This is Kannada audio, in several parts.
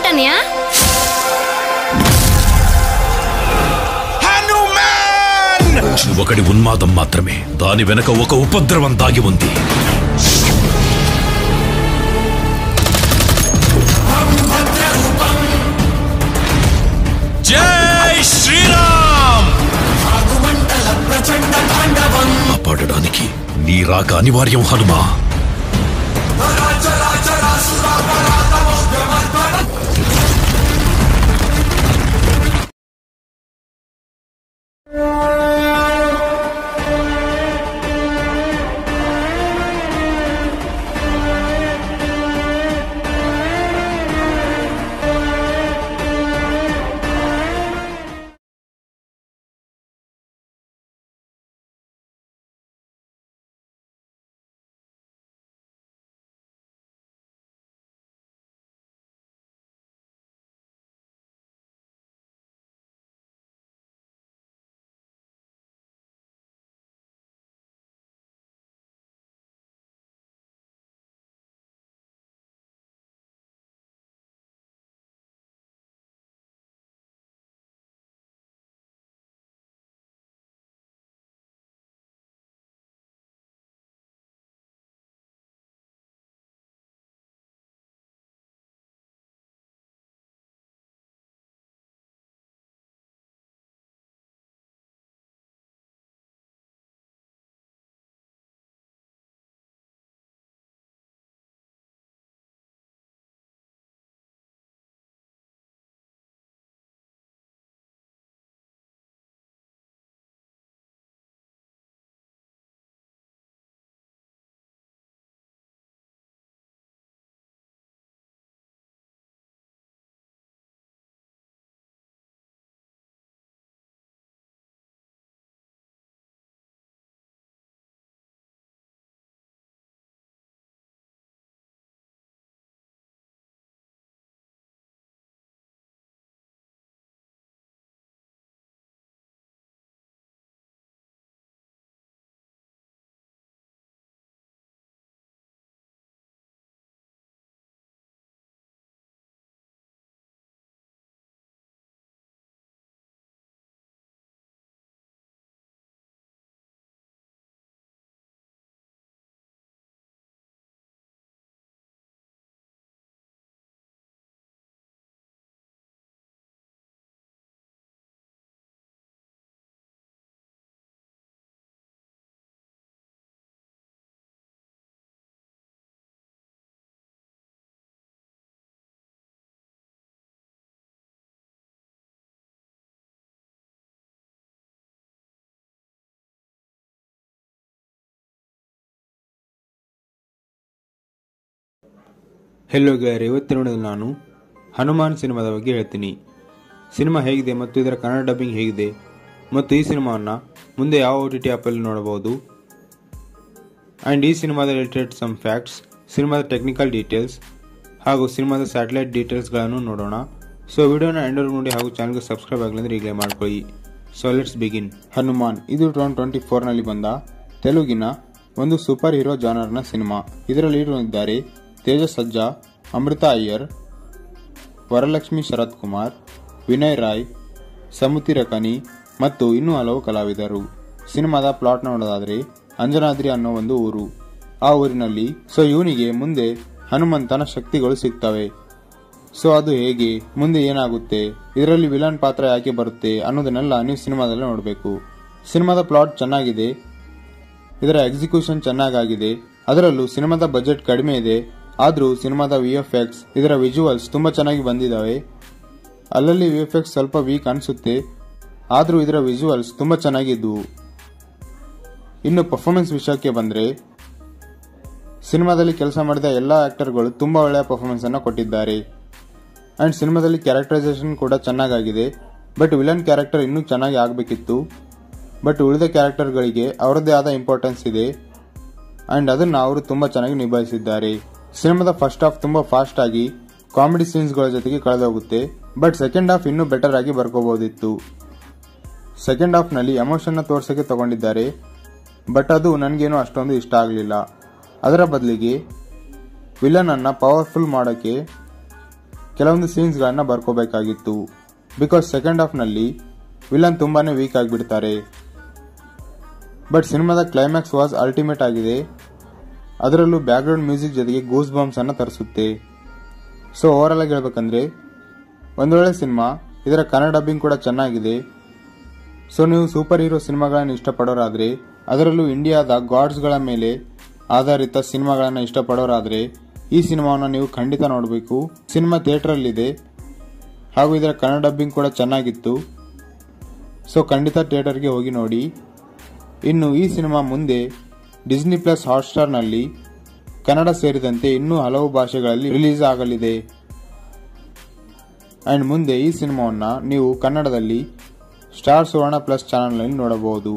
అంటనయా ఒకటి ఉన్మాదం మాత్రమే దాని వెనక ఒక ఉపద్రవం దాగి ఉంది జై శ్రీరామ్ కాపాడడానికి నీ రాక అనివార్యం హనుమా ಹೆಲೋ ಗೆಳೆಯರೆ ಇವತ್ತಿನ ವಿಡಿಯೋದಲ್ಲಿ ನಾನು ಹನುಮಾನ್ ಸಿನಿಮಾದ ಬಗ್ಗೆ ಹೇಳ್ತೀನಿ ಸಿನಿಮಾ ಹೇಗಿದೆ ಮತ್ತು ಇದರ ಕನ್ನಡ ಡಬ್ಬಿಂಗ್ ಹೇಗಿದೆ ಮತ್ತು ಈ ಸಿನಿಮಾವನ್ನು ಮುಂದೆ ಯಾವ ಓ ಟಿ ಟಿ ಆ್ಯಪಲ್ಲಿ ನೋಡಬಹುದು ಆ್ಯಂಡ್ ಈ ಸಿನಿಮಾದ ರಿಲೇಟೆಡ್ ಸಮ್ ಫ್ಯಾಕ್ಟ್ಸ್ ಸಿನಿಮಾದ ಟೆಕ್ನಿಕಲ್ ಡೀಟೇಲ್ಸ್ ಹಾಗೂ ಸಿನಿಮಾದ ಸ್ಯಾಟಲೈಟ್ ಡೀಟೇಲ್ಸ್ಗಳನ್ನು ನೋಡೋಣ ಸೊ ವಿಡಿಯೋನ ಎಂಡರ್ ನೋಡಿ ಹಾಗೂ ಚಾನಲ್ಗೆ ಸಬ್ಸ್ಕ್ರೈಬ್ ಆಗಲಿಂದ್ರೆ ಈಗಲೇ ಮಾಡ್ಕೊಳ್ಳಿ ಸೊ ಲೆಟ್ಸ್ ಬಿಗಿನ್ ಹನುಮಾನ್ ಇದು ಟೂ ಟ್ವೆಂಟಿ ಫೋರ್ನಲ್ಲಿ ಬಂದ ತೆಲುಗಿನ ಒಂದು ಸೂಪರ್ ಹೀರೋ ಜಾನರ್ನ ಸಿನಿಮಾ ಇದರಲ್ಲಿ ಇದ್ದಾರೆ ತೇಜಸ್ ಸಜ್ಜಾ ಅಮೃತ ಅಯ್ಯರ್ ವರಲಕ್ಷ್ಮಿ ಶರತ್ ಕುಮಾರ್ ವಿನಯ್ ರಾಯ್ ಸಮುತಿ ರಕನಿ ಮತ್ತು ಇನ್ನೂ ಹಲವು ಕಲಾವಿದರು ಸಿನಿಮಾದ ಪ್ಲಾಟ್ ನೋಡೋದಾದ್ರೆ ಅಂಜನಾದ್ರಿ ಅನ್ನೋ ಒಂದು ಊರು ಆ ಊರಿನಲ್ಲಿ ಸೊ ಇವನಿಗೆ ಮುಂದೆ ಹನುಮಂತನ ಶಕ್ತಿಗಳು ಸಿಗ್ತವೆ ಸೊ ಅದು ಹೇಗೆ ಮುಂದೆ ಏನಾಗುತ್ತೆ ಇದರಲ್ಲಿ ವಿಲನ್ ಪಾತ್ರ ಯಾಕೆ ಬರುತ್ತೆ ಅನ್ನೋದನ್ನೆಲ್ಲ ನೀವು ಸಿನಿಮಾದಲ್ಲಿ ನೋಡಬೇಕು ಸಿನಿಮಾದ ಪ್ಲಾಟ್ ಚೆನ್ನಾಗಿದೆ ಇದರ ಎಕ್ಸಿಕ್ಯೂಷನ್ ಚೆನ್ನಾಗಾಗಿದೆ ಅದರಲ್ಲೂ ಸಿನಿಮಾದ ಬಜೆಟ್ ಕಡಿಮೆ ಇದೆ ಆದರೂ ಸಿನಿಮಾದ ವಿ ಎಫ್ ಎಕ್ಸ್ ಇದರ ವಿಜುವಲ್ಸ್ ತುಂಬ ಚೆನ್ನಾಗಿ ಬಂದಿದ್ದಾವೆ ಅಲ್ಲಲ್ಲಿ ವಿ ಎಫ್ ಎಕ್ಸ್ ಸ್ವಲ್ಪ ವೀಕ್ ಅನಿಸುತ್ತೆ ಆದರೂ ಇದರ ವಿಜುವಲ್ಸ್ ತುಂಬ ಚೆನ್ನಾಗಿದ್ದವು ಇನ್ನು ಪರ್ಫಾರ್ಮೆನ್ಸ್ ವಿಷಯಕ್ಕೆ ಬಂದರೆ ಸಿನಿಮಾದಲ್ಲಿ ಕೆಲಸ ಮಾಡಿದ ಎಲ್ಲ ಆಕ್ಟರ್ಗಳು ತುಂಬ ಒಳ್ಳೆಯ ಪರ್ಫಾರ್ಮೆನ್ಸ್ ಅನ್ನು ಕೊಟ್ಟಿದ್ದಾರೆ ಅಂಡ್ ಸಿನಿಮಾದಲ್ಲಿ ಕ್ಯಾರೆಕ್ಟರೈಸೇಷನ್ ಕೂಡ ಚೆನ್ನಾಗಾಗಿದೆ ಬಟ್ ವಿಲನ್ ಕ್ಯಾರೆಕ್ಟರ್ ಇನ್ನೂ ಚೆನ್ನಾಗಿ ಆಗಬೇಕಿತ್ತು ಬಟ್ ಉಳಿದ ಕ್ಯಾರೆಕ್ಟರ್ಗಳಿಗೆ ಅವರದ್ದೇ ಆದ ಇಂಪಾರ್ಟೆನ್ಸ್ ಇದೆ ಅಂಡ್ ಅದನ್ನು ಅವರು ತುಂಬ ಚೆನ್ನಾಗಿ ನಿಭಾಯಿಸಿದ್ದಾರೆ ಸಿನಿಮಾದ ಫಸ್ಟ್ ಹಾಫ್ ತುಂಬ ಫಾಸ್ಟ್ ಆಗಿ ಕಾಮಿಡಿ ಸೀನ್ಸ್ಗಳ ಜೊತೆಗೆ ಕಳೆದೋಗುತ್ತೆ ಬಟ್ ಸೆಕೆಂಡ್ ಹಾಫ್ ಇನ್ನೂ ಬೆಟರ್ ಆಗಿ ಬರ್ಕೋಬಹುದಿತ್ತು ಸೆಕೆಂಡ್ ಹಾಫ್ನಲ್ಲಿ ಎಮೋಷನ್ನ ತೋರ್ಸೋಕೆ ತಗೊಂಡಿದ್ದಾರೆ ಬಟ್ ಅದು ನನಗೇನು ಅಷ್ಟೊಂದು ಇಷ್ಟ ಆಗಲಿಲ್ಲ ಅದರ ಬದಲಿಗೆ ವಿಲನ್ ಅನ್ನ ಪವರ್ಫುಲ್ ಮಾಡೋಕ್ಕೆ ಕೆಲವೊಂದು ಸೀನ್ಸ್ಗಳನ್ನ ಬರ್ಕೋಬೇಕಾಗಿತ್ತು ಬಿಕಾಸ್ ಸೆಕೆಂಡ್ ಹಾಫ್ನಲ್ಲಿ ವಿಲನ್ ತುಂಬಾನೇ ವೀಕ್ ಆಗಿಬಿಡ್ತಾರೆ ಬಟ್ ಸಿನಿಮಾದ ಕ್ಲೈಮ್ಯಾಕ್ಸ್ ವಾಸ್ ಅಲ್ಟಿಮೇಟ್ ಆಗಿದೆ ಅದರಲ್ಲೂ ಬ್ಯಾಕ್ಗ್ರೌಂಡ್ ಮ್ಯೂಸಿಕ್ ಜೊತೆಗೆ ಗೂಸ್ ಬಾಂಬ್ಸ್ ಅನ್ನ ತರಿಸುತ್ತೆ ಸೊ ಓವರಾಲ್ ಆಗಿ ಹೇಳ್ಬೇಕಂದ್ರೆ ಒಂದೊಳ್ಳೆ ಸಿನಿಮಾ ಇದರ ಕನ್ನಡ ಡಬ್ಬಿಂಗ್ ಕೂಡ ಚೆನ್ನಾಗಿದೆ ಸೊ ನೀವು ಸೂಪರ್ ಹೀರೋ ಸಿನಿಮಾಗಳನ್ನು ಇಷ್ಟಪಡೋರಾದ್ರೆ ಅದರಲ್ಲೂ ಇಂಡಿಯಾದ ಗಾಡ್ಸ್ಗಳ ಮೇಲೆ ಆಧಾರಿತ ಸಿನಿಮಾಗಳನ್ನು ಇಷ್ಟಪಡೋರಾದ್ರೆ ಈ ಸಿನಿಮಾವನ್ನು ನೀವು ಖಂಡಿತ ನೋಡಬೇಕು ಸಿನಿಮಾ ಥಿಯೇಟರಲ್ಲಿದೆ ಹಾಗೂ ಇದರ ಕನ್ನಡ ಡಬ್ಬಿಂಗ್ ಕೂಡ ಚೆನ್ನಾಗಿತ್ತು ಸೊ ಖಂಡಿತ ಥಿಯೇಟರ್ಗೆ ಹೋಗಿ ನೋಡಿ ಇನ್ನು ಈ ಸಿನಿಮಾ ಮುಂದೆ ಡಿಸ್ನಿ ಪ್ಲಸ್ ಹಾಟ್ಸ್ಟಾರ್ನಲ್ಲಿ ಕನ್ನಡ ಸೇರಿದಂತೆ ಇನ್ನೂ ಹಲವು ಭಾಷೆಗಳಲ್ಲಿ ರಿಲೀಸ್ ಆಗಲಿದೆ ಅಂಡ್ ಮುಂದೆ ಈ ಸಿನಿಮಾವನ್ನ ನೀವು ಕನ್ನಡದಲ್ಲಿ ಸ್ಟಾರ್ ಸುವರ್ಣ ಪ್ಲಸ್ ಚಾನೆಲ್ನಲ್ಲಿ ನೋಡಬಹುದು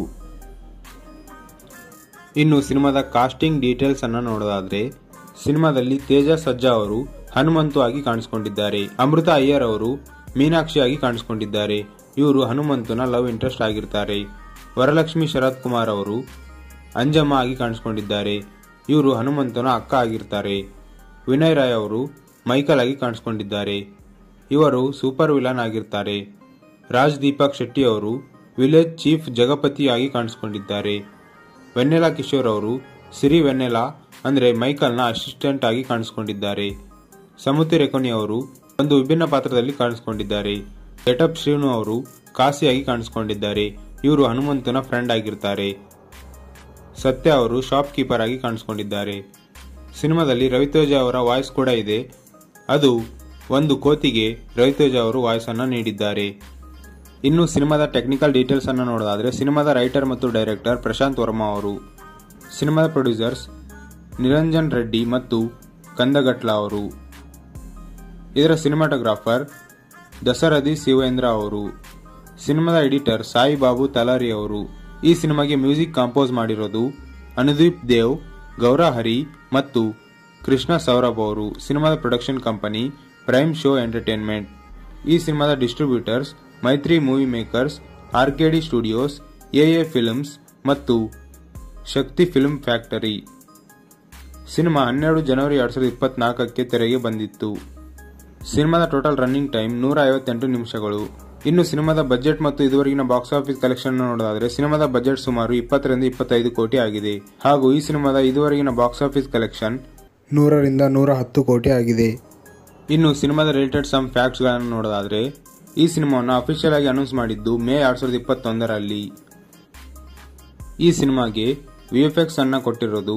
ಇನ್ನು ಸಿನಿಮಾದ ಕಾಸ್ಟಿಂಗ್ ಡೀಟೇಲ್ಸ್ ಅನ್ನ ನೋಡೋದಾದ್ರೆ ಸಿನಿಮಾದಲ್ಲಿ ತೇಜ ಸಜ್ಜಾ ಅವರು ಹನುಮಂತು ಆಗಿ ಕಾಣಿಸಿಕೊಂಡಿದ್ದಾರೆ ಅಮೃತ ಅಯ್ಯರ್ ಅವರು ಮೀನಾಕ್ಷಿ ಆಗಿ ಕಾಣಿಸಿಕೊಂಡಿದ್ದಾರೆ ಇವರು ಹನುಮಂತನ ಲವ್ ಇಂಟ್ರೆಸ್ಟ್ ಆಗಿರ್ತಾರೆ ವರಲಕ್ಷ್ಮಿ ಶರತ್ ಕುಮಾರ್ ಅವರು ಅಂಜಮ್ಮ ಆಗಿ ಕಾಣಿಸಿಕೊಂಡಿದ್ದಾರೆ ಇವರು ಹನುಮಂತನ ಅಕ್ಕ ಆಗಿರ್ತಾರೆ ವಿನಯ್ ರಾಯ್ ಅವರು ಮೈಕಲ್ ಆಗಿ ಕಾಣಿಸಿಕೊಂಡಿದ್ದಾರೆ ಇವರು ಸೂಪರ್ ವಿಲನ್ ಆಗಿರ್ತಾರೆ ರಾಜ್ ದೀಪಕ್ ಶೆಟ್ಟಿ ಅವರು ವಿಲೇಜ್ ಚೀಫ್ ಜಗಪತಿಯಾಗಿ ಕಾಣಿಸಿಕೊಂಡಿದ್ದಾರೆ ವೆನ್ನೆಲಾ ಕಿಶೋರ್ ಅವರು ಸಿರಿ ವೆನ್ನೆಲಾ ಅಂದ್ರೆ ಮೈಕಲ್ನ ಅಸಿಸ್ಟೆಂಟ್ ಆಗಿ ಕಾಣಿಸಿಕೊಂಡಿದ್ದಾರೆ ಸಮುತಿ ರೆಕೊನಿ ಅವರು ಒಂದು ವಿಭಿನ್ನ ಪಾತ್ರದಲ್ಲಿ ಕಾಣಿಸಿಕೊಂಡಿದ್ದಾರೆ ಗೆಟಪ್ ಶ್ರೀನು ಅವರು ಕಾಸಿಯಾಗಿ ಕಾಣಿಸಿಕೊಂಡಿದ್ದಾರೆ ಇವರು ಹನುಮಂತನ ಫ್ರೆಂಡ್ ಆಗಿರ್ತಾರೆ ಸತ್ಯ ಅವರು ಶಾಪ್ ಕೀಪರ್ ಆಗಿ ಕಾಣಿಸಿಕೊಂಡಿದ್ದಾರೆ ಸಿನಿಮಾದಲ್ಲಿ ರವಿತೇಜ ಅವರ ವಾಯ್ಸ್ ಕೂಡ ಇದೆ ಅದು ಒಂದು ಕೋತಿಗೆ ರವಿತೇಜ ಅವರು ವಾಯ್ಸ್ ಅನ್ನ ನೀಡಿದ್ದಾರೆ ಇನ್ನು ಸಿನಿಮಾದ ಟೆಕ್ನಿಕಲ್ ಡೀಟೇಲ್ಸ್ ಅನ್ನು ನೋಡೋದಾದ್ರೆ ಸಿನಿಮಾದ ರೈಟರ್ ಮತ್ತು ಡೈರೆಕ್ಟರ್ ಪ್ರಶಾಂತ್ ವರ್ಮಾ ಅವರು ಸಿನಿಮಾದ ಪ್ರೊಡ್ಯೂಸರ್ಸ್ ನಿರಂಜನ್ ರೆಡ್ಡಿ ಮತ್ತು ಕಂದಗಟ್ಲ ಅವರು ಇದರ ಸಿನಿಮಾಟೋಗ್ರಾಫರ್ ದಸರಥಿ ಶಿವೇಂದ್ರ ಅವರು ಸಿನಿಮಾದ ಎಡಿಟರ್ ಸಾಯಿ ಬಾಬು ತಲಾರಿ ಅವರು ಈ ಸಿನಿಮಾಗೆ ಮ್ಯೂಸಿಕ್ ಕಾಂಪೋಸ್ ಮಾಡಿರೋದು ಅನುದೀಪ್ ದೇವ್ ಗೌರ ಹರಿ ಮತ್ತು ಕೃಷ್ಣ ಸೌರಭ್ ಅವರು ಸಿನಿಮಾದ production company prime show entertainment ಈ ಸಿನಿಮಾದ distributors Mythri movie makers RKD studios AA films ಮತ್ತು ಶಕ್ತಿ ಫಿಲ್ಮ್ ಫ್ಯಾಕ್ಟರಿ ಸಿನಿಮಾ ಹನ್ನೆರಡು ಜನವರಿ ಎರಡ್ ಸಾವಿರದ ಇಪ್ಪತ್ನಾಲ್ಕಕ್ಕೆ ತೆರೆಗೆ ಬಂದಿತ್ತು ಸಿನಿಮಾದ ಟೋಟಲ್ ರನ್ನಿಂಗ್ ಟೈಮ್ ನೂರ ಐವತ್ತೆಂಟು ನಿಮಿಷಗಳು ಇನ್ನು ಸಿನಿಮಾದ ಬಜೆಟ್ ಮತ್ತು ಇದುವರೆಗಿನ ಬಾಕ್ಸ್ ಆಫೀಸ್ ಕಲೆಕ್ಷನ್ ನೋಡೋದಾದ್ರೆ ಸಿನಿಮಾದ ಬಜೆಟ್ ಸುಮಾರು ಇಪ್ಪತ್ತರಿಂದ ಇಪ್ಪತ್ತೈದು ಕೋಟಿ ಆಗಿದೆ ಹಾಗೂ ಈ ಸಿನಿಮಾದ ಇದುವರೆಗಿನ ಬಾಕ್ಸ್ ಆಫೀಸ್ ಕಲೆಕ್ಷನ್ ನೂರರಿಂದ ನೂರ ಹತ್ತು ಕೋಟಿ ಆಗಿದೆ ಇನ್ನು ಸಿನಿಮಾದ ರಿಲೇಟೆಡ್ ಸಮ್ ಫ್ಯಾಕ್ಟ್ಸ್ ಗಳನ್ನು ನೋಡೋದಾದ್ರೆ ಈ ಸಿನಿಮಾವನ್ನು ಅಫಿಷಿಯಲ್ ಆಗಿ ಅನೌನ್ಸ್ ಮಾಡಿದ್ದು ಮೇ ಎರಡ್ ಸಾವಿರದ ಇಪ್ಪತ್ತೊಂದರಲ್ಲಿ ಈ ಸಿನಿಮಾಗೆ ವಿಎಫ್ಎಕ್ಸ್ ಅನ್ನ ಕೊಟ್ಟಿರೋದು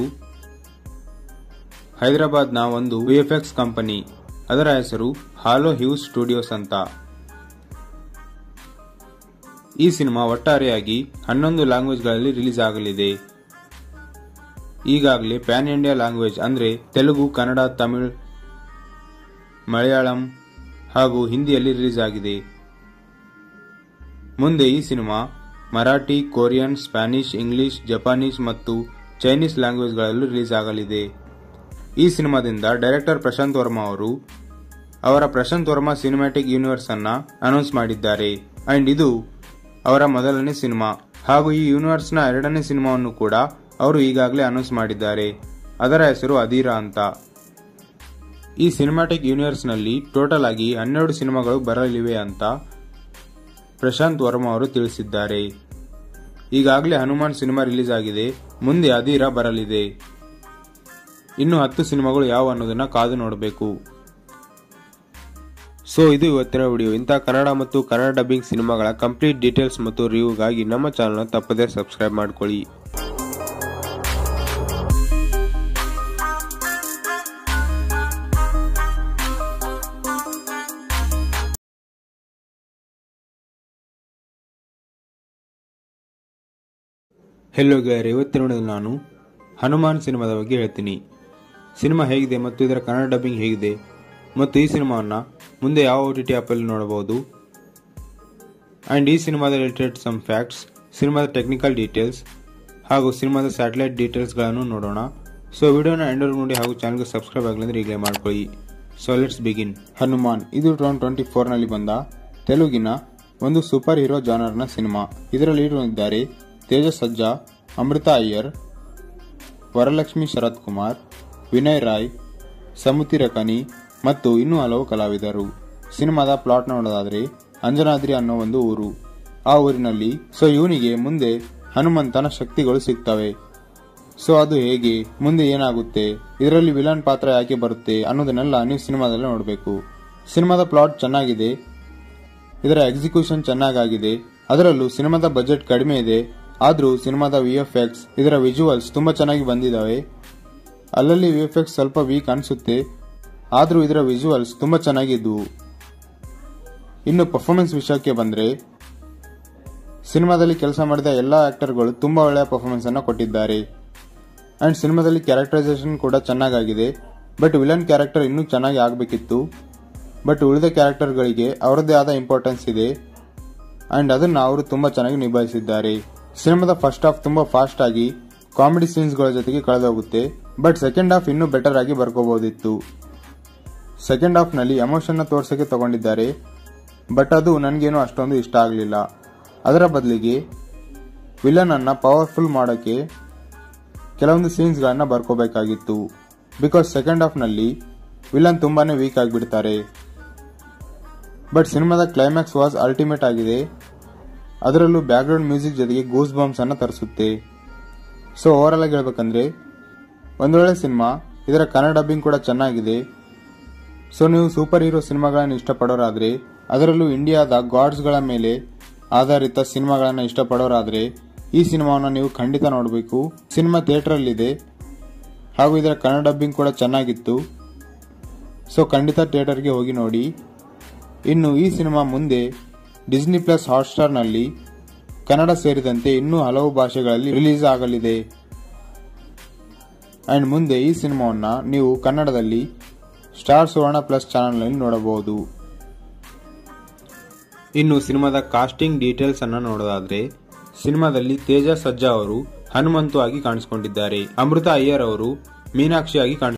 ಹೈದರಾಬಾದ್ನ ಒಂದು ವಿಎಫ್ಎಕ್ಸ್ ಕಂಪನಿ ಅದರ ಹೆಸರು ಹಾಲೋ ಹ್ಯೂಸ್ ಸ್ಟುಡಿಯೋಸ್ ಅಂತ ಈ ಸಿನಿಮಾ ಒಟ್ಟಾರೆಯಾಗಿ ಹನ್ನೊಂದು ಲ್ಯಾಂಗ್ವೇಜ್ಗಳಲ್ಲಿ ರಿಲೀಸ್ ಆಗಲಿದೆ ಈಗಾಗಲೇ ಪ್ಯಾನ್ ಇಂಡಿಯಾ ಲ್ಯಾಂಗ್ವೇಜ್ ಅಂದ್ರೆ ತೆಲುಗು ಕನ್ನಡ ತಮಿಳ್ ಮಲಯಾಳಂ ಹಾಗೂ ಹಿಂದಿಯಲ್ಲಿ ರಿಲೀಸ್ ಆಗಿದೆ ಮುಂದೆ ಈ cinema Marathi Korean Spanish English Japanese ಮತ್ತು ಚೈನೀಸ್ ಲ್ಯಾಂಗ್ವೇಜ್ಗಳಲ್ಲೂ ರಿಲೀಸ್ ಆಗಲಿದೆ ಈ ಸಿನಿಮಾದಿಂದ ಡೈರೆಕ್ಟರ್ ಪ್ರಶಾಂತ್ ವರ್ಮಾ ಅವರು ಅವರ ಪ್ರಶಾಂತ್ ವರ್ಮಾ ಸಿನಿಮ್ಯಾಟಿಕ್ ಯೂನಿವರ್ಸ್ ಅನ್ನ ಅನೌನ್ಸ್ ಮಾಡಿದ್ದಾರೆ ಅಂಡ್ ಇದು ಅವರ ಮೊದಲನೇ ಸಿನಿಮಾ ಹಾಗೂ ಈ ಯೂನಿವರ್ಸ್ನ ಎರಡನೇ ಸಿನಿಮಾವನ್ನು ಕೂಡ ಅವರು ಈಗಾಗಲೇ ಅನೌನ್ಸ್ ಮಾಡಿದ್ದಾರೆ ಅದರ ಹೆಸರು ಅಧೀರಾ ಅಂತ ಈ ಸಿನಿಮ್ಯಾಟಿಕ್ ಯೂನಿವರ್ಸ್ನಲ್ಲಿ ಟೋಟಲ್ ಆಗಿ ಹನ್ನೆರಡು ಸಿನಿಮಾಗಳು ಬರಲಿವೆ ಅಂತ ಪ್ರಶಾಂತ್ ವರ್ಮಾ ಅವರು ತಿಳಿಸಿದ್ದಾರೆ ಈಗಾಗಲೇ ಹನುಮಾನ್ ಸಿನಿಮಾ ರಿಲೀಸ್ ಆಗಿದೆ ಮುಂದೆ ಅಧೀರಾ ಬರಲಿದೆ ಇನ್ನು ಹತ್ತು ಸಿನಿಮಾಗಳು ಯಾವ ಅನ್ನೋದನ್ನ ಕಾದು ನೋಡಬೇಕು ಸೊ ಇದು ಇವತ್ತಿನ ವಿಡಿಯೋ ಇಂತಹ ಕನ್ನಡ ಮತ್ತು ಕನ್ನಡ ಡಬ್ಬಿಂಗ್ ಸಿನಿಮಾಗಳ ಕಂಪ್ಲೀಟ್ ಡೀಟೇಲ್ಸ್ ಮತ್ತು ರಿವ್ಯೂಗಾಗಿ ನಮ್ಮ ಚಾನಲ್ನ ತಪ್ಪದೇ ಸಬ್ಸ್ಕ್ರೈಬ್ ಮಾಡ್ಕೊಳ್ಳಿ ಹೆಲೋ ಗೆಳೆಯರೆ ಇವತ್ತಿನ ವಿಡಿಯೋದಲ್ಲಿ ನಾನು ಹನುಮಾನ್ ಸಿನಿಮಾದ ಬಗ್ಗೆ ಹೇಳ್ತೀನಿ ಸಿನಿಮಾ ಹೇಗಿದೆ ಮತ್ತು ಇದರ ಕನ್ನಡ ಡಬ್ಬಿಂಗ್ ಹೇಗಿದೆ ಮತ್ತು ಈ ಸಿನಿಮಾವನ್ನು ಮುಂದೆ ಯಾವ ಓ ಟಿ ಟಿ ಆ್ಯಪಲ್ಲಿ ನೋಡಬಹುದು ಆ್ಯಂಡ್ ಈ ಸಿನಿಮಾದ ರಿಲೇಟೆಡ್ ಸಮ್ ಫ್ಯಾಕ್ಟ್ಸ್ ಸಿನಿಮಾದ ಟೆಕ್ನಿಕಲ್ ಡೀಟೇಲ್ಸ್ ಹಾಗೂ ಸಿನಿಮಾದ ಸ್ಯಾಟಲೈಟ್ ಡೀಟೇಲ್ಸ್ಗಳನ್ನು ನೋಡೋಣ ಸೊ ವಿಡಿಯೋನ ಎಂಡರ್ ನೋಡಿ ಹಾಗೂ ಚಾನಲ್ಗೆ ಸಬ್ಸ್ಕ್ರೈಬ್ ಆಗಲಿದ್ರೆ ಈಗಲೇ ಮಾಡ್ಕೊಳ್ಳಿ ಸೊ ಲೆಟ್ಸ್ ಬಿಗಿನ್ ಹನುಮಾನ್ ಇದು ಟೂ ಟ್ವೆಂಟಿ ಫೋರ್ನಲ್ಲಿ ಬಂದ ತೆಲುಗಿನ ಒಂದು ಸೂಪರ್ ಹೀರೋ ಜಾನರ್ನ ಸಿನಿಮಾ ಇದರಲ್ಲಿ ಇದ್ದಾರೆ ತೇಜಸ್ ಸಜ್ಜಾ ಅಮೃತ ಅಯ್ಯರ್ ವರಲಕ್ಷ್ಮಿ ಶರತ್ ಕುಮಾರ್ ವಿನಯ್ ರಾಯ್ ಸಮುತಿ ರಕನಿ ಮತ್ತು ಇನ್ನೂ ಹಲವು ಕಲಾವಿದರು ಸಿನಿಮಾದ ಪ್ಲಾಟ್ ನೋಡೋದಾದ್ರೆ ಅಂಜನಾದ್ರಿ ಅನ್ನೋ ಒಂದು ಊರು ಆ ಊರಿನಲ್ಲಿ ಸೊ ಇವನಿಗೆ ಮುಂದೆ ಹನುಮಂತನ ಶಕ್ತಿಗಳು ಸಿಗ್ತವೆ ಸೊ ಅದು ಹೇಗೆ ಮುಂದೆ ಏನಾಗುತ್ತೆ ಇದರಲ್ಲಿ ವಿಲನ್ ಪಾತ್ರ ಯಾಕೆ ಬರುತ್ತೆ ಅನ್ನೋದನ್ನೆಲ್ಲ ನೀವು ಸಿನಿಮಾದಲ್ಲಿ ನೋಡಬೇಕು ಸಿನಿಮಾದ ಪ್ಲಾಟ್ ಚೆನ್ನಾಗಿದೆ ಇದರ ಎಕ್ಸಿಕ್ಯೂಷನ್ ಚೆನ್ನಾಗಾಗಿದೆ ಅದರಲ್ಲೂ ಸಿನಿಮಾದ ಬಜೆಟ್ ಕಡಿಮೆ ಇದೆ ಆದರೂ ಸಿನಿಮಾದ ವಿ ಎಫ್ ಎಕ್ಸ್ ಇದರ ವಿಜುವಲ್ಸ್ ತುಂಬಾ ಚೆನ್ನಾಗಿ ಬಂದಿದ್ದಾವೆ ಅಲ್ಲಲ್ಲಿ ವಿ ಎಫ್ ಎಕ್ಸ್ ಸ್ವಲ್ಪ ವೀಕ್ ಅನಿಸುತ್ತೆ ಆದರೂ ಇದರ ವಿಜುವಲ್ಸ್ ತುಂಬಾ ಚೆನ್ನಾಗಿದ್ವು ಇನ್ನು ಪರ್ಫಾರ್ಮೆನ್ಸ್ ವಿಷಯಕ್ಕೆ ಬಂದ್ರೆ ಸಿನಿಮಾದಲ್ಲಿ ಕೆಲಸ ಮಾಡಿದ ಎಲ್ಲ ಆಕ್ಟರ್ಗಳು ತುಂಬಾ ಒಳ್ಳೆಯ ಪರ್ಫಾರ್ಮೆನ್ಸ್ ಅನ್ನು ಕೊಟ್ಟಿದ್ದಾರೆ ಅಂಡ್ ಸಿನಿಮಾದಲ್ಲಿ ಕ್ಯಾರೆಕ್ಟರೈಸೇಷನ್ ಕೂಡ ಚೆನ್ನಾಗಾಗಿದೆ ಬಟ್ ವಿಲನ್ ಕ್ಯಾರೆಕ್ಟರ್ ಇನ್ನೂ ಚೆನ್ನಾಗಿ ಆಗಬೇಕಿತ್ತು ಬಟ್ ಉಳಿದ ಕ್ಯಾರೆಕ್ಟರ್ಗಳಿಗೆ ಅವರದ್ದೇ ಆದ ಇಂಪಾರ್ಟೆನ್ಸ್ ಇದೆ ಅಂಡ್ ಅದನ್ನ ಅವರು ತುಂಬಾ ಚೆನ್ನಾಗಿ ನಿಭಾಯಿಸಿದ್ದಾರೆ ಸಿನಿಮಾದ ಫಸ್ಟ್ ಹಾಫ್ ತುಂಬಾ ಫಾಸ್ಟ್ ಆಗಿ ಕಾಮಿಡಿ ಸೀನ್ಸ್ ಗಳ ಜೊತೆಗೆ ಕಳೆದೋಗುತ್ತೆ ಬಟ್ ಸೆಕೆಂಡ್ ಹಾಫ್ ಇನ್ನೂ ಬೆಟರ್ ಆಗಿ ಬರ್ಕೋಬಹುದಿತ್ತು ಸೆಕೆಂಡ್ ಹಾಫ್ ನಲ್ಲಿ ಎಮೋಷನ್ ನ ತೋರ್ಸಕ್ಕೆ ತಗೊಂಡಿದ್ದಾರೆ ಬಟ್ ಅದು ನನಗೇನು ಅಷ್ಟೊಂದು ಇಷ್ಟ ಆಗಲಿಲ್ಲ ಅದರ ಬದಲಿಗೆ ವಿಲನ್ ಅನ್ನ ಪವರ್ಫುಲ್ ಮಾಡೋಕೆ ಕೆಲವೊಂದು ಸೀನ್ಸ್ ಗಳನ್ನ ಬರ್ಕೋಬೇಕಾಗಿತ್ತು ಬಿಕಾಸ್ ಸೆಕೆಂಡ್ ಹಾಫ್ ನಲ್ಲಿ ವಿಲನ್ ತುಂಬಾನೇ ವೀಕ್ ಆಗಿಬಿಡ್ತಾರೆ ಬಟ್ ಸಿನಿಮಾದ ಕ್ಲೈಮ್ಯಾಕ್ಸ್ ವಾಸ್ ಅಲ್ಟಿಮೇಟ್ ಆಗಿದೆ ಅದರಲ್ಲೂ ಬ್ಯಾಕ್ಗ್ರೌಂಡ್ ಮ್ಯೂಸಿಕ್ ಜೊತೆಗೆ ಗೂಸ್ ಬಾಂಬ್ಸ್ ಅನ್ನ ತರಿಸುತ್ತೆ ಸೊ ಓವರ್ ಆಗಿ ಹೇಳ್ಬೇಕಂದ್ರೆ ಒಂದೊಳ್ಳೆ ಸಿನಿಮಾ ಇದರ ಕನ್ನಡ ಡಬ್ಬಿಂಗ್ ಕೂಡ ಚೆನ್ನಾಗಿದೆ ಸೊ ನೀವು ಸೂಪರ್ ಹೀರೋ ಸಿನಿಮಾಗಳನ್ನು ಇಷ್ಟಪಡೋರಾದ್ರೆ ಅದರಲ್ಲೂ ಇಂಡಿಯಾದ ಗಾಡ್ಸ್ಗಳ ಮೇಲೆ ಆಧಾರಿತ ಸಿನಿಮಾಗಳನ್ನು ಇಷ್ಟಪಡೋರಾದ್ರೆ ಈ ಸಿನಿಮಾವನ್ನು ನೀವು ಖಂಡಿತ ನೋಡಬೇಕು ಸಿನಿಮಾ ಥಿಯೇಟರಲ್ಲಿದೆ ಹಾಗೂ ಇದರ ಕನ್ನಡ ಡಬ್ಬಿಂಗ್ ಕೂಡ ಚೆನ್ನಾಗಿತ್ತು ಸೊ ಖಂಡಿತ ಥಿಯೇಟರ್ಗೆ ಹೋಗಿ ನೋಡಿ ಇನ್ನು ಈ ಸಿನಿಮಾ ಮುಂದೆ ಡಿಸ್ನಿ ಪ್ಲಸ್ ಹಾಟ್ಸ್ಟಾರ್ನಲ್ಲಿ ಕನ್ನಡ ಸೇರಿದಂತೆ ಇನ್ನೂ ಹಲವು ಭಾಷೆಗಳಲ್ಲಿ ರಿಲೀಸ್ ಆಗಲಿದೆ ಅಂಡ್ ಮುಂದೆ ಈ ಸಿನಿಮಾವನ್ನ ನೀವು ಕನ್ನಡದಲ್ಲಿ ಸ್ಟಾರ್ ಸುವರ್ಣ ಪ್ಲಸ್ ಚಾನಲ್ನಲ್ಲಿ ನೋಡಬಹುದು ಇನ್ನು ಸಿನಿಮಾದ ಕಾಸ್ಟಿಂಗ್ ಡೀಟೇಲ್ಸ್ ಅನ್ನ ನೋಡೋದಾದ್ರೆ ಸಿನಿಮಾದಲ್ಲಿ ತೇಜ ಸಜ್ಜಾ ಅವರು ಹನುಮಂತು ಆಗಿ ಕಾಣಿಸಿಕೊಂಡಿದ್ದಾರೆ ಅಮೃತ ಅಯ್ಯರ್ ಅವರು ಮೀನಾಕ್ಷಿ ಆಗಿ ಕಾಣಿಸ್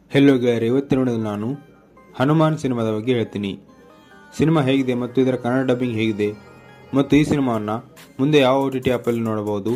ಹೆಲೋ ಗೆಳೆಯರೆ ಇವತ್ತಿನ ವಿಡಿಯೋದಲ್ಲಿ ನಾನು ಹನುಮಾನ್ ಸಿನಿಮಾದ ಬಗ್ಗೆ ಹೇಳ್ತೀನಿ ಸಿನಿಮಾ ಹೇಗಿದೆ ಮತ್ತು ಇದರ ಕನ್ನಡ ಡಬ್ಬಿಂಗ್ ಹೇಗಿದೆ ಮತ್ತು ಈ ಸಿನಿಮಾವನ್ನು ಮುಂದೆ ಯಾವ ಓ ಟಿ ಟಿ ಆ್ಯಪಲ್ಲಿ ನೋಡಬಹುದು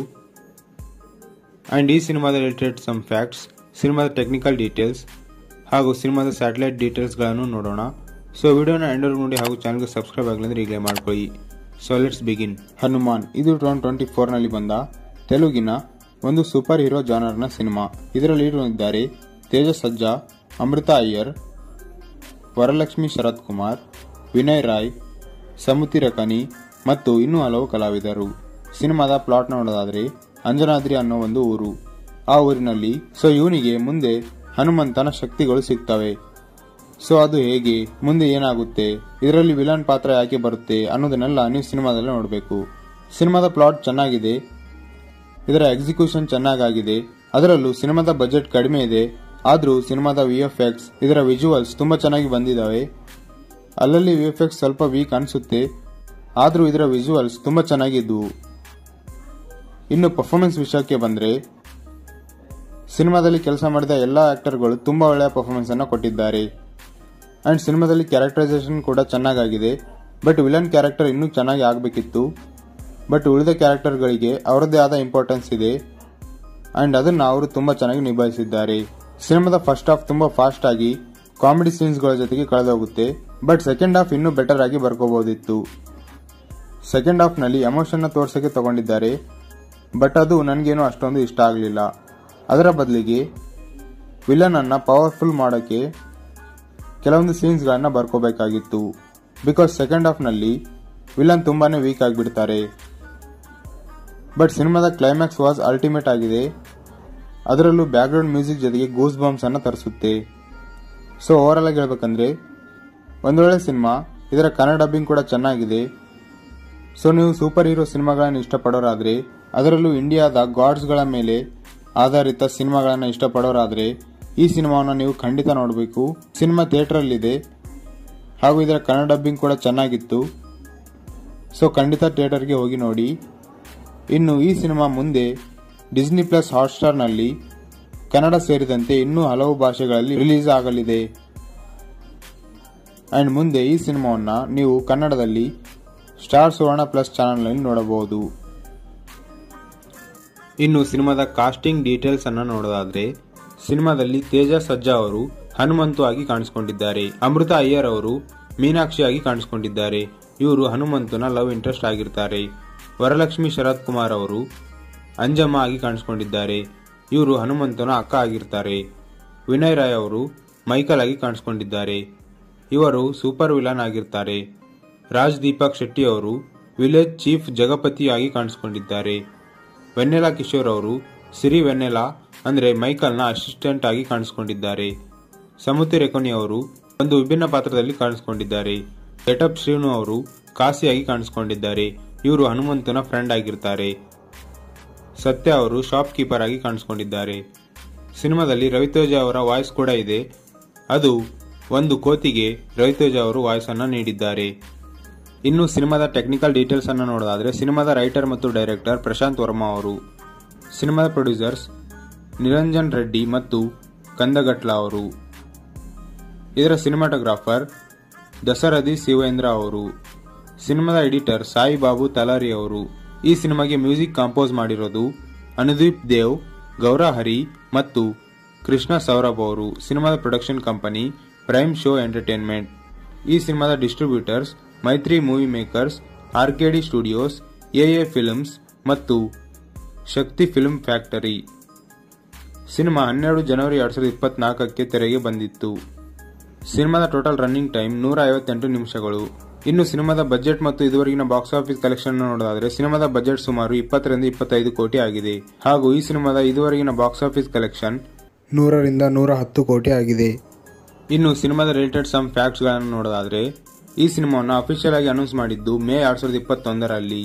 ಆ್ಯಂಡ್ ಈ ಸಿನಿಮಾದ ರಿಲೇಟೆಡ್ ಸಮ್ ಫ್ಯಾಕ್ಟ್ಸ್ ಸಿನಿಮಾದ ಟೆಕ್ನಿಕಲ್ ಡೀಟೇಲ್ಸ್ ಹಾಗೂ ಸಿನಿಮಾದ ಸ್ಯಾಟಲೈಟ್ ಡೀಟೇಲ್ಸ್ಗಳನ್ನು ನೋಡೋಣ ಸೊ ವಿಡಿಯೋನ ಎಂಡರ್ ನೋಡಿ ಹಾಗೂ ಚಾನಲ್ಗೆ ಸಬ್ಸ್ಕ್ರೈಬ್ ಆಗಲಿದ್ರೆ ಈಗಲೇ ಮಾಡ್ಕೊಳ್ಳಿ ಸೊ ಲೆಟ್ಸ್ ಬಿಗಿನ್ ಹನುಮಾನ್ ಇದು ಟೂ ಟ್ವೆಂಟಿ ಫೋರ್ನಲ್ಲಿ ಬಂದ ತೆಲುಗಿನ ಒಂದು ಸೂಪರ್ ಹೀರೋ ಜಾನರ್ನ ಸಿನಿಮಾ ಇದರಲ್ಲಿ ಇದ್ದಾರೆ ತೇಜಸ್ ಸಜ್ಜಾ ಅಮೃತ ಅಯ್ಯರ್ ವರಲಕ್ಷ್ಮಿ ಶರತ್ ಕುಮಾರ್ ವಿನಯ್ ರಾಯ್ ಸಮುತಿ ರಕನಿ ಮತ್ತು ಇನ್ನೂ ಹಲವು ಕಲಾವಿದರು ಸಿನಿಮಾದ ಪ್ಲಾಟ್ ನೋಡೋದಾದ್ರೆ ಅಂಜನಾದ್ರಿ ಅನ್ನೋ ಒಂದು ಊರು ಆ ಊರಿನಲ್ಲಿ ಸೊ ಇವನಿಗೆ ಮುಂದೆ ಹನುಮಂತನ ಶಕ್ತಿಗಳು ಸಿಗ್ತವೆ ಸೊ ಅದು ಹೇಗೆ ಮುಂದೆ ಏನಾಗುತ್ತೆ ಇದರಲ್ಲಿ ವಿಲನ್ ಪಾತ್ರ ಯಾಕೆ ಬರುತ್ತೆ ಅನ್ನೋದನ್ನೆಲ್ಲ ನೀವು ಸಿನಿಮಾದಲ್ಲಿ ನೋಡಬೇಕು ಸಿನಿಮಾದ ಪ್ಲಾಟ್ ಚೆನ್ನಾಗಿದೆ ಇದರ ಎಕ್ಸಿಕ್ಯೂಷನ್ ಚೆನ್ನಾಗಾಗಿದೆ ಅದರಲ್ಲೂ ಸಿನಿಮಾದ ಬಜೆಟ್ ಕಡಿಮೆ ಇದೆ ಆದರೂ ಸಿನಿಮಾದ ವಿ ಎಫ್ ಎಕ್ಸ್ ಇದರ ವಿಜುವಲ್ಸ್ ತುಂಬಾ ಚೆನ್ನಾಗಿ ಬಂದಿದ್ದಾವೆ ಅಲ್ಲಲ್ಲಿ ವಿ ಎಫ್ ಎಕ್ಸ್ ಸ್ವಲ್ಪ ವೀಕ್ ಅನಿಸುತ್ತೆ ಆದರೂ ಇದರ ವಿಜುವಲ್ಸ್ ತುಂಬಾ ಚೆನ್ನಾಗಿದ್ದವು ಇನ್ನು ಪರ್ಫಾರ್ಮೆನ್ಸ್ ವಿಷಯಕ್ಕೆ ಬಂದರೆ ಸಿನಿಮಾದಲ್ಲಿ ಕೆಲಸ ಮಾಡಿದ ಎಲ್ಲ ಆಕ್ಟರ್ಗಳು ತುಂಬಾ ಒಳ್ಳೆಯ ಪರ್ಫಾರ್ಮೆನ್ಸ್ ಅನ್ನು ಕೊಟ್ಟಿದ್ದಾರೆ ಅಂಡ್ ಸಿನಿಮಾದಲ್ಲಿ ಕ್ಯಾರೆಕ್ಟರೈಸೇಷನ್ ಕೂಡ ಚೆನ್ನಾಗಾಗಿದೆ ಬಟ್ ವಿಲನ್ ಕ್ಯಾರೆಕ್ಟರ್ ಇನ್ನೂ ಚೆನ್ನಾಗಿ ಆಗಬೇಕಿತ್ತು ಬಟ್ ಉಳಿದ ಕ್ಯಾರೆಕ್ಟರ್ಗಳಿಗೆ ಅವರದ್ದೇ ಆದ ಇಂಪಾರ್ಟೆನ್ಸ್ ಇದೆ ಅಂಡ್ ಅದನ್ನ ಅವರು ತುಂಬಾ ಚೆನ್ನಾಗಿ ನಿಭಾಯಿಸಿದ್ದಾರೆ ಸಿನಿಮಾದ ಫಸ್ಟ್ ಹಾಫ್ ತುಂಬಾ ಫಾಸ್ಟ್ ಆಗಿ ಕಾಮಿಡಿ ಸೀನ್ಸ್ಗಳ ಜೊತೆಗೆ ಕಳೆದೋಗುತ್ತೆ ಬಟ್ ಸೆಕೆಂಡ್ ಹಾಫ್ ಇನ್ನೂ ಬೆಟರ್ ಆಗಿ ಬರ್ಕೋಬಹುದಿತ್ತು ಸೆಕೆಂಡ್ ಹಾಫ್ ನಲ್ಲಿ ಎಮೋಷನ್ ತೋರ್ಸಕ್ಕೆ ತಗೊಂಡಿದ್ದಾರೆ ಬಟ್ ಅದು ನನಗೇನು ಅಷ್ಟೊಂದು ಇಷ್ಟ ಆಗಲಿಲ್ಲ ಅದರ ಬದಲಿಗೆ ವಿಲನ್ ಅನ್ನ ಪವರ್ಫುಲ್ ಮಾಡೋಕ್ಕೆ ಕೆಲವೊಂದು ಸೀನ್ಸ್ಗಳನ್ನ ಬರ್ಕೋಬೇಕಾಗಿತ್ತು ಬಿಕಾಸ್ ಸೆಕೆಂಡ್ ಹಾಫ್ ನಲ್ಲಿ ವಿಲನ್ ತುಂಬಾನೇ ವೀಕ್ ಆಗಿಬಿಡ್ತಾರೆ ಬಟ್ ಸಿನಿಮಾದ ಕ್ಲೈಮ್ಯಾಕ್ಸ್ ವಾಸ್ ಅಲ್ಟಿಮೇಟ್ ಆಗಿದೆ ಅದರಲ್ಲೂ ಬ್ಯಾಕ್ಗ್ರೌಂಡ್ ಮ್ಯೂಸಿಕ್ ಜೊತೆಗೆ ಗೂಸ್ ಬಾಂಬ್ಸ್ ಅನ್ನ ತರಿಸುತ್ತೆ ಸೊ ಓವರ್ ಆಗಿ ಹೇಳ್ಬೇಕಂದ್ರೆ ಒಂದೊಳ್ಳೆ ಸಿನಿಮಾ ಇದರ ಕನ್ನಡ ಡಬ್ಬಿಂಗ್ ಕೂಡ ಚೆನ್ನಾಗಿದೆ ಸೊ ನೀವು ಸೂಪರ್ ಹೀರೋ ಸಿನಿಮಾಗಳನ್ನು ಇಷ್ಟಪಡೋರಾದ್ರೆ ಅದರಲ್ಲೂ ಇಂಡಿಯಾದ ಗಾಡ್ಸ್ಗಳ ಮೇಲೆ ಆಧಾರಿತ ಸಿನಿಮಾಗಳನ್ನು ಇಷ್ಟಪಡೋರಾದ್ರೆ ಈ ಸಿನಿಮಾವನ್ನು ನೀವು ಖಂಡಿತ ನೋಡಬೇಕು ಸಿನಿಮಾ ಥಿಯೇಟರಲ್ಲಿದೆ ಹಾಗೂ ಇದರ ಕನ್ನಡ ಡಬ್ಬಿಂಗ್ ಕೂಡ ಚೆನ್ನಾಗಿತ್ತು ಸೊ ಖಂಡಿತ ಥಿಯೇಟರ್ಗೆ ಹೋಗಿ ನೋಡಿ ಇನ್ನು ಈ ಸಿನಿಮಾ ಮುಂದೆ ಡಿಸ್ನಿ ಪ್ಲಸ್ ಹಾಟ್ಸ್ಟಾರ್ನಲ್ಲಿ ಕನ್ನಡ ಸೇರಿದಂತೆ ಇನ್ನೂ ಹಲವು ಭಾಷೆಗಳಲ್ಲಿ ರಿಲೀಸ್ ಆಗಲಿದೆ ಅಂಡ್ ಮುಂದೆ ಈ ಸಿನಿಮಾವನ್ನು ನೀವು ಕನ್ನಡದಲ್ಲಿ ಸ್ಟಾರ್ ಸುವರ್ಣ ಪ್ಲಸ್ ಚಾನಲ್ನಲ್ಲಿ ನೋಡಬಹುದು ಇನ್ನು ಸಿನಿಮಾದ ಕಾಸ್ಟಿಂಗ್ ಡೀಟೇಲ್ಸ್ ಅನ್ನ ನೋಡೋದಾದ್ರೆ ಸಿನಿಮಾದಲ್ಲಿ ತೇಜ ಸಜ್ಜಾ ಅವರು ಹನುಮಂತು ಆಗಿ ಕಾಣಿಸಿಕೊಂಡಿದ್ದಾರೆ ಅಮೃತ ಅಯ್ಯರ್ ಅವರು ಮೀನಾಕ್ಷಿ ಆಗಿ ಕಾಣಿಸಿಕೊಂಡಿದ್ದಾರೆ ಇವರು ಹನುಮಂತನ ಲವ್ ಇಂಟ್ರೆಸ್ಟ್ ಆಗಿರ್ತಾರೆ ವರಲಕ್ಷ್ಮಿ ಶರತ್ ಕುಮಾರ್ ಅವರು ಅಂಜಮ್ಮ ಆಗಿ ಕಾಣಿಸಿಕೊಂಡಿದ್ದಾರೆ ಇವರು ಹನುಮಂತನ ಅಕ್ಕ ಆಗಿರ್ತಾರೆ ವಿನಯ್ ರಾಯ್ ಅವರು ಮೈಕಲ್ ಆಗಿ ಕಾಣಿಸಿಕೊಂಡಿದ್ದಾರೆ ಇವರು ಸೂಪರ್ ವಿಲನ್ ಆಗಿರ್ತಾರೆ ರಾಜ್ ದೀಪಕ್ ಶೆಟ್ಟಿ ಅವರು ವಿಲೇಜ್ ಚೀಫ್ ಜಗಪತಿಯಾಗಿ ಕಾಣಿಸಿಕೊಂಡಿದ್ದಾರೆ ವೆನ್ನೆಲಾ ಕಿಶೋರ್ ಅವರು ಸಿರಿ ವೆನ್ನೆಲಾ ಅಂದ್ರೆ ಮೈಕಲ್ನ ಅಸಿಸ್ಟೆಂಟ್ ಆಗಿ ಕಾಣಿಸಿಕೊಂಡಿದ್ದಾರೆ ಸಮುತಿ ರೆಕೊನಿ ಅವರು ಒಂದು ವಿಭಿನ್ನ ಪಾತ್ರದಲ್ಲಿ ಕಾಣಿಸಿಕೊಂಡಿದ್ದಾರೆ ಗೆಟಪ್ ಶ್ರೀನು ಅವರು ಕಾಸಿಯಾಗಿ ಕಾಣಿಸಿಕೊಂಡಿದ್ದಾರೆ ಇವರು ಹನುಮಂತನ ಫ್ರೆಂಡ್ ಆಗಿರ್ತಾರೆ ಸತ್ಯ ಅವರು ಶಾಪ್ ಕೀಪರ್ ಆಗಿ ಕಾಣಿಸಿಕೊಂಡಿದ್ದಾರೆ ಸಿನಿಮಾದಲ್ಲಿ ರವಿತೇಜ ಅವರ ವಾಯ್ಸ್ ಕೂಡ ಇದೆ ಅದು ಒಂದು ಕೋತಿಗೆ ರವಿತೇಜ ಅವರು ವಾಯ್ಸ್ ಅನ್ನ ನೀಡಿದ್ದಾರೆ ಇನ್ನು ಸಿನಿಮಾದ ಟೆಕ್ನಿಕಲ್ ಡೀಟೇಲ್ಸ್ ಅನ್ನು ನೋಡೋದಾದ್ರೆ ಸಿನಿಮಾದ ರೈಟರ್ ಮತ್ತು ಡೈರೆಕ್ಟರ್ ಪ್ರಶಾಂತ್ ವರ್ಮಾ ಅವರು ಸಿನಿಮಾದ ಪ್ರೊಡ್ಯೂಸರ್ಸ್ ನಿರಂಜನ್ ರೆಡ್ಡಿ ಮತ್ತು ಕಂದಗಟ್ಲ ಅವರು ಇದರ ಸಿನಿಮಾಟೋಗ್ರಾಫರ್ ದಸರಥಿ ಶಿವೇಂದ್ರ ಅವರು ಸಿನಿಮಾದ ಎಡಿಟರ್ ಸಾಯಿ ಬಾಬು ತಲಾರಿ ಅವರು ಈ ಸಿನಿಮಾಗೆ ಮ್ಯೂಸಿಕ್ ಕಂಪೋಸ್ ಮಾಡಿರೋದು ಅನುದೀಪ್ ದೇವ್ ಗೌರಾ ಹರಿ ಮತ್ತು ಕೃಷ್ಣ ಸೌರಭ್ ಅವರು ಸಿನಿಮಾದ production company prime show entertainment ಈ ಸಿನಿಮಾದ distributors Mythri movie makers RKD studios AA films ಮತ್ತು ಶಕ್ತಿ ಫಿಲ್ಮ್ ಫ್ಯಾಕ್ಟರಿ ಸಿನಿಮಾ ಹನ್ನೆರಡು ಜನವರಿ ಎರಡ್ ಸಾವಿರದ ಇಪ್ಪತ್ನಾಲ್ಕಕ್ಕೆ ತೆರೆಗೆ ಬಂದಿತ್ತು ಸಿನಿಮಾದ ಟೋಟಲ್ ರನ್ನಿಂಗ್ ಟೈಮ್ ನೂರ ಐವತ್ತೆಂಟು ನಿಮಿಷಗಳು ಇನ್ನು ಸಿನಿಮಾದ ಬಜೆಟ್ ಮತ್ತು ಇದುವರೆಗಿನ ಬಾಕ್ಸ್ ಆಫೀಸ್ ಕಲೆಕ್ಷನ್ ನೋಡೋದಾದ್ರೆ ಸಿನಿಮಾದ ಬಜೆಟ್ ಸುಮಾರು ಇಪ್ಪತ್ತರಿಂದ ಇಪ್ಪತ್ತೈದು ಕೋಟಿ ಆಗಿದೆ ಹಾಗೂ ಈ ಸಿನಿಮಾದ ಇದುವರೆಗಿನ ಬಾಕ್ಸ್ ಆಫೀಸ್ ಕಲೆಕ್ಷನ್ ನೂರರಿಂದ ನೂರ ಹತ್ತು ಕೋಟಿ ಆಗಿದೆ ಇನ್ನು ಸಿನಿಮಾದ ರಿಲೇಟೆಡ್ ಸಮ್ ಫ್ಯಾಕ್ಟ್ಸ್ಗಳನ್ನು ನೋಡೋದಾದ್ರೆ ಈ ಸಿನಿಮಾವನ್ನು ಅಫಿಷಿಯಲ್ ಆಗಿ ಅನೌನ್ಸ್ ಮಾಡಿದ್ದು ಮೇ ಎರಡ್ ಸಾವಿರದ ಇಪ್ಪತ್ತೊಂದರಲ್ಲಿ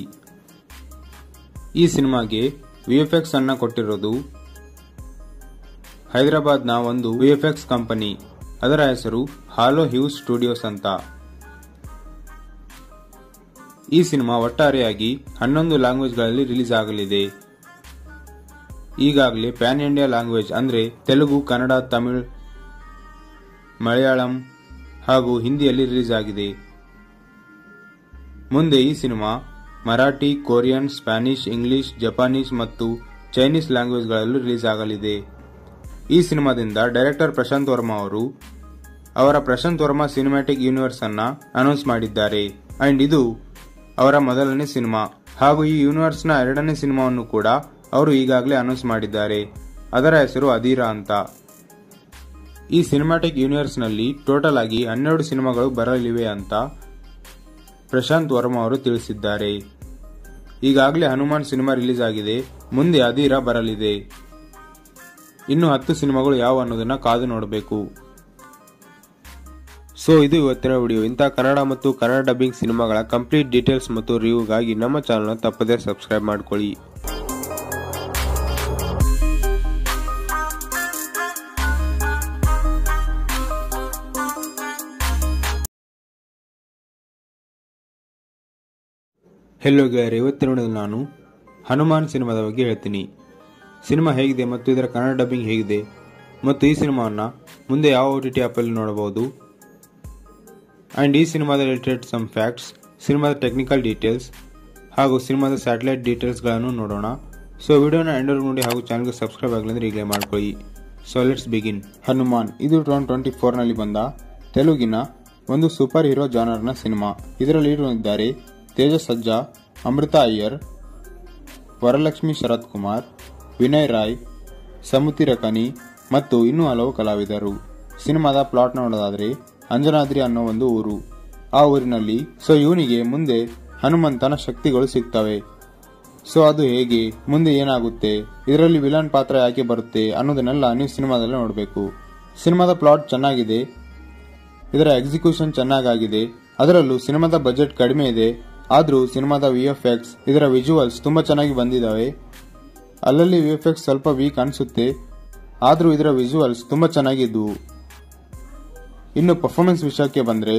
ಈ ಸಿನಿಮಾಗೆ ವಿಎಫ್ಎಕ್ಸ್ ಅನ್ನ ಕೊಟ್ಟಿರೋದು ಹೈದರಾಬಾದ್ನ ಒಂದು ವಿಎಫ್ಎಕ್ಸ್ ಕಂಪನಿ ಅದರ ಹೆಸರು ಹಾಲೋ ಹ್ಯೂಸ್ ಸ್ಟುಡಿಯೋಸ್ ಅಂತ ಈ ಸಿನಿಮಾ ಒಟ್ಟಾರೆಯಾಗಿ ಹನ್ನೊಂದು ಲ್ಯಾಂಗ್ವೇಜ್ಗಳಲ್ಲಿ ರಿಲೀಸ್ ಆಗಲಿದೆ ಈಗಾಗಲೇ ಪ್ಯಾನ್ ಇಂಡಿಯಾ ಲ್ಯಾಂಗ್ವೇಜ್ ಅಂದ್ರೆ ತೆಲುಗು ಕನ್ನಡ ತಮಿಳ್ ಮಲಯಾಳಂ ಹಾಗೂ ಹಿಂದಿಯಲ್ಲಿ ರಿಲೀಸ್ ಆಗಿದೆ ಮುಂದೆ ಈ cinema Marathi Korean Spanish English Japanese ಮತ್ತು ಚೈನೀಸ್ ಲ್ಯಾಂಗ್ವೇಜ್ಗಳಲ್ಲೂ ರಿಲೀಸ್ ಆಗಲಿದೆ ಈ ಸಿನಿಮಾದಿಂದ ಡೈರೆಕ್ಟರ್ ಪ್ರಶಾಂತ್ ವರ್ಮಾ ಅವರು ಅವರ ಪ್ರಶಾಂತ್ ವರ್ಮಾ ಸಿನಿಮ್ಯಾಟಿಕ್ ಯೂನಿವರ್ಸ್ ಅನ್ನ ಅನೌನ್ಸ್ ಮಾಡಿದ್ದಾರೆ ಅಂಡ್ ಇದು ಅವರ ಮೊದಲನೇ ಸಿನಿಮಾ ಹಾಗೂ ಈ ಯೂನಿವರ್ಸ್ ನ ಎರಡನೇ ಸಿನಿಮಾವನ್ನು ಕೂಡ ಅವರು ಈಗಾಗಲೇ ಅನೌನ್ಸ್ ಮಾಡಿದ್ದಾರೆ ಅದರ ಹೆಸರು ಅಧೀರಾ ಅಂತ ಈ ಸಿನಿಮ್ಯಾಟಿಕ್ ಯೂನಿವರ್ಸ್ ನಲ್ಲಿ ಟೋಟಲ್ ಆಗಿ ಹನ್ನೆರಡು ಸಿನಿಮಾಗಳು ಬರಲಿವೆ ಅಂತ ಪ್ರಶಾಂತ್ ವರ್ಮಾ ಅವರು ತಿಳಿಸಿದ್ದಾರೆ ಈಗಾಗಲೇ ಹನುಮಾನ್ ಸಿನಿಮಾ ರಿಲೀಸ್ ಆಗಿದೆ ಮುಂದೆ ಅಧೀರ ಬರಲಿದೆ ಇನ್ನು ಹತ್ತು ಸಿನಿಮಾಗಳು ಯಾವ ಅನ್ನೋದನ್ನ ಕಾದು ನೋಡಬೇಕು ಸೊ ಇದು ಇವತ್ತಿನ ವಿಡಿಯೋ ಇಂಥ ಕನ್ನಡ ಮತ್ತು ಕನ್ನಡ ಡಬ್ಬಿಂಗ್ ಸಿನಿಮಾಗಳ ಕಂಪ್ಲೀಟ್ ಡೀಟೇಲ್ಸ್ ಮತ್ತು ರಿವ್ಯೂಗಾಗಿ ನಮ್ಮ ಚಾನಲ್ನ ತಪ್ಪದೇ ಸಬ್ಸ್ಕ್ರೈಬ್ ಮಾಡ್ಕೊಳ್ಳಿ ಹೆಲೋ ಗೆಳೆಯರೆ ಇವತ್ತಿನ ವಿಡಿಯೋದಲ್ಲಿ ನಾನು ಹನುಮಾನ್ ಸಿನಿಮಾದ ಬಗ್ಗೆ ಹೇಳ್ತೀನಿ ಸಿನಿಮಾ ಹೇಗಿದೆ ಮತ್ತು ಇದರ ಕನ್ನಡ ಡಬ್ಬಿಂಗ್ ಹೇಗಿದೆ ಮತ್ತು ಈ ಸಿನಿಮಾವನ್ನು ಮುಂದೆ ಯಾವ ಓ ಟಿ ಟಿ ಆ್ಯಪಲ್ಲಿ ನೋಡಬಹುದು ಆ್ಯಂಡ್ ಈ ಸಿನಿಮಾದ ರಿಲೇಟೆಡ್ ಸಮ್ ಫ್ಯಾಕ್ಟ್ಸ್ ಸಿನಿಮಾದ ಟೆಕ್ನಿಕಲ್ ಡೀಟೇಲ್ಸ್ ಹಾಗೂ ಸಿನಿಮಾದ ಸ್ಯಾಟಲೈಟ್ ಡೀಟೇಲ್ಸ್ಗಳನ್ನು ನೋಡೋಣ ಸೊ ವಿಡಿಯೋನ ಎಂಡರ್ ನೋಡಿ ಹಾಗೂ ಚಾನಲ್ಗೆ ಸಬ್ಸ್ಕ್ರೈಬ್ ಆಗಲಿಂದ್ರೆ ಈಗಲೇ ಮಾಡ್ಕೊಳ್ಳಿ ಸೊ ಲೆಟ್ಸ್ ಬಿಗಿನ್ ಹನುಮಾನ್ ಇದು ಟೂ ಟ್ವೆಂಟಿ ಫೋರ್ನಲ್ಲಿ ಬಂದ ತೆಲುಗಿನ ಒಂದು ಸೂಪರ್ ಹೀರೋ ಜಾನರ್ನ ಸಿನಿಮಾ ಇದರಲ್ಲಿ ಇದ್ದಾರೆ ತೇಜಸ್ ಸಜ್ಜಾ ಅಮೃತ ಅಯ್ಯರ್ ವರಲಕ್ಷ್ಮಿ ಶರತ್ ಕುಮಾರ್ ವಿನಯ್ ರಾಯ್ ಸಮುತಿ ರಕನಿ ಮತ್ತು ಇನ್ನೂ ಹಲವು ಕಲಾವಿದರು ಸಿನಿಮಾದ ಪ್ಲಾಟ್ ನೋಡೋದಾದ್ರೆ ಅಂಜನಾದ್ರಿ ಅನ್ನೋ ಒಂದು ಊರು ಆ ಊರಿನಲ್ಲಿ ಸೊ ಇವನಿಗೆ ಮುಂದೆ ಹನುಮಂತನ ಶಕ್ತಿಗಳು ಸಿಗ್ತವೆ ಸೊ ಅದು ಹೇಗೆ ಮುಂದೆ ಏನಾಗುತ್ತೆ ಇದರಲ್ಲಿ ವಿಲನ್ ಪಾತ್ರ ಯಾಕೆ ಬರುತ್ತೆ ಅನ್ನೋದನ್ನೆಲ್ಲ ನೀವು ಸಿನಿಮಾದಲ್ಲಿ ನೋಡಬೇಕು ಸಿನಿಮಾದ ಪ್ಲಾಟ್ ಚೆನ್ನಾಗಿದೆ ಇದರ ಎಕ್ಸಿಕ್ಯೂಷನ್ ಚೆನ್ನಾಗಾಗಿದೆ ಅದರಲ್ಲೂ ಸಿನಿಮಾದ ಬಜೆಟ್ ಕಡಿಮೆ ಇದೆ ಆದರೂ ಸಿನಿಮಾದ ವಿ ಎಫ್ ಎಕ್ಸ್ ಇದರ ವಿಜುವಲ್ಸ್ ತುಂಬಾ ಚೆನ್ನಾಗಿ ಬಂದಿದ್ದಾವೆ ಅಲ್ಲಲ್ಲಿ ವಿ ಎಫ್ ಎಕ್ಸ್ ಸ್ವಲ್ಪ ವೀಕ್ ಅನಿಸುತ್ತೆ ಆದರೂ ಇದರ ವಿಜುವಲ್ಸ್ ತುಂಬಾ ಚೆನ್ನಾಗಿದ್ದವು ಇನ್ನು ಪರ್ಫಾರ್ಮೆನ್ಸ್ ವಿಷಯಕ್ಕೆ ಬಂದರೆ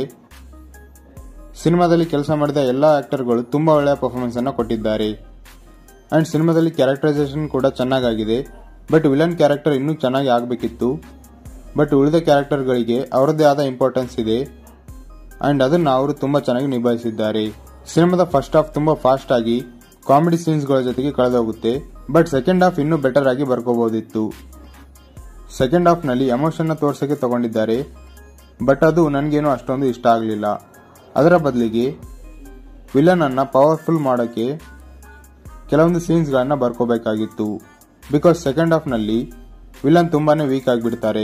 ಸಿನಿಮಾದಲ್ಲಿ ಕೆಲಸ ಮಾಡಿದ ಎಲ್ಲ ಆಕ್ಟರ್ಗಳು ತುಂಬಾ ಒಳ್ಳೆಯ ಪರ್ಫಾರ್ಮೆನ್ಸ್ ಅನ್ನು ಕೊಟ್ಟಿದ್ದಾರೆ ಅಂಡ್ ಸಿನಿಮಾದಲ್ಲಿ ಕ್ಯಾರೆಕ್ಟರೈಸೇಷನ್ ಕೂಡ ಚೆನ್ನಾಗಾಗಿದೆ ಬಟ್ ವಿಲನ್ ಕ್ಯಾರೆಕ್ಟರ್ ಇನ್ನೂ ಚೆನ್ನಾಗಿ ಆಗಬೇಕಿತ್ತು ಬಟ್ ಉಳಿದ ಕ್ಯಾರೆಕ್ಟರ್ಗಳಿಗೆ ಅವರದ್ದೇ ಆದ ಇಂಪಾರ್ಟೆನ್ಸ್ ಇದೆ ಅಂಡ್ ಅದನ್ನ ಅವರು ತುಂಬಾ ಚೆನ್ನಾಗಿ ನಿಭಾಯಿಸಿದ್ದಾರೆ ಸಿನಿಮಾದ ಫಸ್ಟ್ ಹಾಫ್ ತುಂಬಾ ಫಾಸ್ಟ್ ಆಗಿ ಕಾಮಿಡಿ ಸೀನ್ಸ್ಗಳ ಜೊತೆಗೆ ಕಳೆದೋಗುತ್ತೆ ಬಟ್ ಸೆಕೆಂಡ್ ಹಾಫ್ ಇನ್ನೂ ಬೆಟರ್ ಆಗಿ ಬರ್ಕೋಬಹುದಿತ್ತು ಸೆಕೆಂಡ್ ಹಾಫ್ ನಲ್ಲಿ ಎಮೋಷನ್ ತೋರ್ಸಕ್ಕೆ ತಗೊಂಡಿದ್ದಾರೆ ಬಟ್ ಅದು ನನಗೇನು ಅಷ್ಟೊಂದು ಇಷ್ಟ ಆಗಲಿಲ್ಲ ಅದರ ಬದಲಿಗೆ ವಿಲನ್ ಅನ್ನ ಪವರ್ಫುಲ್ ಮಾಡೋಕ್ಕೆ ಕೆಲವೊಂದು ಸೀನ್ಸ್ಗಳನ್ನ ಬರ್ಕೋಬೇಕಾಗಿತ್ತು ಬಿಕಾಸ್ ಸೆಕೆಂಡ್ ಹಾಫ್ ನಲ್ಲಿ ವಿಲನ್ ತುಂಬಾನೇ ವೀಕ್ ಆಗಿಬಿಡ್ತಾರೆ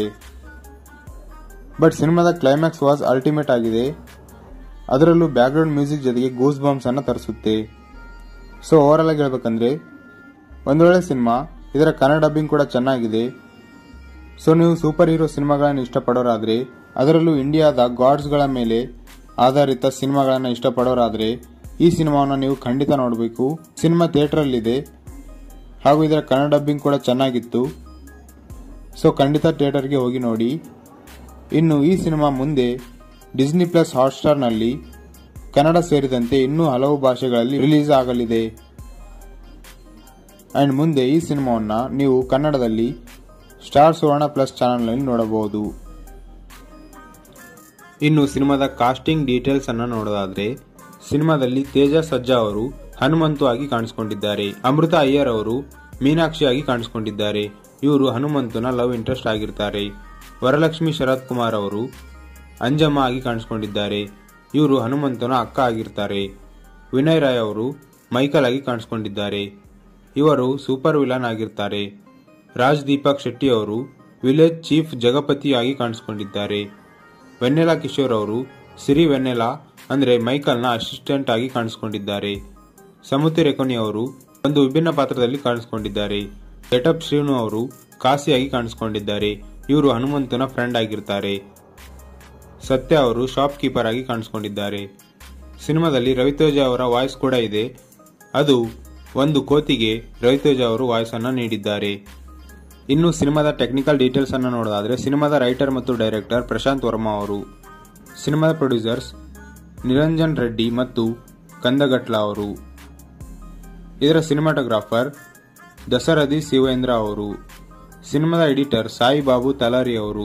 ಬಟ್ ಸಿನಿಮಾದ ಕ್ಲೈಮ್ಯಾಕ್ಸ್ ವಾಸ್ ಅಲ್ಟಿಮೇಟ್ ಆಗಿದೆ ಅದರಲ್ಲೂ ಬ್ಯಾಕ್ಗ್ರೌಂಡ್ ಮ್ಯೂಸಿಕ್ ಜೊತೆಗೆ ಗೂಸ್ ಬಾಂಬ್ಸ್ ಅನ್ನ ತರಿಸುತ್ತೆ ಸೊ ಓವರಾಲ್ ಆಗಿ ಹೇಳ್ಬೇಕಂದ್ರೆ ಒಂದೊಳ್ಳೆ ಸಿನಿಮಾ ಇದರ ಕನ್ನಡ ಡಬ್ಬಿಂಗ್ ಕೂಡ ಚೆನ್ನಾಗಿದೆ ಸೊ ನೀವು ಸೂಪರ್ ಹೀರೋ ಸಿನಿಮಾಗಳನ್ನು ಇಷ್ಟಪಡೋರಾದ್ರೆ ಅದರಲ್ಲೂ ಇಂಡಿಯಾದ ಗಾಡ್ಸ್ಗಳ ಮೇಲೆ ಆಧಾರಿತ ಸಿನಿಮಾಗಳನ್ನು ಇಷ್ಟಪಡೋರಾದ್ರೆ ಈ ಸಿನಿಮಾವನ್ನು ನೀವು ಖಂಡಿತ ನೋಡಬೇಕು ಸಿನಿಮಾ ಥಿಯೇಟರಲ್ಲಿದೆ ಹಾಗೂ ಇದರ ಕನ್ನಡ ಡಬ್ಬಿಂಗ್ ಕೂಡ ಚೆನ್ನಾಗಿತ್ತು ಸೊ ಖಂಡಿತ ಥಿಯೇಟರ್ಗೆ ಹೋಗಿ ನೋಡಿ ಇನ್ನು ಈ ಸಿನಿಮಾ ಮುಂದೆ ಡಿಸ್ನಿ ಪ್ಲಸ್ ಹಾಟ್ಸ್ಟಾರ್ನಲ್ಲಿ ಕನ್ನಡ ಸೇರಿದಂತೆ ಇನ್ನೂ ಹಲವು ಭಾಷೆಗಳಲ್ಲಿ ರಿಲೀಸ್ ಆಗಲಿದೆ ಅಂಡ್ ಮುಂದೆ ಈ ಸಿನಿಮಾವನ್ನ ನೀವು ಕನ್ನಡದಲ್ಲಿ ಸ್ಟಾರ್ ಸುವರ್ಣ ಪ್ಲಸ್ ಚಾನೆಲ್ನಲ್ಲಿ ನೋಡಬಹುದು ಇನ್ನು ಸಿನಿಮಾದ ಕಾಸ್ಟಿಂಗ್ ಡೀಟೇಲ್ಸ್ ಅನ್ನ ನೋಡೋದಾದ್ರೆ ಸಿನಿಮಾದಲ್ಲಿ ತೇಜ ಸಜ್ಜಾ ಅವರು ಹನುಮಂತು ಆಗಿ ಕಾಣಿಸಿಕೊಂಡಿದ್ದಾರೆ ಅಮೃತ ಅಯ್ಯರ್ ಅವರು ಮೀನಾಕ್ಷಿ ಆಗಿ ಕಾಣಿಸಿಕೊಂಡಿದ್ದಾರೆ ಇವರು ಹನುಮಂತನ ಲವ್ ಇಂಟ್ರೆಸ್ಟ್ ಆಗಿರ್ತಾರೆ ವರಲಕ್ಷ್ಮಿ ಶರತ್ ಕುಮಾರ್ ಅವರು ಅಂಜಮ್ಮ ಆಗಿ ಕಾಣಿಸಿಕೊಂಡಿದ್ದಾರೆ ಇವರು ಹನುಮಂತನ ಅಕ್ಕ ಆಗಿರ್ತಾರೆ ವಿನಯ್ ರಾಯ್ ಅವರು ಮೈಕಲ್ ಆಗಿ ಕಾಣಿಸಿಕೊಂಡಿದ್ದಾರೆ ಇವರು ಸೂಪರ್ ವಿಲನ್ ಆಗಿರ್ತಾರೆ ರಾಜ್ ದೀಪಕ್ ಶೆಟ್ಟಿ ಅವರು ವಿಲೇಜ್ ಚೀಫ್ ಜಗಪತಿ ಆಗಿ ಕಾಣಿಸಿಕೊಂಡಿದ್ದಾರೆ ವೆನ್ನೆಲಾ ಕಿಶೋರ್ ಅವರು ಸಿರಿ ವೆನ್ನೆಲಾ ಅಂದ್ರೆ ಮೈಕಲ್ನ ಅಸಿಸ್ಟೆಂಟ್ ಆಗಿ ಕಾಣಿಸಿಕೊಂಡಿದ್ದಾರೆ ಸಮುತಿ ರೆಕೊನಿ ಅವರು ಒಂದು ವಿಭಿನ್ನ ಪಾತ್ರದಲ್ಲಿ ಕಾಣಿಸಿಕೊಂಡಿದ್ದಾರೆ ಗೆಟಪ್ ಶ್ರೀನು ಅವರು ಕಾಸಿಯಾಗಿ ಕಾಣಿಸಿಕೊಂಡಿದ್ದಾರೆ ಇವರು ಹನುಮಂತನ ಫ್ರೆಂಡ್ ಆಗಿರ್ತಾರೆ ಸತ್ಯ ಅವರು ಶಾಪ್ ಕೀಪರ್ ಆಗಿ ಕಾಣಿಸಿಕೊಂಡಿದ್ದಾರೆ ಸಿನಿಮಾದಲ್ಲಿ ರವಿತೇಜ ಅವರ ವಾಯ್ಸ್ ಕೂಡ ಇದೆ ಅದು ಒಂದು ಕೋತಿಗೆ ರವಿತೇಜ ಅವರು ವಾಯ್ಸ್ ಅನ್ನ ನೀಡಿದ್ದಾರೆ ಇನ್ನು ಸಿನಿಮಾದ ಟೆಕ್ನಿಕಲ್ ಡೀಟೇಲ್ಸ್ ಅನ್ನು ನೋಡೋದಾದ್ರೆ ಸಿನಿಮಾದ ರೈಟರ್ ಮತ್ತು ಡೈರೆಕ್ಟರ್ ಪ್ರಶಾಂತ್ ವರ್ಮಾ ಅವರು ಸಿನಿಮಾದ ಪ್ರೊಡ್ಯೂಸರ್ಸ್ ನಿರಂಜನ್ ರೆಡ್ಡಿ ಮತ್ತು ಕಂದಗಟ್ಲ ಅವರು ಇದರ ಸಿನಿಮಾಟೋಗ್ರಾಫರ್ ದಸರಥಿ ಶಿವೇಂದ್ರ ಅವರು ಸಿನಿಮಾದ ಎಡಿಟರ್ ಸಾಯಿ ಬಾಬು ತಲಾರಿ ಅವರು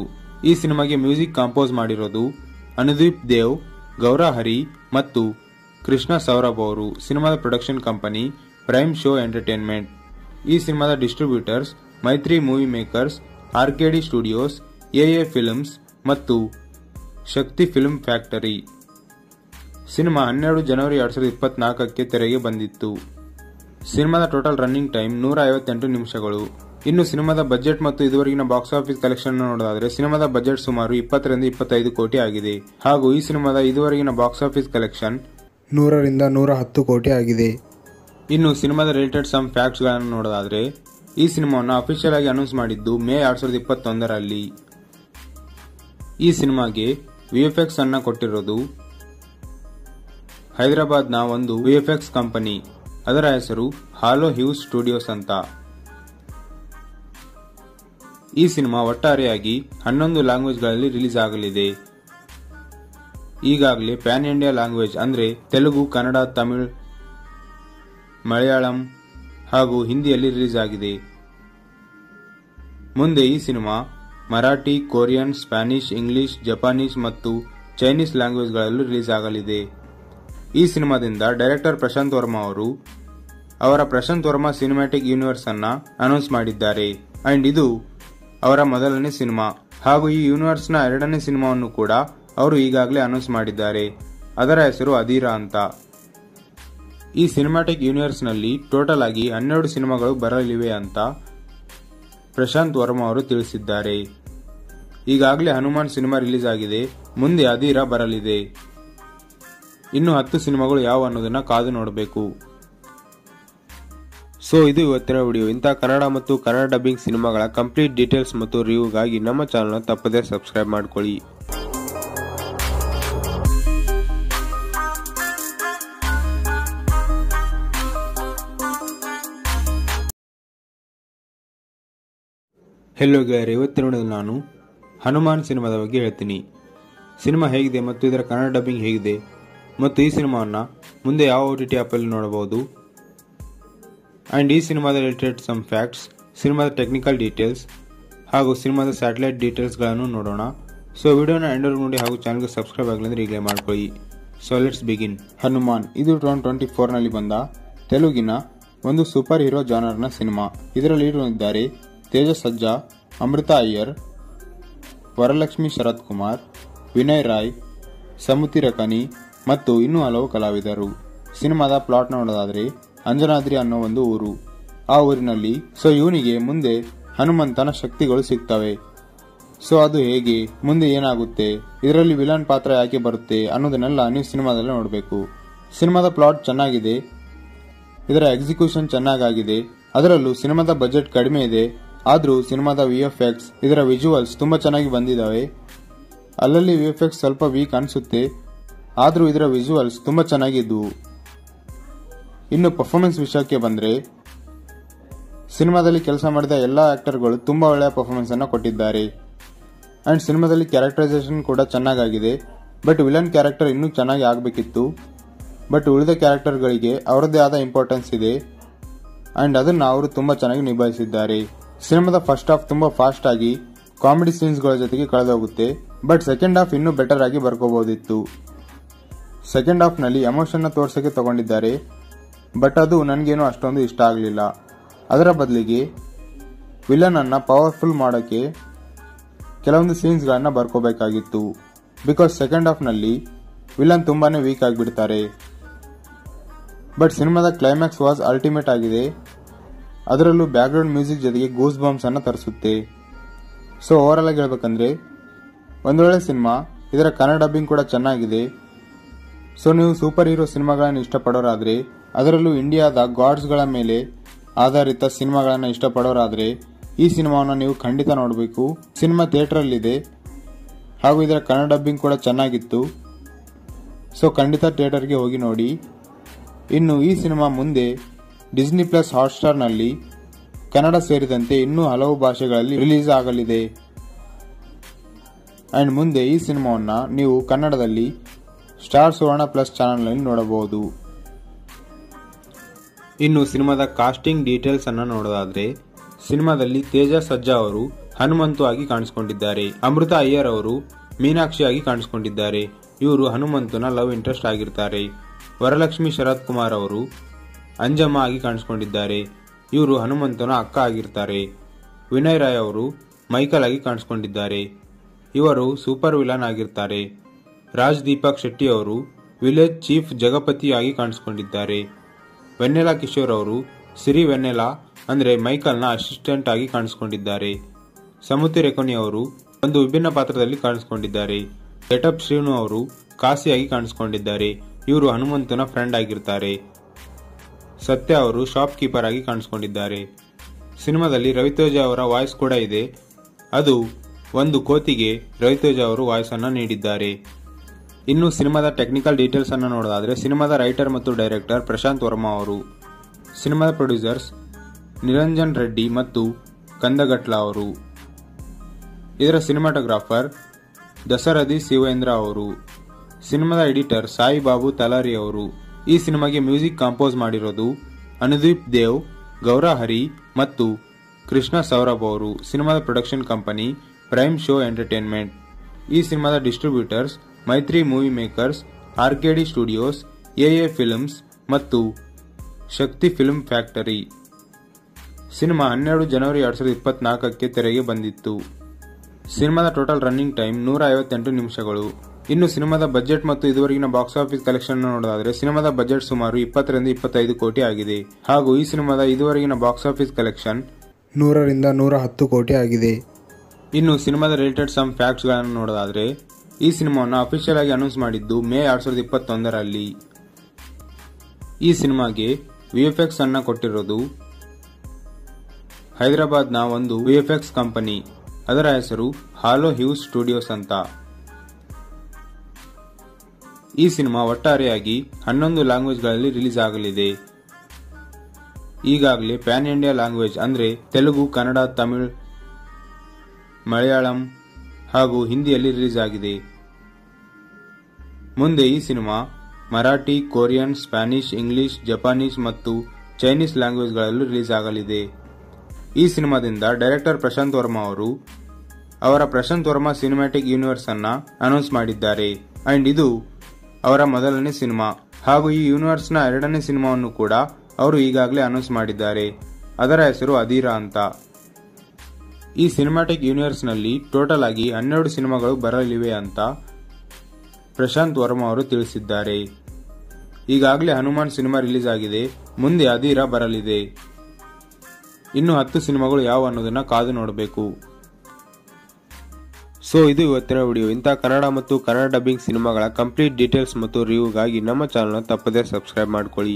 ಈ ಸಿನಿಮಾಗೆ ಮ್ಯೂಸಿಕ್ ಕಾಂಪೋಸ್ ಮಾಡಿರೋದು ಅನುದೀಪ್ ದೇವ್ ಗೌರ ಹರಿ ಮತ್ತು ಕೃಷ್ಣ ಸೌರಭ್ ಅವರು ಸಿನಿಮಾದ production company prime show entertainment ಈ ಸಿನಿಮಾದ distributors Mythri movie makers RKD studios AA films ಮತ್ತು ಶಕ್ತಿ ಫಿಲ್ಮ್ ಫ್ಯಾಕ್ಟರಿ ಸಿನಿಮಾ ಹನ್ನೆರಡು ಜನವರಿ ಎರಡ್ ಸಾವಿರದ ಇಪ್ಪತ್ನಾಲ್ಕಕ್ಕೆ ತೆರೆಗೆ ಬಂದಿತ್ತು ಸಿನಿಮಾದ ಟೋಟಲ್ ರನ್ನಿಂಗ್ ಟೈಮ್ ನೂರ ಐವತ್ತೆಂಟು ನಿಮಿಷಗಳು ಇನ್ನು ಸಿನಿಮಾದ ಬಜೆಟ್ ಮತ್ತು ಇದುವರೆಗಿನ ಬಾಕ್ಸ್ ಆಫೀಸ್ ಕಲೆಕ್ಷನ್ ನೋಡೋದಾದ್ರೆ ಸಿನಿಮಾದ ಬಜೆಟ್ ಸುಮಾರು ಇಪ್ಪತ್ತರಿಂದ ಇಪ್ಪತ್ತೈದು ಕೋಟಿ ಆಗಿದೆ ಹಾಗೂ ಈ ಸಿನಿಮಾದ ಇದುವರೆಗಿನ ಬಾಕ್ಸ್ ಆಫೀಸ್ ಕಲೆಕ್ಷನ್ ನೂರರಿಂದ ನೂರ ಹತ್ತು ಕೋಟಿ ಆಗಿದೆ ಇನ್ನು ಸಿನಿಮಾದ ರಿಲೇಟೆಡ್ ಸಮ್ ಫ್ಯಾಕ್ಟ್ಸ್ ಗಳನ್ನು ನೋಡೋದಾದ್ರೆ ಈ ಸಿನಿಮಾವನ್ನು ಅಫಿಷಿಯಲ್ ಆಗಿ ಅನೌನ್ಸ್ ಮಾಡಿದ್ದು ಮೇ ಎರಡ್ ಸಾವಿರದ ಇಪ್ಪತ್ತೊಂದರಲ್ಲಿ ಈ ಸಿನಿಮಾಗೆ ವಿಎಫ್ಎಕ್ಸ್ ಅನ್ನ ಕೊಟ್ಟಿರೋದು ಹೈದರಾಬಾದ್ನ ಒಂದು ವಿಎಫ್ಎಕ್ಸ್ ಕಂಪನಿ ಅದರ ಹೆಸರು ಹಾಲೋ ಹ್ಯೂಸ್ ಸ್ಟುಡಿಯೋಸ್ ಅಂತ ಈ ಸಿನಿಮಾ ಒಟ್ಟಾರೆಯಾಗಿ ಹನ್ನೊಂದು ಲ್ಯಾಂಗ್ವೇಜ್ಗಳಲ್ಲಿ ರಿಲೀಸ್ ಆಗಲಿದೆ ಈಗಾಗಲೇ ಪ್ಯಾನ್ ಇಂಡಿಯಾ ಲ್ಯಾಂಗ್ವೇಜ್ ಅಂದ್ರೆ ತೆಲುಗು ಕನ್ನಡ ತಮಿಳ್ ಮಲಯಾಳಂ ಹಾಗೂ ಹಿಂದಿಯಲ್ಲಿ ರಿಲೀಸ್ ಆಗಿದೆ ಮುಂದೆ ಈ cinema Marathi Korean Spanish English Japanese ಮತ್ತು ಚೈನೀಸ್ ಲ್ಯಾಂಗ್ವೇಜ್ಗಳಲ್ಲೂ ರಿಲೀಸ್ ಆಗಲಿದೆ ಈ ಸಿನಿಮಾದಿಂದ ಡೈರೆಕ್ಟರ್ ಪ್ರಶಾಂತ್ ವರ್ಮಾ ಅವರು ಅವರ ಪ್ರಶಾಂತ್ ವರ್ಮಾ ಸಿನಿಮ್ಯಾಟಿಕ್ ಯೂನಿವರ್ಸ್ ಅನ್ನ ಅನೌನ್ಸ್ ಮಾಡಿದ್ದಾರೆ ಅಂಡ್ ಇದು ಅವರ ಮೊದಲನೇ ಸಿನಿಮಾ ಹಾಗೂ ಈ ಯೂನಿವರ್ಸ್ ನ ಎರಡನೇ ಸಿನಿಮಾವನ್ನು ಕೂಡ ಅವರು ಈಗಾಗಲೇ ಅನೌನ್ಸ್ ಮಾಡಿದ್ದಾರೆ ಅದರ ಹೆಸರು ಅಧೀರಾ ಅಂತ ಈ ಸಿನಿಮ್ಯಾಟಿಕ್ ಯೂನಿವರ್ಸ್ ನಲ್ಲಿ ಟೋಟಲ್ ಆಗಿ ಹನ್ನೆರಡು ಸಿನಿಮಾಗಳು ಬರಲಿವೆ ಅಂತ ಪ್ರಶಾಂತ್ ವರ್ಮಾ ಅವರು ತಿಳಿಸಿದ್ದಾರೆ ಈಗಾಗಲೇ ಹನುಮಾನ್ ಸಿನಿಮಾ ರಿಲೀಸ್ ಆಗಿದೆ ಮುಂದೆ ಅಧೀರಾ ಬರಲಿದೆ ಇನ್ನು ಹತ್ತು ಸಿನಿಮಾಗಳು ಯಾವ ಅನ್ನೋದನ್ನ ಕಾದು ನೋಡಬೇಕು ಸೊ ಇದು ಇವತ್ತಿನ ವಿಡಿಯೋ ಇಂಥ ಕನ್ನಡ ಮತ್ತು ಕನ್ನಡ ಡಬ್ಬಿಂಗ್ ಸಿನಿಮಾಗಳ ಕಂಪ್ಲೀಟ್ ಡೀಟೇಲ್ಸ್ ಮತ್ತು ರಿವ್ಯೂಗಾಗಿ ನಮ್ಮ ಚಾನಲ್ನ ತಪ್ಪದೇ ಸಬ್ಸ್ಕ್ರೈಬ್ ಮಾಡ್ಕೊಳ್ಳಿ ಹೆಲೋ ಗೆಳೆಯರೆ ಇವತ್ತಿನ ವಿಡಿಯೋದಲ್ಲಿ ನಾನು ಹನುಮಾನ್ ಸಿನಿಮಾದ ಬಗ್ಗೆ ಹೇಳ್ತೀನಿ ಸಿನಿಮಾ ಹೇಗಿದೆ ಮತ್ತು ಇದರ ಕನ್ನಡ ಡಬ್ಬಿಂಗ್ ಹೇಗಿದೆ ಮತ್ತು ಈ ಸಿನಿಮಾವನ್ನು ಮುಂದೆ ಯಾವ ಓ ಟಿ ಟಿ ಆ್ಯಪಲ್ಲಿ ನೋಡಬಹುದು ಆ್ಯಂಡ್ ಈ ಸಿನಿಮಾದ ರಿಲೇಟೆಡ್ ಸಮ್ ಫ್ಯಾಕ್ಟ್ಸ್ ಸಿನಿಮಾದ ಟೆಕ್ನಿಕಲ್ ಡೀಟೇಲ್ಸ್ ಹಾಗೂ ಸಿನಿಮಾದ ಸ್ಯಾಟಲೈಟ್ ಡೀಟೇಲ್ಸ್ಗಳನ್ನು ನೋಡೋಣ ಸೊ ವಿಡಿಯೋನ ಎಂಡರ್ ನೋಡಿ ಹಾಗೂ ಚಾನಲ್ಗೆ ಸಬ್ಸ್ಕ್ರೈಬ್ ಆಗಲಿಂದ್ರೆ ಈಗಲೇ ಮಾಡ್ಕೊಳ್ಳಿ ಸೊ ಲೆಟ್ಸ್ ಬಿಗಿನ್ ಹನುಮಾನ್ ಇದು ಟೂ ಟ್ವೆಂಟಿ ಫೋರ್ನಲ್ಲಿ ಬಂದ ತೆಲುಗಿನ ಒಂದು ಸೂಪರ್ ಹೀರೋ ಜಾನರ್ನ ಸಿನಿಮಾ ಇದರಲ್ಲಿ ಇದ್ದಾರೆ ತೇಜ ಸಜ್ಜಾ ಅಮೃತ ಅಯ್ಯರ್ ವರಲಕ್ಷ್ಮಿ ಶರತ್ ಕುಮಾರ್ ವಿನಯ್ ರಾಯ್ ಸಮುತಿ ರಕನಿ ಮತ್ತು ಇನ್ನೂ ಹಲವು ಕಲಾವಿದರು ಸಿನಿಮಾದ ಪ್ಲಾಟ್ ನೋಡೋದಾದ್ರೆ ಅಂಜನಾದ್ರಿ ಅನ್ನೋ ಒಂದು ಊರು ಆ ಊರಿನಲ್ಲಿ ಸೊ ಇವನಿಗೆ ಮುಂದೆ ಹನುಮಂತನ ಶಕ್ತಿಗಳು ಸಿಗ್ತವೆ ಸೊ ಅದು ಹೇಗೆ ಮುಂದೆ ಏನಾಗುತ್ತೆ ಇದರಲ್ಲಿ ವಿಲನ್ ಪಾತ್ರ ಯಾಕೆ ಬರುತ್ತೆ ಅನ್ನೋದನ್ನೆಲ್ಲ ನೀವು ಸಿನಿಮಾದಲ್ಲಿ ನೋಡಬೇಕು ಸಿನಿಮಾದ ಪ್ಲಾಟ್ ಚೆನ್ನಾಗಿದೆ ಇದರ ಎಕ್ಸಿಕ್ಯೂಷನ್ ಚೆನ್ನಾಗಾಗಿದೆ ಅದರಲ್ಲೂ ಸಿನಿಮಾದ ಬಜೆಟ್ ಕಡಿಮೆ ಇದೆ ಆದರೂ ಸಿನಿಮಾದ ವಿ ಎಫ್ ಎಕ್ಸ್ ಇದರ ವಿಜುವಲ್ಸ್ ತುಂಬಾ ಚೆನ್ನಾಗಿ ಬಂದಿದ್ದಾವೆ ಅಲ್ಲಲ್ಲಿ ವಿ ಎಫ್ ಎಕ್ಸ್ ಸ್ವಲ್ಪ ವೀಕ್ ಅನಿಸುತ್ತೆ ಆದರೂ ಇದರ ವಿಜುವಲ್ಸ್ ತುಂಬಾ ಚೆನ್ನಾಗಿದ್ವು ಇನ್ನು ಪರ್ಫಾರ್ಮೆನ್ಸ್ ವಿಷಯಕ್ಕೆ ಬಂದ್ರೆ ಸಿನಿಮಾದಲ್ಲಿ ಕೆಲಸ ಮಾಡಿದ ಎಲ್ಲ ಆಕ್ಟರ್ಗಳು ತುಂಬಾ ಒಳ್ಳೆಯ ಪರ್ಫಾರ್ಮೆನ್ಸ್ ಅನ್ನು ಕೊಟ್ಟಿದ್ದಾರೆ ಅಂಡ್ ಸಿನಿಮಾದಲ್ಲಿ ಕ್ಯಾರೆಕ್ಟರೈಸೇಷನ್ ಕೂಡ ಚೆನ್ನಾಗಾಗಿದೆ ಬಟ್ ವಿಲನ್ ಕ್ಯಾರೆಕ್ಟರ್ ಇನ್ನೂ ಚೆನ್ನಾಗಿ ಆಗಬೇಕಿತ್ತು ಬಟ್ ಉಳಿದ ಕ್ಯಾರೆಕ್ಟರ್ಗಳಿಗೆ ಅವರದ್ದೇ ಆದ ಇಂಪಾರ್ಟೆನ್ಸ್ ಇದೆ ಅಂಡ್ ಅದನ್ನು ಅವರು ತುಂಬಾ ಚೆನ್ನಾಗಿ ನಿಭಾಯಿಸಿದ್ದಾರೆ ಸಿನಿಮಾದ ಫಸ್ಟ್ ಹಾಫ್ ತುಂಬಾ ಫಾಸ್ಟ್ ಆಗಿ ಕಾಮಿಡಿ ಸೀನ್ಸ್ಗಳ ಜೊತೆಗೆ ಕಳೆದೋಗುತ್ತೆ ಬಟ್ ಸೆಕೆಂಡ್ ಹಾಫ್ ಇನ್ನೂ ಬೆಟರ್ ಆಗಿ ಬರ್ಕೋಬಹುದಿತ್ತು ಸೆಕೆಂಡ್ ಹಾಫ್ ನಲ್ಲಿ ಎಮೋಷನ್ ತೋರ್ಸಕ್ಕೆ ತಗೊಂಡಿದ್ದಾರೆ ಬಟ್ ಅದು ನನಗೇನು ಅಷ್ಟೊಂದು ಇಷ್ಟ ಆಗಲಿಲ್ಲ ಅದರ ಬದಲಿಗೆ ವಿಲನ್ ಅನ್ನ ಪವರ್ಫುಲ್ ಮಾಡೋಕೆ ಕೆಲವೊಂದು ಸೀನ್ಸ್ಗಳನ್ನ ಬರ್ಕೋಬೇಕಾಗಿತ್ತು ಬಿಕಾಸ್ ಸೆಕೆಂಡ್ ಹಾಫ್ ನಲ್ಲಿ ವಿಲನ್ ತುಂಬಾನೇ ವೀಕ್ ಆಗಿಬಿಡ್ತಾರೆ ಬಟ್ ಸಿನಿಮಾದ ಕ್ಲೈಮ್ಯಾಕ್ಸ್ ವಾಸ್ ಅಲ್ಟಿಮೇಟ್ ಆಗಿದೆ ಅದರಲ್ಲೂ ಬ್ಯಾಕ್ಗ್ರೌಂಡ್ ಮ್ಯೂಸಿಕ್ ಜೊತೆಗೆ ಗೂಸ್ ಬಾಂಬ್ಸ್ ಅನ್ನ ತರಿಸುತ್ತೆ ಸೊ ಓವರ್ ಆಗಿ ಹೇಳ್ಬೇಕಂದ್ರೆ ಒಂದೊಳ್ಳೆ ಸಿನಿಮಾ ಇದರ ಕನ್ನಡ ಡಬ್ಬಿಂಗ್ ಕೂಡ ಚೆನ್ನಾಗಿದೆ ಸೊ ನೀವು ಸೂಪರ್ ಹೀರೋ ಸಿನಿಮಾಗಳನ್ನು ಇಷ್ಟಪಡೋರಾದ್ರೆ ಅದರಲ್ಲೂ ಇಂಡಿಯಾದ ಗಾಡ್ಸ್ಗಳ ಮೇಲೆ ಆಧಾರಿತ ಸಿನಿಮಾಗಳನ್ನು ಇಷ್ಟಪಡೋರಾದ್ರೆ ಈ ಸಿನಿಮಾವನ್ನು ನೀವು ಖಂಡಿತ ನೋಡಬೇಕು ಸಿನಿಮಾ ಥಿಯೇಟರಲ್ಲಿದೆ ಹಾಗೂ ಇದರ ಕನ್ನಡ ಡಬ್ಬಿಂಗ್ ಕೂಡ ಚೆನ್ನಾಗಿತ್ತು ಸೊ ಖಂಡಿತ ಥಿಯೇಟರ್ಗೆ ಹೋಗಿ ನೋಡಿ ಇನ್ನು ಈ ಸಿನಿಮಾ ಮುಂದೆ ಡಿಸ್ನಿ ಪ್ಲಸ್ ಹಾಟ್ಸ್ಟಾರ್ನಲ್ಲಿ ಕನ್ನಡ ಸೇರಿದಂತೆ ಇನ್ನೂ ಹಲವು ಭಾಷೆಗಳಲ್ಲಿ ರಿಲೀಸ್ ಆಗಲಿದೆ ಅಂಡ್ ಮುಂದೆ ಈ ಸಿನಿಮಾವನ್ನು ನೀವು ಕನ್ನಡದಲ್ಲಿ ಸ್ಟಾರ್ ಸುವರ್ಣ ಪ್ಲಸ್ ಚಾನಲ್ನಲ್ಲಿ ನೋಡಬಹುದು ಇನ್ನು ಸಿನಿಮಾದ ಕಾಸ್ಟಿಂಗ್ ಡೀಟೇಲ್ಸ್ ಅನ್ನು ನೋಡೋದಾದ್ರೆ ಸಿನಿಮಾದಲ್ಲಿ ತೇಜ ಸಜ್ಜಾ ಅವರು ಹನುಮಂತು ಆಗಿ ಕಾಣಿಸಿಕೊಂಡಿದ್ದಾರೆ ಅಮೃತ ಅಯ್ಯರ್ ಅವರು ಮೀನಾಕ್ಷಿ ಆಗಿ ಕಾಣಿಸಿಕೊಂಡಿದ್ದಾರೆ ಇವರು ಹನುಮಂತನ ಲವ್ ಇಂಟ್ರೆಸ್ಟ್ ಆಗಿರ್ತಾರೆ ವರಲಕ್ಷ್ಮಿ ಶರತ್ ಕುಮಾರ್ ಅವರು ಅಂಜಮ್ಮ ಆಗಿ ಕಾಣಿಸಿಕೊಂಡಿದ್ದಾರೆ ಇವರು ಹನುಮಂತನ ಅಕ್ಕ ಆಗಿರ್ತಾರೆ ವಿನಯ್ ರಾಯ್ ಅವರು ಮೈಕಲ್ ಆಗಿ ಕಾಣಿಸಿಕೊಂಡಿದ್ದಾರೆ ಇವರು ಸೂಪರ್ ವಿಲನ್ ಆಗಿರ್ತಾರೆ ರಾಜ್ ದೀಪಕ್ ಶೆಟ್ಟಿ ಅವರು ವಿಲೇಜ್ ಚೀಫ್ ಜಗಪತಿ ಆಗಿ ಕಾಣಿಸಿಕೊಂಡಿದ್ದಾರೆ ವೆನ್ನೆಲಾ ಕಿಶೋರ್ ಅವರು ಸಿರಿ ವೆನ್ನೆಲಾ ಅಂದ್ರೆ ಮೈಕಲ್ನ ಅಸಿಸ್ಟೆಂಟ್ ಆಗಿ ಕಾಣಿಸಿಕೊಂಡಿದ್ದಾರೆ ಸಮುತಿ ರೆಕೊನಿ ಅವರು ಒಂದು ವಿಭಿನ್ನ ಪಾತ್ರದಲ್ಲಿ ಕಾಣಿಸಿಕೊಂಡಿದ್ದಾರೆ ಗೆಟಪ್ ಶ್ರೀನು ಅವರು ಕಾಸಿಯಾಗಿ ಕಾಣಿಸಿಕೊಂಡಿದ್ದಾರೆ ಇವರು ಹನುಮಂತನ ಫ್ರೆಂಡ್ ಆಗಿರ್ತಾರೆ ಸತ್ಯ ಅವರು ಶಾಪ್ ಕೀಪರ್ ಆಗಿ ಕಾಣಿಸಿಕೊಂಡಿದ್ದಾರೆ ಸಿನಿಮಾದಲ್ಲಿ ರವಿತೇಜ ಅವರ ವಾಯ್ಸ್ ಕೂಡ ಇದೆ ಅದು ಒಂದು ಕೋತಿಗೆ ರವಿತೇಜ ಅವರು ವಾಯ್ಸ್ ಅನ್ನು ನೀಡಿದ್ದಾರೆ ಇನ್ನು ಸಿನಿಮಾದ ಟೆಕ್ನಿಕಲ್ ಡೀಟೇಲ್ಸ್ ಅನ್ನು ನೋಡೋದಾದ್ರೆ ಸಿನಿಮಾದ ರೈಟರ್ ಮತ್ತು ಡೈರೆಕ್ಟರ್ ಪ್ರಶಾಂತ್ ವರ್ಮಾ ಅವರು ಸಿನಿಮಾದ ಪ್ರೊಡ್ಯೂಸರ್ಸ್ ನಿರಂಜನ್ ರೆಡ್ಡಿ ಮತ್ತು ಕಂದಗಟ್ಲ ಅವರು ಇದರ ಸಿನಿಮಾಟೋಗ್ರಾಫರ್ ದಸರಥಿ ಶಿವೇಂದ್ರ ಅವರು ಸಿನಿಮಾದ ಎಡಿಟರ್ ಸಾಯಿ ಬಾಬು ತಲಾರಿ ಅವರು ಈ ಸಿನಿಮಾಗೆ ಮ್ಯೂಸಿಕ್ ಕಾಂಪೋಸ್ ಮಾಡಿರೋದು ಅನುದೀಪ್ ದೇವ್ ಗೌರಹರಿ ಮತ್ತು ಕೃಷ್ಣ ಸೌರಭ್ ಅವರು ಸಿನಿಮಾದ production company prime show entertainment ಈ ಸಿನಿಮಾದ distributors Mythri movie makers RKD studios AA films ಮತ್ತು ಶಕ್ತಿ ಫಿಲ್ಮ್ ಫ್ಯಾಕ್ಟರಿ ಸಿನಿಮಾ ಹನ್ನೆರಡು ಜನವರಿ ಎರಡ್ ಸಾವಿರದ ಇಪ್ಪತ್ನಾಲ್ಕಕ್ಕೆ ತೆರೆಗೆ ಬಂದಿತ್ತು ಸಿನಿಮಾದ ಟೋಟಲ್ ರನ್ನಿಂಗ್ ಟೈಮ್ ನೂರ ಐವತ್ತೆಂಟು ನಿಮಿಷಗಳು ಇನ್ನು ಸಿನಿಮಾದ ಬಜೆಟ್ ಮತ್ತು ಇದುವರೆಗಿನ ಬಾಕ್ಸ್ ಆಫೀಸ್ ಕಲೆಕ್ಷನ್ ನೋಡೋದಾದ್ರೆ ಸಿನಿಮಾದ ಬಜೆಟ್ ಸುಮಾರು ಇಪ್ಪತ್ತರಿಂದ ಇಪ್ಪತ್ತೈದು ಕೋಟಿ ಆಗಿದೆ ಹಾಗೂ ಈ ಸಿನಿಮಾದ ಇದುವರೆಗಿನ ಬಾಕ್ಸ್ ಆಫೀಸ್ ಕಲೆಕ್ಷನ್ ನೂರರಿಂದ ನೂರ ಹತ್ತು ಕೋಟಿ ಆಗಿದೆ ಇನ್ನು ಸಿನಿಮಾದ ರಿಲೇಟೆಡ್ ಸಮ್ ಫ್ಯಾಕ್ಟ್ಸ್ ಗಳನ್ನು ನೋಡೋದಾದ್ರೆ ಈ ಸಿನಿಮಾವನ್ನು ಅಫಿಷಿಯಲ್ ಆಗಿ ಅನೌನ್ಸ್ ಮಾಡಿದ್ದು ಮೇ ಎರಡ್ ಸಾವಿರದ ಇಪ್ಪತ್ತೊಂದರಲ್ಲಿ ಈ ಸಿನಿಮಾಗೆ ವಿಎಫ್ಎಕ್ಸ್ ಅನ್ನ ಕೊಟ್ಟಿರೋದು ಹೈದರಾಬಾದ್ನ ಒಂದು ವಿಎಫ್ಎಕ್ಸ್ ಕಂಪನಿ ಅದರ ಹೆಸರು ಹಾಲೋ ಹ್ಯೂಸ್ ಸ್ಟುಡಿಯೋಸ್ ಅಂತ ಈ ಸಿನಿಮಾ ಒಟ್ಟಾರೆಯಾಗಿ ಹನ್ನೊಂದು ಲ್ಯಾಂಗ್ವೇಜ್ಗಳಲ್ಲಿ ರಿಲೀಸ್ ಆಗಲಿದೆ ಈಗಾಗಲೇ ಪ್ಯಾನ್ ಇಂಡಿಯಾ ಲ್ಯಾಂಗ್ವೇಜ್ ಅಂದ್ರೆ ತೆಲುಗು ಕನ್ನಡ ತಮಿಳ್ ಮಲಯಾಳಂ ಹಾಗೂ ಹಿಂದಿಯಲ್ಲಿ ರಿಲೀಸ್ ಆಗಿದೆ ಮುಂದೆ ಈ cinema Marathi Korean Spanish English Japanese ಮತ್ತು ಚೈನೀಸ್ ಲ್ಯಾಂಗ್ವೇಜ್ಗಳಲ್ಲೂ ರಿಲೀಸ್ ಆಗಲಿದೆ ಈ ಸಿನಿಮಾದಿಂದ ಡೈರೆಕ್ಟರ್ ಪ್ರಶಾಂತ್ ವರ್ಮಾ ಅವರು ಅವರ ಪ್ರಶಾಂತ್ ವರ್ಮಾ ಸಿನಿಮ್ಯಾಟಿಕ್ ಯೂನಿವರ್ಸ್ ಅನ್ನ ಅನೌನ್ಸ್ ಮಾಡಿದ್ದಾರೆ ಅಂಡ್ ಇದು ಅವರ ಮೊದಲನೇ ಸಿನಿಮಾ ಹಾಗೂ ಈ ಯೂನಿವರ್ಸ್ ನ ಎರಡನೇ ಸಿನಿಮಾವನ್ನು ಕೂಡ ಅವರು ಈಗಾಗಲೇ ಅನೌನ್ಸ್ ಮಾಡಿದ್ದಾರೆ ಅದರ ಹೆಸರು ಅಧೀರಾ ಅಂತ ಈ ಸಿನಿಮ್ಯಾಟಿಕ್ ಯೂನಿವರ್ಸ್ ನಲ್ಲಿ ಟೋಟಲ್ ಆಗಿ ಹನ್ನೆರಡು ಸಿನಿಮಾಗಳು ಬರಲಿವೆ ಅಂತ ಪ್ರಶಾಂತ್ ವರ್ಮಾ ಅವರು ತಿಳಿಸಿದ್ದಾರೆ ಈಗಾಗಲೇ ಹನುಮಾನ್ ಸಿನಿಮಾ ರಿಲೀಸ್ ಆಗಿದೆ ಮುಂದೆ ಅಧೀರಾ ಬರಲಿದೆ ಇನ್ನು ಹತ್ತು ಸಿನಿಮಾಗಳು ಯಾವ ಅನ್ನೋದನ್ನ ಕಾದು ನೋಡಬೇಕು ಸೊ ಇದು ಇವತ್ತಿನ ವಿಡಿಯೋ ಇಂಥ ಕನ್ನಡ ಮತ್ತು ಕನ್ನಡ ಡಬ್ಬಿಂಗ್ ಸಿನಿಮಾಗಳ ಕಂಪ್ಲೀಟ್ ಡೀಟೇಲ್ಸ್ ಮತ್ತು ರಿವ್ಯೂಗಾಗಿ ನಮ್ಮ ಚಾನಲ್ನ ತಪ್ಪದೇ ಸಬ್ಸ್ಕ್ರೈಬ್ ಮಾಡ್ಕೊಳ್ಳಿ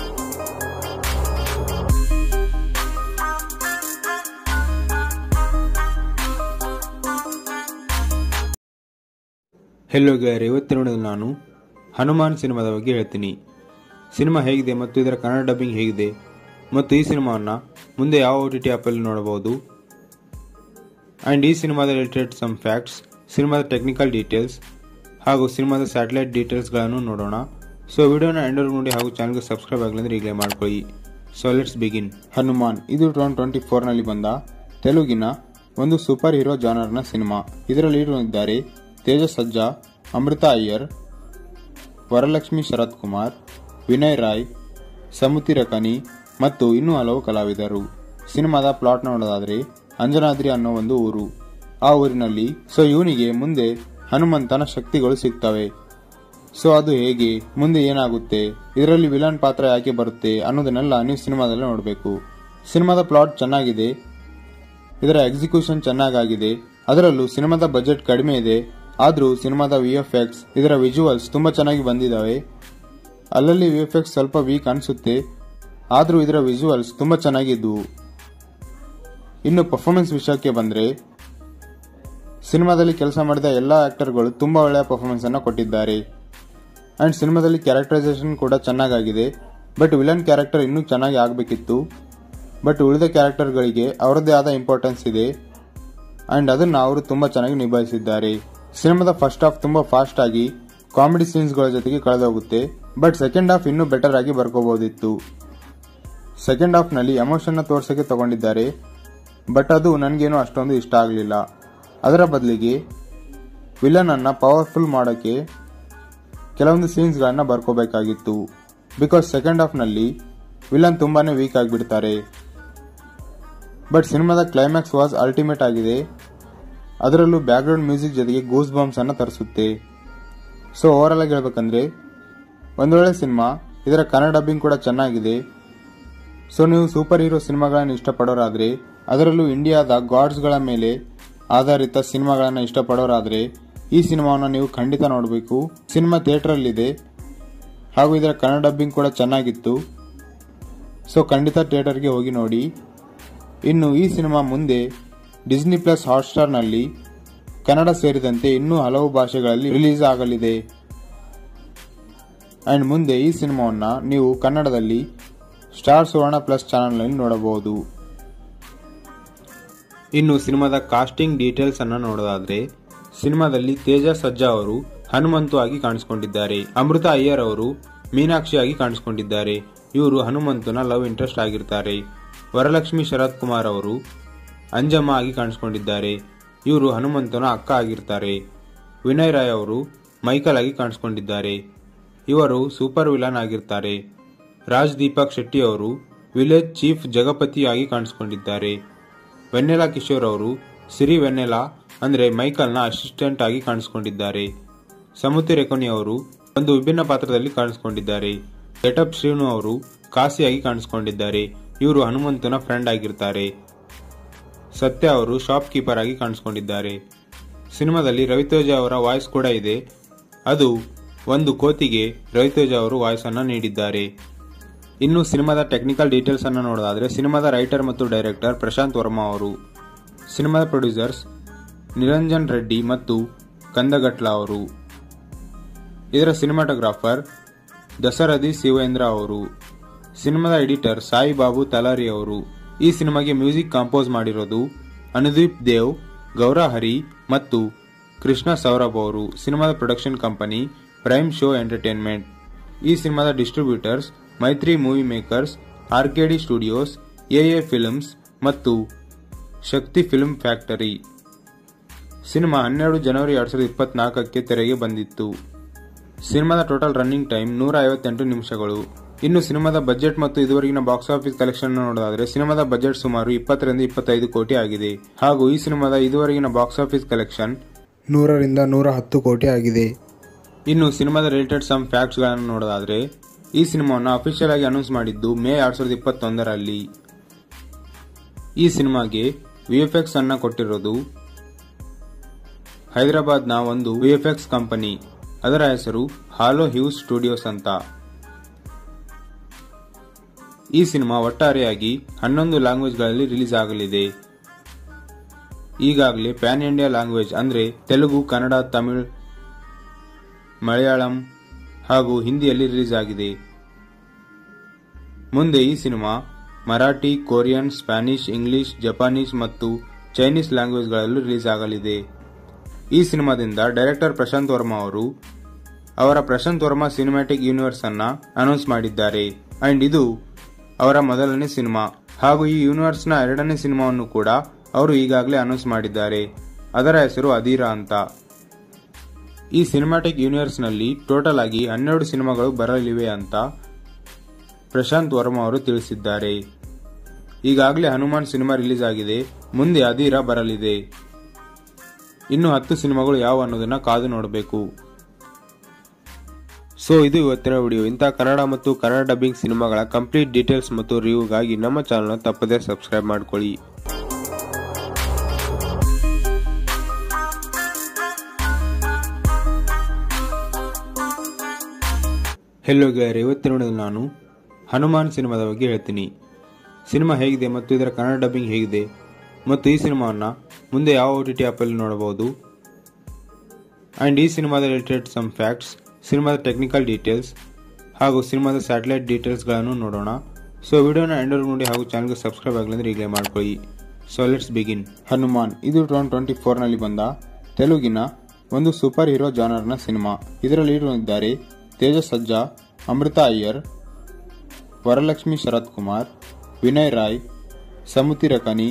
ಹೆಲೋ ಗೆಳೆಯರೆ ಇವತ್ತಿನ ವಿಡಿಯೋದಲ್ಲಿ ನಾನು ಹನುಮಾನ್ ಸಿನಿಮಾದ ಬಗ್ಗೆ ಹೇಳ್ತೀನಿ ಸಿನಿಮಾ ಹೇಗಿದೆ ಮತ್ತು ಇದರ ಕನ್ನಡ ಡಬ್ಬಿಂಗ್ ಹೇಗಿದೆ ಮತ್ತು ಈ ಸಿನಿಮಾವನ್ನು ಮುಂದೆ ಯಾವ ಓ ಟಿ ಟಿ ಆ್ಯಪಲ್ಲಿ ನೋಡಬಹುದು ಆ್ಯಂಡ್ ಈ ಸಿನಿಮಾದ ರಿಲೇಟೆಡ್ ಸಮ್ ಫ್ಯಾಕ್ಟ್ಸ್ ಸಿನಿಮಾದ ಟೆಕ್ನಿಕಲ್ ಡೀಟೇಲ್ಸ್ ಹಾಗೂ ಸಿನಿಮಾದ ಸ್ಯಾಟಲೈಟ್ ಡೀಟೇಲ್ಸ್ಗಳನ್ನು ನೋಡೋಣ ಸೊ ವಿಡಿಯೋನ ಎಂಡರ್ ನೋಡಿ ಹಾಗೂ ಚಾನಲ್ಗೆ ಸಬ್ಸ್ಕ್ರೈಬ್ ಆಗಲಿಂದ್ರೆ ಈಗಲೇ ಮಾಡ್ಕೊಳ್ಳಿ ಸೊ ಲೆಟ್ಸ್ ಬಿಗಿನ್ ಹನುಮಾನ್ ಇದು ಟೂ ಟ್ವೆಂಟಿ ಫೋರ್ನಲ್ಲಿ ಬಂದ ತೆಲುಗಿನ ಒಂದು ಸೂಪರ್ ಹೀರೋ ಜಾನರ್ನ ಸಿನಿಮಾ ಇದರಲ್ಲಿ ಇದ್ದಾರೆ ತೇಜಸ್ ಸಜ್ಜಾ ಅಮೃತ ಅಯ್ಯರ್ ವರಲಕ್ಷ್ಮಿ ಶರತ್ ಕುಮಾರ್ ವಿನಯ್ ರಾಯ್ ಸಮುತಿ ರಕನಿ ಮತ್ತು ಇನ್ನೂ ಹಲವು ಕಲಾವಿದರು ಸಿನಿಮಾದ ಪ್ಲಾಟ್ ನೋಡೋದಾದ್ರೆ ಅಂಜನಾದ್ರಿ ಅನ್ನೋ ಒಂದು ಊರು ಆ ಊರಿನಲ್ಲಿ ಸೊ ಇವನಿಗೆ ಮುಂದೆ ಹನುಮಂತನ ಶಕ್ತಿಗಳು ಸಿಗ್ತವೆ ಸೊ ಅದು ಹೇಗೆ ಮುಂದೆ ಏನಾಗುತ್ತೆ ಇದರಲ್ಲಿ ವಿಲನ್ ಪಾತ್ರ ಯಾಕೆ ಬರುತ್ತೆ ಅನ್ನೋದನ್ನೆಲ್ಲ ನೀವು ಸಿನಿಮಾದಲ್ಲಿ ನೋಡಬೇಕು ಸಿನಿಮಾದ ಪ್ಲಾಟ್ ಚೆನ್ನಾಗಿದೆ ಇದರ ಎಕ್ಸಿಕ್ಯೂಷನ್ ಚೆನ್ನಾಗಾಗಿದೆ ಅದರಲ್ಲೂ ಸಿನಿಮಾದ ಬಜೆಟ್ ಕಡಿಮೆ ಇದೆ ಆದರೂ ಸಿನಿಮಾದ ವಿ ಎಫ್ ಎಕ್ಸ್ ಇದರ ವಿಜುವಲ್ಸ್ ತುಂಬಾ ಚೆನ್ನಾಗಿ ಬಂದಿದ್ದಾವೆ ಅಲ್ಲಲ್ಲಿ ವಿ ಎಫ್ ಎಕ್ಸ್ ಸ್ವಲ್ಪ ವೀಕ್ ಅನಿಸುತ್ತೆ ಆದರೂ ಇದರ ವಿಜುವಲ್ಸ್ ತುಂಬಾ ಚೆನ್ನಾಗಿದ್ವು ಇನ್ನು ಪರ್ಫಾರ್ಮೆನ್ಸ್ ವಿಷಯಕ್ಕೆ ಬಂದ್ರೆ ಸಿನಿಮಾದಲ್ಲಿ ಕೆಲಸ ಮಾಡಿದ ಎಲ್ಲ ಆಕ್ಟರ್ಗಳು ತುಂಬಾ ಒಳ್ಳೆಯ ಪರ್ಫಾರ್ಮೆನ್ಸ್ ಅನ್ನು ಕೊಟ್ಟಿದ್ದಾರೆ ಅಂಡ್ ಸಿನಿಮಾದಲ್ಲಿ ಕ್ಯಾರೆಕ್ಟರೈಸೇಷನ್ ಕೂಡ ಚೆನ್ನಾಗಾಗಿದೆ ಬಟ್ ವಿಲನ್ ಕ್ಯಾರೆಕ್ಟರ್ ಇನ್ನೂ ಚೆನ್ನಾಗಿ ಆಗಬೇಕಿತ್ತು ಬಟ್ ಉಳಿದ ಕ್ಯಾರೆಕ್ಟರ್ಗಳಿಗೆ ಅವರದ್ದೇ ಆದ ಇಂಪಾರ್ಟೆನ್ಸ್ ಇದೆ ಅಂಡ್ ಅದನ್ನು ಅವರು ತುಂಬಾ ಚೆನ್ನಾಗಿ ನಿಭಾಯಿಸಿದ್ದಾರೆ ಸಿನಿಮಾದ ಫಸ್ಟ್ ಹಾಫ್ ತುಂಬಾ ಫಾಸ್ಟ್ ಆಗಿ ಕಾಮಿಡಿ ಸೀನ್ಸ್ಗಳ ಜೊತೆಗೆ ಕಳೆದೋಗುತ್ತೆ ಬಟ್ ಸೆಕೆಂಡ್ ಹಾಫ್ ಇನ್ನೂ ಬೆಟರ್ ಆಗಿ ಬರ್ಕೋಬಹುದಿತ್ತು ಸೆಕೆಂಡ್ ಹಾಫ್ ನಲ್ಲಿ ಎಮೋಷನ್ ನ ತೋರ್ಸಕ್ಕೆ ತಗೊಂಡಿದ್ದಾರೆ ಬಟ್ ಅದು ನನಗೇನು ಅಷ್ಟೊಂದು ಇಷ್ಟ ಆಗಲಿಲ್ಲ ಅದರ ಬದಲಿಗೆ ವಿಲನ್ ಅನ್ನ ಪವರ್ಫುಲ್ ಮಾಡೋಕ್ಕೆ ಕೆಲವೊಂದು ಸೀನ್ಸ್ಗಳನ್ನ ಬರ್ಕೋಬೇಕಾಗಿತ್ತು ಬಿಕಾಸ್ ಸೆಕೆಂಡ್ ಹಾಫ್ನಲ್ಲಿ ವಿಲನ್ ತುಂಬಾನೇ ವೀಕ್ ಆಗಿಬಿಡ್ತಾರೆ ಬಟ್ ಸಿನಿಮಾದ ಕ್ಲೈಮ್ಯಾಕ್ಸ್ ವಾಸ್ ಅಲ್ಟಿಮೇಟ್ ಆಗಿದೆ ಅದರಲ್ಲೂ ಬ್ಯಾಕ್ಗ್ರೌಂಡ್ ಮ್ಯೂಸಿಕ್ ಜೊತೆಗೆ ಗೂಸ್ ಬಾಂಬ್ಸ್ ಅನ್ನ ತರಿಸುತ್ತೆ ಸೊ ಓವರಾಲ್ ಆಗಿ ಹೇಳ್ಬೇಕಂದ್ರೆ ಒಂದೊಳ್ಳೆ ಸಿನಿಮಾ ಇದರ ಕನ್ನಡ ಡಬ್ಬಿಂಗ್ ಕೂಡ ಚೆನ್ನಾಗಿದೆ ಸೊ ನೀವು ಸೂಪರ್ ಹೀರೋ ಸಿನಿಮಾಗಳನ್ನು ಇಷ್ಟಪಡೋರಾದ್ರೆ ಅದರಲ್ಲೂ ಇಂಡಿಯಾದ ಗಾಡ್ಸ್ಗಳ ಮೇಲೆ ಆಧಾರಿತ ಸಿನಿಮಾಗಳನ್ನು ಇಷ್ಟಪಡೋರಾದ್ರೆ ಈ ಸಿನಿಮಾವನ್ನು ನೀವು ಖಂಡಿತ ನೋಡಬೇಕು ಸಿನಿಮಾ ಥಿಯೇಟರಲ್ಲಿದೆ ಹಾಗೂ ಇದರ ಕನ್ನಡ ಡಬ್ಬಿಂಗ್ ಕೂಡ ಚೆನ್ನಾಗಿತ್ತು ಸೊ ಖಂಡಿತ ಥಿಯೇಟರ್ಗೆ ಹೋಗಿ ನೋಡಿ ಇನ್ನು ಈ ಸಿನಿಮಾ ಮುಂದೆ ಡಿಸ್ನಿ ಪ್ಲಸ್ ಹಾಟ್ಸ್ಟಾರ್ನಲ್ಲಿ ಕನ್ನಡ ಸೇರಿದಂತೆ ಇನ್ನೂ ಹಲವು ಭಾಷೆಗಳಲ್ಲಿ ರಿಲೀಸ್ ಆಗಲಿದೆ ಅಂಡ್ ಮುಂದೆ ಈ ಸಿನಿಮಾವನ್ನು ನೀವು ಕನ್ನಡದಲ್ಲಿ ಸ್ಟಾರ್ ಸುವರ್ಣ ಪ್ಲಸ್ ಚಾನಲ್ನಲ್ಲಿ ನೋಡಬಹುದು ಇನ್ನು ಸಿನಿಮಾದ ಕಾಸ್ಟಿಂಗ್ ಡೀಟೇಲ್ಸ್ ಅನ್ನ ನೋಡೋದಾದ್ರೆ ಸಿನಿಮಾದಲ್ಲಿ ತೇಜ ಸಜ್ಜಾ ಅವರು ಹನುಮಂತು ಆಗಿ ಕಾಣಿಸಿಕೊಂಡಿದ್ದಾರೆ ಅಮೃತ ಅಯ್ಯರ್ ಅವರು ಮೀನಾಕ್ಷಿ ಆಗಿ ಕಾಣಿಸಿಕೊಂಡಿದ್ದಾರೆ ಇವರು ಹನುಮಂತನ ಲವ್ ಇಂಟ್ರೆಸ್ಟ್ ಆಗಿರ್ತಾರೆ ವರಲಕ್ಷ್ಮಿ ಶರತ್ ಕುಮಾರ್ ಅವರು ಅಂಜಮ್ಮ ಆಗಿ ಕಾಣಿಸಿಕೊಂಡಿದ್ದಾರೆ ಇವರು ಹನುಮಂತನ ಅಕ್ಕ ಆಗಿರ್ತಾರೆ ವಿನಯ್ ರಾಯ್ ಅವರು ಮೈಕಲ್ ಆಗಿ ಕಾಣಿಸಿಕೊಂಡಿದ್ದಾರೆ ಇವರು ಸೂಪರ್ ವಿಲನ್ ಆಗಿರ್ತಾರೆ ರಾಜ್ ದೀಪಕ್ ಶೆಟ್ಟಿ ಅವರು ವಿಲೇಜ್ ಚೀಫ್ ಜಗಪತಿ ಆಗಿ ಕಾಣಿಸಿಕೊಂಡಿದ್ದಾರೆ ವೆನ್ನೆಲಾ ಕಿಶೋರ್ ಅವರು ಸಿರಿ ವೆನ್ನೆಲಾ ಅಂದ್ರೆ ಮೈಕಲ್ನ ಅಸಿಸ್ಟೆಂಟ್ ಆಗಿ ಕಾಣಿಸಿಕೊಂಡಿದ್ದಾರೆ ಸಮುತಿ ರೆಕೊನಿ ಅವರು ಒಂದು ವಿಭಿನ್ನ ಪಾತ್ರದಲ್ಲಿ ಕಾಣಿಸಿಕೊಂಡಿದ್ದಾರೆ ಗೆಟಪ್ ಶ್ರೀನು ಅವರು ಕಾಸಿಯಾಗಿ ಕಾಣಿಸಿಕೊಂಡಿದ್ದಾರೆ ಇವರು ಹನುಮಂತನ ಫ್ರೆಂಡ್ ಆಗಿರ್ತಾರೆ ಸತ್ಯ ಅವರು ಶಾಪ್ ಕೀಪರ್ ಆಗಿ ಕಾಣಿಸಿಕೊಂಡಿದ್ದಾರೆ ಸಿನಿಮಾದಲ್ಲಿ ರವಿತೇಜ ಅವರ ವಾಯ್ಸ್ ಕೂಡ ಇದೆ ಅದು ಒಂದು ಕೋತಿಗೆ ರವಿತೇಜ ಅವರು ವಾಯ್ಸ್ ಅನ್ನ ನೀಡಿದ್ದಾರೆ ಇನ್ನು ಸಿನಿಮಾದ ಟೆಕ್ನಿಕಲ್ ಡೀಟೇಲ್ಸ್ ಅನ್ನು ನೋಡೋದಾದ್ರೆ ಸಿನಿಮಾದ ರೈಟರ್ ಮತ್ತು ಡೈರೆಕ್ಟರ್ ಪ್ರಶಾಂತ್ ವರ್ಮಾ ಅವರು ಸಿನಿಮಾದ ಪ್ರೊಡ್ಯೂಸರ್ಸ್ ನಿರಂಜನ್ ರೆಡ್ಡಿ ಮತ್ತು ಕಂದಗಟ್ಲ ಅವರು ಇದರ ಸಿನಿಮಾಟೋಗ್ರಾಫರ್ ದಸರಥಿ ಶಿವೇಂದ್ರ ಅವರು ಸಿನಿಮಾದ ಎಡಿಟರ್ ಸಾಯಿ ಬಾಬು ತಲಾರಿ ಅವರು ಈ ಸಿನಿಮಾಗೆ ಮ್ಯೂಸಿಕ್ ಕಾಂಪೋಸ್ ಮಾಡಿರೋದು ಅನುದೀಪ್ ದೇವ್ ಗೌರಹರಿ ಮತ್ತು ಕೃಷ್ಣ ಸೌರಭ್ ಅವರು ಸಿನಿಮಾದ production company prime show entertainment ಈ ಸಿನಿಮಾದ distributors Mythri movie makers RKD studios AA films ಮತ್ತು ಶಕ್ತಿ ಫಿಲ್ಮ್ ಫ್ಯಾಕ್ಟರಿ ಸಿನಿಮಾ ಹನ್ನೆರಡು ಜನವರಿ ಎರಡ್ ಸಾವಿರದ ಇಪ್ಪತ್ನಾಲ್ಕಕ್ಕೆ ತೆರೆಗೆ ಬಂದಿತ್ತು ಸಿನಿಮಾದ ಟೋಟಲ್ ರನ್ನಿಂಗ್ ಟೈಮ್ ನೂರ ಐವತ್ತೆಂಟು ನಿಮಿಷಗಳು ಇನ್ನು ಸಿನಿಮಾದ ಬಜೆಟ್ ಮತ್ತು ಇದುವರೆಗಿನ ಬಾಕ್ಸ್ ಆಫೀಸ್ ಕಲೆಕ್ಷನ್ ನೋಡೋದಾದ್ರೆ ಸಿನಿಮಾದ ಬಜೆಟ್ ಸುಮಾರು ಇಪ್ಪತ್ತರಿಂದ ಇಪ್ಪತ್ತೈದು ಕೋಟಿ ಆಗಿದೆ ಹಾಗೂ ಈ ಸಿನಿಮಾದ ಇದುವರೆಗಿನ ಬಾಕ್ಸ್ ಆಫೀಸ್ ಕಲೆಕ್ಷನ್ ನೂರರಿಂದ ನೂರ ಹತ್ತು ಕೋಟಿ ಆಗಿದೆ ಇನ್ನು ಸಿನಿಮಾದ ರಿಲೇಟೆಡ್ ಸಮ್ ಫ್ಯಾಕ್ಟ್ಸ್ ಗಳನ್ನು ನೋಡೋದಾದ್ರೆ ಈ ಸಿನಿಮಾವನ್ನು ಅಫಿಷಿಯಲ್ ಆಗಿ ಅನೌನ್ಸ್ ಮಾಡಿದ್ದು ಮೇ ಎರಡ್ ಸಾವಿರದ ಇಪ್ಪತ್ತೊಂದರಲ್ಲಿ ಈ ಸಿನಿಮಾಗೆ ವಿಎಫ್ಎಕ್ಸ್ ಅನ್ನ ಕೊಟ್ಟಿರೋದು ಹೈದರಾಬಾದ್ನ ಒಂದು ವಿಎಫ್ಎಕ್ಸ್ ಕಂಪನಿ ಅದರ ಹೆಸರು ಹಾಲೋ ಹ್ಯೂಸ್ ಸ್ಟುಡಿಯೋಸ್ ಅಂತ ಈ ಸಿನಿಮಾ ಒಟ್ಟಾರೆಯಾಗಿ ಹನ್ನೊಂದು ಲ್ಯಾಂಗ್ವೇಜ್ಗಳಲ್ಲಿ ರಿಲೀಸ್ ಆಗಲಿದೆ ಈಗಾಗಲೇ ಪ್ಯಾನ್ ಇಂಡಿಯಾ ಲ್ಯಾಂಗ್ವೇಜ್ ಅಂದ್ರೆ ತೆಲುಗು ಕನ್ನಡ ತಮಿಳ್ ಮಲಯಾಳಂ ಹಾಗೂ ಹಿಂದಿಯಲ್ಲಿ ರಿಲೀಸ್ ಆಗಿದೆ ಮುಂದೆ ಈ cinema Marathi Korean Spanish English Japanese ಮತ್ತು ಚೈನೀಸ್ ಲ್ಯಾಂಗ್ವೇಜ್ಗಳಲ್ಲೂ ರಿಲೀಸ್ ಆಗಲಿದೆ ಈ ಸಿನಿಮಾದಿಂದ ಡೈರೆಕ್ಟರ್ ಪ್ರಶಾಂತ್ ವರ್ಮಾ ಅವರು ಅವರ ಪ್ರಶಾಂತ್ ವರ್ಮಾ ಸಿನಿಮ್ಯಾಟಿಕ್ ಯೂನಿವರ್ಸ್ ಅನ್ನ ಅನೌನ್ಸ್ ಮಾಡಿದ್ದಾರೆ ಅಂಡ್ ಇದು ಅವರ ಮೊದಲನೇ ಸಿನಿಮಾ ಹಾಗೂ ಈ ಯೂನಿವರ್ಸ್ನ ಎರಡನೇ ಸಿನಿಮಾವನ್ನು ಕೂಡ ಅವರು ಈಗಾಗಲೇ ಅನೌನ್ಸ್ ಮಾಡಿದ್ದಾರೆ ಅದರ ಹೆಸರು ಅಧೀರಾ ಅಂತ ಈ ಸಿನಿಮ್ಯಾಟಿಕ್ ಯೂನಿವರ್ಸ್ನಲ್ಲಿ ಟೋಟಲ್ ಆಗಿ ಹನ್ನೆರಡು ಸಿನಿಮಾಗಳು ಬರಲಿವೆ ಅಂತ ಪ್ರಶಾಂತ್ ವರ್ಮಾ ಅವರು ತಿಳಿಸಿದ್ದಾರೆ ಈಗಾಗಲೇ ಹನುಮಾನ್ ಸಿನಿಮಾ ರಿಲೀಸ್ ಆಗಿದೆ ಮುಂದೆ ಅಧೀರಾ ಬರಲಿದೆ ಇನ್ನು ಹತ್ತು ಸಿನಿಮಾಗಳು ಯಾವ ಅನ್ನೋದನ್ನ ಕಾದು ನೋಡಬೇಕು ಸೊ ಇದು ಇವತ್ತಿನ ವಿಡಿಯೋ ಇಂತಹ ಕನ್ನಡ ಮತ್ತು ಕನ್ನಡ ಡಬ್ಬಿಂಗ್ ಸಿನಿಮಾಗಳ ಕಂಪ್ಲೀಟ್ ಡೀಟೇಲ್ಸ್ ಮತ್ತು ರಿವ್ಯೂಗಾಗಿ ನಮ್ಮ ಚಾನಲ್ನ ತಪ್ಪದೇ ಸಬ್ಸ್ಕ್ರೈಬ್ ಮಾಡ್ಕೊಳ್ಳಿ ಹೆಲೋ ಗೆಳೆಯರೆ ಇವತ್ತಿನ ವಿಡಿಯೋದಲ್ಲಿ ನಾನು ಹನುಮಾನ್ ಸಿನಿಮಾದ ಬಗ್ಗೆ ಹೇಳ್ತೀನಿ ಸಿನಿಮಾ ಹೇಗಿದೆ ಮತ್ತು ಇದರ ಕನ್ನಡ ಡಬ್ಬಿಂಗ್ ಹೇಗಿದೆ ಮತ್ತು ಈ ಸಿನಿಮಾವನ್ನು ಮುಂದೆ ಯಾವ ಓ ಟಿ ಟಿ ಆ್ಯಪಲ್ಲಿ ನೋಡಬಹುದು ಆ್ಯಂಡ್ ಈ ಸಿನಿಮಾದ ರಿಲೇಟೆಡ್ ಸಮ್ ಫ್ಯಾಕ್ಟ್ಸ್ ಸಿನಿಮಾದ ಟೆಕ್ನಿಕಲ್ ಡೀಟೇಲ್ಸ್ ಹಾಗೂ ಸಿನಿಮಾದ ಸ್ಯಾಟಲೈಟ್ ಡೀಟೇಲ್ಸ್ಗಳನ್ನು ನೋಡೋಣ ಸೊ ವಿಡಿಯೋನ ಎಂಡರ್ ನೋಡಿ ಹಾಗೂ ಚಾನಲ್ಗೆ ಸಬ್ಸ್ಕ್ರೈಬ್ ಆಗಲಿ ಅಂದರೆ ಈಗಲೇ ಮಾಡ್ಕೊಳ್ಳಿ ಸೊ ಲೆಟ್ಸ್ ಬಿಗಿನ್ ಹನುಮಾನ್ ಇದು ಟೂ ಟ್ವೆಂಟಿ ಫೋರ್ನಲ್ಲಿ ಬಂದ ತೆಲುಗಿನ ಒಂದು ಸೂಪರ್ ಹೀರೋ ಜಾನರ್ನ ಸಿನಿಮಾ ಇದರಲ್ಲಿ ಇದ್ದಾರೆ ತೇಜ ಸಜ್ಜಾ ಅಮೃತ ಅಯ್ಯರ್ ವರಲಕ್ಷ್ಮಿ ಶರತ್ ಕುಮಾರ್ ವಿನಯ್ ರಾಯ್ ಸಮುತಿ ರಕನಿ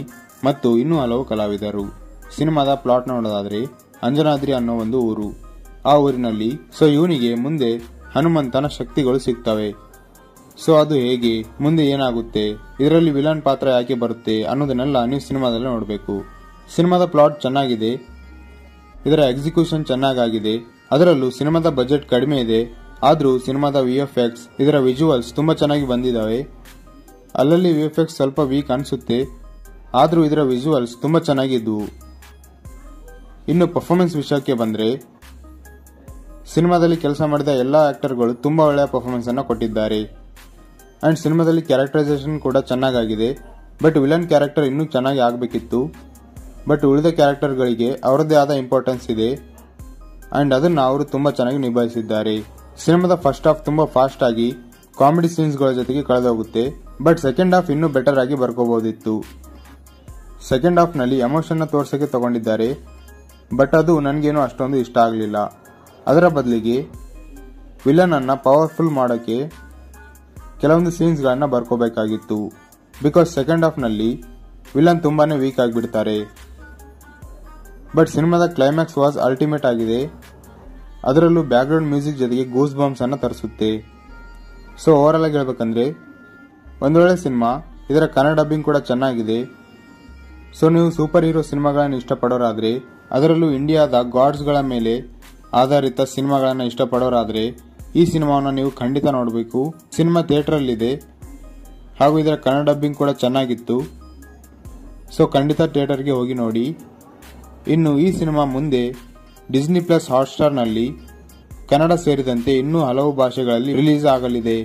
ಮತ್ತು ಇನ್ನೂ ಹಲವು ಕಲಾವಿದರು ಸಿನಿಮಾದ ಪ್ಲಾಟ್ ನೋಡೋದಾದ್ರೆ ಅಂಜನಾದ್ರಿ ಅನ್ನೋ ಒಂದು ಊರು ಆ ಊರಿನಲ್ಲಿ ಸೊ ಇವನಿಗೆ ಮುಂದೆ ಹನುಮಂತನ ಶಕ್ತಿಗಳು ಸಿಗ್ತವೆ ಸೊ ಅದು ಹೇಗೆ ಮುಂದೆ ಏನಾಗುತ್ತೆ ಇದರಲ್ಲಿ ವಿಲನ್ ಪಾತ್ರ ಯಾಕೆ ಬರುತ್ತೆ ಅನ್ನೋದನ್ನೆಲ್ಲ ನೀವು ಸಿನಿಮಾದಲ್ಲಿ ನೋಡಬೇಕು ಸಿನಿಮಾದ ಪ್ಲಾಟ್ ಚೆನ್ನಾಗಿದೆ ಇದರ ಎಕ್ಸಿಕ್ಯೂಷನ್ ಚೆನ್ನಾಗಾಗಿದೆ ಅದರಲ್ಲೂ ಸಿನಿಮಾದ ಬಜೆಟ್ ಕಡಿಮೆ ಇದೆ ಆದರೂ ಸಿನಿಮಾದ ವಿ ಎಫ್ ಎಕ್ಸ್ ಇದರ ವಿಜುವಲ್ಸ್ ತುಂಬ ಚೆನ್ನಾಗಿ ಬಂದಿದ್ದಾವೆ ಅಲ್ಲಲ್ಲಿ ವಿ ಎಫ್ ಎಕ್ಸ್ ಸ್ವಲ್ಪ ವೀಕ್ ಅನಿಸುತ್ತೆ ಆದರೂ ಇದರ ವಿಜುವಲ್ಸ್ ತುಂಬ ಚೆನ್ನಾಗಿದ್ವು ಇನ್ನು ಪರ್ಫಾರ್ಮೆನ್ಸ್ ವಿಷಯಕ್ಕೆ ಬಂದರೆ ಸಿನಿಮಾದಲ್ಲಿ ಕೆಲಸ ಮಾಡಿದ ಎಲ್ಲ ಆಕ್ಟರ್ಗಳು ತುಂಬ ಒಳ್ಳೆಯ ಪರ್ಫಾರ್ಮೆನ್ಸ್ ಅನ್ನು ಕೊಟ್ಟಿದ್ದಾರೆ ಅಂಡ್ ಸಿನಿಮಾದಲ್ಲಿ ಕ್ಯಾರೆಕ್ಟರೈಸೇಷನ್ ಕೂಡ ಚೆನ್ನಾಗಾಗಿದೆ ಬಟ್ ವಿಲನ್ ಕ್ಯಾರೆಕ್ಟರ್ ಇನ್ನೂ ಚೆನ್ನಾಗಿ ಆಗಬೇಕಿತ್ತು ಬಟ್ ಉಳಿದ ಕ್ಯಾರೆಕ್ಟರ್ಗಳಿಗೆ ಅವರದ್ದೇ ಆದ ಇಂಪಾರ್ಟೆನ್ಸ್ ಇದೆ ಅಂಡ್ ಅದನ್ನು ಅವರು ತುಂಬ ಚೆನ್ನಾಗಿ ನಿಭಾಯಿಸಿದ್ದಾರೆ ಸಿನಿಮಾದ ಫಸ್ಟ್ ಹಾಫ್ ತುಂಬ ಫಾಸ್ಟ್ ಆಗಿ ಕಾಮಿಡಿ ಸೀನ್ಸ್ಗಳ ಜೊತೆಗೆ ಕಳೆದೋಗುತ್ತೆ ಬಟ್ ಸೆಕೆಂಡ್ ಹಾಫ್ ಇನ್ನೂ ಬೆಟರ್ ಆಗಿ ಬರ್ಕೋಬಹುದಿತ್ತು ಸೆಕೆಂಡ್ ಹಾಫ್ನಲ್ಲಿ ಎಮೋಷನ್ನ ತೋರ್ಸಕ್ಕೆ ತಗೊಂಡಿದ್ದಾರೆ ಬಟ್ ಅದು ನನಗೇನು ಅಷ್ಟೊಂದು ಇಷ್ಟ ಆಗಲಿಲ್ಲ ಅದರ ಬದಲಿಗೆ ವಿಲನ್ ಅನ್ನ ಪವರ್ಫುಲ್ ಮಾಡೋಕ್ಕೆ ಕೆಲವೊಂದು ಸೀನ್ಸ್ಗಳನ್ನ ಬರ್ಕೋಬೇಕಾಗಿತ್ತು ಬಿಕಾಸ್ ಸೆಕೆಂಡ್ ಹಾಫ್ನಲ್ಲಿ ವಿಲನ್ ತುಂಬಾನೇ ವೀಕ್ ಆಗಿಬಿಡ್ತಾರೆ ಬಟ್ ಸಿನಿಮಾದ ಕ್ಲೈಮ್ಯಾಕ್ಸ್ ವಾಸ್ ಅಲ್ಟಿಮೇಟ್ ಆಗಿದೆ ಅದರಲ್ಲೂ ಬ್ಯಾಕ್ಗ್ರೌಂಡ್ ಮ್ಯೂಸಿಕ್ ಜೊತೆಗೆ ಗೂಸ್ ಬಾಂಬ್ಸ್ ಅನ್ನ ತರಿಸುತ್ತೆ ಸೊ ಓವರಾಲ್ ಆಗಿ ಹೇಳ್ಬೇಕಂದ್ರೆ ಒಂದೊಳ್ಳೆ ಸಿನಿಮಾ ಇದರ ಕನ್ನಡ ಡಬ್ಬಿಂಗ್ ಕೂಡ ಚೆನ್ನಾಗಿದೆ ಸೊ ನೀವು ಸೂಪರ್ ಹೀರೋ ಸಿನಿಮಾಗಳನ್ನು ಇಷ್ಟಪಡೋರಾದ್ರೆ ಅದರಲ್ಲೂ ಇಂಡಿಯಾದ ಗಾಡ್ಸ್ಗಳ ಮೇಲೆ ಆಧಾರಿತ ಸಿನಿಮಾಗಳನ್ನು ಇಷ್ಟಪಡೋರಾದ್ರೆ ಈ ಸಿನಿಮಾವನ್ನು ನೀವು ಖಂಡಿತ ನೋಡಬೇಕು ಸಿನಿಮಾ ಥಿಯೇಟ್ರಲ್ಲಿದೆ ಹಾಗೂ ಇದರ ಕನ್ನಡ ಡಬ್ಬಿಂಗ್ ಕೂಡ ಚೆನ್ನಾಗಿತ್ತು ಸೊ ಖಂಡಿತ ಥಿಯೇಟರ್ಗೆ ಹೋಗಿ ನೋಡಿ ಇನ್ನು ಈ ಸಿನಿಮಾ ಮುಂದೆ ಡಿಸ್ನಿ ಪ್ಲಸ್ ಹಾಟ್ಸ್ಟಾರ್ನಲ್ಲಿ ಕನ್ನಡ ಸೇರಿದಂತೆ ಇನ್ನೂ ಹಲವು ಭಾಷೆಗಳಲ್ಲಿ ರಿಲೀಸ್ ಆಗಲಿದೆ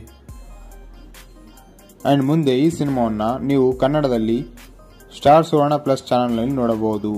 ಅಂಡ್ ಮುಂದೆ ಈ ಸಿನಿಮಾವನ್ನು ನೀವು ಕನ್ನಡದಲ್ಲಿ ಸ್ಟಾರ್ ಸುವರ್ಣ ಪ್ಲಸ್ ಚಾನಲ್ನಲ್ಲಿ ನೋಡಬಹುದು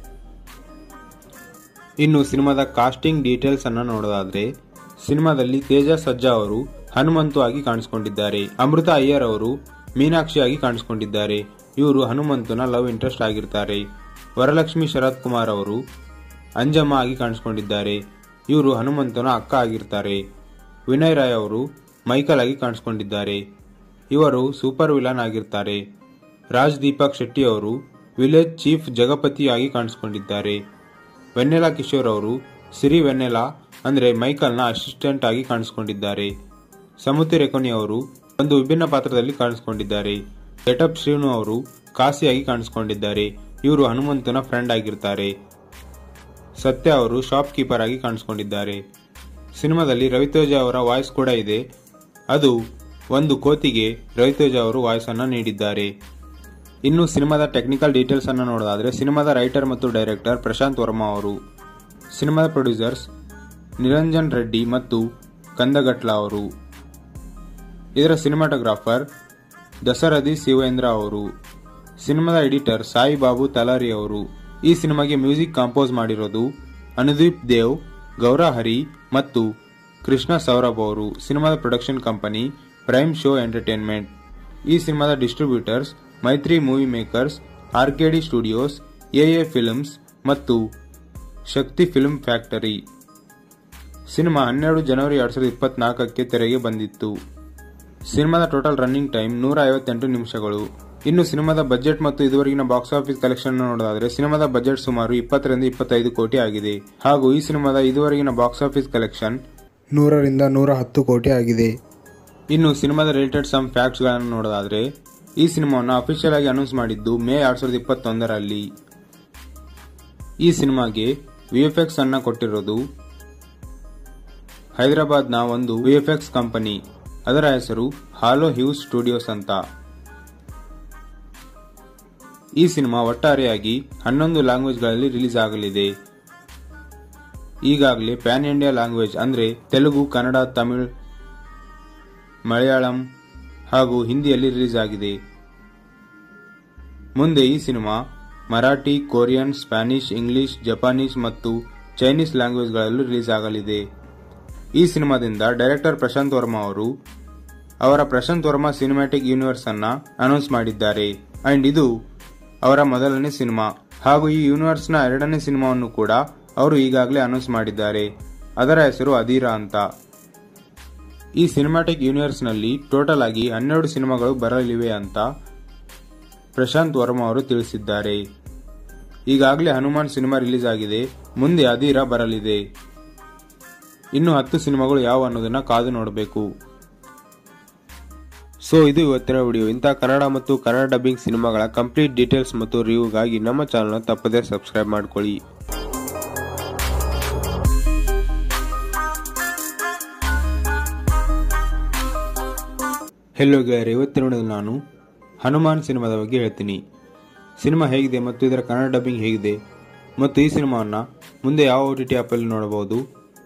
ಇನ್ನು ಸಿನಿಮಾದ ಕಾಸ್ಟಿಂಗ್ ಡೀಟೇಲ್ಸ್ ಅನ್ನ ನೋಡೋದಾದ್ರೆ ಸಿನಿಮಾದಲ್ಲಿ ತೇಜ ಸಜ್ಜಾ ಅವರು ಹನುಮಂತು ಆಗಿ ಕಾಣಿಸಿಕೊಂಡಿದ್ದಾರೆ ಅಮೃತ ಅಯ್ಯರ್ ಅವರು ಮೀನಾಕ್ಷಿ ಆಗಿ ಕಾಣಿಸಿಕೊಂಡಿದ್ದಾರೆ ಇವರು ಹನುಮಂತನ ಲವ್ ಇಂಟ್ರೆಸ್ಟ್ ಆಗಿರ್ತಾರೆ ವರಲಕ್ಷ್ಮಿ ಶರತ್ ಕುಮಾರ್ ಅವರು ಅಂಜಮ್ಮ ಆಗಿ ಕಾಣಿಸಿಕೊಂಡಿದ್ದಾರೆ ಇವರು ಹನುಮಂತನ ಅಕ್ಕ ಆಗಿರ್ತಾರೆ ವಿನಯ್ ರಾಯ್ ಅವರು ಮೈಕಲ್ ಆಗಿ ಕಾಣಿಸಿಕೊಂಡಿದ್ದಾರೆ ಇವರು ಸೂಪರ್ ವಿಲನ್ ಆಗಿರ್ತಾರೆ ರಾಜ್ ದೀಪಕ್ ಶೆಟ್ಟಿ ಅವರು ವಿಲೇಜ್ ಚೀಫ್ ಜಗಪತಿ ಆಗಿ ಕಾಣಿಸಿಕೊಂಡಿದ್ದಾರೆ ವೆನ್ನೆಲಾ ಕಿಶೋರ್ ಅವರು ಸಿರಿ ವೆನ್ನೆಲಾ ಅಂದ್ರೆ ಮೈಕಲ್ನ ಅಸಿಸ್ಟೆಂಟ್ ಆಗಿ ಕಾಣಿಸಿಕೊಂಡಿದ್ದಾರೆ ಸಮುತಿ ರೆಕೊನಿ ಅವರು ಒಂದು ವಿಭಿನ್ನ ಪಾತ್ರದಲ್ಲಿ ಕಾಣಿಸಿಕೊಂಡಿದ್ದಾರೆ ಗೆಟಪ್ ಶ್ರೀನು ಅವರು ಕಾಸಿಯಾಗಿ ಕಾಣಿಸಿಕೊಂಡಿದ್ದಾರೆ ಇವರು ಹನುಮಂತನ ಫ್ರೆಂಡ್ ಆಗಿರ್ತಾರೆ ಸತ್ಯ ಅವರು ಶಾಪ್ ಕೀಪರ್ ಆಗಿ ಕಾಣಿಸಿಕೊಂಡಿದ್ದಾರೆ ಸಿನಿಮಾದಲ್ಲಿ ರವಿತೇಜ ಅವರ ವಾಯ್ಸ್ ಕೂಡ ಇದೆ ಅದು ಒಂದು ಕೋತಿಗೆ ರವಿತೇಜ ಅವರು ವಾಯ್ಸ್ ಅನ್ನ ನೀಡಿದ್ದಾರೆ ಇನ್ನು ಸಿನಿಮಾದ ಟೆಕ್ನಿಕಲ್ ಡೀಟೇಲ್ಸ್ ಅನ್ನು ನೋಡೋದಾದ್ರೆ ಸಿನಿಮಾದ ರೈಟರ್ ಮತ್ತು ಡೈರೆಕ್ಟರ್ ಪ್ರಶಾಂತ್ ವರ್ಮಾ ಅವರು ಸಿನಿಮಾದ ಪ್ರೊಡ್ಯೂಸರ್ಸ್ ನಿರಂಜನ್ ರೆಡ್ಡಿ ಮತ್ತು ಕಂದಗಟ್ಲ ಅವರು ಇದರ ಸಿನಿಮಾಟೋಗ್ರಾಫರ್ ದಸರಥಿ ಶಿವೇಂದ್ರ ಅವರು ಸಿನಿಮಾದ ಎಡಿಟರ್ ಸಾಯಿ ಬಾಬು ತಲಾರಿ ಅವರು ಈ ಸಿನಿಮಾಗೆ ಮ್ಯೂಸಿಕ್ ಕಂಪೋಸ್ ಮಾಡಿರೋದು ಅನುದೀಪ್ ದೇವ್ ಗೌರಹರಿ ಮತ್ತು ಕೃಷ್ಣ ಸೌರಭ್ ಅವರು ಸಿನಿಮಾದ production company prime show entertainment ಈ ಸಿನಿಮಾದ distributors Mythri movie makers RKD studios AA films ಮತ್ತು ಶಕ್ತಿ ಫಿಲ್ಮ್ ಫ್ಯಾಕ್ಟರಿ ಸಿನಿಮಾ ಹನ್ನೆರಡು ಜನವರಿ ಎರಡ್ ಸಾವಿರದ ಇಪ್ಪತ್ನಾಲ್ಕಕ್ಕೆ ತೆರೆಗೆ ಬಂದಿತ್ತು ಸಿನಿಮಾದ ಟೋಟಲ್ ರನ್ನಿಂಗ್ ಟೈಮ್ ನೂರ ಐವತ್ತೆಂಟು ನಿಮಿಷಗಳು ಇನ್ನು ಸಿನಿಮಾದ ಬಜೆಟ್ ಮತ್ತು ಇದುವರೆಗಿನ ಬಾಕ್ಸ್ ಆಫೀಸ್ ಕಲೆಕ್ಷನ್ ನೋಡೋದಾದ್ರೆ ಸಿನಿಮಾದ ಬಜೆಟ್ ಸುಮಾರು ಇಪ್ಪತ್ತರಿಂದ ಇಪ್ಪತ್ತೈದು ಕೋಟಿ ಆಗಿದೆ ಹಾಗೂ ಈ ಸಿನಿಮಾದ ಇದುವರೆಗಿನ ಬಾಕ್ಸ್ ಆಫೀಸ್ ಕಲೆಕ್ಷನ್ ನೂರರಿಂದ ನೂರ ಹತ್ತು ಕೋಟಿ ಆಗಿದೆ ಇನ್ನು ಸಿನಿಮಾದ ರಿಲೇಟೆಡ್ ಸಮ್ ಫ್ಯಾಕ್ಟ್ಸ್ ಗಳನ್ನು ನೋಡೋದಾದ್ರೆ ಈ ಸಿನಿಮಾವನ್ನು ಅಫಿಷಿಯಲ್ ಆಗಿ ಅನೌನ್ಸ್ ಮಾಡಿದ್ದು ಮೇ ಎರಡ್ ಸಾವಿರದ ಇಪ್ಪತ್ತೊಂದರಲ್ಲಿ ಈ ಸಿನಿಮಾಗೆ ವಿಎಫ್ಎಕ್ಸ್ ಅನ್ನ ಕೊಟ್ಟಿರೋದು ಹೈದರಾಬಾದ್ನ ಒಂದು ವಿಎಫ್ಎಕ್ಸ್ ಕಂಪನಿ ಅದರ ಹೆಸರು ಹಾಲೋ ಹ್ಯೂಸ್ ಸ್ಟುಡಿಯೋಸ್ ಅಂತ ಈ ಸಿನಿಮಾ ಒಟ್ಟಾರೆಯಾಗಿ ಹನ್ನೊಂದು ಲ್ಯಾಂಗ್ವೇಜ್ಗಳಲ್ಲಿ ರಿಲೀಸ್ ಆಗಲಿದೆ ಈಗಾಗಲೇ ಪ್ಯಾನ್ ಇಂಡಿಯಾ ಲ್ಯಾಂಗ್ವೇಜ್ ಅಂದ್ರೆ ತೆಲುಗು ಕನ್ನಡ ತಮಿಳ್ ಮಲಯಾಳಂ ಹಾಗೂ ಹಿಂದಿಯಲ್ಲಿ ರಿಲೀಸ್ ಆಗಿದೆ ಮುಂದೆ ಈ cinema Marathi Korean Spanish English Japanese ಮತ್ತು ಚೈನೀಸ್ ಲ್ಯಾಂಗ್ವೇಜ್ಗಳಲ್ಲೂ ರಿಲೀಸ್ ಆಗಲಿದೆ ಈ ಸಿನಿಮಾದಿಂದ ಡೈರೆಕ್ಟರ್ ಪ್ರಶಾಂತ್ ವರ್ಮಾ ಅವರು ಅವರ ಪ್ರಶಾಂತ್ ವರ್ಮಾ ಸಿನಿಮ್ಯಾಟಿಕ್ ಯೂನಿವರ್ಸ್ ಅನ್ನ ಅನೌನ್ಸ್ ಮಾಡಿದ್ದಾರೆ ಅಂಡ್ ಇದು ಅವರ ಮೊದಲನೇ ಸಿನಿಮಾ ಹಾಗೂ ಈ ಯೂನಿವರ್ಸ್ನ ಎರಡನೇ ಸಿನಿಮಾವನ್ನು ಕೂಡ ಅವರು ಈಗಾಗಲೇ ಅನೌನ್ಸ್ ಮಾಡಿದ್ದಾರೆ ಅದರ ಹೆಸರು ಅಧೀರಾ ಅಂತ ಈ ಸಿನಿಮ್ಯಾಟಿಕ್ ಯೂನಿವರ್ಸ್ನಲ್ಲಿ ಟೋಟಲ್ ಆಗಿ ಹನ್ನೆರಡು ಸಿನಿಮಾಗಳು ಬರಲಿವೆ ಅಂತ ಪ್ರಶಾಂತ್ ವರ್ಮಾ ಅವರು ತಿಳಿಸಿದ್ದಾರೆ ಈಗಾಗಲೇ ಹನುಮಾನ್ ಸಿನಿಮಾ ರಿಲೀಸ್ ಆಗಿದೆ ಮುಂದೆ ಅಧೀರ ಬರಲಿದೆ ಇನ್ನು ಹತ್ತು ಸಿನಿಮಾಗಳು ಯಾವ ಅನ್ನೋದನ್ನ ಕಾದು ನೋಡಬೇಕು ಸೊ ಇದು ಇವತ್ತಿನ ವಿಡಿಯೋ ಇಂಥ ಕನ್ನಡ ಮತ್ತು ಕನ್ನಡ ಡಬ್ಬಿಂಗ್ ಸಿನಿಮಾಗಳ ಕಂಪ್ಲೀಟ್ ಡೀಟೇಲ್ಸ್ ಮತ್ತು ರಿವ್ಯೂಗಾಗಿ ನಮ್ಮ ಚಾನಲ್ನ ತಪ್ಪದೇ ಸಬ್ಸ್ಕ್ರೈಬ್ ಮಾಡ್ಕೊಳ್ಳಿ ಹೆಲೋ ಗೆಳೆಯರೆ ಇವತ್ತಿನ ವಿಡಿಯೋದಲ್ಲಿ ನಾನು ಹನುಮಾನ್ ಸಿನಿಮಾದ ಬಗ್ಗೆ ಹೇಳ್ತೀನಿ ಸಿನಿಮಾ ಹೇಗಿದೆ ಮತ್ತು ಇದರ ಕನ್ನಡ ಡಬ್ಬಿಂಗ್ ಹೇಗಿದೆ ಮತ್ತು ಈ ಸಿನಿಮಾವನ್ನು ಮುಂದೆ ಯಾವ ಓ ಟಿ ಟಿ ಆ್ಯಪಲ್ಲಿ ನೋಡಬಹುದು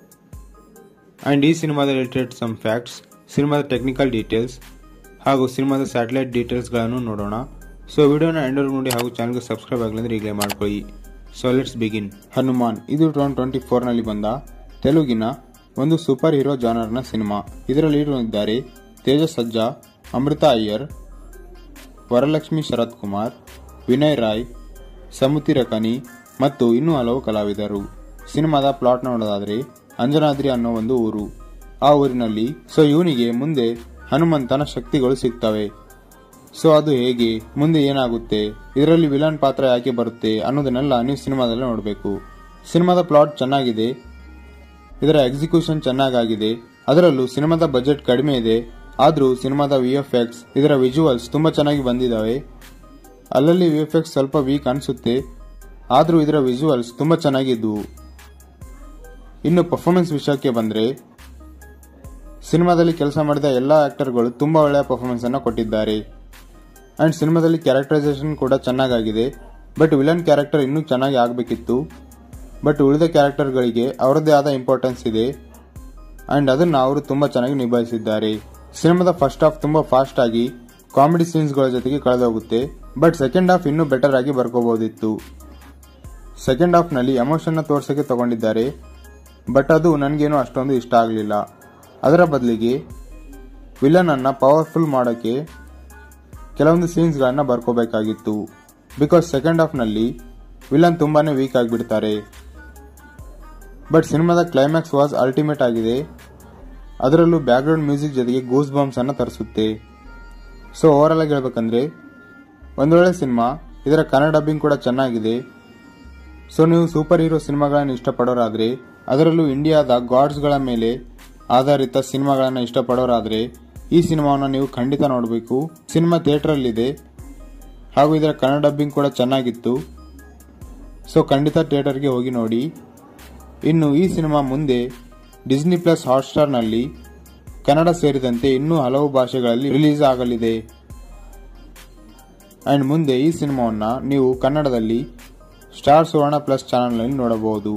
ಆ್ಯಂಡ್ ಈ ಸಿನಿಮಾದ ರಿಲೇಟೆಡ್ ಸಮ್ ಫ್ಯಾಕ್ಟ್ಸ್ ಸಿನಿಮಾದ ಟೆಕ್ನಿಕಲ್ ಡೀಟೇಲ್ಸ್ ಹಾಗೂ ಸಿನಿಮಾದ ಸ್ಯಾಟಲೈಟ್ ಡೀಟೇಲ್ಸ್ಗಳನ್ನು ನೋಡೋಣ ಸೊ ವಿಡಿಯೋನ ಎಂಡರ್ ನೋಡಿ ಹಾಗೂ ಚಾನಲ್ಗೆ ಸಬ್ಸ್ಕ್ರೈಬ್ ಆಗಲಿ ಅಂದರೆ ಈಗಲೇ ಮಾಡ್ಕೊಳ್ಳಿ ಸೊ ಲೆಟ್ಸ್ ಬಿಗಿನ್ ಹನುಮಾನ್ ಇದು ಟೂ ಟ್ವೆಂಟಿ ಫೋರ್ನಲ್ಲಿ ಬಂದ ತೆಲುಗಿನ ಒಂದು ಸೂಪರ್ ಹೀರೋ ಜಾನರ್ನ ಸಿನಿಮಾ ಇದರಲ್ಲಿ ಇದ್ದಾರೆ ತೇಜಸ್ ಸಜ್ಜಾ ಅಮೃತ ಅಯ್ಯರ್ ವರಲಕ್ಷ್ಮಿ ಶರತ್ ಕುಮಾರ್ ವಿನಯ್ ರಾಯ್ ಸಮುತಿ ರಕನಿ ಮತ್ತು ಇನ್ನೂ ಹಲವು ಕಲಾವಿದರು ಸಿನಿಮಾದ ಪ್ಲಾಟ್ ನೋಡೋದಾದ್ರೆ ಅಂಜನಾದ್ರಿ ಅನ್ನೋ ಒಂದು ಊರು ಆ ಊರಿನಲ್ಲಿ ಸೊ ಇವನಿಗೆ ಮುಂದೆ ಹನುಮಂತನ ಶಕ್ತಿಗಳು ಸಿಗ್ತವೆ ಸೊ ಅದು ಹೇಗೆ ಮುಂದೆ ಏನಾಗುತ್ತೆ ಇದರಲ್ಲಿ ವಿಲನ್ ಪಾತ್ರ ಯಾಕೆ ಬರುತ್ತೆ ಅನ್ನೋದನ್ನೆಲ್ಲ ನೀವು ಸಿನಿಮಾದಲ್ಲಿ ನೋಡಬೇಕು ಸಿನಿಮಾದ ಪ್ಲಾಟ್ ಚೆನ್ನಾಗಿದೆ ಇದರ ಎಕ್ಸಿಕ್ಯೂಷನ್ ಚೆನ್ನಾಗಾಗಿದೆ ಅದರಲ್ಲೂ ಸಿನಿಮಾದ ಬಜೆಟ್ ಕಡಿಮೆ ಇದೆ ಆದರೂ ಸಿನಿಮಾದ ವಿ ಎಫ್ ಎಕ್ಸ್ ಇದರ ವಿಜುವಲ್ಸ್ ತುಂಬಾ ಚೆನ್ನಾಗಿ ಬಂದಿದ್ದಾವೆ ಅಲ್ಲಲ್ಲಿ ವಿ ಎಫ್ ಎಕ್ಸ್ ಸ್ವಲ್ಪ ವೀಕ್ ಅನಿಸುತ್ತೆ ಆದರೂ ಇದರ ವಿಜುವಲ್ಸ್ ತುಂಬಾ ಚೆನ್ನಾಗಿದ್ವು ಇನ್ನು ಪರ್ಫಾರ್ಮೆನ್ಸ್ ವಿಷಯಕ್ಕೆ ಬಂದರೆ ಸಿನಿಮಾದಲ್ಲಿ ಕೆಲಸ ಮಾಡಿದ ಎಲ್ಲ ಆಕ್ಟರ್ಗಳು ತುಂಬಾ ಒಳ್ಳೆಯ ಪರ್ಫಾರ್ಮೆನ್ಸ್ ಅನ್ನು ಕೊಟ್ಟಿದ್ದಾರೆ ಅಂಡ್ ಸಿನಿಮಾದಲ್ಲಿ ಕ್ಯಾರೆಕ್ಟರೈಸೇಷನ್ ಕೂಡ ಚೆನ್ನಾಗಾಗಿದೆ ಬಟ್ ವಿಲನ್ ಕ್ಯಾರೆಕ್ಟರ್ ಇನ್ನೂ ಚೆನ್ನಾಗಿ ಆಗಬೇಕಿತ್ತು ಬಟ್ ಉಳಿದ ಕ್ಯಾರೆಕ್ಟರ್ಗಳಿಗೆ ಅವರದೇ ಆದ ಇಂಪಾರ್ಟೆನ್ಸ್ ಇದೆ ಅಂಡ್ ಅದನ್ನು ಅವರು ತುಂಬಾ ಚೆನ್ನಾಗಿ ನಿಭಾಯಿಸಿದ್ದಾರೆ ಸಿನಿಮಾದ ಫಸ್ಟ್ ಹಾಫ್ ತುಂಬಾ ಫಾಸ್ಟ್ ಆಗಿ ಕಾಮಿಡಿ ಸೀನ್ಸ್ಗಳ ಜೊತೆಗೆ ಕಳೆದೋಗುತ್ತೆ ಬಟ್ ಸೆಕೆಂಡ್ ಹಾಫ್ ಇನ್ನೂ ಬೆಟರ್ ಆಗಿ ಬರ್ಕೋಬಹುದಿತ್ತು ಸೆಕೆಂಡ್ ಹಾಫ್ ನಲ್ಲಿ ಎಮೋಷನ್ ತೋರ್ಸಕ್ಕೆ ತಗೊಂಡಿದ್ದಾರೆ ಬಟ್ ಅದು ನನಗೇನು ಅಷ್ಟೊಂದು ಇಷ್ಟ ಆಗಲಿಲ್ಲ ಅದರ ಬದಲಿಗೆ ವಿಲನ್ ಅನ್ನ ಪವರ್ಫುಲ್ ಮಾಡೋಕ್ಕೆ ಕೆಲವೊಂದು ಸೀನ್ಸ್ಗಳನ್ನ ಬರ್ಕೋಬೇಕಾಗಿತ್ತು ಬಿಕಾಸ್ ಸೆಕೆಂಡ್ ಹಾಫ್ ನಲ್ಲಿ ವಿಲನ್ ತುಂಬಾನೇ ವೀಕ್ ಆಗಿಬಿಡ್ತಾರೆ ಬಟ್ ಸಿನಿಮಾದ ಕ್ಲೈಮ್ಯಾಕ್ಸ್ ವಾಸ್ ಅಲ್ಟಿಮೇಟ್ ಆಗಿದೆ ಅದರಲ್ಲೂ ಬ್ಯಾಕ್ಗ್ರೌಂಡ್ ಮ್ಯೂಸಿಕ್ ಜೊತೆಗೆ ಗೂಸ್ ಬಾಂಬ್ಸ್ ಅನ್ನ ತರಿಸುತ್ತೆ ಸೊ ಓವರ್ ಆಗಿ ಹೇಳ್ಬೇಕಂದ್ರೆ ಒಂದೊಳ್ಳೆ ಸಿನಿಮಾ ಇದರ ಕನ್ನಡ ಡಬ್ಬಿಂಗ್ ಕೂಡ ಚೆನ್ನಾಗಿದೆ ಸೊ ನೀವು ಸೂಪರ್ ಹೀರೋ ಸಿನಿಮಾಗಳನ್ನು ಇಷ್ಟಪಡೋರಾದ್ರೆ ಅದರಲ್ಲೂ ಇಂಡಿಯಾದ ಗಾಡ್ಸ್ಗಳ ಮೇಲೆ ಆಧಾರಿತ ಸಿನಿಮಾಗಳನ್ನು ಇಷ್ಟಪಡೋರಾದ್ರೆ ಈ ಸಿನಿಮಾವನ್ನು ನೀವು ಖಂಡಿತ ನೋಡಬೇಕು ಸಿನಿಮಾ ಥಿಯೇಟರಲ್ಲಿದೆ ಹಾಗೂ ಇದರ ಕನ್ನಡ ಡಬ್ಬಿಂಗ್ ಕೂಡ ಚೆನ್ನಾಗಿತ್ತು ಸೊ ಖಂಡಿತ ಥಿಯೇಟರ್ಗೆ ಹೋಗಿ ನೋಡಿ ಇನ್ನು ಈ ಸಿನಿಮಾ ಮುಂದೆ ಡಿಸ್ನಿ ಪ್ಲಸ್ ಹಾಟ್ಸ್ಟಾರ್ನಲ್ಲಿ ಕನ್ನಡ ಸೇರಿದಂತೆ ಇನ್ನೂ ಹಲವು ಭಾಷೆಗಳಲ್ಲಿ ರಿಲೀಸ್ ಆಗಲಿದೆ ಅಂಡ್ ಮುಂದೆ ಈ ಸಿನಿಮಾವನ್ನು ನೀವು ಕನ್ನಡದಲ್ಲಿ ಸ್ಟಾರ್ ಸುವರ್ಣ ಪ್ಲಸ್ ಚಾನಲ್ನಲ್ಲಿ ನೋಡಬಹುದು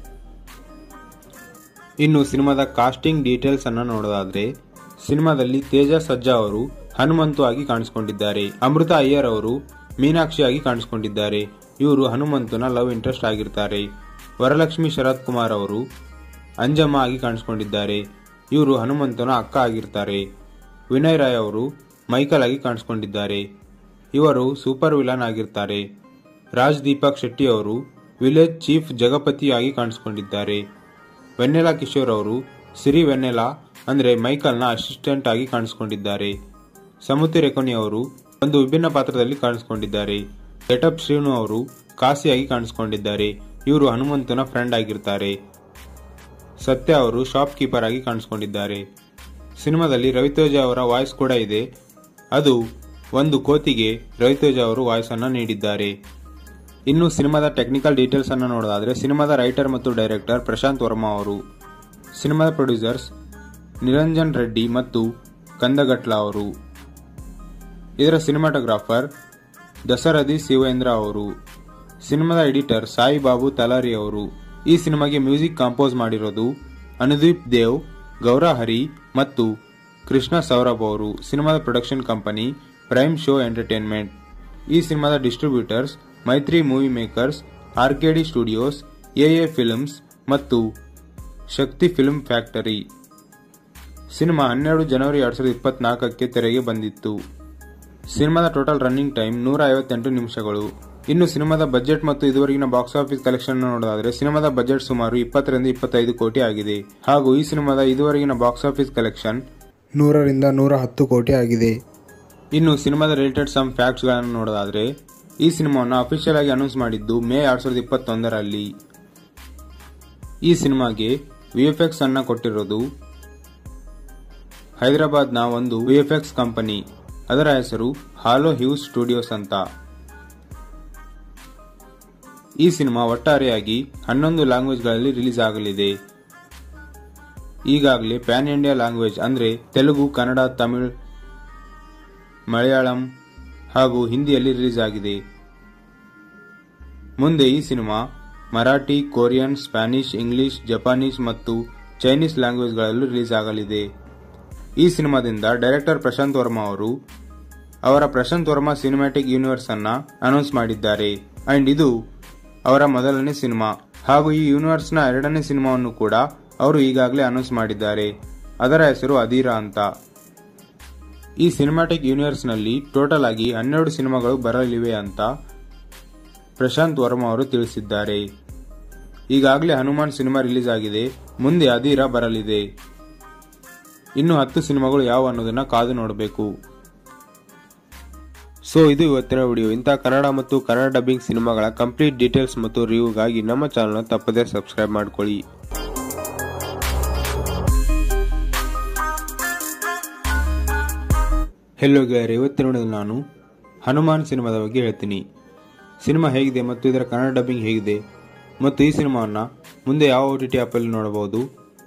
ಇನ್ನು ಸಿನಿಮಾದ ಕಾಸ್ಟಿಂಗ್ ಡೀಟೇಲ್ಸ್ ಅನ್ನ ನೋಡೋದಾದ್ರೆ ಸಿನಿಮಾದಲ್ಲಿ ತೇಜ ಸಜ್ಜಾ ಅವರು ಹನುಮಂತು ಆಗಿ ಕಾಣಿಸಿಕೊಂಡಿದ್ದಾರೆ ಅಮೃತ ಅಯ್ಯರ್ ಅವರು ಮೀನಾಕ್ಷಿ ಆಗಿ ಕಾಣಿಸಿಕೊಂಡಿದ್ದಾರೆ ಇವರು ಹನುಮಂತನ ಲವ್ ಇಂಟ್ರೆಸ್ಟ್ ಆಗಿರ್ತಾರೆ ವರಲಕ್ಷ್ಮಿ ಶರತ್ ಕುಮಾರ್ ಅವರು ಅಂಜಮ್ಮ ಆಗಿ ಕಾಣಿಸಿಕೊಂಡಿದ್ದಾರೆ ಇವರು ಹನುಮಂತನ ಅಕ್ಕ ಆಗಿರ್ತಾರೆ ವಿನಯ್ ರಾಯ್ ಅವರು ಮೈಕಲ್ ಆಗಿ ಕಾಣಿಸಿಕೊಂಡಿದ್ದಾರೆ ಇವರು ಸೂಪರ್ ವಿಲನ್ ಆಗಿರ್ತಾರೆ ರಾಜ್ ದೀಪಕ್ ಶೆಟ್ಟಿ ಅವರು ವಿಲೇಜ್ ಚೀಫ್ ಜಗಪತಿ ಆಗಿ ಕಾಣಿಸಿಕೊಂಡಿದ್ದಾರೆ ವೆನ್ನೆಲಾ ಕಿಶೋರ್ ಅವರು ಸಿರಿ ವೆನ್ನೆಲಾ ಅಂದ್ರೆ ಮೈಕಲ್ನ ಅಸಿಸ್ಟೆಂಟ್ ಆಗಿ ಕಾಣಿಸಿಕೊಂಡಿದ್ದಾರೆ ಸಮುತಿ ರೆಕೊನಿ ಅವರು ಒಂದು ವಿಭಿನ್ನ ಪಾತ್ರದಲ್ಲಿ ಕಾಣಿಸಿಕೊಂಡಿದ್ದಾರೆ ಗೆಟಪ್ ಶ್ರೀನು ಅವರು ಕಾಸಿಯಾಗಿ ಕಾಣಿಸಿಕೊಂಡಿದ್ದಾರೆ ಇವರು ಹನುಮಂತನ ಫ್ರೆಂಡ್ ಆಗಿರ್ತಾರೆ ಸತ್ಯ ಅವರು ಶಾಪ್ ಕೀಪರ್ ಆಗಿ ಕಾಣಿಸಿಕೊಂಡಿದ್ದಾರೆ ಸಿನಿಮಾದಲ್ಲಿ ರವಿತೇಜ ಅವರ ವಾಯ್ಸ್ ಕೂಡ ಇದೆ ಅದು ಒಂದು ಕೋತಿಗೆ ರವಿತೇಜ ಅವರು ವಾಯ್ಸ್ ಅನ್ನ ನೀಡಿದ್ದಾರೆ ಇನ್ನು ಸಿನಿಮಾದ ಟೆಕ್ನಿಕಲ್ ಡೀಟೇಲ್ಸ್ ಅನ್ನು ನೋಡೋದಾದ್ರೆ ಸಿನಿಮಾದ ರೈಟರ್ ಮತ್ತು ಡೈರೆಕ್ಟರ್ ಪ್ರಶಾಂತ್ ವರ್ಮಾ ಅವರು ಸಿನಿಮಾದ ಪ್ರೊಡ್ಯೂಸರ್ಸ್ ನಿರಂಜನ್ ರೆಡ್ಡಿ ಮತ್ತು ಕಂದಗಟ್ಲ ಅವರು ಇದರ ಸಿನಿಮಾಟೋಗ್ರಾಫರ್ ದಸರಥಿ ಶಿವೇಂದ್ರ ಅವರು ಸಿನಿಮಾದ ಎಡಿಟರ್ ಸಾಯಿ ಬಾಬು ತಲಾರಿ ಅವರು ಈ ಸಿನಿಮಾಗೆ ಮ್ಯೂಸಿಕ್ ಕಂಪೋಸ್ ಮಾಡಿರೋದು ಅನುದೀಪ್ ದೇವ್ ಗೌರ ಹರಿ ಮತ್ತು ಕೃಷ್ಣ ಸೌರಭ್ ಅವರು ಸಿನಿಮಾದ production company prime show entertainment ಈ ಸಿನಿಮಾದ distributors Mythri movie makers RKD studios AA films ಮತ್ತು ಶಕ್ತಿ ಫಿಲ್ಮ್ ಫ್ಯಾಕ್ಟರಿ ಸಿನಿಮಾ ಹನ್ನೆರಡು ಜನವರಿ ಎರಡ್ ಸಾವಿರದ ಇಪ್ಪತ್ನಾಲ್ಕಕ್ಕೆ ತೆರೆಗೆ ಬಂದಿತ್ತು ಸಿನಿಮಾದ ಟೋಟಲ್ ರನ್ನಿಂಗ್ ಟೈಮ್ ನೂರ ಐವತ್ತೆಂಟು ನಿಮಿಷಗಳು ಇನ್ನು ಸಿನಿಮಾದ ಬಜೆಟ್ ಮತ್ತು ಇದುವರೆಗಿನ ಬಾಕ್ಸ್ ಆಫೀಸ್ ಕಲೆಕ್ಷನ್ ನೋಡೋದಾದ್ರೆ ಸಿನಿಮಾದ ಬಜೆಟ್ ಸುಮಾರು ಇಪ್ಪತ್ತರಿಂದ ಇಪ್ಪತ್ತೈದು ಕೋಟಿ ಆಗಿದೆ ಹಾಗೂ ಈ ಸಿನಿಮಾದ ಇದುವರೆಗಿನ ಬಾಕ್ಸ್ ಆಫೀಸ್ ಕಲೆಕ್ಷನ್ ನೂರರಿಂದ ನೂರ ಹತ್ತು ಕೋಟಿ ಆಗಿದೆ ಇನ್ನು ಸಿನಿಮಾದ ರಿಲೇಟೆಡ್ ಸಮ್ ಫ್ಯಾಕ್ಟ್ಸ್ಗಳನ್ನು ನೋಡೋದಾದ್ರೆ ಈ ಸಿನಿಮಾವನ್ನು ಅಫಿಷಿಯಲ್ ಆಗಿ ಅನೌನ್ಸ್ ಮಾಡಿದ್ದು ಮೇ ಎರಡ್ ಸಾವಿರದ ಇಪ್ಪತ್ತೊಂದರಲ್ಲಿ ಈ ಸಿನಿಮಾಗೆ ವಿಎಫ್ಎಕ್ಸ್ ಅನ್ನ ಕೊಟ್ಟಿರೋದು ಹೈದರಾಬಾದ್ನ ಒಂದು ವಿಎಫ್ಎಕ್ಸ್ ಕಂಪನಿ ಅದರ ಹೆಸರು ಹಾಲೋ ಹ್ಯೂಸ್ ಸ್ಟುಡಿಯೋಸ್ ಅಂತ ಈ ಸಿನಿಮಾ ಒಟ್ಟಾರೆಯಾಗಿ ಹನ್ನೊಂದು ಲ್ಯಾಂಗ್ವೇಜ್ಗಳಲ್ಲಿ ರಿಲೀಸ್ ಆಗಲಿದೆ ಈಗಾಗಲೇ ಪ್ಯಾನ್ ಇಂಡಿಯಾ ಲ್ಯಾಂಗ್ವೇಜ್ ಅಂದ್ರೆ ತೆಲುಗು ಕನ್ನಡ ತಮಿಳ್ ಮಲಯಾಳಂ ಹಾಗೂ ಹಿಂದಿಯಲ್ಲಿ ರಿಲೀಸ್ ಆಗಿದೆ ಮುಂದೆ ಈ cinema Marathi Korean Spanish English Japanese ಮತ್ತು ಚೈನೀಸ್ ಲ್ಯಾಂಗ್ವೇಜ್ಗಳಲ್ಲೂ ರಿಲೀಸ್ ಆಗಲಿದೆ ಈ ಸಿನಿಮಾದಿಂದ ಡೈರೆಕ್ಟರ್ ಪ್ರಶಾಂತ್ ವರ್ಮಾ ಅವರು ಅವರ ಪ್ರಶಾಂತ್ ವರ್ಮಾ ಸಿನಿಮ್ಯಾಟಿಕ್ ಯೂನಿವರ್ಸ್ ಅನ್ನ ಅನೌನ್ಸ್ ಮಾಡಿದ್ದಾರೆ ಅಂಡ್ ಇದು ಅವರ ಮೊದಲನೇ ಸಿನಿಮಾ ಹಾಗೂ ಈ ಯೂನಿವರ್ಸ್ ನ ಎರಡನೇ ಸಿನಿಮಾವನ್ನು ಕೂಡ ಅವರು ಈಗಾಗಲೇ ಅನೌನ್ಸ್ ಮಾಡಿದ್ದಾರೆ ಅದರ ಹೆಸರು ಅಧೀರಾ ಅಂತ ಈ ಸಿನಿಮ್ಯಾಟಿಕ್ ಯೂನಿವರ್ಸ್ ನಲ್ಲಿ ಟೋಟಲ್ ಆಗಿ ಹನ್ನೆರಡು ಸಿನಿಮಾಗಳು ಬರಲಿವೆ ಅಂತ ಪ್ರಶಾಂತ್ ವರ್ಮಾ ಅವರು ತಿಳಿಸಿದ್ದಾರೆ ಈಗಾಗಲೇ ಹನುಮಾನ್ ಸಿನಿಮಾ ರಿಲೀಸ್ ಆಗಿದೆ ಮುಂದೆ ಅಧೀರ ಬರಲಿದೆ ಇನ್ನು ಹತ್ತು ಸಿನಿಮಾಗಳು ಯಾವ ಅನ್ನೋದನ್ನ ಕಾದು ನೋಡಬೇಕು ಸೊ ಇದು ಇವತ್ತಿನ ವಿಡಿಯೋ ಇಂತಹ ಕನ್ನಡ ಮತ್ತು ಕನ್ನಡ ಡಬ್ಬಿಂಗ್ ಸಿನಿಮಾಗಳ ಕಂಪ್ಲೀಟ್ ಡೀಟೇಲ್ಸ್ ಮತ್ತು ರಿವ್ಯೂಗಾಗಿ ನಮ್ಮ ಚಾನಲ್ನ ತಪ್ಪದೇ ಸಬ್ಸ್ಕ್ರೈಬ್ ಮಾಡ್ಕೊಳ್ಳಿ ಹೆಲೋ ಗೆಳೆಯರೆ ಇವತ್ತಿನ ವಿಡಿಯೋದಲ್ಲಿ ನಾನು ಹನುಮಾನ್ ಸಿನಿಮಾದ ಬಗ್ಗೆ ಹೇಳ್ತೀನಿ ಸಿನಿಮಾ ಹೇಗಿದೆ ಮತ್ತು ಇದರ ಕನ್ನಡ ಡಬ್ಬಿಂಗ್ ಹೇಗಿದೆ ಮತ್ತು ಈ ಸಿನಿಮಾವನ್ನು ಮುಂದೆ ಯಾವ ಓ ಟಿ ಟಿ ಆ್ಯಪಲ್ಲಿ ನೋಡಬಹುದು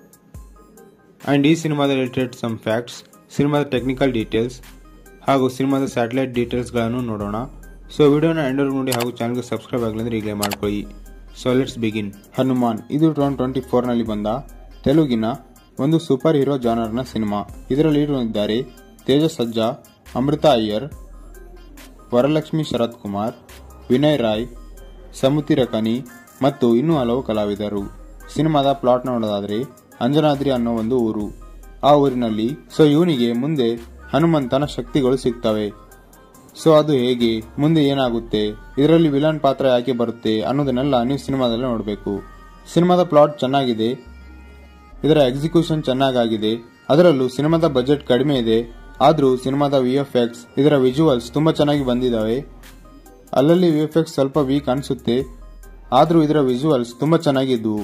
ಆ್ಯಂಡ್ ಈ ಸಿನಿಮಾದ ರಿಲೇಟೆಡ್ ಸಮ್ ಫ್ಯಾಕ್ಟ್ಸ್ ಸಿನಿಮಾದ ಟೆಕ್ನಿಕಲ್ ಡೀಟೇಲ್ಸ್ ಹಾಗೂ ಸಿನಿಮಾದ ಸ್ಯಾಟಲೈಟ್ ಡೀಟೇಲ್ಸ್ಗಳನ್ನು ನೋಡೋಣ ಸೊ ವಿಡಿಯೋನ ಎಂಡರ್ ನೋಡಿ ಹಾಗೂ ಚಾನಲ್ಗೆ ಸಬ್ಸ್ಕ್ರೈಬ್ ಆಗಲಿಂದ್ರೆ ಈಗಲೇ ಮಾಡ್ಕೊಳ್ಳಿ ಸೊ ಲೆಟ್ಸ್ ಬಿಗಿನ್ ಹನುಮಾನ್ ಇದು ಟೂ ಟ್ವೆಂಟಿ ಫೋರ್ನಲ್ಲಿ ಬಂದ ತೆಲುಗಿನ ಒಂದು ಸೂಪರ್ ಹೀರೋ ಜಾನರ್ನ ಸಿನಿಮಾ ಇದರಲ್ಲಿ ಇದ್ದಾರೆ ತೇಜಸ್ ಸಜ್ಜಾ ಅಮೃತ ಅಯ್ಯರ್ ವರಲಕ್ಷ್ಮಿ ಶರತ್ ಕುಮಾರ್ ವಿನಯ್ ರಾಯ್ ಸಮುತಿ ರಕನಿ ಮತ್ತು ಇನ್ನೂ ಹಲವು ಕಲಾವಿದರು ಸಿನಿಮಾದ ಪ್ಲಾಟ್ ನೋಡೋದಾದ್ರೆ ಅಂಜನಾದ್ರಿ ಅನ್ನೋ ಒಂದು ಊರು ಆ ಊರಿನಲ್ಲಿ ಸೊ ಇವನಿಗೆ ಮುಂದೆ ಹನುಮಂತನ ಶಕ್ತಿಗಳು ಸಿಗ್ತವೆ ಸೊ ಅದು ಹೇಗೆ ಮುಂದೆ ಏನಾಗುತ್ತೆ ಇದರಲ್ಲಿ ವಿಲನ್ ಪಾತ್ರ ಯಾಕೆ ಬರುತ್ತೆ ಅನ್ನೋದನ್ನೆಲ್ಲ ನೀವು ಸಿನಿಮಾದಲ್ಲಿ ನೋಡಬೇಕು ಸಿನಿಮಾದ ಪ್ಲಾಟ್ ಚೆನ್ನಾಗಿದೆ ಇದರ ಎಕ್ಸಿಕ್ಯೂಷನ್ ಚೆನ್ನಾಗಾಗಿದೆ ಅದರಲ್ಲೂ ಸಿನಿಮಾದ ಬಜೆಟ್ ಕಡಿಮೆ ಇದೆ ಆದರೂ ಸಿನಿಮಾದ ವಿ ಎಫ್ ಎಕ್ಸ್ ಇದರ ವಿಜುವಲ್ಸ್ ತುಂಬಾ ಚೆನ್ನಾಗಿ ಬಂದಿದ್ದಾವೆ ಅಲ್ಲಲ್ಲಿ ವಿ ಎಫ್ ಎಕ್ಸ್ ಸ್ವಲ್ಪ ವೀಕ್ ಅನಿಸುತ್ತೆ ಆದರೂ ಇದರ ವಿಜುವಲ್ಸ್ ತುಂಬಾ ಚೆನ್ನಾಗಿದ್ವು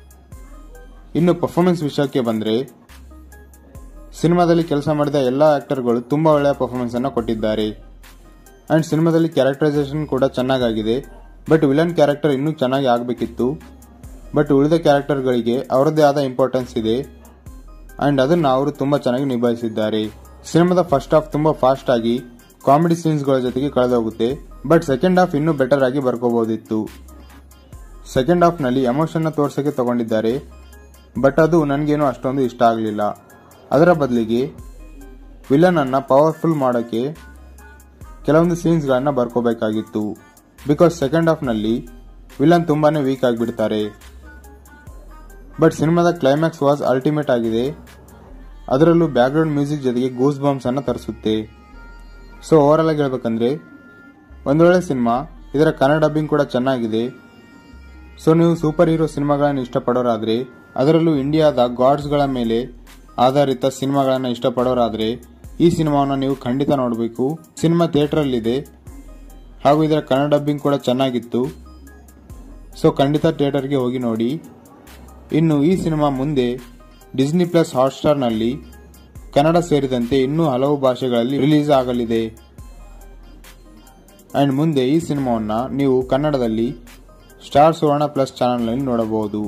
ಇನ್ನು ಪರ್ಫಾರ್ಮೆನ್ಸ್ ವಿಷಯಕ್ಕೆ ಬಂದ್ರೆ ಸಿನಿಮಾದಲ್ಲಿ ಕೆಲಸ ಮಾಡಿದ ಎಲ್ಲ ಆಕ್ಟರ್ಗಳು ತುಂಬಾ ಒಳ್ಳೆಯ ಪರ್ಫಾರ್ಮೆನ್ಸ್ ಅನ್ನು ಕೊಟ್ಟಿದ್ದಾರೆ ಅಂಡ್ ಸಿನಿಮಾದಲ್ಲಿ ಕ್ಯಾರೆಕ್ಟರೈಸೇಷನ್ ಕೂಡ ಚೆನ್ನಾಗಾಗಿದೆ ಬಟ್ ವಿಲನ್ ಕ್ಯಾರೆಕ್ಟರ್ ಇನ್ನೂ ಚೆನ್ನಾಗಿ ಆಗಬೇಕಿತ್ತು ಬಟ್ ಉಳಿದ ಕ್ಯಾರೆಕ್ಟರ್ಗಳಿಗೆ ಅವರದ್ದೇ ಆದ ಇಂಪಾರ್ಟೆನ್ಸ್ ಇದೆ ಅಂಡ್ ಅದನ್ನ ಅವರು ತುಂಬಾ ಚೆನ್ನಾಗಿ ನಿಭಾಯಿಸಿದ್ದಾರೆ ಸಿನಿಮಾದ ಫಸ್ಟ್ ಹಾಫ್ ತುಂಬಾ ಫಾಸ್ಟ್ ಆಗಿ ಕಾಮಿಡಿ ಸೀನ್ಸ್ಗಳ ಜೊತೆಗೆ ಕಳೆದೋಗುತ್ತೆ ಬಟ್ ಸೆಕೆಂಡ್ ಹಾಫ್ ಇನ್ನೂ ಬೆಟರ್ ಆಗಿ ಬರ್ಕೋಬಹುದಿತ್ತು ಸೆಕೆಂಡ್ ಹಾಫ್ ನಲ್ಲಿ ಎಮೋಷನ್ ತೋರ್ಸಕ್ಕೆ ತಗೊಂಡಿದ್ದಾರೆ ಬಟ್ ಅದು ನನಗೇನು ಅಷ್ಟೊಂದು ಇಷ್ಟ ಆಗಲಿಲ್ಲ ಅದರ ಬದಲಿಗೆ ವಿಲನ್ ಅನ್ನ ಪವರ್ಫುಲ್ ಮಾಡೋಕ್ಕೆ ಕೆಲವೊಂದು ಸೀನ್ಸ್ಗಳನ್ನ ಬರ್ಕೋಬೇಕಾಗಿತ್ತು ಬಿಕಾಸ್ ಸೆಕೆಂಡ್ ಹಾಫ್ ನಲ್ಲಿ ವಿಲನ್ ತುಂಬಾನೇ ವೀಕ್ ಆಗಿಬಿಡ್ತಾರೆ ಬಟ್ ಸಿನಿಮಾದ ಕ್ಲೈಮ್ಯಾಕ್ಸ್ ವಾಸ್ ಅಲ್ಟಿಮೇಟ್ ಆಗಿದೆ ಅದರಲ್ಲೂ ಬ್ಯಾಕ್ಗ್ರೌಂಡ್ ಮ್ಯೂಸಿಕ್ ಜೊತೆಗೆ ಗೂಸ್ ಬಾಂಬ್ಸ್ ಅನ್ನ ತರಿಸುತ್ತೆ ಸೊ ಓವರ್ ಆಗಿ ಹೇಳ್ಬೇಕಂದ್ರೆ ಒಂದೊಳ್ಳೆ ಸಿನಿಮಾ ಇದರ ಕನ್ನಡ ಡಬ್ಬಿಂಗ್ ಕೂಡ ಚೆನ್ನಾಗಿದೆ ಸೊ ನೀವು ಸೂಪರ್ ಹೀರೋ ಸಿನಿಮಾಗಳನ್ನು ಇಷ್ಟಪಡೋರಾದ್ರೆ ಅದರಲ್ಲೂ ಇಂಡಿಯಾದ ಗಾಡ್ಸ್ಗಳ ಮೇಲೆ ಆಧಾರಿತ ಸಿನಿಮಾಗಳನ್ನು ಇಷ್ಟಪಡೋರಾದ್ರೆ ಈ ಸಿನಿಮಾವನ್ನು ನೀವು ಖಂಡಿತ ನೋಡಬೇಕು ಸಿನಿಮಾ ಥಿಯೇಟರಲ್ಲಿದೆ ಹಾಗೂ ಇದರ ಕನ್ನಡ ಡಬ್ಬಿಂಗ್ ಕೂಡ ಚೆನ್ನಾಗಿತ್ತು ಸೊ ಖಂಡಿತ ಥಿಯೇಟರ್ಗೆ ಹೋಗಿ ನೋಡಿ ಇನ್ನು ಈ ಸಿನಿಮಾ ಮುಂದೆ ಡಿಸ್ನಿ ಪ್ಲಸ್ ಹಾಟ್ಸ್ಟಾರ್ನಲ್ಲಿ ಕನ್ನಡ ಸೇರಿದಂತೆ ಇನ್ನೂ ಹಲವು ಭಾಷೆಗಳಲ್ಲಿ ರಿಲೀಸ್ ಆಗಲಿದೆ ಅಂಡ್ ಮುಂದೆ ಈ ಸಿನಿಮಾವನ್ನ ನೀವು ಕನ್ನಡದಲ್ಲಿ ಸ್ಟಾರ್ ಸುವರ್ಣ ಪ್ಲಸ್ ಚಾನಲ್ನಲ್ಲಿ ನೋಡಬಹುದು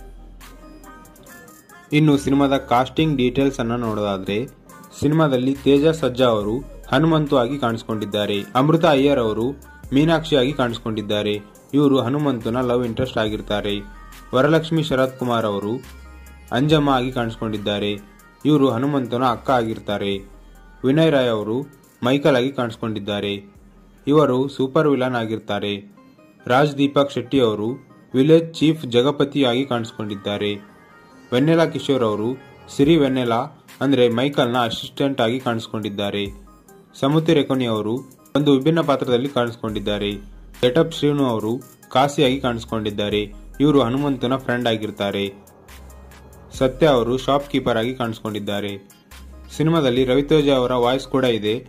ಇನ್ನು ಸಿನಿಮಾದ ಕಾಸ್ಟಿಂಗ್ ಡೀಟೇಲ್ಸ್ ಅನ್ನ ನೋಡೋದಾದ್ರೆ ಸಿನಿಮಾದಲ್ಲಿ ತೇಜ ಸಜ್ಜಾ ಅವರು ಹನುಮಂತು ಆಗಿ ಕಾಣಿಸಿಕೊಂಡಿದ್ದಾರೆ ಅಮೃತ ಅಯ್ಯರ್ ಅವರು ಮೀನಾಕ್ಷಿ ಆಗಿ ಕಾಣಿಸಿಕೊಂಡಿದ್ದಾರೆ ಇವರು ಹನುಮಂತನ ಲವ್ ಇಂಟ್ರೆಸ್ಟ್ ಆಗಿರ್ತಾರೆ ವರಲಕ್ಷ್ಮಿ ಶರತ್ ಕುಮಾರ್ ಅವರು ಅಂಜಮ್ಮ ಆಗಿ ಕಾಣಿಸಿಕೊಂಡಿದ್ದಾರೆ ಇವರು ಹನುಮಂತನ ಅಕ್ಕ ಆಗಿರ್ತಾರೆ ವಿನಯ್ ರಾಯ್ ಅವರು ಮೈಕಲ್ ಆಗಿ ಕಾಣಿಸಿಕೊಂಡಿದ್ದಾರೆ ಇವರು ಸೂಪರ್ ವಿಲನ್ ಆಗಿರ್ತಾರೆ ರಾಜ್ ದೀಪಕ್ ಶೆಟ್ಟಿ ಅವರು ವಿಲೇಜ್ ಚೀಫ್ ಜಗಪತಿ ಆಗಿ ಕಾಣಿಸಿಕೊಂಡಿದ್ದಾರೆ ವೆನ್ನೆಲಾ ಕಿಶೋರ್ ಅವರು ಸಿರಿ ವೆನ್ನೆಲಾ ಅಂದ್ರೆ ಮೈಕಲ್ನ ಅಸಿಸ್ಟೆಂಟ್ ಆಗಿ ಕಾಣಿಸಿಕೊಂಡಿದ್ದಾರೆ ಸಮುತಿ ರೆಕೊನಿ ಅವರು ಒಂದು ವಿಭಿನ್ನ ಪಾತ್ರದಲ್ಲಿ ಕಾಣಿಸಿಕೊಂಡಿದ್ದಾರೆ ಗೆಟಪ್ ಶ್ರೀನು ಅವರು ಕಾಸಿಯಾಗಿ ಕಾಣಿಸಿಕೊಂಡಿದ್ದಾರೆ ಇವರು ಹನುಮಂತನ ಫ್ರೆಂಡ್ ಆಗಿರ್ತಾರೆ ಸತ್ಯ ಅವರು ಶಾಪ್ ಕೀಪರ್ ಆಗಿ ಕಾಣಿಸಿಕೊಂಡಿದ್ದಾರೆ ಸಿನಿಮಾದಲ್ಲಿ ರವಿತೇಜ ಅವರ ವಾಯ್ಸ್ ಕೂಡ ಇದೆ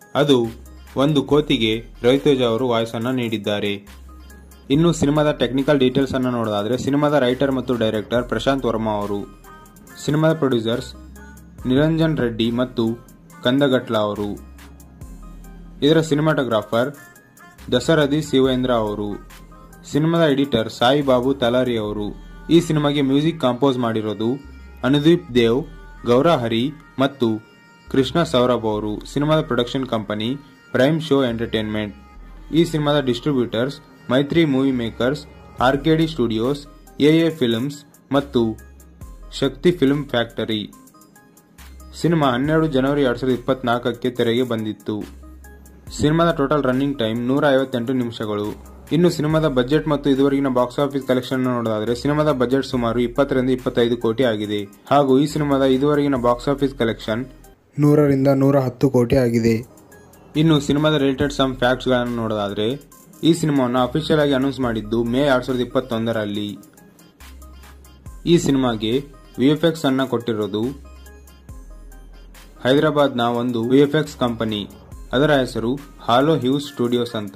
ಅದು ಒಂದು ಕೋತಿಗೆ ರವಿತೇಜ ಅವರು ವಾಯ್ಸನ್ನು ನೀಡಿದ್ದಾರೆ ಇನ್ನು ಸಿನಿಮಾದ ಟೆಕ್ನಿಕಲ್ ಡೀಟೇಲ್ಸ್ ಅನ್ನು ನೋಡೋದಾದ್ರೆ ಸಿನಿಮಾದ ರೈಟರ್ ಮತ್ತು ಡೈರೆಕ್ಟರ್ ಪ್ರಶಾಂತ್ ವರ್ಮಾ ಅವರು ಸಿನಿಮಾದ ಪ್ರೊಡ್ಯೂಸರ್ಸ್ ನಿರಂಜನ್ ರೆಡ್ಡಿ ಮತ್ತು ಕಂದಗಟ್ಲ ಅವರು ಇದರ ಸಿನಿಮಾಟೋಗ್ರಾಫರ್ ದಸರಥಿ ಶಿವೇಂದ್ರ ಅವರು ಸಿನಿಮಾದ ಎಡಿಟರ್ ಸಾಯಿ ಬಾಬು ತಲಾರಿ ಅವರು ಈ ಸಿನಿಮಾಗೆ ಮ್ಯೂಸಿಕ್ ಕಂಪೋಸ್ ಮಾಡಿರೋದು ಅನುದೀಪ್ ದೇವ್ ಗೌರ ಹರಿ ಮತ್ತು ಕೃಷ್ಣ ಸೌರಭ್ ಅವರು ಸಿನಿಮಾದ production company prime show entertainment ಈ ಸಿನಿಮಾದ distributors Mythri movie makers RKD studios AA films ಮತ್ತು ಶಕ್ತಿ ಫಿಲ್ಮ್ ಫ್ಯಾಕ್ಟರಿ ಸಿನಿಮಾ ಹನ್ನೆರಡು ಜನವರಿ ಎರಡ್ ಸಾವಿರದ ಇಪ್ಪತ್ನಾಲ್ಕಕ್ಕೆ ತೆರೆಗೆ ಬಂದಿತ್ತು ಸಿನಿಮಾದ ಟೋಟಲ್ ರನ್ನಿಂಗ್ ಟೈಮ್ ನೂರ ಐವತ್ತೆಂಟು ನಿಮಿಷಗಳು ಇನ್ನು ಸಿನಿಮಾದ ಬಜೆಟ್ ಮತ್ತು ಇದುವರೆಗಿನ ಬಾಕ್ಸ್ ಆಫೀಸ್ ಕಲೆಕ್ಷನ್ ನೋಡೋದಾದ್ರೆ ಸಿನಿಮಾದ ಬಜೆಟ್ ಸುಮಾರು ಇಪ್ಪತ್ತರಿಂದ ಇಪ್ಪತ್ತೈದು ಕೋಟಿ ಆಗಿದೆ ಹಾಗೂ ಈ ಸಿನಿಮಾದ ಇದುವರೆಗಿನ ಬಾಕ್ಸ್ ಆಫೀಸ್ ಕಲೆಕ್ಷನ್ ನೂರರಿಂದ ನೂರ ಹತ್ತು ಕೋಟಿ ಆಗಿದೆ ಇನ್ನು ಸಿನಿಮಾದ ರಿಲೇಟೆಡ್ ಸಮ್ ಫ್ಯಾಕ್ಟ್ಸ್ ಗಳನ್ನು ನೋಡೋದಾದ್ರೆ ಈ ಸಿನಿಮಾವನ್ನು ಅಫಿಷಿಯಲ್ ಆಗಿ ಅನೌನ್ಸ್ ಮಾಡಿದ್ದು ಮೇ ಎರಡ್ ಸಾವಿರದ ಇಪ್ಪತ್ತೊಂದರಲ್ಲಿ ಈ ಸಿನಿಮಾಗೆ ವಿಎಫ್ಎಕ್ಸ್ ಅನ್ನ ಕೊಟ್ಟಿರೋದು ಹೈದರಾಬಾದ್ನ ಒಂದು ವಿಎಫ್ಎಕ್ಸ್ ಕಂಪನಿ ಅದರ ಹೆಸರು ಹಾಲೋ ಹ್ಯೂಸ್ ಸ್ಟುಡಿಯೋಸ್ ಅಂತ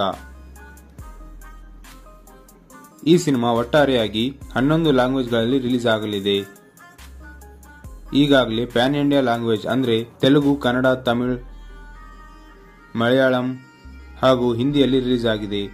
ಈ ಸಿನಿಮಾ ಒಟ್ಟಾರೆಯಾಗಿ ಹನ್ನೊಂದು ಲ್ಯಾಂಗ್ವೇಜ್ಗಳಲ್ಲಿ ರಿಲೀಸ್ ಆಗಲಿದೆ ಈಗಾಗಲೇ ಪ್ಯಾನ್ ಇಂಡಿಯಾ ಲ್ಯಾಂಗ್ವೇಜ್ ಅಂದ್ರೆ ತೆಲುಗು ಕನ್ನಡ ತಮಿಳ್ ಮಲಯಾಳಂ ಹಾಗೂ ಹಿಂದಿಯಲ್ಲಿ ರಿಲೀಸ್ ಆಗಿದೆ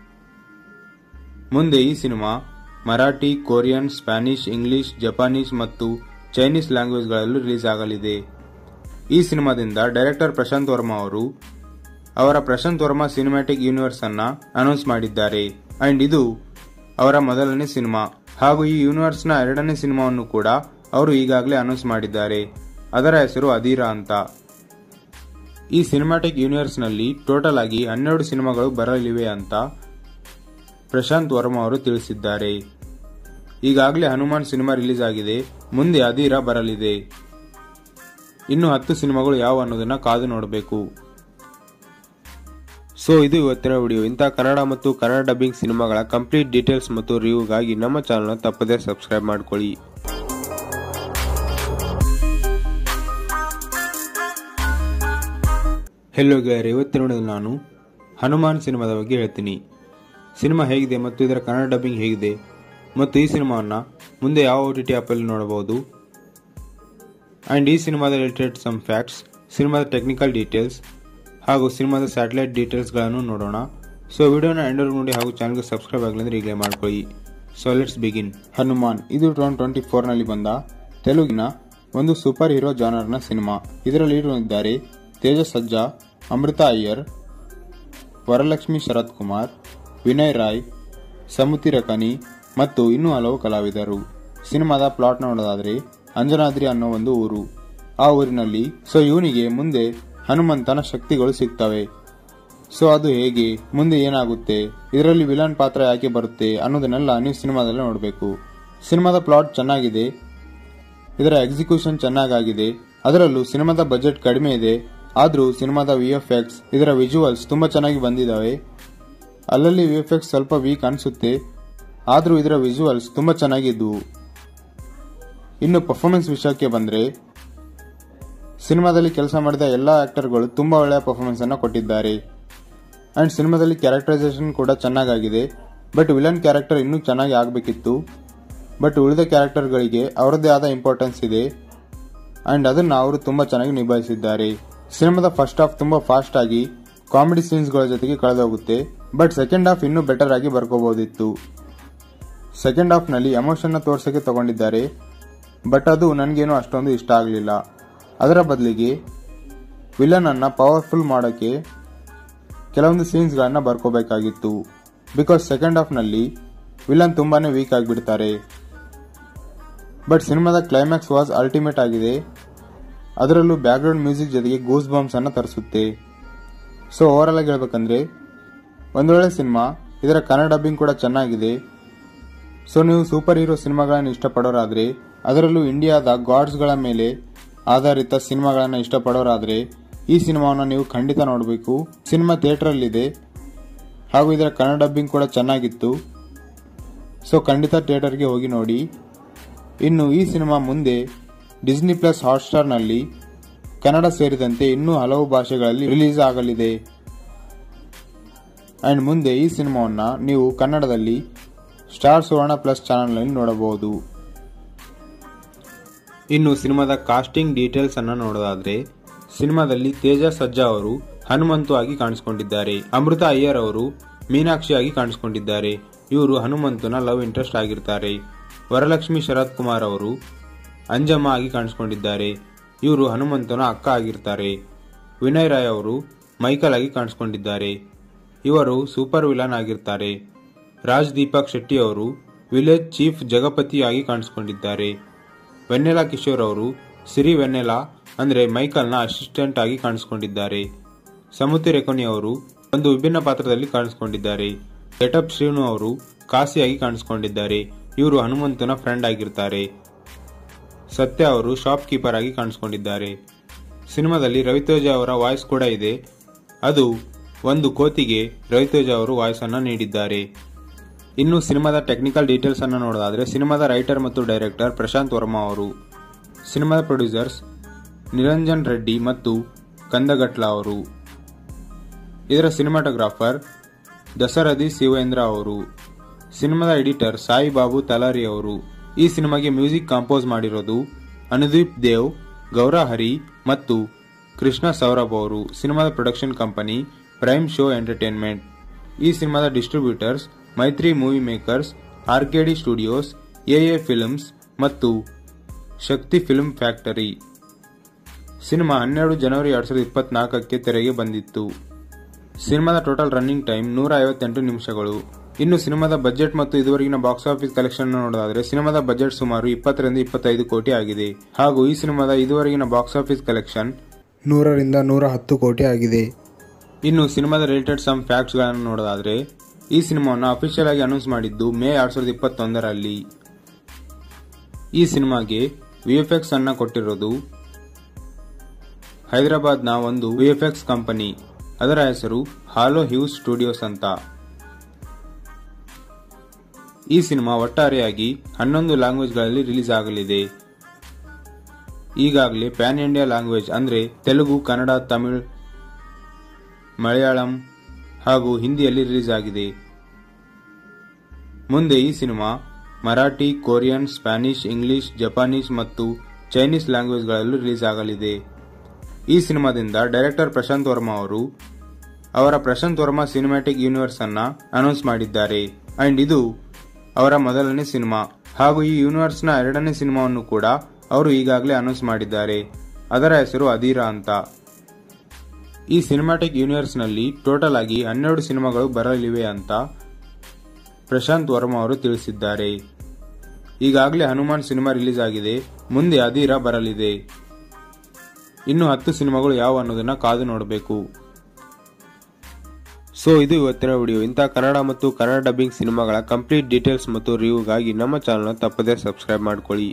ಮುಂದೆ ಈ cinema Marathi Korean Spanish English Japanese ಮತ್ತು ಚೈನೀಸ್ ಲ್ಯಾಂಗ್ವೇಜ್ಗಳಲ್ಲೂ ರಿಲೀಸ್ ಆಗಲಿದೆ ಈ ಸಿನಿಮಾದಿಂದ ಡೈರೆಕ್ಟರ್ ಪ್ರಶಾಂತ್ ವರ್ಮಾ ಅವರು ಅವರ ಪ್ರಶಾಂತ್ ವರ್ಮಾ ಸಿನಿಮ್ಯಾಟಿಕ್ ಯೂನಿವರ್ಸ್ ಅನ್ನ ಅನೌನ್ಸ್ ಮಾಡಿದ್ದಾರೆ ಅಂಡ್ ಇದು ಅವರ ಮೊದಲನೇ ಸಿನಿಮಾ ಹಾಗೂ ಈ ಯೂನಿವರ್ಸ್ ನ ಎರಡನೇ ಸಿನಿಮಾವನ್ನು ಕೂಡ ಅವರು ಈಗಾಗಲೇ ಅನೌನ್ಸ್ ಮಾಡಿದ್ದಾರೆ ಅದರ ಹೆಸರು ಅಧೀರಾ ಅಂತ ಈ ಸಿನಿಮ್ಯಾಟಿಕ್ ಯೂನಿವರ್ಸ್ ನಲ್ಲಿ ಟೋಟಲ್ ಆಗಿ ಹನ್ನೆರಡು ಸಿನಿಮಾಗಳು ಬರಲಿವೆ ಅಂತ ಪ್ರಶಾಂತ್ ವರ್ಮಾ ಅವರು ತಿಳಿಸಿದ್ದಾರೆ ಈಗಾಗಲೇ ಹನುಮಾನ್ ಸಿನಿಮಾ ರಿಲೀಸ್ ಆಗಿದೆ ಮುಂದೆ ಅಧೀರ ಬರಲಿದೆ ಇನ್ನು ಹತ್ತು ಸಿನಿಮಾಗಳು ಯಾವ ಅನ್ನೋದನ್ನ ಕಾದು ನೋಡಬೇಕು ಸೊ ಇದು ಇವತ್ತಿನ ವಿಡಿಯೋ ಇಂತಹ ಕನ್ನಡ ಮತ್ತು ಕನ್ನಡ ಡಬ್ಬಿಂಗ್ ಸಿನಿಮಾಗಳ ಕಂಪ್ಲೀಟ್ ಡೀಟೇಲ್ಸ್ ಮತ್ತು ರಿವ್ಯೂಗಾಗಿ ನಮ್ಮ ಚಾನಲ್ನ ತಪ್ಪದೇ ಸಬ್ಸ್ಕ್ರೈಬ್ ಮಾಡ್ಕೊಳ್ಳಿ ಹೆಲೋ ಗೆಳೆಯರೆ ಇವತ್ತಿನ ವಿಡಿಯೋದಲ್ಲಿ ನಾನು ಹನುಮಾನ್ ಸಿನಿಮಾದ ಬಗ್ಗೆ ಹೇಳ್ತೀನಿ ಸಿನಿಮಾ ಹೇಗಿದೆ ಮತ್ತು ಇದರ ಕನ್ನಡ ಡಬ್ಬಿಂಗ್ ಹೇಗಿದೆ ಮತ್ತು ಈ ಸಿನಿಮಾವನ್ನು ಮುಂದೆ ಯಾವ ಓ ಟಿ ಟಿ ಆ್ಯಪಲ್ಲಿ ನೋಡಬಹುದು ಆ್ಯಂಡ್ ಈ ಸಿನಿಮಾದ ರಿಲೇಟೆಡ್ ಸಮ್ ಫ್ಯಾಕ್ಟ್ಸ್ ಸಿನಿಮಾದ ಟೆಕ್ನಿಕಲ್ ಡೀಟೇಲ್ಸ್ ಹಾಗೂ ಸಿನಿಮಾದ ಸ್ಯಾಟಲೈಟ್ ಡೀಟೇಲ್ಸ್ಗಳನ್ನು ನೋಡೋಣ ಸೊ ವಿಡಿಯೋನ ಎಂಡರ್ ನೋಡಿ ಹಾಗೂ ಚಾನಲ್ಗೆ ಸಬ್ಸ್ಕ್ರೈಬ್ ಆಗಲಿಂದ್ರೆ ಈಗಲೇ ಮಾಡ್ಕೊಳ್ಳಿ ಸೊ ಲೆಟ್ಸ್ ಬಿಗಿನ್ ಹನುಮಾನ್ ಇದು ಟೂ ಟ್ವೆಂಟಿ ಫೋರ್ನಲ್ಲಿ ಬಂದ ತೆಲುಗಿನ ಒಂದು ಸೂಪರ್ ಹೀರೋ ಜಾನರ್ನ ಸಿನಿಮಾ ಇದರಲ್ಲಿ ಇದ್ದಾರೆ ತೇಜಸ್ ಸಜ್ಜಾ ಅಮೃತ ಅಯ್ಯರ್ ವರಲಕ್ಷ್ಮಿ ಶರತ್ ಕುಮಾರ್ ವಿನಯ್ ರಾಯ್ ಸಮುತಿ ರಕನಿ ಮತ್ತು ಇನ್ನೂ ಹಲವು ಕಲಾವಿದರು ಸಿನಿಮಾದ ಪ್ಲಾಟ್ ನೋಡೋದಾದ್ರೆ ಅಂಜನಾದ್ರಿ ಅನ್ನೋ ಒಂದು ಊರು ಆ ಊರಿನಲ್ಲಿ ಸೊ ಇವನಿಗೆ ಮುಂದೆ ಹನುಮಂತನ ಶಕ್ತಿಗಳು ಸಿಗ್ತವೆ ಸೊ ಅದು ಹೇಗೆ ಮುಂದೆ ಏನಾಗುತ್ತೆ ಇದರಲ್ಲಿ ವಿಲನ್ ಪಾತ್ರ ಯಾಕೆ ಬರುತ್ತೆ ಅನ್ನೋದನ್ನೆಲ್ಲ ನೀವು ಸಿನಿಮಾದಲ್ಲಿ ನೋಡಬೇಕು ಸಿನಿಮಾದ ಪ್ಲಾಟ್ ಚೆನ್ನಾಗಿದೆ ಇದರ ಎಕ್ಸಿಕ್ಯೂಷನ್ ಚೆನ್ನಾಗಾಗಿದೆ ಅದರಲ್ಲೂ ಸಿನಿಮಾದ ಬಜೆಟ್ ಕಡಿಮೆ ಇದೆ ಆದರೂ ಸಿನಿಮಾದ ವಿ ಎಫ್ ಎಕ್ಸ್ ಇದರ ವಿಜುವಲ್ಸ್ ತುಂಬಾ ಚೆನ್ನಾಗಿ ಬಂದಿದ್ದಾವೆ ಅಲ್ಲಲ್ಲಿ ವಿ ಎಫ್ ಎಕ್ಸ್ ಸ್ವಲ್ಪ ವೀಕ್ ಅನಿಸುತ್ತೆ ಆದರೂ ಇದರ ವಿಜುವಲ್ಸ್ ತುಂಬಾ ಚೆನ್ನಾಗಿದ್ವು ಇನ್ನು ಪರ್ಫಾರ್ಮೆನ್ಸ್ ವಿಷಯಕ್ಕೆ ಬಂದ್ರೆ ಸಿನಿಮಾದಲ್ಲಿ ಕೆಲಸ ಮಾಡಿದ ಎಲ್ಲ ಆಕ್ಟರ್ಗಳು ತುಂಬಾ ಒಳ್ಳೆಯ ಪರ್ಫಾರ್ಮೆನ್ಸ್ ಅನ್ನು ಕೊಟ್ಟಿದ್ದಾರೆ ಅಂಡ್ ಸಿನಿಮಾದಲ್ಲಿ ಕ್ಯಾರೆಕ್ಟರೈಸೇಷನ್ ಕೂಡ ಚೆನ್ನಾಗಾಗಿದೆ ಬಟ್ ವಿಲನ್ ಕ್ಯಾರೆಕ್ಟರ್ ಇನ್ನೂ ಚೆನ್ನಾಗಿ ಆಗಬೇಕಿತ್ತು ಬಟ್ ಉಳಿದ ಕ್ಯಾರೆಕ್ಟರ್ಗಳಿಗೆ ಅವರದ್ದೇ ಆದ ಇಂಪಾರ್ಟೆನ್ಸ್ ಇದೆ ಅಂಡ್ ಅದನ್ನು ಅವರು ತುಂಬಾ ಚೆನ್ನಾಗಿ ನಿಭಾಯಿಸಿದ್ದಾರೆ ಸಿನಿಮಾದ ಫಸ್ಟ್ ಹಾಫ್ ತುಂಬಾ ಫಾಸ್ಟ್ ಆಗಿ ಕಾಮಿಡಿ ಸೀನ್ಸ್ಗಳ ಜೊತೆಗೆ ಕಳೆದೋಗುತ್ತೆ ಬಟ್ ಸೆಕೆಂಡ್ ಹಾಫ್ ಇನ್ನೂ ಬೆಟರ್ ಆಗಿ ಬರ್ಕೋಬಹುದಿತ್ತು ಸೆಕೆಂಡ್ ಹಾಫ್ ನಲ್ಲಿ ಎಮೋಷನ್ ನ ತೋರ್ಸಕ್ಕೆ ತಗೊಂಡಿದ್ದಾರೆ ಬಟ್ ಅದು ನನಗೇನು ಅಷ್ಟೊಂದು ಇಷ್ಟ ಆಗಲಿಲ್ಲ ಅದರ ಬದಲಿಗೆ ವಿಲನ್ ಅನ್ನ ಪವರ್ಫುಲ್ ಮಾಡೋಕೆ ಕೆಲವೊಂದು ಸೀನ್ಸ್ ಗಳನ್ನ ಬರ್ಕೋಬೇಕಾಗಿತ್ತು ಬಿಕಾಸ್ ಸೆಕೆಂಡ್ ಹಾಫ್ ನಲ್ಲಿ ವಿಲನ್ ತುಂಬಾನೇ ವೀಕ್ ಆಗಿಬಿಡ್ತಾರೆ ಬಟ್ ಸಿನಿಮಾದ ಕ್ಲೈಮ್ಯಾಕ್ಸ್ ವಾಸ್ ಅಲ್ಟಿಮೇಟ್ ಆಗಿದೆ ಅದರಲ್ಲೂ ಬ್ಯಾಕ್ಗ್ರೌಂಡ್ ಮ್ಯೂಸಿಕ್ ಜೊತೆಗೆ ಗೂಸ್ ಬಾಂಬ್ಸ್ ಅನ್ನ ತರಿಸುತ್ತೆ ಸೊ ಓವರಾಲ್ ಆಗಿ ಹೇಳ್ಬೇಕಂದ್ರೆ ಒಂದು ಒಳ್ಳೆ ಸಿನಿಮಾ ಇದರ ಕನ್ನಡ ಡಬ್ಬಿಂಗ್ ಕೂಡ ಚೆನ್ನಾಗಿದೆ ಸೊ ನೀವು ಸೂಪರ್ ಹೀರೋ ಸಿನಿಮಾಗಳನ್ನು ಇಷ್ಟಪಡೋರಾದ್ರೆ ಅದರಲ್ಲೂ ಇಂಡಿಯಾದ ಗಾಡ್ಸ್ಗಳ ಮೇಲೆ ಆಧಾರಿತ ಸಿನಿಮಾಗಳನ್ನು ಇಷ್ಟಪಡೋರಾದ್ರೆ ಈ ಸಿನಿಮಾವನ್ನು ನೀವು ಖಂಡಿತ ನೋಡಬೇಕು ಸಿನಿಮಾ ಥಿಯೇಟರಲ್ಲಿದೆ ಹಾಗೂ ಇದರ ಕನ್ನಡ ಡಬ್ಬಿಂಗ್ ಕೂಡ ಚೆನ್ನಾಗಿತ್ತು ಸೊ ಖಂಡಿತ ಥಿಯೇಟರ್ಗೆ ಹೋಗಿ ನೋಡಿ ಇನ್ನು ಈ ಸಿನಿಮಾ ಮುಂದೆ ಡಿಸ್ನಿ ಪ್ಲಸ್ ಹಾಟ್ಸ್ಟಾರ್ನಲ್ಲಿ ಕನ್ನಡ ಸೇರಿದಂತೆ ಇನ್ನೂ ಹಲವು ಭಾಷೆಗಳಲ್ಲಿ ರಿಲೀಸ್ ಆಗಲಿದೆ ಅಂಡ್ ಮುಂದೆ ಈ ಸಿನಿಮಾವನ್ನ ನೀವು ಕನ್ನಡದಲ್ಲಿ ಸ್ಟಾರ್ ಸುವರ್ಣ ಪ್ಲಸ್ ಚಾನೆಲ್ನಲ್ಲಿ ನೋಡಬಹುದು ಇನ್ನು ಸಿನಿಮಾದ ಕಾಸ್ಟಿಂಗ್ ಡೀಟೇಲ್ಸ್ ಅನ್ನ ನೋಡೋದಾದ್ರೆ ಸಿನಿಮಾದಲ್ಲಿ ತೇಜ ಸಜ್ಜಾ ಅವರು ಹನುಮಂತು ಆಗಿ ಕಾಣಿಸಿಕೊಂಡಿದ್ದಾರೆ ಅಮೃತ ಅಯ್ಯರ್ ಅವರು ಮೀನಾಕ್ಷಿ ಆಗಿ ಕಾಣಿಸಿಕೊಂಡಿದ್ದಾರೆ ಇವರು ಹನುಮಂತನ ಲವ್ ಇಂಟ್ರೆಸ್ಟ್ ಆಗಿರ್ತಾರೆ ವರಲಕ್ಷ್ಮಿ ಶರತ್ ಕುಮಾರ್ ಅವರು ಅಂಜಮ್ಮ ಆಗಿ ಕಾಣಿಸಿಕೊಂಡಿದ್ದಾರೆ ಇವರು ಹನುಮಂತನ ಅಕ್ಕ ಆಗಿರ್ತಾರೆ ವಿನಯ್ ರಾಯ್ ಅವರು ಮೈಕಲ್ ಆಗಿ ಕಾಣಿಸಿಕೊಂಡಿದ್ದಾರೆ ಇವರು ಸೂಪರ್ ವಿಲನ್ ಆಗಿರ್ತಾರೆ ರಾಜ್ ದೀಪಕ್ ಶೆಟ್ಟಿ ಅವರು ವಿಲೇಜ್ ಚೀಫ್ ಜಗಪತಿಯಾಗಿ ಕಾಣಿಸಿಕೊಂಡಿದ್ದಾರೆ ವೆನ್ನೆಲಾ ಕಿಶೋರ್ ಅವರು ಸಿರಿ ವೆನ್ನೆಲಾ ಅಂದ್ರೆ ಮೈಕಲ್ನ ಅಸಿಸ್ಟೆಂಟ್ ಆಗಿ ಕಾಣಿಸಿಕೊಂಡಿದ್ದಾರೆ ಸಮುತಿ ರೆಕೊನಿ ಅವರು ಒಂದು ವಿಭಿನ್ನ ಪಾತ್ರದಲ್ಲಿ ಕಾಣಿಸಿಕೊಂಡಿದ್ದಾರೆ ಗೆಟಪ್ ಶ್ರೀನು ಅವರು ಕಾಸಿಯಾಗಿ ಕಾಣಿಸಿಕೊಂಡಿದ್ದಾರೆ ಇವರು ಹನುಮಂತನ ಫ್ರೆಂಡ್ ಆಗಿರ್ತಾರೆ ಸತ್ಯ ಅವರು ಶಾಪ್ ಕೀಪರ್ ಆಗಿ ಕಾಣಿಸಿಕೊಂಡಿದ್ದಾರೆ ಸಿನಿಮಾದಲ್ಲಿ ರವಿತೇಜ ಅವರ ವಾಯ್ಸ್ ಕೂಡ ಇದೆ ಅದು ಒಂದು ಕೋತಿಗೆ ರವಿತೇಜ ಅವರು ವಾಯ್ಸ್ ಅನ್ನ ನೀಡಿದ್ದಾರೆ ಇನ್ನು ಸಿನಿಮಾದ ಟೆಕ್ನಿಕಲ್ ಡೀಟೇಲ್ಸ್ ಅನ್ನು ನೋಡೋದಾದ್ರೆ ಸಿನಿಮಾದ ರೈಟರ್ ಮತ್ತು ಡೈರೆಕ್ಟರ್ ಪ್ರಶಾಂತ್ ವರ್ಮಾ ಅವರು ಸಿನಿಮಾದ ಪ್ರೊಡ್ಯೂಸರ್ಸ್ ನಿರಂಜನ್ ರೆಡ್ಡಿ ಮತ್ತು ಕಂದಗಟ್ಲ ಅವರು ಇದರ ಸಿನಿಮಾಟೋಗ್ರಾಫರ್ ದಸರಥಿ ಶಿವೇಂದ್ರ ಅವರು ಸಿನಿಮಾದ ಎಡಿಟರ್ ಸಾಯಿ ಬಾಬು ತಲಾರಿ ಅವರು ಈ ಸಿನಿಮಾಗೆ ಮ್ಯೂಸಿಕ್ ಕಂಪೋಸ್ ಮಾಡಿರೋದು ಅನುದೀಪ್ ದೇವ್ ಗೌರಾ ಹರಿ ಮತ್ತು ಕೃಷ್ಣ ಸೌರಭ್ ಅವರು ಸಿನಿಮಾದ production company prime show entertainment ಈ ಸಿನಿಮಾದ distributors Mythri movie makers RKD studios AA films ಮತ್ತು ಶಕ್ತಿ ಫಿಲ್ಮ್ ಫ್ಯಾಕ್ಟರಿ ಸಿನಿಮಾ ಹನ್ನೆರಡು ಜನವರಿ ಎರಡ್ ಸಾವಿರದ ಇಪ್ಪತ್ನಾಲ್ಕಕ್ಕೆ ತೆರೆಗೆ ಬಂದಿತ್ತು ಸಿನಿಮಾದ ಟೋಟಲ್ ರನ್ನಿಂಗ್ ಟೈಮ್ ನೂರ ಐವತ್ತೆಂಟು ನಿಮಿಷಗಳು ಇನ್ನು ಸಿನಿಮಾದ ಬಜೆಟ್ ಮತ್ತು ಇದುವರೆಗಿನ ಬಾಕ್ಸ್ ಆಫೀಸ್ ಕಲೆಕ್ಷನ್ ನೋಡೋದಾದ್ರೆ ಸಿನಿಮಾದ ಬಜೆಟ್ ಸುಮಾರು ಇಪ್ಪತ್ತರಿಂದ ಇಪ್ಪತ್ತೈದು ಕೋಟಿ ಆಗಿದೆ ಹಾಗೂ ಈ ಸಿನಿಮಾದ ಇದುವರೆಗಿನ ಬಾಕ್ಸ್ ಆಫೀಸ್ ಕಲೆಕ್ಷನ್ ನೂರರಿಂದ ನೂರ ಹತ್ತು ಕೋಟಿ ಆಗಿದೆ ಇನ್ನು ಸಿನಿಮಾದ ರಿಲೇಟೆಡ್ ಸಮ್ ಫ್ಯಾಕ್ಟ್ಸ್ ಗಳನ್ನು ನೋಡೋದಾದ್ರೆ ಈ ಸಿನಿಮಾವನ್ನು ಅಫಿಷಿಯಲ್ ಆಗಿ ಅನೌನ್ಸ್ ಮಾಡಿದ್ದು ಮೇ ಎರಡ್ ಸಾವಿರದ ಇಪ್ಪತ್ತೊಂದರಲ್ಲಿ ಈ ಸಿನಿಮಾಗೆ ವಿಎಫ್ಎಕ್ಸ್ ಅನ್ನ ಕೊಟ್ಟಿರೋದು ಹೈದರಾಬಾದ್ನ ಒಂದು ವಿಎಫ್ಎಕ್ಸ್ ಕಂಪನಿ ಅದರ ಹೆಸರು ಹಾಲೋ ಹ್ಯೂಸ್ ಸ್ಟುಡಿಯೋಸ್ ಅಂತ ಈ ಸಿನಿಮಾ ಒಟ್ಟಾರೆಯಾಗಿ ಹನ್ನೊಂದು ಲ್ಯಾಂಗ್ವೇಜ್ಗಳಲ್ಲಿ ರಿಲೀಸ್ ಆಗಲಿದೆ ಈಗಾಗಲೇ ಪ್ಯಾನ್ ಇಂಡಿಯಾ ಲ್ಯಾಂಗ್ವೇಜ್ ಅಂದ್ರೆ ತೆಲುಗು ಕನ್ನಡ ತಮಿಳ್ ಮಲಯಾಳಂ ಹಾಗೂ ಹಿಂದಿಯಲ್ಲಿ ರಿಲೀಸ್ ಆಗಿದೆ ಮುಂದೆ ಈ cinema Marathi Korean Spanish English Japanese ಮತ್ತು ಚೈನೀಸ್ ಲ್ಯಾಂಗ್ವೇಜ್ಗಳಲ್ಲೂ ರಿಲೀಸ್ ಆಗಲಿದೆ ಈ ಸಿನಿಮಾದಿಂದ ಡೈರೆಕ್ಟರ್ ಪ್ರಶಾಂತ್ ವರ್ಮಾ ಅವರು ಅವರ ಪ್ರಶಾಂತ್ ವರ್ಮಾ ಸಿನಿಮ್ಯಾಟಿಕ್ ಯೂನಿವರ್ಸ್ ಅನ್ನ ಅನೌನ್ಸ್ ಮಾಡಿದ್ದಾರೆ ಅಂಡ್ ಇದು ಅವರ ಮೊದಲನೇ ಸಿನಿಮಾ ಹಾಗೂ ಈ ಯೂನಿವರ್ಸ್ ನ ಎರಡನೇ ಸಿನಿಮಾವನ್ನು ಕೂಡ ಅವರು ಈಗಾಗಲೇ ಅನೌನ್ಸ್ ಮಾಡಿದ್ದಾರೆ ಅದರ ಹೆಸರು ಅಧೀರಾ ಅಂತ ಈ ಸಿನಿಮ್ಯಾಟಿಕ್ ಯೂನಿವರ್ಸ್ ನಲ್ಲಿ ಟೋಟಲ್ ಆಗಿ ಹನ್ನೆರಡು ಸಿನಿಮಾಗಳು ಬರಲಿವೆ ಅಂತ ಪ್ರಶಾಂತ್ ವರ್ಮಾ ಅವರು ತಿಳಿಸಿದ್ದಾರೆ ಈಗಾಗಲೇ ಹನುಮಾನ್ ಸಿನಿಮಾ ರಿಲೀಸ್ ಆಗಿದೆ ಮುಂದೆ ಅಧೀರಾ ಬರಲಿದೆ ಇನ್ನು ಹತ್ತು ಸಿನಿಮಾಗಳು ಯಾವ ಅನ್ನೋದನ್ನ ಕಾದು ನೋಡಬೇಕು ಸೊ ಇದು ಇವತ್ತಿನ ವಿಡಿಯೋ ಇಂತಹ ಕನ್ನಡ ಮತ್ತು ಕನ್ನಡ ಡಬ್ಬಿಂಗ್ ಸಿನಿಮಾಗಳ ಕಂಪ್ಲೀಟ್ ಡೀಟೇಲ್ಸ್ ಮತ್ತು ರಿವ್ಯೂಗಾಗಿ ನಮ್ಮ ಚಾನಲ್ನ ತಪ್ಪದೇ ಸಬ್ಸ್ಕ್ರೈಬ್ ಮಾಡ್ಕೊಳ್ಳಿ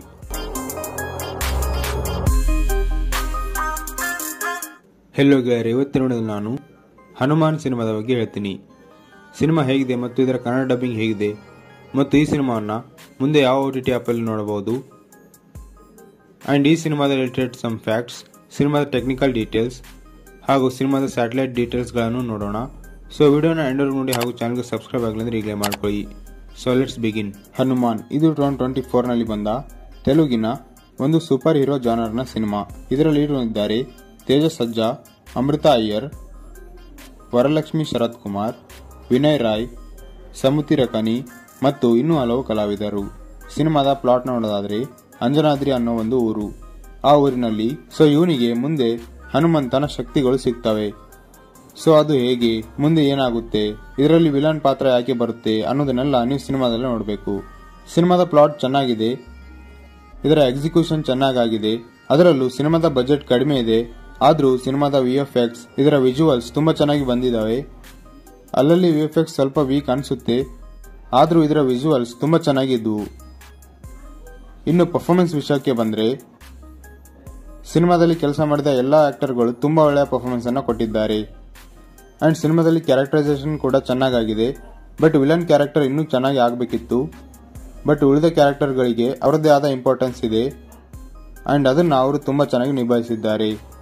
ಹೆಲೋ ಗೆಳೆಯರೆ ಇವತ್ತಿನ ವಿಡಿಯೋದಲ್ಲಿ ನಾನು ಹನುಮಾನ್ ಸಿನಿಮಾದ ಬಗ್ಗೆ ಹೇಳ್ತೀನಿ ಸಿನಿಮಾ ಹೇಗಿದೆ ಮತ್ತು ಇದರ ಕನ್ನಡ ಡಬ್ಬಿಂಗ್ ಹೇಗಿದೆ ಮತ್ತು ಈ ಸಿನಿಮಾವನ್ನು ಮುಂದೆ ಯಾವ ಓ ಟಿ ಟಿ ಆ್ಯಪಲ್ಲಿ ನೋಡಬಹುದು ಆ್ಯಂಡ್ ಈ ಸಿನಿಮಾದ ರಿಲೇಟೆಡ್ ಸಮ್ ಫ್ಯಾಕ್ಟ್ಸ್ ಸಿನಿಮಾದ ಟೆಕ್ನಿಕಲ್ ಡೀಟೇಲ್ಸ್ ಹಾಗೂ ಸಿನಿಮಾದ ಸ್ಯಾಟಲೈಟ್ ಡೀಟೇಲ್ಸ್ಗಳನ್ನು ನೋಡೋಣ ಸೊ ವಿಡಿಯೋನ ಎಂಡರ್ ನೋಡಿ ಹಾಗೂ ಚಾನಲ್ಗೆ ಸಬ್ಸ್ಕ್ರೈಬ್ ಆಗಲಿಂದ್ರೆ ಈಗಲೇ ಮಾಡ್ಕೊಳ್ಳಿ ಸೊ ಲೆಟ್ಸ್ ಬಿಗಿನ್ ಹನುಮಾನ್ ಇದು ಟೂ ಟ್ವೆಂಟಿ ಫೋರ್ನಲ್ಲಿ ಬಂದ ತೆಲುಗಿನ ಒಂದು ಸೂಪರ್ ಹೀರೋ ಜಾನರ್ನ ಸಿನಿಮಾ ಇದರಲ್ಲಿ ಇದ್ದಾರೆ ತೇಜ ಸಜ್ಜಾ ಅಮೃತ ಅಯ್ಯರ್ ವರಲಕ್ಷ್ಮಿ ಶರತ್ ಕುಮಾರ್ ವಿನಯ್ ರಾಯ್ ಸಮುತಿ ರಕನಿ ಮತ್ತು ಇನ್ನೂ ಹಲವು ಕಲಾವಿದರು ಸಿನಿಮಾದ ಪ್ಲಾಟ್ ನೋಡೋದಾದ್ರೆ ಅಂಜನಾದ್ರಿ ಅನ್ನೋ ಒಂದು ಊರು ಆ ಊರಿನಲ್ಲಿ ಸೊ ಇವನಿಗೆ ಮುಂದೆ ಹನುಮಂತನ ಶಕ್ತಿಗಳು ಸಿಗ್ತವೆ ಸೊ ಅದು ಹೇಗೆ ಮುಂದೆ ಏನಾಗುತ್ತೆ ಇದರಲ್ಲಿ ವಿಲನ್ ಪಾತ್ರ ಯಾಕೆ ಬರುತ್ತೆ ಅನ್ನೋದನ್ನೆಲ್ಲ ನೀವು ಸಿನಿಮಾದಲ್ಲಿ ನೋಡಬೇಕು ಸಿನಿಮಾದ ಪ್ಲಾಟ್ ಚೆನ್ನಾಗಿದೆ ಇದರ ಎಕ್ಸಿಕ್ಯೂಷನ್ ಚೆನ್ನಾಗಾಗಿದೆ ಅದರಲ್ಲೂ ಸಿನಿಮಾದ ಬಜೆಟ್ ಕಡಿಮೆ ಇದೆ ಆದರೂ ಸಿನಿಮಾದ ವಿ ಎಫ್ ಎಕ್ಸ್ ಇದರ ವಿಜುವಲ್ಸ್ ತುಂಬಾ ಚೆನ್ನಾಗಿ ಬಂದಿದ್ದಾವೆ ಅಲ್ಲಲ್ಲಿ ವಿ ಎಫ್ ಎಕ್ಸ್ ಸ್ವಲ್ಪ ವೀಕ್ ಅನಿಸುತ್ತೆ ಆದರೂ ಇದರ ವಿಜುವಲ್ಸ್ ತುಂಬಾ ಚೆನ್ನಾಗಿದ್ವು ಇನ್ನು ಪರ್ಫಾರ್ಮೆನ್ಸ್ ವಿಷಯಕ್ಕೆ ಬಂದ್ರೆ ಸಿನಿಮಾದಲ್ಲಿ ಕೆಲಸ ಮಾಡಿದ ಎಲ್ಲಾ ಆಕ್ಟರ್ಗಳು ತುಂಬಾ ಒಳ್ಳೆಯ ಪರ್ಫಾರ್ಮೆನ್ಸ್ ಅನ್ನು ಕೊಟ್ಟಿದ್ದಾರೆ ಅಂಡ್ ಸಿನಿಮಾದಲ್ಲಿ ಕ್ಯಾರೆಕ್ಟರೈಸೇಷನ್ ಕೂಡ ಚೆನ್ನಾಗಾಗಿದೆ ಬಟ್ ವಿಲನ್ ಕ್ಯಾರೆಕ್ಟರ್ ಇನ್ನೂ ಚೆನ್ನಾಗಿ ಆಗಬೇಕಿತ್ತು ಬಟ್ ಉಳಿದ ಕ್ಯಾರೆಕ್ಟರ್ಗಳಿಗೆ ಅವರದ್ದೇ ಆದ ಇಂಪಾರ್ಟೆನ್ಸ್ ಇದೆ ಅಂಡ್ ಅದನ್ನ ಅವರು ತುಂಬಾ ಚೆನ್ನಾಗಿ ನಿಭಾಯಿಸಿದ್ದಾರೆ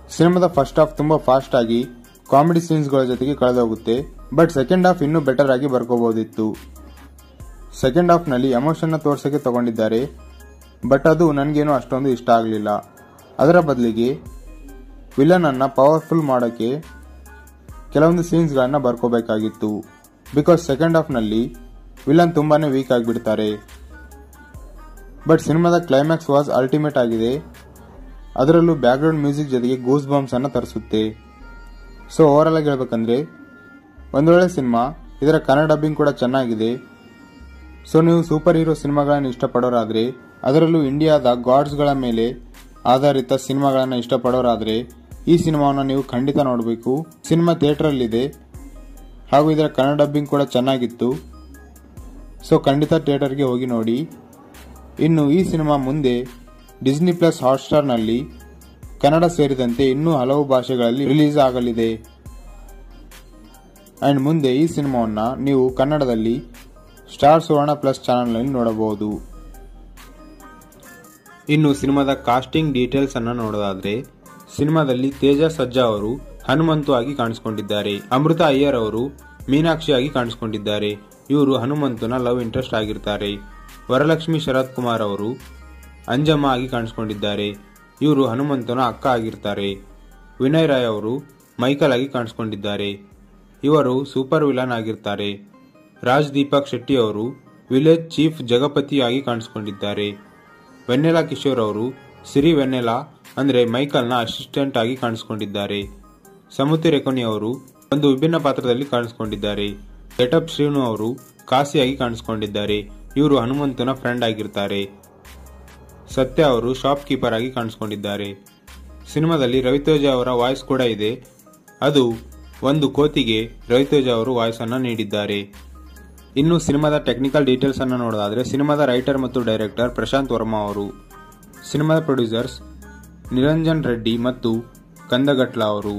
ಸಿನಿಮಾದ ಫಸ್ಟ್ ಹಾಫ್ ತುಂಬಾ ಫಾಸ್ಟ್ ಆಗಿ ಕಾಮಿಡಿ ಸೀನ್ಸ್ಗಳ ಜೊತೆಗೆ ಕಳೆದೋಗುತ್ತೆ ಬಟ್ ಸೆಕೆಂಡ್ ಹಾಫ್ ಇನ್ನೂ ಬೆಟರ್ ಆಗಿ ಬರ್ಕೋಬಹುದಿತ್ತು ಸೆಕೆಂಡ್ ಹಾಫ್ನಲ್ಲಿ ಎಮೋಷನ್ನ ತೋರ್ಸಕ್ಕೆ ತಗೊಂಡಿದ್ದಾರೆ ಬಟ್ ಅದು ನನಗೇನು ಅಷ್ಟೊಂದು ಇಷ್ಟ ಆಗಲಿಲ್ಲ ಅದರ ಬದಲಿಗೆ ವಿಲನ್ ಅನ್ನ ಪವರ್ಫುಲ್ ಮಾಡೋಕ್ಕೆ ಕೆಲವೊಂದು ಸೀನ್ಸ್ಗಳನ್ನ ಬರ್ಕೋಬೇಕಾಗಿತ್ತು ಬಿಕಾಸ್ ಸೆಕೆಂಡ್ ಹಾಫ್ನಲ್ಲಿ ವಿಲನ್ ತುಂಬಾನೇ ವೀಕ್ ಆಗಿಬಿಡ್ತಾರೆ ಬಟ್ ಸಿನಿಮಾದ ಕ್ಲೈಮ್ಯಾಕ್ಸ್ ವಾಸ್ ಅಲ್ಟಿಮೇಟ್ ಆಗಿದೆ ಅದರಲ್ಲೂ ಬ್ಯಾಕ್ಗ್ರೌಂಡ್ ಮ್ಯೂಸಿಕ್ ಜೊತೆಗೆ ಗೂಸ್ ಬಾಂಬ್ಸ್ ಅನ್ನ ತರಿಸುತ್ತೆ ಸೊ ಓವರಾಲ್ ಆಗಿ ಹೇಳ್ಬೇಕಂದ್ರೆ ಒಂದೊಳ್ಳೆ ಸಿನಿಮಾ ಇದರ ಕನ್ನಡ ಡಬ್ಬಿಂಗ್ ಕೂಡ ಚೆನ್ನಾಗಿದೆ ಸೊ ನೀವು ಸೂಪರ್ ಹೀರೋ ಸಿನಿಮಾಗಳನ್ನು ಇಷ್ಟಪಡೋರಾದ್ರೆ ಅದರಲ್ಲೂ ಇಂಡಿಯಾದ ಗಾಡ್ಸ್ಗಳ ಮೇಲೆ ಆಧಾರಿತ ಸಿನಿಮಾಗಳನ್ನು ಇಷ್ಟಪಡೋರಾದ್ರೆ ಈ ಸಿನಿಮಾವನ್ನು ನೀವು ಖಂಡಿತ ನೋಡಬೇಕು ಸಿನಿಮಾ ಥಿಯೇಟರಲ್ಲಿದೆ ಹಾಗೂ ಇದರ ಕನ್ನಡ ಡಬ್ಬಿಂಗ್ ಕೂಡ ಚೆನ್ನಾಗಿತ್ತು ಸೊ ಖಂಡಿತ ಥಿಯೇಟರ್ಗೆ ಹೋಗಿ ನೋಡಿ ಇನ್ನು ಈ ಸಿನಿಮಾ ಮುಂದೆ ಡಿಸ್ನಿ ಪ್ಲಸ್ ಹಾಟ್ಸ್ಟಾರ್ನಲ್ಲಿ ಕನ್ನಡ ಸೇರಿದಂತೆ ಇನ್ನೂ ಹಲವು ಭಾಷೆಗಳಲ್ಲಿ ರಿಲೀಸ್ ಆಗಲಿದೆ ಅಂಡ್ ಮುಂದೆ ಈ ಸಿನಿಮಾವನ್ನ ನೀವು ಕನ್ನಡದಲ್ಲಿ ಸ್ಟಾರ್ ಸುವರ್ಣ ಪ್ಲಸ್ ಚಾನೆಲ್ನಲ್ಲಿ ನೋಡಬಹುದು ಇನ್ನು ಸಿನಿಮಾದ ಕಾಸ್ಟಿಂಗ್ ಡೀಟೇಲ್ಸ್ ಅನ್ನ ನೋಡೋದಾದ್ರೆ ಸಿನಿಮಾದಲ್ಲಿ ತೇಜ ಸಜ್ಜಾ ಅವರು ಹನುಮಂತು ಆಗಿ ಕಾಣಿಸಿಕೊಂಡಿದ್ದಾರೆ ಅಮೃತ ಅಯ್ಯರ್ ಅವರು ಮೀನಾಕ್ಷಿ ಆಗಿ ಕಾಣಿಸಿಕೊಂಡಿದ್ದಾರೆ ಇವರು ಹನುಮಂತನ ಲವ್ ಇಂಟ್ರೆಸ್ಟ್ ಆಗಿರ್ತಾರೆ ವರಲಕ್ಷ್ಮಿ ಶರತ್ ಕುಮಾರ್ ಅವರು ಅಂಜಮ್ಮ ಆಗಿ ಕಾಣಿಸಿಕೊಂಡಿದ್ದಾರೆ ಇವರು ಹನುಮಂತನ ಅಕ್ಕ ಆಗಿರ್ತಾರೆ ವಿನಯ್ ರಾಯ್ ಅವರು ಮೈಕಲ್ ಆಗಿ ಕಾಣಿಸಿಕೊಂಡಿದ್ದಾರೆ ಇವರು ಸೂಪರ್ ವಿಲನ್ ಆಗಿರ್ತಾರೆ ರಾಜ್ ದೀಪಕ್ ಶೆಟ್ಟಿ ಅವರು ವಿಲೇಜ್ ಚೀಫ್ ಜಗಪತಿ ಆಗಿ ಕಾಣಿಸಿಕೊಂಡಿದ್ದಾರೆ ವೆನ್ನೆಲಾ ಕಿಶೋರ್ ಅವರು ಸಿರಿ ವೆನ್ನೆಲಾ ಅಂದ್ರೆ ಮೈಕಲ್ನ ಅಸಿಸ್ಟೆಂಟ್ ಆಗಿ ಕಾಣಿಸಿಕೊಂಡಿದ್ದಾರೆ ಸಮುತಿ ರೆಕೊನಿ ಅವರು ಒಂದು ವಿಭಿನ್ನ ಪಾತ್ರದಲ್ಲಿ ಕಾಣಿಸಿಕೊಂಡಿದ್ದಾರೆ ಗೆಟಪ್ ಶ್ರೀನು ಅವರು ಕಾಸಿಯಾಗಿ ಕಾಣಿಸಿಕೊಂಡಿದ್ದಾರೆ ಇವರು ಹನುಮಂತನ ಫ್ರೆಂಡ್ ಆಗಿರ್ತಾರೆ ಸತ್ಯ ಅವರು ಶಾಪ್ ಕೀಪರ್ ಆಗಿ ಕಾಣಿಸಿಕೊಂಡಿದ್ದಾರೆ ಸಿನಿಮಾದಲ್ಲಿ ರವಿತೇಜ ಅವರ ವಾಯ್ಸ್ ಕೂಡ ಇದೆ ಅದು ಒಂದು ಕೋತಿಗೆ ರವಿತೇಜ ಅವರು ವಾಯ್ಸ್ ಅನ್ನ ನೀಡಿದ್ದಾರೆ ಇನ್ನು ಸಿನಿಮಾದ ಟೆಕ್ನಿಕಲ್ ಡೀಟೇಲ್ಸ್ ಅನ್ನು ನೋಡೋದಾದ್ರೆ ಸಿನಿಮಾದ ರೈಟರ್ ಮತ್ತು ಡೈರೆಕ್ಟರ್ ಪ್ರಶಾಂತ್ ವರ್ಮಾ ಅವರು ಸಿನಿಮಾದ ಪ್ರೊಡ್ಯೂಸರ್ಸ್ ನಿರಂಜನ್ ರೆಡ್ಡಿ ಮತ್ತು ಕಂದಗಟ್ಲ ಅವರು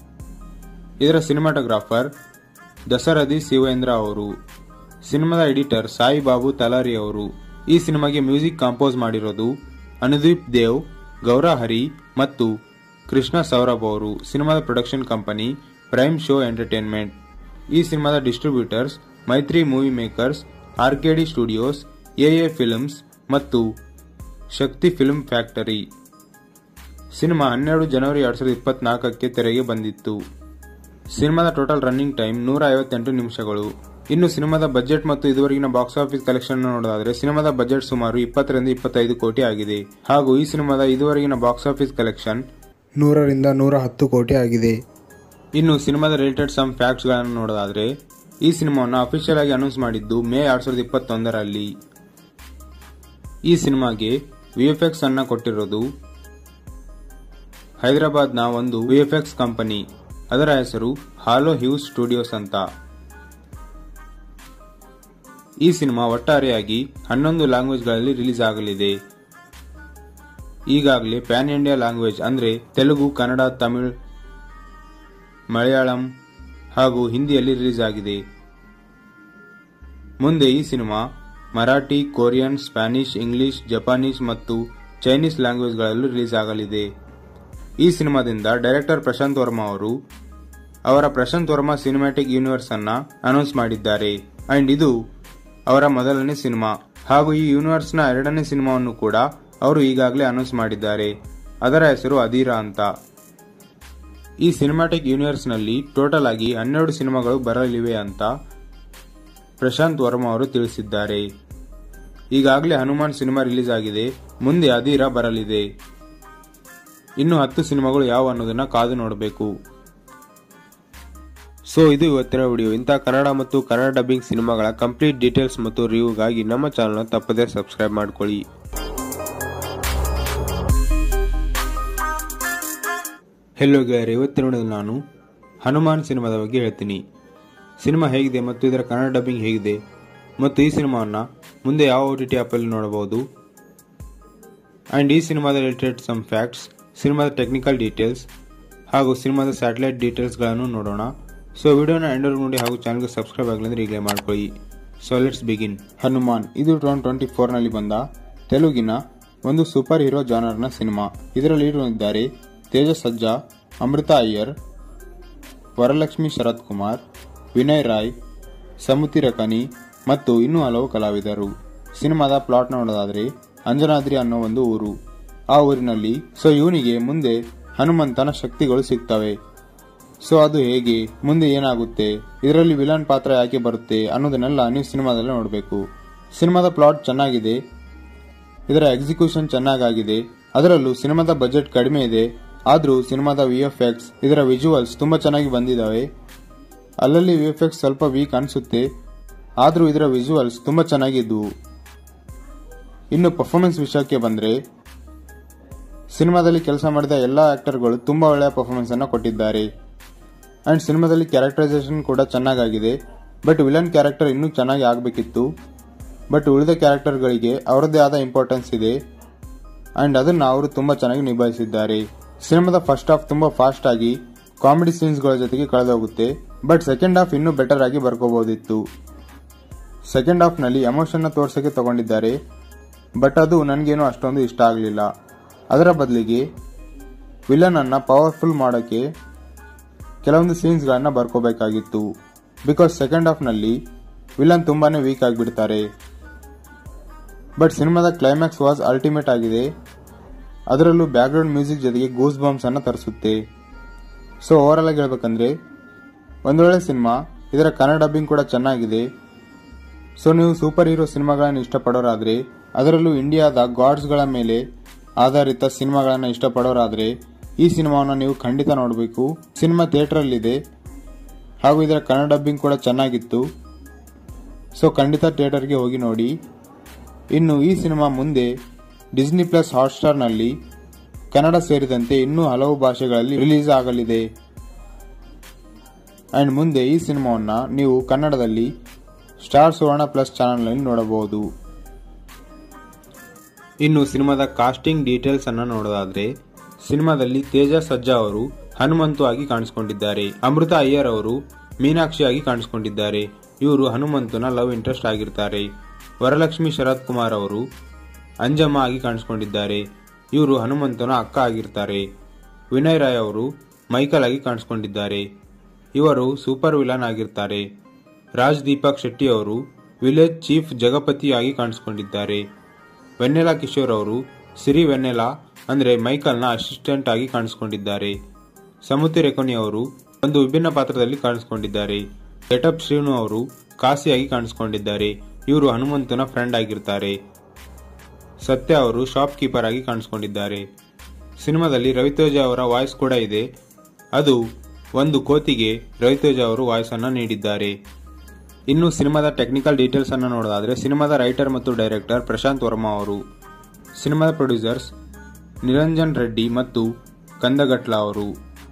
ಇದರ ಸಿನಿಮಾಟೋಗ್ರಾಫರ್ ದಸರಥಿ ಶಿವೇಂದ್ರ ಅವರು ಸಿನಿಮಾದ ಎಡಿಟರ್ ಸಾಯಿ ಬಾಬು ತಲಾರಿ ಅವರು ಈ ಸಿನಿಮಾಗೆ ಮ್ಯೂಸಿಕ್ ಕಂಪೋಸ್ ಮಾಡಿರೋದು ಅನುದೀಪ್ ದೇವ್ ಗೌರ ಹರಿ ಮತ್ತು ಕೃಷ್ಣ ಸೌರಭ್ ಅವರು ಸಿನಿಮಾದ production company prime show entertainment ಈ ಸಿನಿಮಾದ distributors Mythri movie makers RKD studios AA films ಮತ್ತು ಶಕ್ತಿ ಫಿಲ್ಮ್ ಫ್ಯಾಕ್ಟರಿ ಸಿನಿಮಾ ಹನ್ನೆರಡು ಜನವರಿ ಎರಡ್ ಸಾವಿರದ ಇಪ್ಪತ್ನಾಲ್ಕಕ್ಕೆ ತೆರೆಗೆ ಬಂದಿತ್ತು ಸಿನಿಮಾದ ಟೋಟಲ್ ರನ್ನಿಂಗ್ ಟೈಮ್ ನೂರ ಐವತ್ತೆಂಟು ನಿಮಿಷಗಳು ಇನ್ನು ಸಿನಿಮಾದ ಬಜೆಟ್ ಮತ್ತು ಇದುವರೆಗಿನ ಬಾಕ್ಸ್ ಆಫೀಸ್ ಕಲೆಕ್ಷನ್ ನೋಡೋದಾದ್ರೆ ಸಿನಿಮಾದ ಬಜೆಟ್ ಸುಮಾರು ಇಪ್ಪತ್ತರಿಂದ ಇಪ್ಪತ್ತೈದು ಕೋಟಿ ಆಗಿದೆ ಹಾಗೂ ಈ ಸಿನಿಮಾದ ಇದುವರೆಗಿನ ಬಾಕ್ಸ್ ಆಫೀಸ್ ಕಲೆಕ್ಷನ್ ನೂರರಿಂದ ನೂರ ಹತ್ತು ಕೋಟಿ ಆಗಿದೆ ಇನ್ನು ಸಿನಿಮಾದ ರಿಲೇಟೆಡ್ ಸಮ್ ಫ್ಯಾಕ್ಟ್ಸ್ ಗಳನ್ನು ನೋಡೋದಾದ್ರೆ ಈ ಸಿನಿಮಾವನ್ನು ಅಫಿಷಿಯಲ್ ಆಗಿ ಅನೌನ್ಸ್ ಮಾಡಿದ್ದು ಮೇ ಎರಡ್ ಸಾವಿರದ ಇಪ್ಪತ್ತೊಂದರಲ್ಲಿ ಈ ಸಿನಿಮಾಗೆ ವಿಎಫ್ಎಕ್ಸ್ ಅನ್ನ ಕೊಟ್ಟಿರೋದು ಹೈದರಾಬಾದ್ನ ಒಂದು ವಿಎಫ್ಎಕ್ಸ್ ಕಂಪನಿ ಅದರ ಹೆಸರು ಹಾಲೋ ಹ್ಯೂಸ್ ಸ್ಟುಡಿಯೋಸ್ ಅಂತ ಈ ಸಿನಿಮಾ ಒಟ್ಟಾರೆಯಾಗಿ ಹನ್ನೊಂದು ಲ್ಯಾಂಗ್ವೇಜ್ಗಳಲ್ಲಿ ರಿಲೀಸ್ ಆಗಲಿದೆ ಈಗಾಗಲೇ ಪ್ಯಾನ್ ಇಂಡಿಯಾ ಲ್ಯಾಂಗ್ವೇಜ್ ಅಂದ್ರೆ ತೆಲುಗು ಕನ್ನಡ ತಮಿಳ್ ಮಲಯಾಳಂ ಹಾಗೂ ಹಿಂದಿಯಲ್ಲಿ ರಿಲೀಸ್ ಆಗಿದೆ ಮುಂದೆ ಈ cinema Marathi Korean Spanish English Japanese ಮತ್ತು ಚೈನೀಸ್ ಲ್ಯಾಂಗ್ವೇಜ್ಗಳಲ್ಲೂ ರಿಲೀಸ್ ಆಗಲಿದೆ ಈ ಸಿನಿಮಾದಿಂದ ಡೈರೆಕ್ಟರ್ ಪ್ರಶಾಂತ್ ವರ್ಮಾ ಅವರು ಅವರ ಪ್ರಶಾಂತ್ ವರ್ಮಾ ಸಿನಿಮ್ಯಾಟಿಕ್ ಯೂನಿವರ್ಸ್ ಅನ್ನ ಅನೌನ್ಸ್ ಮಾಡಿದ್ದಾರೆ ಅಂಡ್ ಇದು ಅವರ ಮೊದಲನೇ ಸಿನಿಮಾ ಹಾಗೂ ಈ ಯೂನಿವರ್ಸ್ ನ ಎರಡನೇ ಸಿನಿಮಾವನ್ನು ಕೂಡ ಅವರು ಈಗಾಗಲೇ ಅನೌನ್ಸ್ ಮಾಡಿದ್ದಾರೆ ಅದರ ಹೆಸರು ಅಧೀರಾ ಅಂತ ಈ ಸಿನಿಮ್ಯಾಟಿಕ್ ಯೂನಿವರ್ಸ್ ನಲ್ಲಿ ಟೋಟಲ್ ಆಗಿ ಹನ್ನೆರಡು ಸಿನಿಮಾಗಳು ಬರಲಿವೆ ಅಂತ ಪ್ರಶಾಂತ್ ವರ್ಮಾ ಅವರು ತಿಳಿಸಿದ್ದಾರೆ ಈಗಾಗಲೇ ಹನುಮಾನ್ ಸಿನಿಮಾ ರಿಲೀಸ್ ಆಗಿದೆ ಮುಂದೆ ಅಧೀರಾ ಬರಲಿದೆ ಇನ್ನು ಹತ್ತು ಸಿನಿಮಾಗಳು ಯಾವ ಅನ್ನೋದನ್ನ ಕಾದು ನೋಡಬೇಕು ಸೊ ಇದು ಇವತ್ತಿನ ವಿಡಿಯೋ ಇಂಥ ಕನ್ನಡ ಮತ್ತು ಕನ್ನಡ ಡಬ್ಬಿಂಗ್ ಸಿನಿಮಾಗಳ ಕಂಪ್ಲೀಟ್ ಡೀಟೇಲ್ಸ್ ಮತ್ತು ರಿವ್ಯೂಗಾಗಿ ನಮ್ಮ ಚಾನಲ್ನ ತಪ್ಪದೇ ಸಬ್ಸ್ಕ್ರೈಬ್ ಮಾಡ್ಕೊಳ್ಳಿ ಹೆಲೋ ಗೆಳೆಯರೆ ಇವತ್ತಿನ ವಿಡಿಯೋದಲ್ಲಿ ನಾನು ಹನುಮಾನ್ ಸಿನಿಮಾದ ಬಗ್ಗೆ ಹೇಳ್ತೀನಿ ಸಿನಿಮಾ ಹೇಗಿದೆ ಮತ್ತು ಇದರ ಕನ್ನಡ ಡಬ್ಬಿಂಗ್ ಹೇಗಿದೆ ಮತ್ತು ಈ ಸಿನಿಮಾವನ್ನು ಮುಂದೆ ಯಾವ ಓ ಟಿ ಟಿ ಆ್ಯಪಲ್ಲಿ ನೋಡಬಹುದು ಆ್ಯಂಡ್ ಈ ಸಿನಿಮಾದ ರಿಲೇಟೆಡ್ ಸಮ್ ಫ್ಯಾಕ್ಟ್ಸ್ ಸಿನಿಮಾದ ಟೆಕ್ನಿಕಲ್ ಡೀಟೇಲ್ಸ್ ಹಾಗೂ ಸಿನಿಮಾದ ಸ್ಯಾಟಲೈಟ್ ಡೀಟೇಲ್ಸ್ಗಳನ್ನು ನೋಡೋಣ ಸೊ ವಿಡಿಯೋನ ಎಂಡರ್ ನೋಡಿ ಹಾಗೂ ಚಾನಲ್ಗೆ ಸಬ್ಸ್ಕ್ರೈಬ್ ಆಗಲಿ ಅಂದರೆ ಈಗಲೇ ಮಾಡ್ಕೊಳ್ಳಿ ಸೊ ಲೆಟ್ಸ್ ಬಿಗಿನ್ ಹನುಮಾನ್ ಇದು ಟೂ ಟ್ವೆಂಟಿ ಫೋರ್ನಲ್ಲಿ ಬಂದ ತೆಲುಗಿನ ಒಂದು ಸೂಪರ್ ಹೀರೋ ಜಾನರ್ನ ಸಿನಿಮಾ ಇದರಲ್ಲಿ ಇದ್ದಾರೆ ತೇಜಸ್ ಸಜ್ಜಾ ಅಮೃತ ಅಯ್ಯರ್ ವರಲಕ್ಷ್ಮಿ ಶರತ್ ಕುಮಾರ್ ವಿನಯ್ ರಾಯ್ ಸಮುತಿ ರಕನಿ ಮತ್ತು ಇನ್ನೂ ಹಲವು ಕಲಾವಿದರು ಸಿನಿಮಾದ ಪ್ಲಾಟ್ ನೋಡೋದಾದ್ರೆ ಅಂಜನಾದ್ರಿ ಅನ್ನೋ ಒಂದು ಊರು ಆ ಊರಿನಲ್ಲಿ ಸೊ ಇವನಿಗೆ ಮುಂದೆ ಹನುಮಂತನ ಶಕ್ತಿಗಳು ಸಿಗ್ತವೆ ಸೊ ಅದು ಹೇಗೆ ಮುಂದೆ ಏನಾಗುತ್ತೆ ಇದರಲ್ಲಿ ವಿಲನ್ ಪಾತ್ರ ಯಾಕೆ ಬರುತ್ತೆ ಅನ್ನೋದನ್ನೆಲ್ಲ ನೀವು ಸಿನಿಮಾದಲ್ಲಿ ನೋಡಬೇಕು ಸಿನಿಮಾದ ಪ್ಲಾಟ್ ಚೆನ್ನಾಗಿದೆ ಇದರ ಎಕ್ಸಿಕ್ಯೂಷನ್ ಚೆನ್ನಾಗಾಗಿದೆ ಅದರಲ್ಲೂ ಸಿನಿಮಾದ ಬಜೆಟ್ ಕಡಿಮೆ ಇದೆ ಆದರೂ ಸಿನಿಮಾದ ವಿ ಎಫ್ ಎಕ್ಸ್ ಇದರ ವಿಜುವಲ್ಸ್ ತುಂಬಾ ಚೆನ್ನಾಗಿ ಬಂದಿದ್ದಾವೆ ಅಲ್ಲಲ್ಲಿ ವಿ ಎಫ್ ಎಕ್ಸ್ ಸ್ವಲ್ಪ ವೀಕ್ ಅನಿಸುತ್ತೆ ಆದರೂ ಇದರ ವಿಜುವಲ್ಸ್ ತುಂಬಾ ಚೆನ್ನಾಗಿದ್ವು ಇನ್ನು ಪರ್ಫಾರ್ಮೆನ್ಸ್ ವಿಷಯಕ್ಕೆ ಬಂದ್ರೆ ಸಿನಿಮಾದಲ್ಲಿ ಕೆಲಸ ಮಾಡಿದ ಎಲ್ಲ ಆಕ್ಟರ್ಗಳು ತುಂಬಾ ಒಳ್ಳೆಯ ಪರ್ಫಾರ್ಮೆನ್ಸ್ ಅನ್ನು ಕೊಟ್ಟಿದ್ದಾರೆ ಅಂಡ್ ಸಿನಿಮಾದಲ್ಲಿ ಕ್ಯಾರೆಕ್ಟರೈಸೇಷನ್ ಕೂಡ ಚೆನ್ನಾಗಾಗಿದೆ ಬಟ್ ವಿಲನ್ ಕ್ಯಾರೆಕ್ಟರ್ ಇನ್ನೂ ಚೆನ್ನಾಗಿ ಆಗಬೇಕಿತ್ತು ಬಟ್ ಉಳಿದ ಕ್ಯಾರೆಕ್ಟರ್ಗಳಿಗೆ ಅವರದ್ದೇ ಆದ ಇಂಪಾರ್ಟೆನ್ಸ್ ಇದೆ ಅಂಡ್ ಅದನ್ನ ಅವರು ತುಂಬಾ ಚೆನ್ನಾಗಿ ನಿಭಾಯಿಸಿದ್ದಾರೆ ಸಿನಿಮಾದ ಫಸ್ಟ್ ಹಾಫ್ ತುಂಬಾ ಫಾಸ್ಟ್ ಆಗಿ ಕಾಮಿಡಿ ಸೀನ್ಸ್ಗಳ ಜೊತೆಗೆ ಕಳೆದೋಗುತ್ತೆ ಬಟ್ ಸೆಕೆಂಡ್ ಹಾಫ್ ಇನ್ನೂ ಬೆಟರ್ ಆಗಿ ಬರ್ಕೋಬಹುದಿತ್ತು ಸೆಕೆಂಡ್ ಹಾಫ್ ನಲ್ಲಿ ಎಮೋಷನ್ ತೋರ್ಸಕ್ಕೆ ತಗೊಂಡಿದ್ದಾರೆ ಬಟ್ ಅದು ನನಗೇನು ಅಷ್ಟೊಂದು ಇಷ್ಟ ಆಗಲಿಲ್ಲ ಅದರ ಬದಲಿಗೆ ವಿಲನ್ ಅನ್ನ ಪವರ್ಫುಲ್ ಮಾಡೋಕ್ಕೆ ಕೆಲವೊಂದು ಸೀನ್ಸ್ಗಳನ್ನ ಬರ್ಕೋಬೇಕಾಗಿತ್ತು ಬಿಕಾಸ್ ಸೆಕೆಂಡ್ ಹಾಫ್ ನಲ್ಲಿ ವಿಲನ್ ತುಂಬಾನೇ ವೀಕ್ ಆಗಿಬಿಡ್ತಾರೆ ಬಟ್ ಸಿನಿಮಾದ ಕ್ಲೈಮ್ಯಾಕ್ಸ್ ವಾಸ್ ಅಲ್ಟಿಮೇಟ್ ಆಗಿದೆ ಅದರಲ್ಲೂ ಬ್ಯಾಕ್ಗ್ರೌಂಡ್ ಮ್ಯೂಸಿಕ್ ಜೊತೆಗೆ ಗೂಸ್ ಬಾಂಬ್ಸ್ ಅನ್ನ ತರಿಸುತ್ತೆ ಸೊ ಓವರ್ ಆಗಿ ಹೇಳ್ಬೇಕಂದ್ರೆ ಒಂದೊಳ್ಳೆ ಸಿನಿಮಾ ಇದರ ಕನ್ನಡ ಡಬ್ಬಿಂಗ್ ಕೂಡ ಚೆನ್ನಾಗಿದೆ ಸೊ ನೀವು ಸೂಪರ್ ಹೀರೋ ಸಿನಿಮಾಗಳನ್ನು ಇಷ್ಟಪಡೋರಾದ್ರೆ ಅದರಲ್ಲೂ ಇಂಡಿಯಾದ ಗಾಡ್ಸ್ಗಳ ಮೇಲೆ ಆಧಾರಿತ ಸಿನಿಮಾಗಳನ್ನು ಇಷ್ಟಪಡೋರಾದ್ರೆ ಈ ಸಿನಿಮಾವನ್ನು ನೀವು ಖಂಡಿತ ನೋಡಬೇಕು ಸಿನಿಮಾ ಥಿಯೇಟರಲ್ಲಿದೆ ಹಾಗೂ ಇದರ ಕನ್ನಡ ಡಬ್ಬಿಂಗ್ ಕೂಡ ಚೆನ್ನಾಗಿತ್ತು ಸೊ ಖಂಡಿತ ಥಿಯೇಟರ್ಗೆ ಹೋಗಿ ನೋಡಿ ಇನ್ನು ಈ ಸಿನಿಮಾ ಮುಂದೆ ಡಿಸ್ನಿ ಪ್ಲಸ್ ಹಾಟ್ಸ್ಟಾರ್ನಲ್ಲಿ ಕನ್ನಡ ಸೇರಿದಂತೆ ಇನ್ನೂ ಹಲವು ಭಾಷೆಗಳಲ್ಲಿ ರಿಲೀಸ್ ಆಗಲಿದೆ ಅಂಡ್ ಮುಂದೆ ಈ ಸಿನಿಮಾವನ್ನ ನೀವು ಕನ್ನಡದಲ್ಲಿ ಸ್ಟಾರ್ ಸುವರ್ಣ ಪ್ಲಸ್ ಚಾನೆಲ್ನಲ್ಲಿ ನೋಡಬಹುದು ಇನ್ನು ಸಿನಿಮಾದ ಕಾಸ್ಟಿಂಗ್ ಡೀಟೇಲ್ಸ್ ಅನ್ನ ನೋಡೋದಾದ್ರೆ ಸಿನಿಮಾದಲ್ಲಿ ತೇಜ ಸಜ್ಜಾ ಅವರು ಹನುಮಂತು ಆಗಿ ಕಾಣಿಸಿಕೊಂಡಿದ್ದಾರೆ ಅಮೃತ ಅಯ್ಯರ್ ಅವರು ಮೀನಾಕ್ಷಿ ಆಗಿ ಕಾಣಿಸಿಕೊಂಡಿದ್ದಾರೆ ಇವರು ಹನುಮಂತನ ಲವ್ ಇಂಟ್ರೆಸ್ಟ್ ಆಗಿರ್ತಾರೆ ವರಲಕ್ಷ್ಮಿ ಶರತ್ ಕುಮಾರ್ ಅವರು ಅಂಜಮ್ಮ ಆಗಿ ಕಾಣಿಸಿಕೊಂಡಿದ್ದಾರೆ ಇವರು ಹನುಮಂತನ ಅಕ್ಕ ಆಗಿರ್ತಾರೆ ವಿನಯ್ ರಾಯ್ ಅವರು ಮೈಕಲ್ ಆಗಿ ಕಾಣಿಸಿಕೊಂಡಿದ್ದಾರೆ ಇವರು ಸೂಪರ್ ವಿಲನ್ ಆಗಿರ್ತಾರೆ ರಾಜ್ ದೀಪಕ್ ಶೆಟ್ಟಿ ಅವರು ವಿಲೇಜ್ ಚೀಫ್ ಜಗಪತಿ ಆಗಿ ಕಾಣಿಸಿಕೊಂಡಿದ್ದಾರೆ ವೆನ್ನೆಲಾ ಕಿಶೋರ್ ಅವರು ಸಿರಿ ವೆನ್ನೆಲಾ ಅಂದ್ರೆ ಮೈಕಲ್ನ ಅಸಿಸ್ಟೆಂಟ್ ಆಗಿ ಕಾಣಿಸಿಕೊಂಡಿದ್ದಾರೆ ಸಮುತಿ ರೆಕೊನಿ ಅವರು ಒಂದು ವಿಭಿನ್ನ ಪಾತ್ರದಲ್ಲಿ ಕಾಣಿಸಿಕೊಂಡಿದ್ದಾರೆ ಗೆಟಪ್ ಶ್ರೀನು ಅವರು ಕಾಸಿಯಾಗಿ ಕಾಣಿಸಿಕೊಂಡಿದ್ದಾರೆ ಇವರು ಹನುಮಂತನ ಫ್ರೆಂಡ್ ಆಗಿರ್ತಾರೆ ಸತ್ಯ ಅವರು ಶಾಪ್ ಕೀಪರ್ ಆಗಿ ಕಾಣಿಸಿಕೊಂಡಿದ್ದಾರೆ ಸಿನಿಮಾದಲ್ಲಿ ರವಿತೇಜ ಅವರ ವಾಯ್ಸ್ ಕೂಡ ಇದೆ ಅದು ಒಂದು ಕೋತಿಗೆ ರವಿತೇಜ ಅವರು ವಾಯ್ಸ್ ಅನ್ನ ನೀಡಿದ್ದಾರೆ ಇನ್ನು ಸಿನಿಮಾದ ಟೆಕ್ನಿಕಲ್ ಡೀಟೇಲ್ಸ್ ಅನ್ನು ನೋಡೋದಾದ್ರೆ ಸಿನಿಮಾದ ರೈಟರ್ ಮತ್ತು ಡೈರೆಕ್ಟರ್ ಪ್ರಶಾಂತ್ ವರ್ಮಾ ಅವರು ಸಿನಿಮಾದ ಪ್ರೊಡ್ಯೂಸರ್ಸ್ ನಿರಂಜನ್ ರೆಡ್ಡಿ ಮತ್ತು ಕಂದಗಟ್ಲ ಅವರು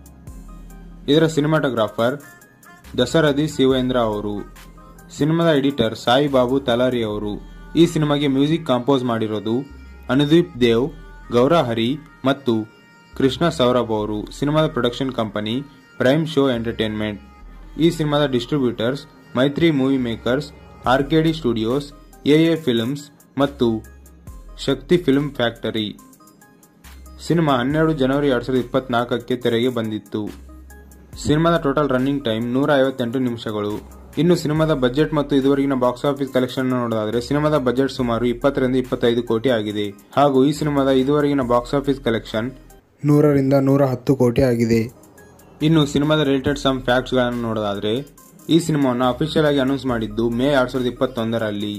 ಇದರ ಸಿನಿಮಾಟೋಗ್ರಾಫರ್ ದಸರಥಿ ಶಿವೇಂದ್ರ ಅವರು ಸಿನಿಮಾದ ಎಡಿಟರ್ ಸಾಯಿ ಬಾಬು ತಲಾರಿ ಅವರು ಈ ಸಿನಿಮಾಗೆ ಮ್ಯೂಸಿಕ್ ಕಂಪೋಸ್ ಮಾಡಿರೋದು ಅನುದೀಪ್ ದೇವ್ ಗೌರ ಹರಿ ಮತ್ತು ಕೃಷ್ಣ ಸೌರಭ್ ಅವರು ಸಿನಿಮಾದ production company prime show entertainment ಈ ಸಿನಿಮಾದ distributors Mythri movie makers RKD studios AA films ಮತ್ತು ಶಕ್ತಿ ಫಿಲ್ಮ್ ಫ್ಯಾಕ್ಟರಿ ಸಿನಿಮಾ ಹನ್ನೆರಡು ಜನವರಿ ಎರಡ್ ಸಾವಿರದ ಇಪ್ಪತ್ನಾಲ್ಕಕ್ಕೆ ತೆರೆಗೆ ಬಂದಿತ್ತು ಸಿನಿಮಾದ ಟೋಟಲ್ ರನ್ನಿಂಗ್ ಟೈಮ್ ನೂರ ಐವತ್ತೆಂಟು ನಿಮಿಷಗಳು ಇನ್ನು ಸಿನಿಮಾದ ಬಜೆಟ್ ಮತ್ತು ಇದುವರೆಗಿನ ಬಾಕ್ಸ್ ಆಫೀಸ್ ಕಲೆಕ್ಷನ್ ನೋಡೋದಾದ್ರೆ ಸಿನಿಮಾದ ಬಜೆಟ್ ಸುಮಾರು ಇಪ್ಪತ್ತರಿಂದ ಇಪ್ಪತ್ತೈದು ಕೋಟಿ ಆಗಿದೆ ಹಾಗೂ ಈ ಸಿನಿಮಾದ ಇದುವರೆಗಿನ ಬಾಕ್ಸ್ ಆಫೀಸ್ ಕಲೆಕ್ಷನ್ ನೂರರಿಂದ ನೂರ ಹತ್ತು ಕೋಟಿ ಆಗಿದೆ ಇನ್ನು ಸಿನಿಮಾದ ರಿಲೇಟೆಡ್ ಸಮ್ ಫ್ಯಾಕ್ಟ್ಸ್ ಗಳನ್ನು ನೋಡೋದಾದ್ರೆ ಈ ಸಿನಿಮಾವನ್ನು ಅಫಿಷಿಯಲ್ ಆಗಿ ಅನೌನ್ಸ್ ಮಾಡಿದ್ದು ಮೇ ಎರಡ್ ಸಾವಿರದ ಇಪ್ಪತ್ತೊಂದರಲ್ಲಿ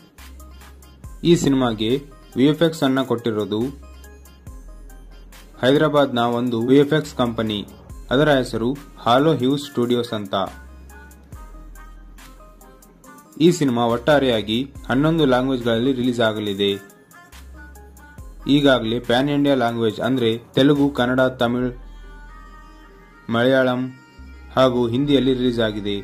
ಈ ಸಿನಿಮಾಗೆ ವಿಎಫ್ಎಕ್ಸ್ ಅನ್ನ ಕೊಟ್ಟಿರೋದು ಹೈದರಾಬಾದ್ನ ಒಂದು ವಿಎಫ್ಎಕ್ಸ್ ಕಂಪನಿ ಅದರ ಹೆಸರು ಹಾಲೋ ಹ್ಯೂಸ್ ಸ್ಟುಡಿಯೋಸ್ ಅಂತ ಈ ಸಿನಿಮಾ ಒಟ್ಟಾರೆಯಾಗಿ ಹನ್ನೊಂದು ಲ್ಯಾಂಗ್ವೇಜ್ಗಳಲ್ಲಿ ರಿಲೀಸ್ ಆಗಲಿದೆ ಈಗಾಗಲೇ ಪ್ಯಾನ್ ಇಂಡಿಯಾ ಲ್ಯಾಂಗ್ವೇಜ್ ಅಂದ್ರೆ ತೆಲುಗು ಕನ್ನಡ ತಮಿಳ್ ಮಲಯಾಳಂ ಹಾಗೂ ಹಿಂದಿಯಲ್ಲಿ ರಿಲೀಸ್ ಆಗಿದೆ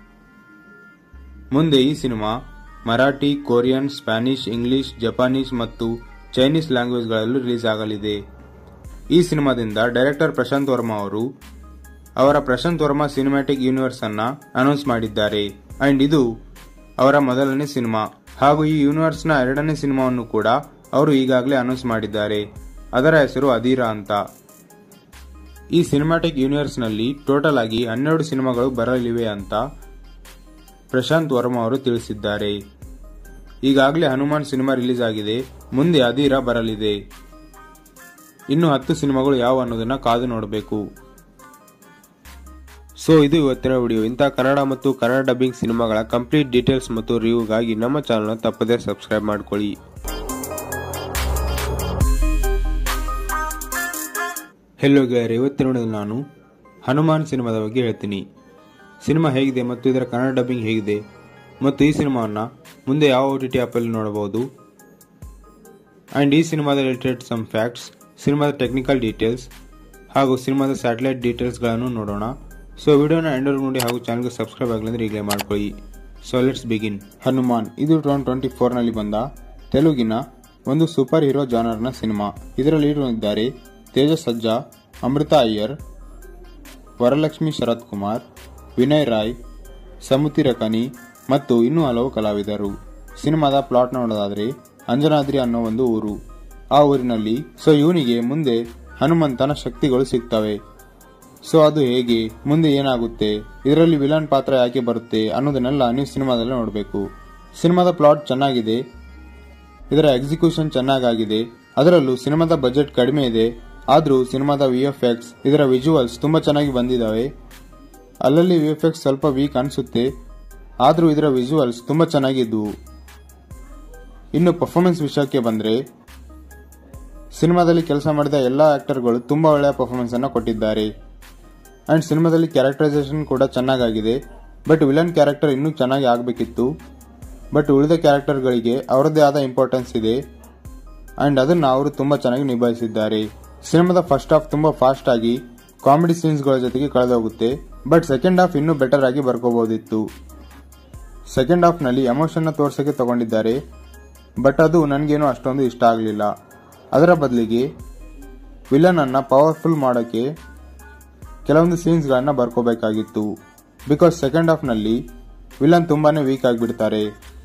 ಮುಂದೆ ಈ cinema Marathi Korean Spanish English Japanese ಮತ್ತು ಚೈನೀಸ್ ಲ್ಯಾಂಗ್ವೇಜ್ಗಳಲ್ಲೂ ರಿಲೀಸ್ ಆಗಲಿದೆ ಈ ಸಿನಿಮಾದಿಂದ ಡೈರೆಕ್ಟರ್ ಪ್ರಶಾಂತ್ ವರ್ಮಾ ಅವರು ಅವರ ಪ್ರಶಾಂತ್ ವರ್ಮಾ ಸಿನಿಮ್ಯಾಟಿಕ್ ಯೂನಿವರ್ಸ್ ಅನ್ನ ಅನೌನ್ಸ್ ಮಾಡಿದ್ದಾರೆ ಅಂಡ್ ಇದು ಅವರ ಮೊದಲನೇ ಸಿನಿಮಾ ಹಾಗೂ ಈ ಯೂನಿವರ್ಸ್ ನ ಎರಡನೇ ಸಿನಿಮಾವನ್ನು ಕೂಡ ಅವರು ಈಗಾಗಲೇ ಅನೌನ್ಸ್ ಮಾಡಿದ್ದಾರೆ ಅದರ ಹೆಸರು ಅಧೀರಾ ಅಂತ ಈ ಸಿನಿಮಾಟಿಕ್ ಯೂನಿವರ್ಸ್ನಲ್ಲಿ ಟೋಟಲ್ ಆಗಿ ಹನ್ನೆರಡು ಸಿನಿಮಾಗಳು ಬರಲಿವೆ ಅಂತ ಪ್ರಶಾಂತ್ ವರ್ಮಾ ಅವರು ತಿಳಿಸಿದ್ದಾರೆ ಈಗಾಗಲೇ ಹನುಮಾನ್ ಸಿನಿಮಾ ರಿಲೀಸ್ ಆಗಿದೆ ಮುಂದೆ ಅಧೀರ ಬರಲಿದೆ ಇನ್ನು ಹತ್ತು ಸಿನಿಮಾಗಳು ಯಾವ ಅನ್ನೋದನ್ನ ಕಾದು ನೋಡಬೇಕು ಸೊ ಇದು ಇವತ್ತಿನ ವಿಡಿಯೋ ಇಂತಹ ಕನ್ನಡ ಮತ್ತು ಕನ್ನಡ ಡಬ್ಬಿಂಗ್ ಸಿನಿಮಾಗಳ ಕಂಪ್ಲೀಟ್ ಡೀಟೇಲ್ಸ್ ಮತ್ತು ರಿವ್ಯೂಗಾಗಿ ನಮ್ಮ ಚಾನಲ್ನ ತಪ್ಪದೇ ಸಬ್ಸ್ಕ್ರೈಬ್ ಮಾಡ್ಕೊಳ್ಳಿ ಹೆಲೋ ಗೆಳೆಯರೆ ಇವತ್ತಿನ ವಿಡಿಯೋದಲ್ಲಿ ನಾನು ಹನುಮಾನ್ ಸಿನಿಮಾದ ಬಗ್ಗೆ ಹೇಳ್ತೀನಿ ಸಿನಿಮಾ ಹೇಗಿದೆ ಮತ್ತು ಇದರ ಕನ್ನಡ ಡಬ್ಬಿಂಗ್ ಹೇಗಿದೆ ಮತ್ತು ಈ ಸಿನಿಮಾವನ್ನು ಮುಂದೆ ಯಾವ ಓ ಟಿ ಟಿ ಆ್ಯಪಲ್ಲಿ ನೋಡಬಹುದು ಆ್ಯಂಡ್ ಈ ಸಿನಿಮಾದ ರಿಲೇಟೆಡ್ ಸಮ್ ಫ್ಯಾಕ್ಟ್ಸ್ ಸಿನಿಮಾದ ಟೆಕ್ನಿಕಲ್ ಡೀಟೇಲ್ಸ್ ಹಾಗೂ ಸಿನಿಮಾದ ಸ್ಯಾಟಲೈಟ್ ಡೀಟೇಲ್ಸ್ಗಳನ್ನು ನೋಡೋಣ ಸೊ ವಿಡಿಯೋನ ಎಂಡರ್ ನೋಡಿ ಹಾಗೂ ಚಾನಲ್ಗೆ ಸಬ್ಸ್ಕ್ರೈಬ್ ಆಗಲಿದ್ರೆ ಈಗಲೇ ಮಾಡ್ಕೊಳ್ಳಿ ಸೊ ಲೆಟ್ಸ್ ಬಿಗಿನ್ ಹನುಮಾನ್ ಇದು ಟೂ ಟ್ವೆಂಟಿ ಫೋರ್ನಲ್ಲಿ ಬಂದ ತೆಲುಗಿನ ಒಂದು ಸೂಪರ್ ಹೀರೋ ಜಾನರ್ನ ಸಿನಿಮಾ ಇದರಲ್ಲಿ ಇದ್ದಾರೆ ತೇಜಸ್ ಸಜ್ಜಾ ಅಮೃತ ಅಯ್ಯರ್ ವರಲಕ್ಷ್ಮಿ ಶರತ್ ಕುಮಾರ್ ವಿನಯ್ ರಾಯ್ ಸಮುತಿ ರಕನಿ ಮತ್ತು ಇನ್ನೂ ಹಲವು ಕಲಾವಿದರು ಸಿನಿಮಾದ ಪ್ಲಾಟ್ ನೋಡೋದಾದ್ರೆ ಅಂಜನಾದ್ರಿ ಅನ್ನೋ ಒಂದು ಊರು ಆ ಊರಿನಲ್ಲಿ ಸೊ ಇವನಿಗೆ ಮುಂದೆ ಹನುಮಂತನ ಶಕ್ತಿಗಳು ಸಿಗ್ತವೆ ಸೊ ಅದು ಹೇಗೆ ಮುಂದೆ ಏನಾಗುತ್ತೆ ಇದರಲ್ಲಿ ವಿಲನ್ ಪಾತ್ರ ಯಾಕೆ ಬರುತ್ತೆ ಅನ್ನೋದನ್ನೆಲ್ಲ ನೀವು ಸಿನಿಮಾದಲ್ಲಿ ನೋಡಬೇಕು ಸಿನಿಮಾದ ಪ್ಲಾಟ್ ಚೆನ್ನಾಗಿದೆ ಇದರ ಎಕ್ಸಿಕ್ಯೂಷನ್ ಚೆನ್ನಾಗಾಗಿದೆ ಅದರಲ್ಲೂ ಸಿನಿಮಾದ ಬಜೆಟ್ ಕಡಿಮೆ ಇದೆ ಆದರೂ ಸಿನಿಮಾದ ವಿ ಎಫ್ ಎಕ್ಸ್ ಇದರ ವಿಜುವಲ್ಸ್ ತುಂಬಾ ಚೆನ್ನಾಗಿ ಬಂದಿದ್ದಾವೆ ಅಲ್ಲಲ್ಲಿ ವಿ ಎಫ್ ಎಕ್ಸ್ ಸ್ವಲ್ಪ ವೀಕ್ ಅನಿಸುತ್ತೆ ಆದರೂ ಇದರ ವಿಜುವಲ್ಸ್ ತುಂಬಾ ಚೆನ್ನಾಗಿದ್ವು ಇನ್ನು ಪರ್ಫಾರ್ಮೆನ್ಸ್ ವಿಷಯಕ್ಕೆ ಬಂದ್ರೆ ಸಿನಿಮಾದಲ್ಲಿ ಕೆಲಸ ಮಾಡಿದ ಎಲ್ಲ ಆಕ್ಟರ್ಗಳು ತುಂಬಾ ಒಳ್ಳೆಯ ಪರ್ಫಾರ್ಮೆನ್ಸ್ ಅನ್ನು ಕೊಟ್ಟಿದ್ದಾರೆ ಅಂಡ್ ಸಿನಿಮಾದಲ್ಲಿ ಕ್ಯಾರೆಕ್ಟರೈಸೇಷನ್ ಕೂಡ ಚೆನ್ನಾಗಾಗಿದೆ ಬಟ್ ವಿಲನ್ ಕ್ಯಾರೆಕ್ಟರ್ ಇನ್ನೂ ಚೆನ್ನಾಗಿ ಆಗಬೇಕಿತ್ತು ಬಟ್ ಉಳಿದ ಕ್ಯಾರೆಕ್ಟರ್ಗಳಿಗೆ ಅವರದ್ದೇ ಆದ ಇಂಪಾರ್ಟೆನ್ಸ್ ಇದೆ ಅಂಡ್ ಅದನ್ನ ಅವರು ತುಂಬಾ ಚೆನ್ನಾಗಿ ನಿಭಾಯಿಸಿದ್ದಾರೆ ಸಿನಿಮಾದ ಫಸ್ಟ್ ಹಾಫ್ ತುಂಬಾ ಫಾಸ್ಟ್ ಆಗಿ ಕಾಮಿಡಿ ಸೀನ್ಸ್ಗಳ ಜೊತೆಗೆ ಕಳೆದೋಗುತ್ತೆ ಬಟ್ ಸೆಕೆಂಡ್ ಹಾಫ್ ಇನ್ನೂ ಬೆಟರ್ ಆಗಿ ಬರ್ಕೋಬಹುದಿತ್ತು ಸೆಕೆಂಡ್ ಹಾಫ್ ನಲ್ಲಿ ಎಮೋಷನ್ ತೋರ್ಸಕ್ಕೆ ತಗೊಂಡಿದ್ದಾರೆ ಬಟ್ ಅದು ನನಗೇನು ಅಷ್ಟೊಂದು ಇಷ್ಟ ಆಗಲಿಲ್ಲ ಅದರ ಬದಲಿಗೆ ವಿಲನ್ ಅನ್ನ ಪವರ್ಫುಲ್ ಮಾಡೋಕ್ಕೆ ಕೆಲವೊಂದು ಸೀನ್ಸ್ಗಳನ್ನ ಬರ್ಕೋಬೇಕಾಗಿತ್ತು ಬಿಕಾಸ್ ಸೆಕೆಂಡ್ ಹಾಫ್ ನಲ್ಲಿ ವಿಲನ್ ತುಂಬಾನೇ ವೀಕ್ ಆಗಿಬಿಡ್ತಾರೆ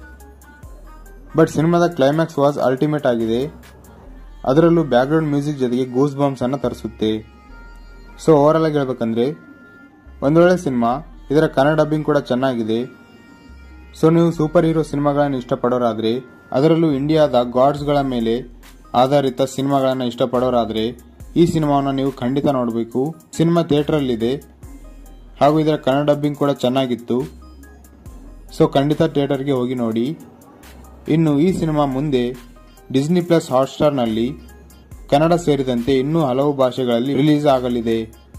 ಬಟ್ ಸಿನಿಮಾದ ಕ್ಲೈಮ್ಯಾಕ್ಸ್ ವಾಸ್ ಅಲ್ಟಿಮೇಟ್ ಆಗಿದೆ ಅದರಲ್ಲೂ ಬ್ಯಾಕ್ಗ್ರೌಂಡ್ ಮ್ಯೂಸಿಕ್ ಜೊತೆಗೆ ಗೂಸ್ ಬಾಂಬ್ಸ್ ಅನ್ನ ತರಿಸುತ್ತೆ ಸೊ ಓವರ್ ಆಗಿ ಹೇಳ್ಬೇಕಂದ್ರೆ ಒಂದೊಳ್ಳೆ ಸಿನಿಮಾ ಇದರ ಕನ್ನಡ ಡಬ್ಬಿಂಗ್ ಕೂಡ ಚೆನ್ನಾಗಿದೆ ಸೊ ನೀವು ಸೂಪರ್ ಹೀರೋ ಸಿನಿಮಾಗಳನ್ನು ಇಷ್ಟಪಡೋರಾದ್ರೆ ಅದರಲ್ಲೂ ಇಂಡಿಯಾದ ಗಾಡ್ಸ್ಗಳ ಮೇಲೆ ಆಧಾರಿತ ಸಿನಿಮಾಗಳನ್ನು ಇಷ್ಟಪಡೋರಾದ್ರೆ ಈ ಸಿನಿಮಾವನ್ನು ನೀವು ಖಂಡಿತ ನೋಡಬೇಕು ಸಿನಿಮಾ ಥಿಯೇಟರಲ್ಲಿದೆ ಹಾಗೂ ಇದರ ಕನ್ನಡ ಡಬ್ಬಿಂಗ್ ಕೂಡ ಚೆನ್ನಾಗಿತ್ತು ಸೊ ಖಂಡಿತ ಥಿಯೇಟರ್ಗೆ ಹೋಗಿ ನೋಡಿ ಇನ್ನು ಈ ಸಿನಿಮಾ ಮುಂದೆ ಡಿಸ್ನಿ ಪ್ಲಸ್ ಹಾಟ್ಸ್ಟಾರ್ನಲ್ಲಿ ಕನ್ನಡ ಸೇರಿದಂತೆ ಇನ್ನೂ ಹಲವು ಭಾಷೆಗಳಲ್ಲಿ ರಿಲೀಸ್ ಆಗಲಿದೆ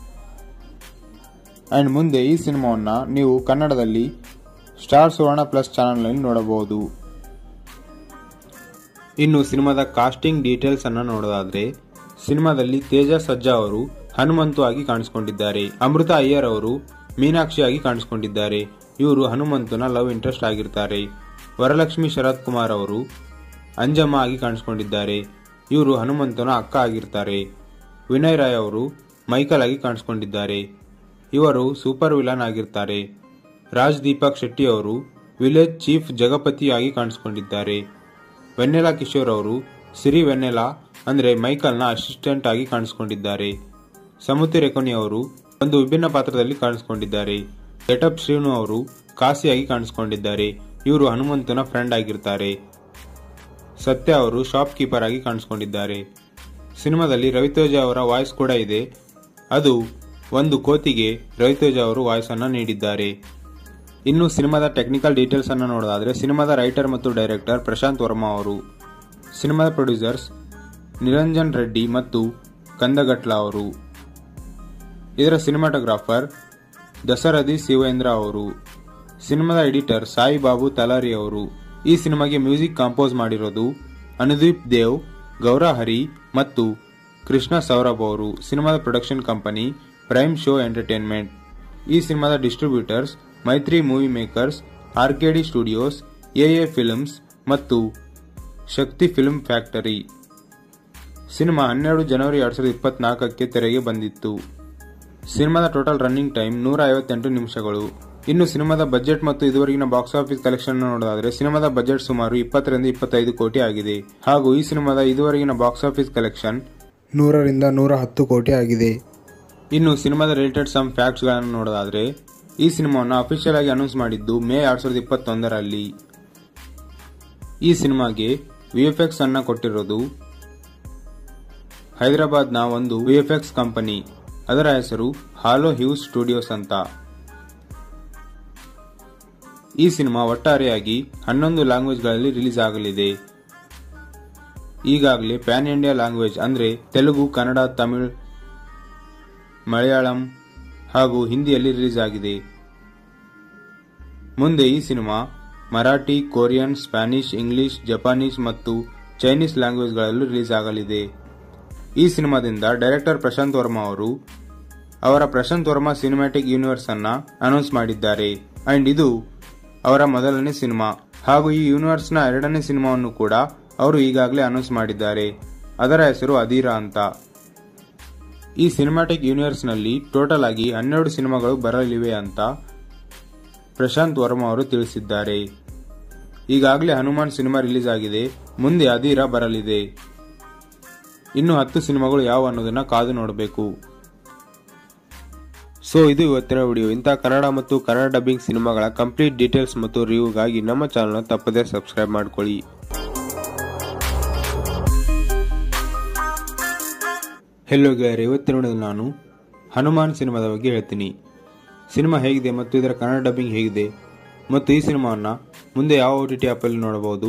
ಅಂಡ್ ಮುಂದೆ ಈ ಸಿನಿಮಾವನ್ನ ನೀವು ಕನ್ನಡದಲ್ಲಿ ಸ್ಟಾರ್ ಸುವರ್ಣ ಪ್ಲಸ್ ಚಾನಲ್ನಲ್ಲಿ ನೋಡಬಹುದು ಇನ್ನು ಸಿನಿಮಾದ ಕಾಸ್ಟಿಂಗ್ ಡೀಟೇಲ್ಸ್ ಅನ್ನ ನೋಡೋದಾದ್ರೆ ಸಿನಿಮಾದಲ್ಲಿ ತೇಜ ಸಜ್ಜಾ ಅವರು ಹನುಮಂತು ಆಗಿ ಕಾಣಿಸಿಕೊಂಡಿದ್ದಾರೆ ಅಮೃತ ಅಯ್ಯರ್ ಅವರು ಮೀನಾಕ್ಷಿ ಆಗಿ ಕಾಣಿಸಿಕೊಂಡಿದ್ದಾರೆ ಇವರು ಹನುಮಂತನ ಲವ್ ಇಂಟ್ರೆಸ್ಟ್ ಆಗಿರ್ತಾರೆ ವರಲಕ್ಷ್ಮಿ ಶರತ್ ಕುಮಾರ್ ಅವರು ಅಂಜಮ್ಮ ಆಗಿ ಕಾಣಿಸಿಕೊಂಡಿದ್ದಾರೆ ಇವರು ಹನುಮಂತನ ಅಕ್ಕ ಆಗಿರ್ತಾರೆ ವಿನಯ್ ರಾಯ್ ಅವರು ಮೈಕಲ್ ಆಗಿ ಕಾಣಿಸಿಕೊಂಡಿದ್ದಾರೆ ಇವರು ಸೂಪರ್ ವಿಲನ್ ಆಗಿರ್ತಾರೆ ರಾಜ್ ದೀಪಕ್ ಶೆಟ್ಟಿ ಅವರು ವಿಲೇಜ್ ಚೀಫ್ ಜಗಪತಿ ಆಗಿ ಕಾಣಿಸಿಕೊಂಡಿದ್ದಾರೆ ವೆನ್ನೆಲಾ ಕಿಶೋರ್ ಅವರು ಸಿರಿ ವೆನ್ನೆಲಾ ಅಂದ್ರೆ ಮೈಕಲ್ನ ಅಸಿಸ್ಟೆಂಟ್ ಆಗಿ ಕಾಣಿಸಿಕೊಂಡಿದ್ದಾರೆ ಸಮುತಿ ರೆಕೊನಿ ಅವರು ಒಂದು ವಿಭಿನ್ನ ಪಾತ್ರದಲ್ಲಿ ಕಾಣಿಸಿಕೊಂಡಿದ್ದಾರೆ ಗೆಟಪ್ ಶ್ರೀನು ಅವರು ಕಾಸಿಯಾಗಿ ಕಾಣಿಸಿಕೊಂಡಿದ್ದಾರೆ ಇವರು ಹನುಮಂತನ ಫ್ರೆಂಡ್ ಆಗಿರ್ತಾರೆ ಸತ್ಯ ಅವರು ಶಾಪ್ ಕೀಪರ್ ಆಗಿ ಕಾಣಿಸಿಕೊಂಡಿದ್ದಾರೆ ಸಿನಿಮಾದಲ್ಲಿ ರವಿತೇಜ ಅವರ ವಾಯ್ಸ್ ಕೂಡ ಇದೆ ಅದು ಒಂದು ಕೋತಿಗೆ ರವಿತೇಜ ಅವರು ವಾಯ್ಸ್ ಅನ್ನ ನೀಡಿದ್ದಾರೆ ಇನ್ನು ಸಿನಿಮಾದ ಟೆಕ್ನಿಕಲ್ ಡೀಟೇಲ್ಸ್ ಅನ್ನು ನೋಡೋದಾದ್ರೆ ಸಿನಿಮಾದ ರೈಟರ್ ಮತ್ತು ಡೈರೆಕ್ಟರ್ ಪ್ರಶಾಂತ್ ವರ್ಮಾ ಅವರು ಸಿನಿಮಾದ ಪ್ರೊಡ್ಯೂಸರ್ಸ್ ನಿರಂಜನ್ ರೆಡ್ಡಿ ಮತ್ತು ಕಂದಗಟ್ಲ ಅವರು ಇದರ ಸಿನಿಮಾಟೋಗ್ರಾಫರ್ ದಸರಥಿ ಶಿವೇಂದ್ರ ಅವರು ಸಿನಿಮಾದ ಎಡಿಟರ್ ಸಾಯಿ ಬಾಬು ತಲಾರಿ ಅವರು ಈ ಸಿನಿಮಾಗೆ ಮ್ಯೂಸಿಕ್ ಕಂಪೋಸ್ ಮಾಡಿರೋದು ಅನುದೀಪ್ ದೇವ್ ಗೌರ ಹರಿ ಮತ್ತು ಕೃಷ್ಣ ಸೌರಭ್ ಅವರು ಸಿನಿಮಾದ production company prime show entertainment ಈ ಸಿನಿಮಾದ distributors Mythri movie makers RKD studios AA films ಮತ್ತು ಶಕ್ತಿ ಫಿಲ್ಮ್ ಫ್ಯಾಕ್ಟರಿ ಸಿನಿಮಾ ಹನ್ನೆರಡು ಜನವರಿ ಎರಡ್ ಸಾವಿರದ ಇಪ್ಪತ್ನಾಲ್ಕಕ್ಕೆ ತೆರೆಗೆ ಬಂದಿತ್ತು ಸಿನಿಮಾದ ಟೋಟಲ್ ರನ್ನಿಂಗ್ ಟೈಮ್ ನೂರ ಐವತ್ತೆಂಟು ನಿಮಿಷಗಳು ಇನ್ನು ಸಿನಿಮಾದ ಬಜೆಟ್ ಮತ್ತು ಇದುವರೆಗಿನ ಬಾಕ್ಸ್ ಆಫೀಸ್ ಕಲೆಕ್ಷನ್ ನೋಡೋದಾದ್ರೆ ಸಿನಿಮಾದ ಬಜೆಟ್ ಸುಮಾರು ಇಪ್ಪತ್ತರಿಂದ ಇಪ್ಪತ್ತೈದು ಕೋಟಿ ಆಗಿದೆ ಹಾಗೂ ಈ ಸಿನಿಮಾದ ಇದುವರೆಗಿನ ಬಾಕ್ಸ್ ಆಫೀಸ್ ಕಲೆಕ್ಷನ್ ನೂರರಿಂದ ನೂರ ಹತ್ತು ಕೋಟಿ ಆಗಿದೆ ಇನ್ನು ಸಿನಿಮಾದ ರಿಲೇಟೆಡ್ ಸಮ್ ಫ್ಯಾಕ್ಟ್ಸ್ ಗಳನ್ನು ನೋಡೋದಾದ್ರೆ ಈ ಸಿನಿಮಾವನ್ನು ಅಫಿಷಿಯಲ್ ಆಗಿ ಅನೌನ್ಸ್ ಮಾಡಿದ್ದು ಮೇ ಎರಡ್ ಸಾವಿರದ ಇಪ್ಪತ್ತೊಂದರಲ್ಲಿ ಈ ಸಿನಿಮಾಗೆ ವಿಎಫ್ಎಕ್ಸ್ ಅನ್ನ ಕೊಟ್ಟಿರೋದು ಹೈದರಾಬಾದ್ನ ಒಂದು ವಿಎಫ್ಎಕ್ಸ್ ಕಂಪನಿ ಅದರ ಹೆಸರು ಹಾಲೋ ಹ್ಯೂಸ್ ಸ್ಟುಡಿಯೋಸ್ ಅಂತ ಈ ಸಿನಿಮಾ ಒಟ್ಟಾರೆಯಾಗಿ ಹನ್ನೊಂದು ಲ್ಯಾಂಗ್ವೇಜ್ಗಳಲ್ಲಿ ರಿಲೀಸ್ ಆಗಲಿದೆ ಈಗಾಗಲೇ ಪ್ಯಾನ್ ಇಂಡಿಯಾ ಲ್ಯಾಂಗ್ವೇಜ್ ಅಂದ್ರೆ ತೆಲುಗು ಕನ್ನಡ ತಮಿಳ್ ಮಲಯಾಳಂ ಹಾಗೂ ಹಿಂದಿಯಲ್ಲಿ ರಿಲೀಸ್ ಆಗಿದೆ ಮುಂದೆ ಈ cinema Marathi Korean Spanish English Japanese ಮತ್ತು ಚೈನೀಸ್ ಲ್ಯಾಂಗ್ವೇಜ್ಗಳಲ್ಲೂ ರಿಲೀಸ್ ಆಗಲಿದೆ ಈ ಸಿನಿಮಾದಿಂದ ಡೈರೆಕ್ಟರ್ ಪ್ರಶಾಂತ್ ವರ್ಮಾ ಅವರು ಅವರ ಪ್ರಶಾಂತ್ ವರ್ಮಾ ಸಿನಿಮ್ಯಾಟಿಕ್ ಯೂನಿವರ್ಸ್ ಅನ್ನ ಅನೌನ್ಸ್ ಮಾಡಿದ್ದಾರೆ ಅಂಡ್ ಇದು ಅವರ ಮೊದಲನೇ ಸಿನಿಮಾ ಹಾಗೂ ಈ ಯೂನಿವರ್ಸ್ ನ ಎರಡನೇ ಸಿನಿಮಾವನ್ನು ಕೂಡ ಅವರು ಈಗಾಗಲೇ ಅನೌನ್ಸ್ ಮಾಡಿದ್ದಾರೆ ಅದರ ಹೆಸರು ಅಧೀರಾ ಅಂತ ಈ ಸಿನಿಮ್ಯಾಟಿಕ್ ಯೂನಿವರ್ಸ್ ನಲ್ಲಿ ಟೋಟಲ್ ಆಗಿ ಹನ್ನೆರಡು ಸಿನಿಮಾಗಳು ಬರಲಿವೆ ಅಂತ ಪ್ರಶಾಂತ್ ವರ್ಮಾ ಅವರು ತಿಳಿಸಿದ್ದಾರೆ ಈಗಾಗಲೇ ಹನುಮಾನ್ ಸಿನಿಮಾ ರಿಲೀಸ್ ಆಗಿದೆ ಮುಂದೆ ಅಧೀರಾ ಬರಲಿದೆ ಇನ್ನು ಹತ್ತು ಸಿನಿಮಾಗಳು ಯಾವ ಅನ್ನೋದನ್ನ ಕಾದು ನೋಡಬೇಕು ಸೊ ಇದು ಇವತ್ತಿನ ವಿಡಿಯೋ ಇಂತಹ ಕನ್ನಡ ಮತ್ತು ಕನ್ನಡ ಡಬ್ಬಿಂಗ್ ಸಿನಿಮಾಗಳ ಕಂಪ್ಲೀಟ್ ಡೀಟೇಲ್ಸ್ ಮತ್ತು ರಿವ್ಯೂಗಾಗಿ ನಮ್ಮ ಚಾನಲ್ನ ತಪ್ಪದೇ ಸಬ್ಸ್ಕ್ರೈಬ್ ಮಾಡ್ಕೊಳ್ಳಿ ಹೆಲೋ ಗೆಳೆಯರೆ ಇವತ್ತಿನ ವಿಡಿಯೋದಲ್ಲಿ ನಾನು ಹನುಮಾನ್ ಸಿನಿಮಾದ ಬಗ್ಗೆ ಹೇಳ್ತೀನಿ ಸಿನಿಮಾ ಹೇಗಿದೆ ಮತ್ತು ಇದರ ಕನ್ನಡ ಡಬ್ಬಿಂಗ್ ಹೇಗಿದೆ ಮತ್ತು ಈ ಸಿನಿಮಾವನ್ನು ಮುಂದೆ ಯಾವ ಓ ಟಿ ಟಿ ಆ್ಯಪಲ್ಲಿ ನೋಡಬಹುದು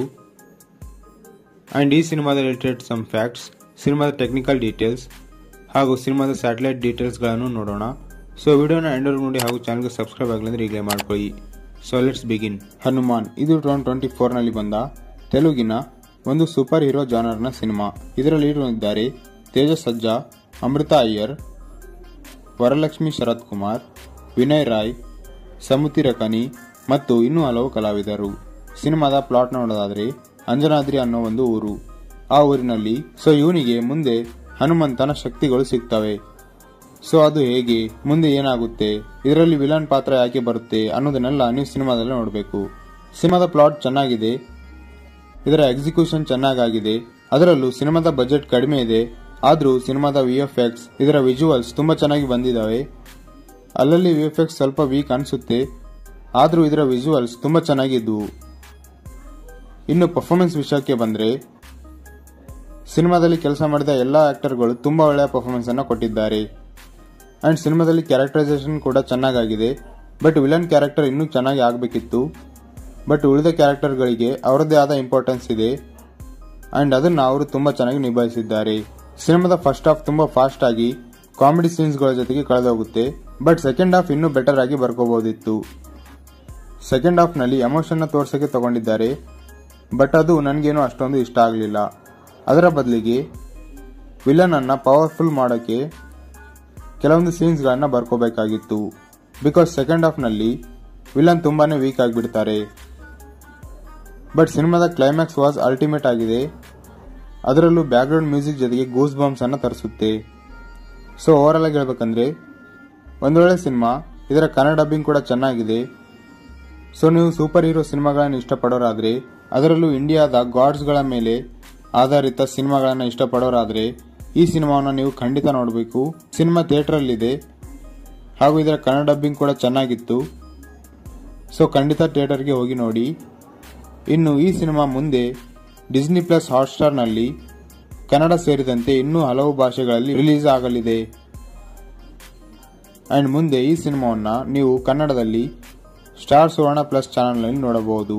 ಆ್ಯಂಡ್ ಈ ಸಿನಿಮಾದ ರಿಲೇಟೆಡ್ ಸಮ್ ಫ್ಯಾಕ್ಟ್ಸ್ ಸಿನಿಮಾದ ಟೆಕ್ನಿಕಲ್ ಡೀಟೇಲ್ಸ್ ಹಾಗೂ ಸಿನಿಮಾದ ಸ್ಯಾಟಲೈಟ್ ಡೀಟೇಲ್ಸ್ಗಳನ್ನು ನೋಡೋಣ ಸೊ ವಿಡಿಯೋನ ಎಂಡರ್ ನೋಡಿ ಹಾಗೂ ಚಾನಲ್ಗೆ ಸಬ್ಸ್ಕ್ರೈಬ್ ಆಗಲಿಂದ್ರೆ ಈಗಲೇ ಮಾಡ್ಕೊಳ್ಳಿ ಸೊ ಲೆಟ್ಸ್ ಬಿಗಿನ್ ಹನುಮಾನ್ ಇದು ಟೂ ಟ್ವೆಂಟಿ ಫೋರ್ನಲ್ಲಿ ಬಂದ ತೆಲುಗಿನ ಒಂದು ಸೂಪರ್ ಹೀರೋ ಜಾನರ್ನ ಸಿನಿಮಾ ಇದರಲ್ಲಿ ಇದ್ದಾರೆ ತೇಜಸ್ ಸಜ್ಜಾ ಅಮೃತ ಅಯ್ಯರ್ ವರಲಕ್ಷ್ಮಿ ಶರತ್ ಕುಮಾರ್ ವಿನಯ್ ರಾಯ್ ಸಮುತಿ ರಕನಿ ಮತ್ತು ಇನ್ನೂ ಹಲವು ಕಲಾವಿದರು ಸಿನಿಮಾದ ಪ್ಲಾಟ್ ನೋಡೋದಾದ್ರೆ ಅಂಜನಾದ್ರಿ ಅನ್ನೋ ಒಂದು ಊರು ಆ ಊರಿನಲ್ಲಿ ಸೊ ಇವನಿಗೆ ಮುಂದೆ ಹನುಮಂತನ ಶಕ್ತಿಗಳು ಸಿಗ್ತವೆ ಸೊ ಅದು ಹೇಗೆ ಮುಂದೆ ಏನಾಗುತ್ತೆ ಇದರಲ್ಲಿ ವಿಲನ್ ಪಾತ್ರ ಯಾಕೆ ಬರುತ್ತೆ ಅನ್ನೋದನ್ನೆಲ್ಲ ನೀವು ಸಿನಿಮಾದಲ್ಲಿ ನೋಡಬೇಕು ಸಿನಿಮಾದ ಪ್ಲಾಟ್ ಚೆನ್ನಾಗಿದೆ ಇದರ ಎಕ್ಸಿಕ್ಯೂಷನ್ ಚೆನ್ನಾಗಾಗಿದೆ ಅದರಲ್ಲೂ ಸಿನಿಮಾದ ಬಜೆಟ್ ಕಡಿಮೆ ಇದೆ ಆದರೂ ಸಿನಿಮಾದ ವಿ ಎಫ್ ಎಕ್ಸ್ ಇದರ ವಿಜುವಲ್ಸ್ ತುಂಬಾ ಚೆನ್ನಾಗಿ ಬಂದಿದ್ದಾವೆ ಅಲ್ಲಲ್ಲಿ ವಿ ಎಫ್ ಎಕ್ಸ್ ಸ್ವಲ್ಪ ವೀಕ್ ಅನಿಸುತ್ತೆ ಆದರೂ ಇದರ ವಿಜುವಲ್ಸ್ ತುಂಬಾ ಚೆನ್ನಾಗಿದ್ವು ಇನ್ನು ಪರ್ಫಾರ್ಮೆನ್ಸ್ ವಿಷಯಕ್ಕೆ ಬಂದ್ರೆ ಸಿನಿಮಾದಲ್ಲಿ ಕೆಲಸ ಮಾಡಿದ ಎಲ್ಲ ಆಕ್ಟರ್ಗಳು ತುಂಬಾ ಒಳ್ಳೆಯ ಪರ್ಫಾರ್ಮೆನ್ಸ್ ಅನ್ನು ಕೊಟ್ಟಿದ್ದಾರೆ ಅಂಡ್ ಸಿನಿಮಾದಲ್ಲಿ ಕ್ಯಾರೆಕ್ಟರೈಸೇಷನ್ ಕೂಡ ಚೆನ್ನಾಗಾಗಿದೆ ಬಟ್ ವಿಲನ್ ಕ್ಯಾರೆಕ್ಟರ್ ಇನ್ನೂ ಚೆನ್ನಾಗಿ ಆಗಬೇಕಿತ್ತು ಬಟ್ ಉಳಿದ ಕ್ಯಾರೆಕ್ಟರ್ಗಳಿಗೆ ಅವರದ್ದೇ ಆದ ಇಂಪಾರ್ಟೆನ್ಸ್ ಇದೆ ಅಂಡ್ ಅದನ್ನು ಅವರು ತುಂಬಾ ಚೆನ್ನಾಗಿ ನಿಭಾಯಿಸಿದ್ದಾರೆ ಸಿನಿಮಾದ ಫಸ್ಟ್ ಹಾಫ್ ತುಂಬಾ ಫಾಸ್ಟ್ ಆಗಿ ಕಾಮಿಡಿ ಸೀನ್ಸ್ಗಳ ಜೊತೆಗೆ ಕಳೆದೋಗುತ್ತೆ ಬಟ್ ಸೆಕೆಂಡ್ ಹಾಫ್ ಇನ್ನೂ ಬೆಟರ್ ಆಗಿ ಬರ್ಕೋಬಹುದಿತ್ತು ಸೆಕೆಂಡ್ ಹಾಫ್ ನಲ್ಲಿ ಎಮೋಷನ್ ನ ತೋರ್ಸಕ್ಕೆ ತಗೊಂಡಿದ್ದಾರೆ ಬಟ್ ಅದು ನನಗೇನು ಅಷ್ಟೊಂದು ಇಷ್ಟ ಆಗಲಿಲ್ಲ ಅದರ ಬದಲಿಗೆ ವಿಲನ್ ಅನ್ನ ಪವರ್ಫುಲ್ ಮಾಡೋಕೆ ಕೆಲವೊಂದು ಸೀನ್ಸ್ ಗಳನ್ನ ಬರ್ಕೋಬೇಕಾಗಿತ್ತು ಬಿಕಾಸ್ ಸೆಕೆಂಡ್ ಹಾಫ್ ನಲ್ಲಿ ವಿಲನ್ ತುಂಬಾನೇ ವೀಕ್ ಆಗಿಬಿಡ್ತಾರೆ ಬಟ್ ಸಿನಿಮಾದ ಕ್ಲೈಮ್ಯಾಕ್ಸ್ ವಾಸ್ ಅಲ್ಟಿಮೇಟ್ ಆಗಿದೆ ಅದರಲ್ಲೂ ಬ್ಯಾಕ್ಗ್ರೌಂಡ್ ಮ್ಯೂಸಿಕ್ ಜೊತೆಗೆ ಗೂಸ್ ಬಾಂಬ್ಸ್ ಅನ್ನ ತರಿಸುತ್ತೆ ಸೊ ಓವರಾಲ್ ಆಗಿ ಹೇಳ್ಬೇಕಂದ್ರೆ ಒಂದು ಒಳ್ಳೆ ಸಿನಿಮಾ ಇದರ ಕನ್ನಡ ಡಬ್ಬಿಂಗ್ ಕೂಡ ಚೆನ್ನಾಗಿದೆ ಸೊ ನೀವು ಸೂಪರ್ ಹೀರೋ ಸಿನಿಮಾಗಳನ್ನು ಇಷ್ಟಪಡೋರಾದ್ರೆ ಅದರಲ್ಲೂ ಇಂಡಿಯಾದ ಗಾಡ್ಸ್ಗಳ ಮೇಲೆ ಆಧಾರಿತ ಸಿನಿಮಾಗಳನ್ನು ಇಷ್ಟಪಡೋರಾದ್ರೆ ಈ ಸಿನಿಮಾವನ್ನು ನೀವು ಖಂಡಿತ ನೋಡಬೇಕು ಸಿನಿಮಾ ಥಿಯೇಟರಲ್ಲಿದೆ ಹಾಗೂ ಇದರ ಕನ್ನಡ ಡಬ್ಬಿಂಗ್ ಕೂಡ ಚೆನ್ನಾಗಿತ್ತು ಸೊ ಖಂಡಿತ ಥಿಯೇಟರ್ಗೆ ಹೋಗಿ ನೋಡಿ ಇನ್ನು ಈ ಸಿನಿಮಾ ಮುಂದೆ ಡಿಸ್ನಿ ಪ್ಲಸ್ ಹಾಟ್ಸ್ಟಾರ್ನಲ್ಲಿ ಕನ್ನಡ ಸೇರಿದಂತೆ ಇನ್ನೂ ಹಲವು ಭಾಷೆಗಳಲ್ಲಿ ರಿಲೀಸ್ ಆಗಲಿದೆ ಅಂಡ್ ಮುಂದೆ ಈ ಸಿನಿಮಾವನ್ನ ನೀವು ಕನ್ನಡದಲ್ಲಿ ಸ್ಟಾರ್ ಸುವರ್ಣ ಪ್ಲಸ್ ಚಾನಲ್ನಲ್ಲಿ ನೋಡಬಹುದು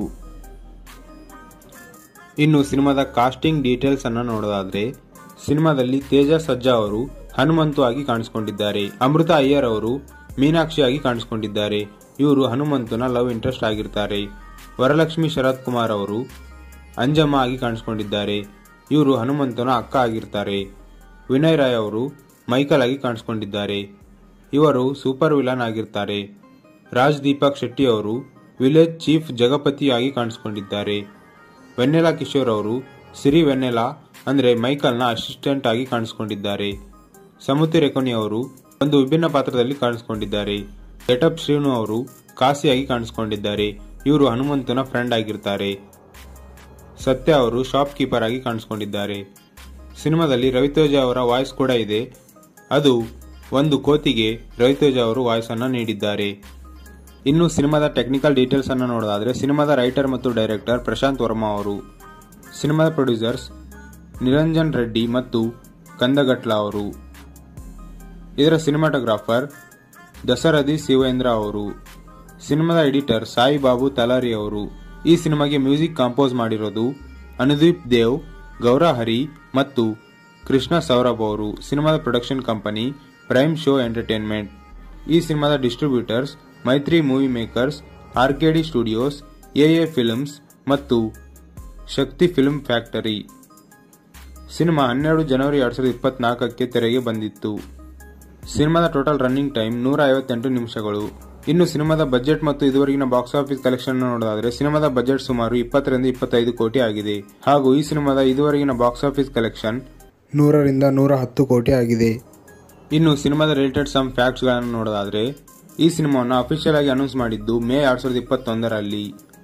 ಇನ್ನು ಸಿನಿಮಾದ ಕಾಸ್ಟಿಂಗ್ ಡೀಟೇಲ್ಸ್ ಅನ್ನ ನೋಡೋದಾದ್ರೆ ಸಿನಿಮಾದಲ್ಲಿ ತೇಜ ಸಜ್ಜಾ ಅವರು ಹನುಮಂತು ಆಗಿ ಕಾಣಿಸಿಕೊಂಡಿದ್ದಾರೆ ಅಮೃತ ಅಯ್ಯರ್ ಅವರು ಮೀನಾಕ್ಷಿ ಆಗಿ ಕಾಣಿಸಿಕೊಂಡಿದ್ದಾರೆ ಇವರು ಹನುಮಂತನ ಲವ್ ಇಂಟ್ರೆಸ್ಟ್ ಆಗಿರ್ತಾರೆ ವರಲಕ್ಷ್ಮಿ ಶರತ್ ಕುಮಾರ್ ಅವರು ಅಂಜಮ್ಮ ಆಗಿ ಕಾಣಿಸಿಕೊಂಡಿದ್ದಾರೆ ಇವರು ಹನುಮಂತನ ಅಕ್ಕ ಆಗಿರ್ತಾರೆ ವಿನಯ್ ರಾಯ್ ಅವರು ಮೈಕಲ್ ಆಗಿ ಕಾಣಿಸಿಕೊಂಡಿದ್ದಾರೆ ಇವರು ಸೂಪರ್ ವಿಲನ್ ಆಗಿರ್ತಾರೆ ರಾಜ್ ದೀಪಕ್ ಶೆಟ್ಟಿ ಅವರು ವಿಲೇಜ್ ಚೀಫ್ ಜಗಪತಿ ಆಗಿ ಕಾಣಿಸಿಕೊಂಡಿದ್ದಾರೆ ವೆನ್ನೆಲಾ ಕಿಶೋರ್ ಅವರು ಸಿರಿ ವೆನ್ನೆಲಾ ಅಂದ್ರೆ ಮೈಕಲ್ನ ಅಸಿಸ್ಟೆಂಟ್ ಆಗಿ ಕಾಣಿಸಿಕೊಂಡಿದ್ದಾರೆ ಸಮುತಿ ರೆಕೊನಿ ಅವರು ಒಂದು ವಿಭಿನ್ನ ಪಾತ್ರದಲ್ಲಿ ಕಾಣಿಸಿಕೊಂಡಿದ್ದಾರೆ ಗೆಟಪ್ ಶ್ರೀನು ಅವರು ಕಾಸಿಯಾಗಿ ಕಾಣಿಸಿಕೊಂಡಿದ್ದಾರೆ ಇವರು ಹನುಮಂತನ ಫ್ರೆಂಡ್ ಆಗಿರ್ತಾರೆ ಸತ್ಯ ಅವರು ಶಾಪ್ ಕೀಪರ್ ಆಗಿ ಕಾಣಿಸಿಕೊಂಡಿದ್ದಾರೆ ಸಿನಿಮಾದಲ್ಲಿ ರವಿತೇಜ ಅವರ ವಾಯ್ಸ್ ಕೂಡ ಇದೆ ಅದು ಒಂದು ಕೋತಿಗೆ ರವಿತೇಜ ಅವರು ವಾಯ್ಸ್ ಅನ್ನ ನೀಡಿದ್ದಾರೆ ಇನ್ನು ಸಿನಿಮಾದ ಟೆಕ್ನಿಕಲ್ ಡೀಟೇಲ್ಸ್ ಅನ್ನು ನೋಡೋದಾದ್ರೆ ಸಿನಿಮಾದ ರೈಟರ್ ಮತ್ತು ಡೈರೆಕ್ಟರ್ ಪ್ರಶಾಂತ್ ವರ್ಮಾ ಅವರು ಸಿನಿಮಾದ ಪ್ರೊಡ್ಯೂಸರ್ಸ್ ನಿರಂಜನ್ ರೆಡ್ಡಿ ಮತ್ತು ಕಂದಗಟ್ಲ ಅವರು ಇದರ ಸಿನಿಮಾಟೋಗ್ರಾಫರ್ ದಸರಥಿ ಶಿವೇಂದ್ರ ಅವರು ಸಿನಿಮಾದ ಎಡಿಟರ್ ಸಾಯಿ ಬಾಬು ತಲಾರಿ ಅವರು ಈ ಸಿನಿಮಾಗೆ ಮ್ಯೂಸಿಕ್ ಕಂಪೋಸ್ ಮಾಡಿರೋದು ಅನುದೀಪ್ ದೇವ್ ಗೌರಾ ಹರಿ ಮತ್ತು ಕೃಷ್ಣ ಸೌರಭ್ ಅವರು ಸಿನಿಮಾದ production company prime show entertainment ಈ ಸಿನಿಮಾದ distributors Mythri movie makers RKD studios AA films ಮತ್ತು ಶಕ್ತಿ ಫಿಲ್ಮ್ ಫ್ಯಾಕ್ಟರಿ ಸಿನಿಮಾ ಹನ್ನೆರಡು ಜನವರಿ ಎರಡ್ ಸಾವಿರದ ಇಪ್ಪತ್ನಾಲ್ಕಕ್ಕೆ ತೆರೆಗೆ ಬಂದಿತ್ತು ಸಿನಿಮಾದ ಟೋಟಲ್ ರನ್ನಿಂಗ್ ಟೈಮ್ ನೂರ ಐವತ್ತೆಂಟು ನಿಮಿಷಗಳು ಇನ್ನು ಸಿನಿಮಾದ ಬಜೆಟ್ ಮತ್ತು ಇದುವರೆಗಿನ ಬಾಕ್ಸ್ ಆಫೀಸ್ ಕಲೆಕ್ಷನ್ ನೋಡೋದಾದ್ರೆ ಸಿನಿಮಾದ ಬಜೆಟ್ ಸುಮಾರು ಇಪ್ಪತ್ತರಿಂದ ಇಪ್ಪತ್ತೈದು ಕೋಟಿ ಆಗಿದೆ ಹಾಗೂ ಈ ಸಿನಿಮಾದ ಇದುವರೆಗಿನ ಬಾಕ್ಸ್ ಆಫೀಸ್ ಕಲೆಕ್ಷನ್ ನೂರರಿಂದ ನೂರ ಹತ್ತು ಕೋಟಿ ಆಗಿದೆ ಇನ್ನು ಸಿನಿಮಾದ ರಿಲೇಟೆಡ್ ಸಮ್ ಫ್ಯಾಕ್ಟ್ಸ್ ಗಳನ್ನು ನೋಡೋದಾದ್ರೆ ಈ ಸಿನಿಮಾವನ್ನು ಅಫಿಷಿಯಲ್ ಆಗಿ ಅನೌನ್ಸ್ ಮಾಡಿದ್ದು ಮೇ ಎರಡ್ ಸಾವಿರದ ಇಪ್ಪತ್ತೊಂದರಲ್ಲಿ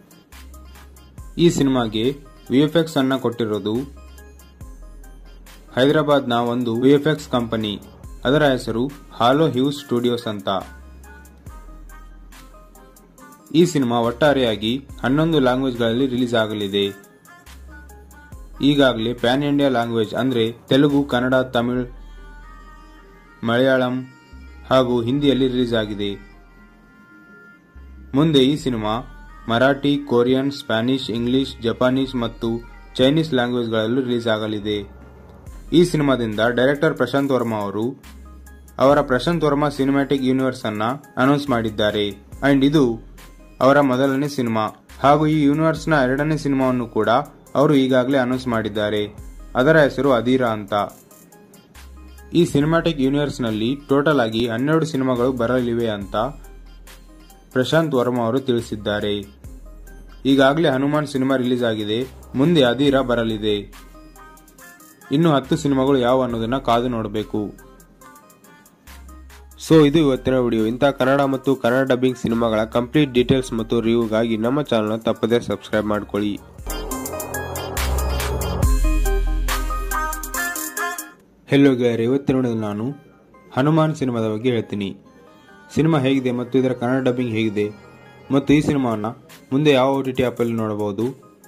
ಈ ಸಿನಿಮಾಗೆ ವಿಎಫ್ಎಕ್ಸ್ ಅನ್ನ ಕೊಟ್ಟಿರೋದು ಹೈದರಾಬಾದ್ನ ಒಂದು ವಿಎಫ್ಎಕ್ಸ್ ಕಂಪನಿ ಅದರ ಹೆಸರು ಹಾಲೋ ಹ್ಯೂಸ್ ಸ್ಟುಡಿಯೋಸ್ ಅಂತ ಈ ಸಿನಿಮಾ ಒಟ್ಟಾರೆಯಾಗಿ ಹನ್ನೊಂದು ಲ್ಯಾಂಗ್ವೇಜ್ಗಳಲ್ಲಿ ರಿಲೀಸ್ ಆಗಲಿದೆ ಈಗಾಗಲೇ ಪ್ಯಾನ್ ಇಂಡಿಯಾ ಲ್ಯಾಂಗ್ವೇಜ್ ಅಂದ್ರೆ ತೆಲುಗು ಕನ್ನಡ ತಮಿಳ್ ಮಲಯಾಳಂ ಹಾಗೂ ಹಿಂದಿಯಲ್ಲಿ ರಿಲೀಸ್ ಆಗಿದೆ ಮುಂದೆ ಈ cinema Marathi Korean Spanish English Japanese ಮತ್ತು ಚೈನೀಸ್ ಲ್ಯಾಂಗ್ವೇಜ್ಗಳಲ್ಲೂ ರಿಲೀಸ್ ಆಗಲಿದೆ ಈ ಸಿನಿಮಾದಿಂದ ಡೈರೆಕ್ಟರ್ ಪ್ರಶಾಂತ್ ವರ್ಮಾ ಅವರು ಅವರ ಪ್ರಶಾಂತ್ ವರ್ಮಾ ಸಿನಿಮ್ಯಾಟಿಕ್ ಯೂನಿವರ್ಸ್ ಅನ್ನ ಅನೌನ್ಸ್ ಮಾಡಿದ್ದಾರೆ ಅಂಡ್ ಇದು ಅವರ ಮೊದಲನೇ ಸಿನಿಮಾ ಹಾಗೂ ಈ ಯೂನಿವರ್ಸ್ ನ ಎರಡನೇ ಸಿನಿಮಾವನ್ನು ಕೂಡ ಅವರು ಈಗಾಗಲೇ ಅನೌನ್ಸ್ ಮಾಡಿದ್ದಾರೆ ಅದರ ಹೆಸರು ಅಧೀರಾ ಅಂತ ಈ ಸಿನಿಮ್ಯಾಟಿಕ್ ಯೂನಿವರ್ಸ್ ನಲ್ಲಿ ಟೋಟಲ್ ಆಗಿ ಹನ್ನೆರಡು ಸಿನಿಮಾಗಳು ಬರಲಿವೆ ಅಂತ ಪ್ರಶಾಂತ್ ವರ್ಮಾ ಅವರು ತಿಳಿಸಿದ್ದಾರೆ ಈಗಾಗಲೇ ಹನುಮಾನ್ ಸಿನಿಮಾ ರಿಲೀಸ್ ಆಗಿದೆ ಮುಂದೆ ಅಧೀರ ಬರಲಿದೆ ಇನ್ನು ಹತ್ತು ಸಿನಿಮಾಗಳು ಯಾವ ಅನ್ನೋದನ್ನ ಕಾದು ನೋಡಬೇಕು ಸೊ ಇದು ಇವತ್ತಿನ ವಿಡಿಯೋ ಇಂತಹ ಕನ್ನಡ ಮತ್ತು ಕನ್ನಡ ಡಬ್ಬಿಂಗ್ ಸಿನಿಮಾಗಳ ಕಂಪ್ಲೀಟ್ ಡೀಟೇಲ್ಸ್ ಮತ್ತು ರಿವ್ಯೂಗಾಗಿ ನಮ್ಮ ಚಾನಲ್ನ ತಪ್ಪದೇ ಸಬ್ಸ್ಕ್ರೈಬ್ ಮಾಡ್ಕೊಳ್ಳಿ ಹೆಲೋ ಗೆಳೆಯರೆ ಇವತ್ತಿನ ವಿಡಿಯೋದಲ್ಲಿ ನಾನು ಹನುಮಾನ್ ಸಿನಿಮಾದ ಬಗ್ಗೆ ಹೇಳ್ತೀನಿ ಸಿನಿಮಾ ಹೇಗಿದೆ ಮತ್ತು ಇದರ ಕನ್ನಡ ಡಬ್ಬಿಂಗ್ ಹೇಗಿದೆ ಮತ್ತು ಈ ಸಿನಿಮಾವನ್ನು ಮುಂದೆ ಯಾವ ಓ ಟಿ ಟಿ ಆ್ಯಪಲ್ಲಿ ನೋಡಬಹುದು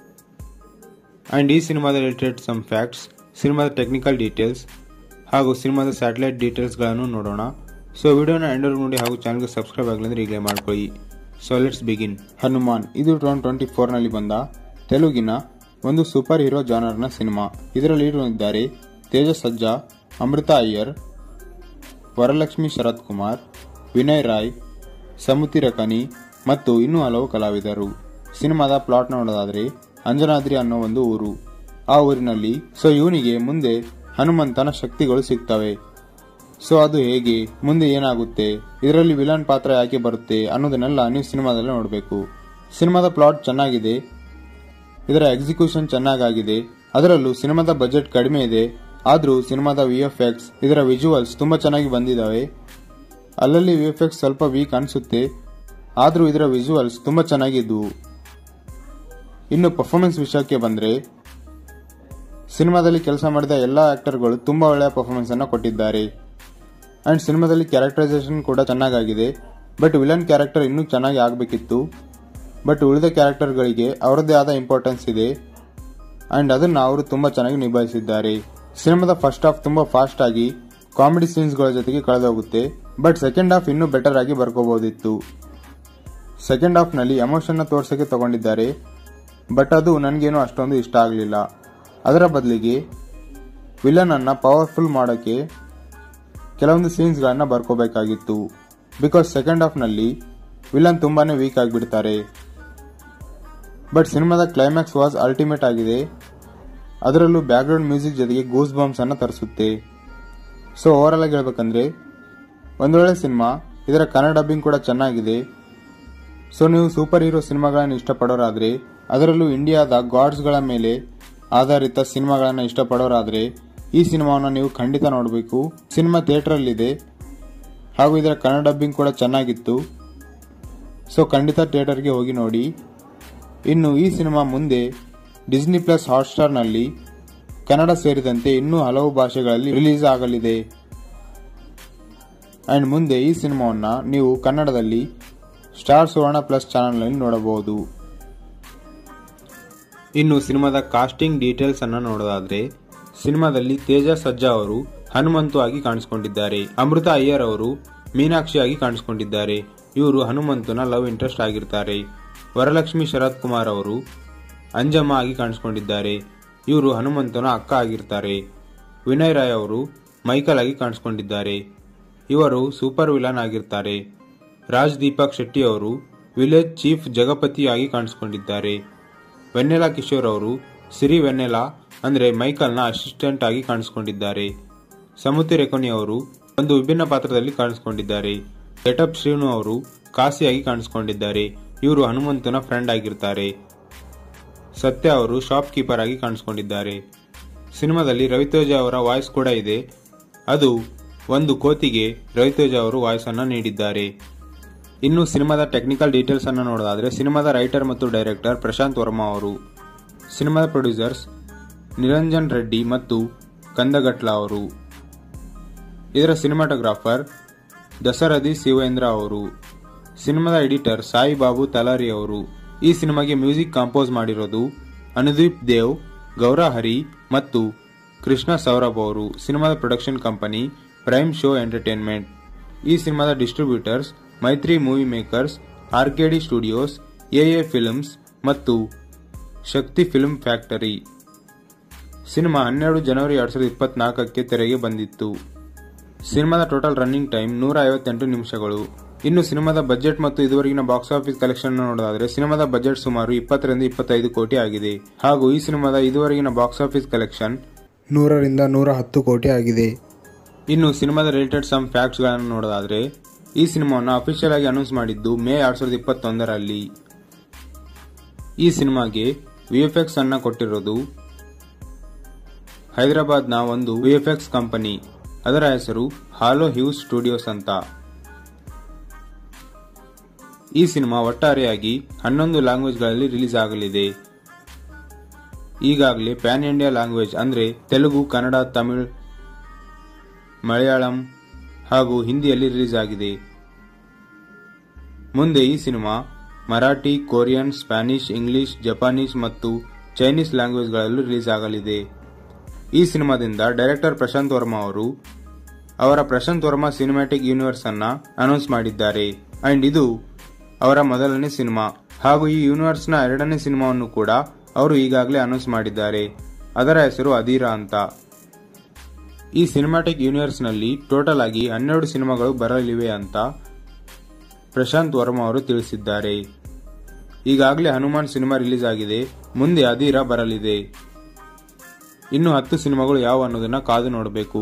ಆ್ಯಂಡ್ ಈ ಸಿನಿಮಾದ ರಿಲೇಟೆಡ್ ಸಮ್ ಫ್ಯಾಕ್ಟ್ಸ್ ಸಿನಿಮಾದ ಟೆಕ್ನಿಕಲ್ ಡೀಟೇಲ್ಸ್ ಹಾಗೂ ಸಿನಿಮಾದ ಸ್ಯಾಟಲೈಟ್ ಡೀಟೇಲ್ಸ್ಗಳನ್ನು ನೋಡೋಣ ಸೊ ವಿಡಿಯೋನ ಎಂಡರ್ ನೋಡಿ ಹಾಗೂ ಚಾನಲ್ಗೆ ಸಬ್ಸ್ಕ್ರೈಬ್ ಆಗಲಿ ಅಂದರೆ ಈಗಲೇ ಮಾಡ್ಕೊಳ್ಳಿ ಸೊ ಲೆಟ್ಸ್ ಬಿಗಿನ್ ಹನುಮಾನ್ ಇದು ಟೂ ಟ್ವೆಂಟಿ ಫೋರ್ನಲ್ಲಿ ಬಂದ ತೆಲುಗಿನ ಒಂದು ಸೂಪರ್ ಹೀರೋ ಜಾನರ್ನ ಸಿನಿಮಾ ಇದರಲ್ಲಿ ಇದ್ದಾರೆ ತೇಜಸ್ ಸಜ್ಜಾ ಅಮೃತ ಅಯ್ಯರ್ ವರಲಕ್ಷ್ಮಿ ಶರತ್ ಕುಮಾರ್ ವಿನಯ್ ರಾಯ್ ಸಮುತಿ ರಕನಿ ಮತ್ತು ಇನ್ನೂ ಹಲವು ಕಲಾವಿದರು ಸಿನಿಮಾದ ಪ್ಲಾಟ್ ನೋಡೋದಾದ್ರೆ ಅಂಜನಾದ್ರಿ ಅನ್ನೋ ಒಂದು ಊರು ಆ ಊರಿನಲ್ಲಿ ಸೊ ಇವನಿಗೆ ಮುಂದೆ ಹನುಮಂತನ ಶಕ್ತಿಗಳು ಸಿಗ್ತವೆ ಸೊ ಅದು ಹೇಗೆ ಮುಂದೆ ಏನಾಗುತ್ತೆ ಇದರಲ್ಲಿ ವಿಲನ್ ಪಾತ್ರ ಯಾಕೆ ಬರುತ್ತೆ ಅನ್ನೋದನ್ನೆಲ್ಲ ನೀವು ಸಿನಿಮಾದಲ್ಲಿ ನೋಡಬೇಕು ಸಿನಿಮಾದ ಪ್ಲಾಟ್ ಚೆನ್ನಾಗಿದೆ ಇದರ ಎಕ್ಸಿಕ್ಯೂಷನ್ ಚೆನ್ನಾಗಾಗಿದೆ ಅದರಲ್ಲೂ ಸಿನಿಮಾದ ಬಜೆಟ್ ಕಡಿಮೆ ಇದೆ ಆದರೂ ಸಿನಿಮಾದ ವಿ ಎಫ್ ಎಕ್ಸ್ ಇದರ ವಿಜುವಲ್ಸ್ ತುಂಬಾ ಚೆನ್ನಾಗಿ ಬಂದಿದ್ದಾವೆ ಅಲ್ಲಲ್ಲಿ ವಿ ಎಫ್ ಎಕ್ಸ್ ಸ್ವಲ್ಪ ವೀಕ್ ಅನಿಸುತ್ತೆ ಆದರೂ ಇದರ ವಿಜುವಲ್ಸ್ ತುಂಬಾ ಚೆನ್ನಾಗಿದ್ವು ಇನ್ನು ಪರ್ಫಾರ್ಮೆನ್ಸ್ ವಿಷಯಕ್ಕೆ ಬಂದ್ರೆ ಸಿನಿಮಾದಲ್ಲಿ ಕೆಲಸ ಮಾಡಿದ ಎಲ್ಲ ಆಕ್ಟರ್ಗಳು ತುಂಬಾ ಒಳ್ಳೆಯ ಪರ್ಫಾರ್ಮೆನ್ಸ್ ಅನ್ನು ಕೊಟ್ಟಿದ್ದಾರೆ ಅಂಡ್ ಸಿನಿಮಾದಲ್ಲಿ ಕ್ಯಾರೆಕ್ಟರೈಸೇಷನ್ ಕೂಡ ಚೆನ್ನಾಗಾಗಿದೆ ಬಟ್ ವಿಲನ್ ಕ್ಯಾರೆಕ್ಟರ್ ಇನ್ನೂ ಚೆನ್ನಾಗಿ ಆಗಬೇಕಿತ್ತು ಬಟ್ ಉಳಿದ ಕ್ಯಾರೆಕ್ಟರ್ಗಳಿಗೆ ಅವರದ್ದೇ ಆದ ಇಂಪಾರ್ಟೆನ್ಸ್ ಇದೆ ಅಂಡ್ ಅದನ್ನು ಅವರು ತುಂಬಾ ಚೆನ್ನಾಗಿ ನಿಭಾಯಿಸಿದ್ದಾರೆ ಸಿನಿಮಾದ ಫಸ್ಟ್ ಹಾಫ್ ತುಂಬಾ ಫಾಸ್ಟ್ ಆಗಿ ಕಾಮಿಡಿ ಸೀನ್ಸ್ಗಳ ಜೊತೆಗೆ ಕಳೆದೋಗುತ್ತೆ ಬಟ್ ಸೆಕೆಂಡ್ ಹಾಫ್ ಇನ್ನೂ ಬೆಟರ್ ಆಗಿ ಬರ್ಕೋಬಹುದಿತ್ತು ಸೆಕೆಂಡ್ ಹಾಫ್ ನಲ್ಲಿ ಎಮೋಷನ್ ತೋರ್ಸಕ್ಕೆ ತಗೊಂಡಿದ್ದಾರೆ ಬಟ್ ಅದು ನನಗೇನು ಅಷ್ಟೊಂದು ಇಷ್ಟ ಆಗಲಿಲ್ಲ ಅದರ ಬದಲಿಗೆ ವಿಲನ್ ಅನ್ನ ಪವರ್ಫುಲ್ ಮಾಡೋಕೆ ಕೆಲವೊಂದು ಸೀನ್ಸ್ಗಳನ್ನ ಬರ್ಕೋಬೇಕಾಗಿತ್ತು ಬಿಕಾಸ್ ಸೆಕೆಂಡ್ ಹಾಫ್ ನಲ್ಲಿ ವಿಲನ್ ತುಂಬಾನೇ ವೀಕ್ ಆಗಿಬಿಡ್ತಾರೆ ಬಟ್ ಸಿನಿಮಾದ ಕ್ಲೈಮ್ಯಾಕ್ಸ್ ವಾಸ್ ಅಲ್ಟಿಮೇಟ್ ಆಗಿದೆ ಅದರಲ್ಲೂ ಬ್ಯಾಕ್ಗ್ರೌಂಡ್ ಮ್ಯೂಸಿಕ್ ಜೊತೆಗೆ ಗೂಸ್ ಬಾಂಬ್ಸ್ ಅನ್ನ ತರಿಸುತ್ತೆ ಸೊ ಓವರ್ ಆಗಿ ಹೇಳ್ಬೇಕಂದ್ರೆ ಒಂದೊಳ್ಳೆ ಸಿನಿಮಾ ಇದರ ಕನ್ನಡ ಡಬ್ಬಿಂಗ್ ಕೂಡ ಚೆನ್ನಾಗಿದೆ ಸೊ ನೀವು ಸೂಪರ್ ಹೀರೋ ಸಿನಿಮಾಗಳನ್ನು ಇಷ್ಟಪಡೋರಾದ್ರೆ ಅದರಲ್ಲೂ ಇಂಡಿಯಾದ ಗಾಡ್ಸ್ಗಳ ಮೇಲೆ ಆಧಾರಿತ ಸಿನಿಮಾಗಳನ್ನು ಇಷ್ಟಪಡೋರಾದ್ರೆ ಈ ಸಿನಿಮಾವನ್ನು ನೀವು ಖಂಡಿತ ನೋಡಬೇಕು ಸಿನಿಮಾ ಥಿಯೇಟರಲ್ಲಿದೆ ಹಾಗೂ ಇದರ ಕನ್ನಡ ಡಬ್ಬಿಂಗ್ ಕೂಡ ಚೆನ್ನಾಗಿತ್ತು ಸೊ ಖಂಡಿತ ಥಿಯೇಟರ್ಗೆ ಹೋಗಿ ನೋಡಿ ಇನ್ನು ಈ ಸಿನಿಮಾ ಮುಂದೆ ಡಿಸ್ನಿ ಪ್ಲಸ್ ಹಾಟ್ಸ್ಟಾರ್ನಲ್ಲಿ ಕನ್ನಡ ಸೇರಿದಂತೆ ಇನ್ನೂ ಹಲವು ಭಾಷೆಗಳಲ್ಲಿ ರಿಲೀಸ್ ಆಗಲಿದೆ ಆ್ಯಂಡ್ ಮುಂದೆ ಈ ಸಿನಿಮಾವನ್ನು ನೀವು ಕನ್ನಡದಲ್ಲಿ ಸ್ಟಾರ್ ಸುವರ್ಣ ಪ್ಲಸ್ ಚಾನಲ್ನಲ್ಲಿ ನೋಡಬಹುದು ಇನ್ನು ಸಿನಿಮಾದ ಕಾಸ್ಟಿಂಗ್ ಡೀಟೇಲ್ಸ್ ಅನ್ನು ನೋಡೋದಾದ್ರೆ ಸಿನಿಮಾದಲ್ಲಿ ತೇಜ ಸಜ್ಜಾ ಅವರು ಹನುಮಂತು ಆಗಿ ಕಾಣಿಸಿಕೊಂಡಿದ್ದಾರೆ ಅಮೃತ ಅಯ್ಯರ್ ಅವರು ಮೀನಾಕ್ಷಿ ಆಗಿ ಕಾಣಿಸಿಕೊಂಡಿದ್ದಾರೆ ಇವರು ಹನುಮಂತನ ಲವ್ ಇಂಟ್ರೆಸ್ಟ್ ಆಗಿರ್ತಾರೆ ವರಲಕ್ಷ್ಮಿ ಶರತ್ ಕುಮಾರ್ ಅವರು ಅಂಜಮ್ಮ ಆಗಿ ಕಾಣಿಸಿಕೊಂಡಿದ್ದಾರೆ ಇವರು ಹನುಮಂತನ ಅಕ್ಕ ಆಗಿರ್ತಾರೆ ವಿನಯ್ ರಾಯ್ ಅವರು ಮೈಕಲ್ ಆಗಿ ಕಾಣಿಸಿಕೊಂಡಿದ್ದಾರೆ ಇವರು ಸೂಪರ್ ವಿಲನ್ ಆಗಿರ್ತಾರೆ ರಾಜ್ ದೀಪಕ್ ಶೆಟ್ಟಿ ಅವರು ವಿಲೇಜ್ ಚೀಫ್ ಜಗಪತಿ ಆಗಿ ಕಾಣಿಸಿಕೊಂಡಿದ್ದಾರೆ ವೆನ್ನೆಲಾ ಕಿಶೋರ್ ಅವರು ಸಿರಿ ವೆನ್ನೆಲಾ ಅಂದ್ರೆ ಮೈಕಲ್ನ ಅಸಿಸ್ಟೆಂಟ್ ಆಗಿ ಕಾಣಿಸಿಕೊಂಡಿದ್ದಾರೆ ಸಮುತಿ ರೆಕೊನಿ ಅವರು ಒಂದು ವಿಭಿನ್ನ ಪಾತ್ರದಲ್ಲಿ ಕಾಣಿಸಿಕೊಂಡಿದ್ದಾರೆ ಗೆಟಪ್ ಶ್ರೀನು ಅವರು ಕಾಸಿಯಾಗಿ ಕಾಣಿಸಿಕೊಂಡಿದ್ದಾರೆ ಇವರು ಹನುಮಂತನ ಫ್ರೆಂಡ್ ಆಗಿರ್ತಾರೆ ಸತ್ಯ ಅವರು ಶಾಪ್ ಕೀಪರ್ ಆಗಿ ಕಾಣಿಸಿಕೊಂಡಿದ್ದಾರೆ ಸಿನಿಮಾದಲ್ಲಿ ರವಿತೇಜ ಅವರ ವಾಯ್ಸ್ ಕೂಡ ಇದೆ ಅದು ಒಂದು ಕೋತಿಗೆ ರವಿತೇಜ ಅವರು ವಾಯ್ಸ್ ಅನ್ನ ನೀಡಿದ್ದಾರೆ ಇನ್ನು ಸಿನಿಮಾದ ಟೆಕ್ನಿಕಲ್ ಡೀಟೇಲ್ಸ್ ಅನ್ನು ನೋಡೋದಾದ್ರೆ ಸಿನಿಮಾದ ರೈಟರ್ ಮತ್ತು ಡೈರೆಕ್ಟರ್ ಪ್ರಶಾಂತ್ ವರ್ಮಾ ಅವರು ಸಿನಿಮಾದ ಪ್ರೊಡ್ಯೂಸರ್ಸ್ ನಿರಂಜನ್ ರೆಡ್ಡಿ ಮತ್ತು ಕಂದಗಟ್ಲ ಅವರು ಇದರ ಸಿನಿಮಾಟೋಗ್ರಾಫರ್ ದಸರಥಿ ಶಿವೇಂದ್ರ ಅವರು ಸಿನಿಮಾದ ಎಡಿಟರ್ ಸಾಯಿ ಬಾಬು ತಲಾರಿ ಅವರು ಈ ಸಿನಿಮಾಗೆ ಮ್ಯೂಸಿಕ್ ಕಂಪೋಸ್ ಮಾಡಿರೋದು ಅನುದೀಪ್ ದೇವ್ ಗೌರಹರಿ ಮತ್ತು ಕೃಷ್ಣ ಸೌರಭ್ ಅವರು ಸಿನಿಮಾದ production company prime show entertainment ಈ ಸಿನಿಮಾದ distributors Mythri movie makers RKD studios AA films ಮತ್ತು ಶಕ್ತಿ ಫಿಲ್ಮ್ ಫ್ಯಾಕ್ಟರಿ ಸಿನಿಮಾ ಹನ್ನೆರಡು ಜನವರಿ ಎರಡ್ ಸಾವಿರದ ಇಪ್ಪತ್ನಾಲ್ಕಕ್ಕೆ ತೆರೆಗೆ ಬಂದಿತ್ತು ಸಿನಿಮಾದ ಟೋಟಲ್ ರನ್ನಿಂಗ್ ಟೈಮ್ ನೂರ ಐವತ್ತೆಂಟು ನಿಮಿಷಗಳು ಇನ್ನು ಸಿನಿಮಾದ ಬಜೆಟ್ ಮತ್ತು ಇದುವರೆಗಿನ ಬಾಕ್ಸ್ ಆಫೀಸ್ ಕಲೆಕ್ಷನ್ ನೋಡೋದಾದ್ರೆ ಸಿನಿಮಾದ ಬಜೆಟ್ ಸುಮಾರು ಇಪ್ಪತ್ತರಿಂದ ಇಪ್ಪತ್ತೈದು ಕೋಟಿ ಆಗಿದೆ ಹಾಗೂ ಈ ಸಿನಿಮಾದ ಇದುವರೆಗಿನ ಬಾಕ್ಸ್ ಆಫೀಸ್ ಕಲೆಕ್ಷನ್ ನೂರರಿಂದ ನೂರ ಹತ್ತು ಕೋಟಿ ಆಗಿದೆ ಇನ್ನು ಸಿನಿಮಾದ ರಿಲೇಟೆಡ್ ಸಮ್ ಫ್ಯಾಕ್ಟ್ಸ್ ಗಳನ್ನು ನೋಡೋದಾದ್ರೆ ಈ ಸಿನಿಮಾವನ್ನು ಅಫಿಷಿಯಲ್ ಆಗಿ ಅನೌನ್ಸ್ ಮಾಡಿದ್ದು ಮೇ ಎರಡ್ ಸಾವಿರದ ಇಪ್ಪತ್ತೊಂದರಲ್ಲಿ ಈ ಸಿನಿಮಾಗೆ ವಿಎಫ್ಎಕ್ಸ್ ಅನ್ನ ಕೊಟ್ಟಿರೋದು ಹೈದರಾಬಾದ್ನ ಒಂದು ವಿಎಫ್ಎಕ್ಸ್ ಕಂಪನಿ ಅದರ ಹೆಸರು ಹಾಲೋ ಹ್ಯೂಸ್ ಸ್ಟುಡಿಯೋಸ್ ಅಂತ ಈ ಸಿನಿಮಾ ಒಟ್ಟಾರೆಯಾಗಿ ಹನ್ನೊಂದು ಲ್ಯಾಂಗ್ವೇಜ್ಗಳಲ್ಲಿ ರಿಲೀಸ್ ಆಗಲಿದೆ ಈಗಾಗಲೇ ಪ್ಯಾನ್ ಇಂಡಿಯಾ ಲ್ಯಾಂಗ್ವೇಜ್ ಅಂದ್ರೆ ತೆಲುಗು ಕನ್ನಡ ತಮಿಳ್ ಮಲಯಾಳಂ ಹಾಗೂ ಹಿಂದಿಯಲ್ಲಿ ರಿಲೀಸ್ ಆಗಿದೆ ಮುಂದೆ ಈ cinema Marathi Korean Spanish English Japanese ಮತ್ತು ಚೈನೀಸ್ ಲ್ಯಾಂಗ್ವೇಜ್ಗಳಲ್ಲೂ ರಿಲೀಸ್ ಆಗಲಿದೆ ಈ ಸಿನಿಮಾದಿಂದ ಡೈರೆಕ್ಟರ್ ಪ್ರಶಾಂತ್ ವರ್ಮಾ ಅವರು ಅವರ ಪ್ರಶಾಂತ್ ವರ್ಮಾ ಸಿನಿಮ್ಯಾಟಿಕ್ ಯೂನಿವರ್ಸ್ ಅನ್ನ ಅನೌನ್ಸ್ ಮಾಡಿದ್ದಾರೆ ಅಂಡ್ ಇದು ಅವರ ಮೊದಲನೇ ಸಿನಿಮಾ ಹಾಗೂ ಈ ಯೂನಿವರ್ಸ್ನ ಎರಡನೇ ಸಿನಿಮಾವನ್ನು ಕೂಡ ಅವರು ಈಗಾಗಲೇ ಅನೌನ್ಸ್ ಮಾಡಿದ್ದಾರೆ ಅದರ ಹೆಸರು ಅಧೀರಾ ಅಂತ ಈ ಸಿನಿಮ್ಯಾಟಿಕ್ ಯೂನಿವರ್ಸ್ನಲ್ಲಿ ಟೋಟಲ್ ಆಗಿ ಹನ್ನೆರಡು ಸಿನಿಮಾಗಳು ಬರಲಿವೆ ಅಂತ ಪ್ರಶಾಂತ್ ವರ್ಮಾ ಅವರು ತಿಳಿಸಿದ್ದಾರೆ ಈಗಾಗಲೇ ಹನುಮಾನ್ ಸಿನಿಮಾ ರಿಲೀಸ್ ಆಗಿದೆ ಮುಂದೆ ಅಧೀರಾ ಬರಲಿದೆ ಇನ್ನು ಹತ್ತು ಸಿನಿಮಾಗಳು ಯಾವ ಅನ್ನೋದನ್ನ ಕಾದು ನೋಡಬೇಕು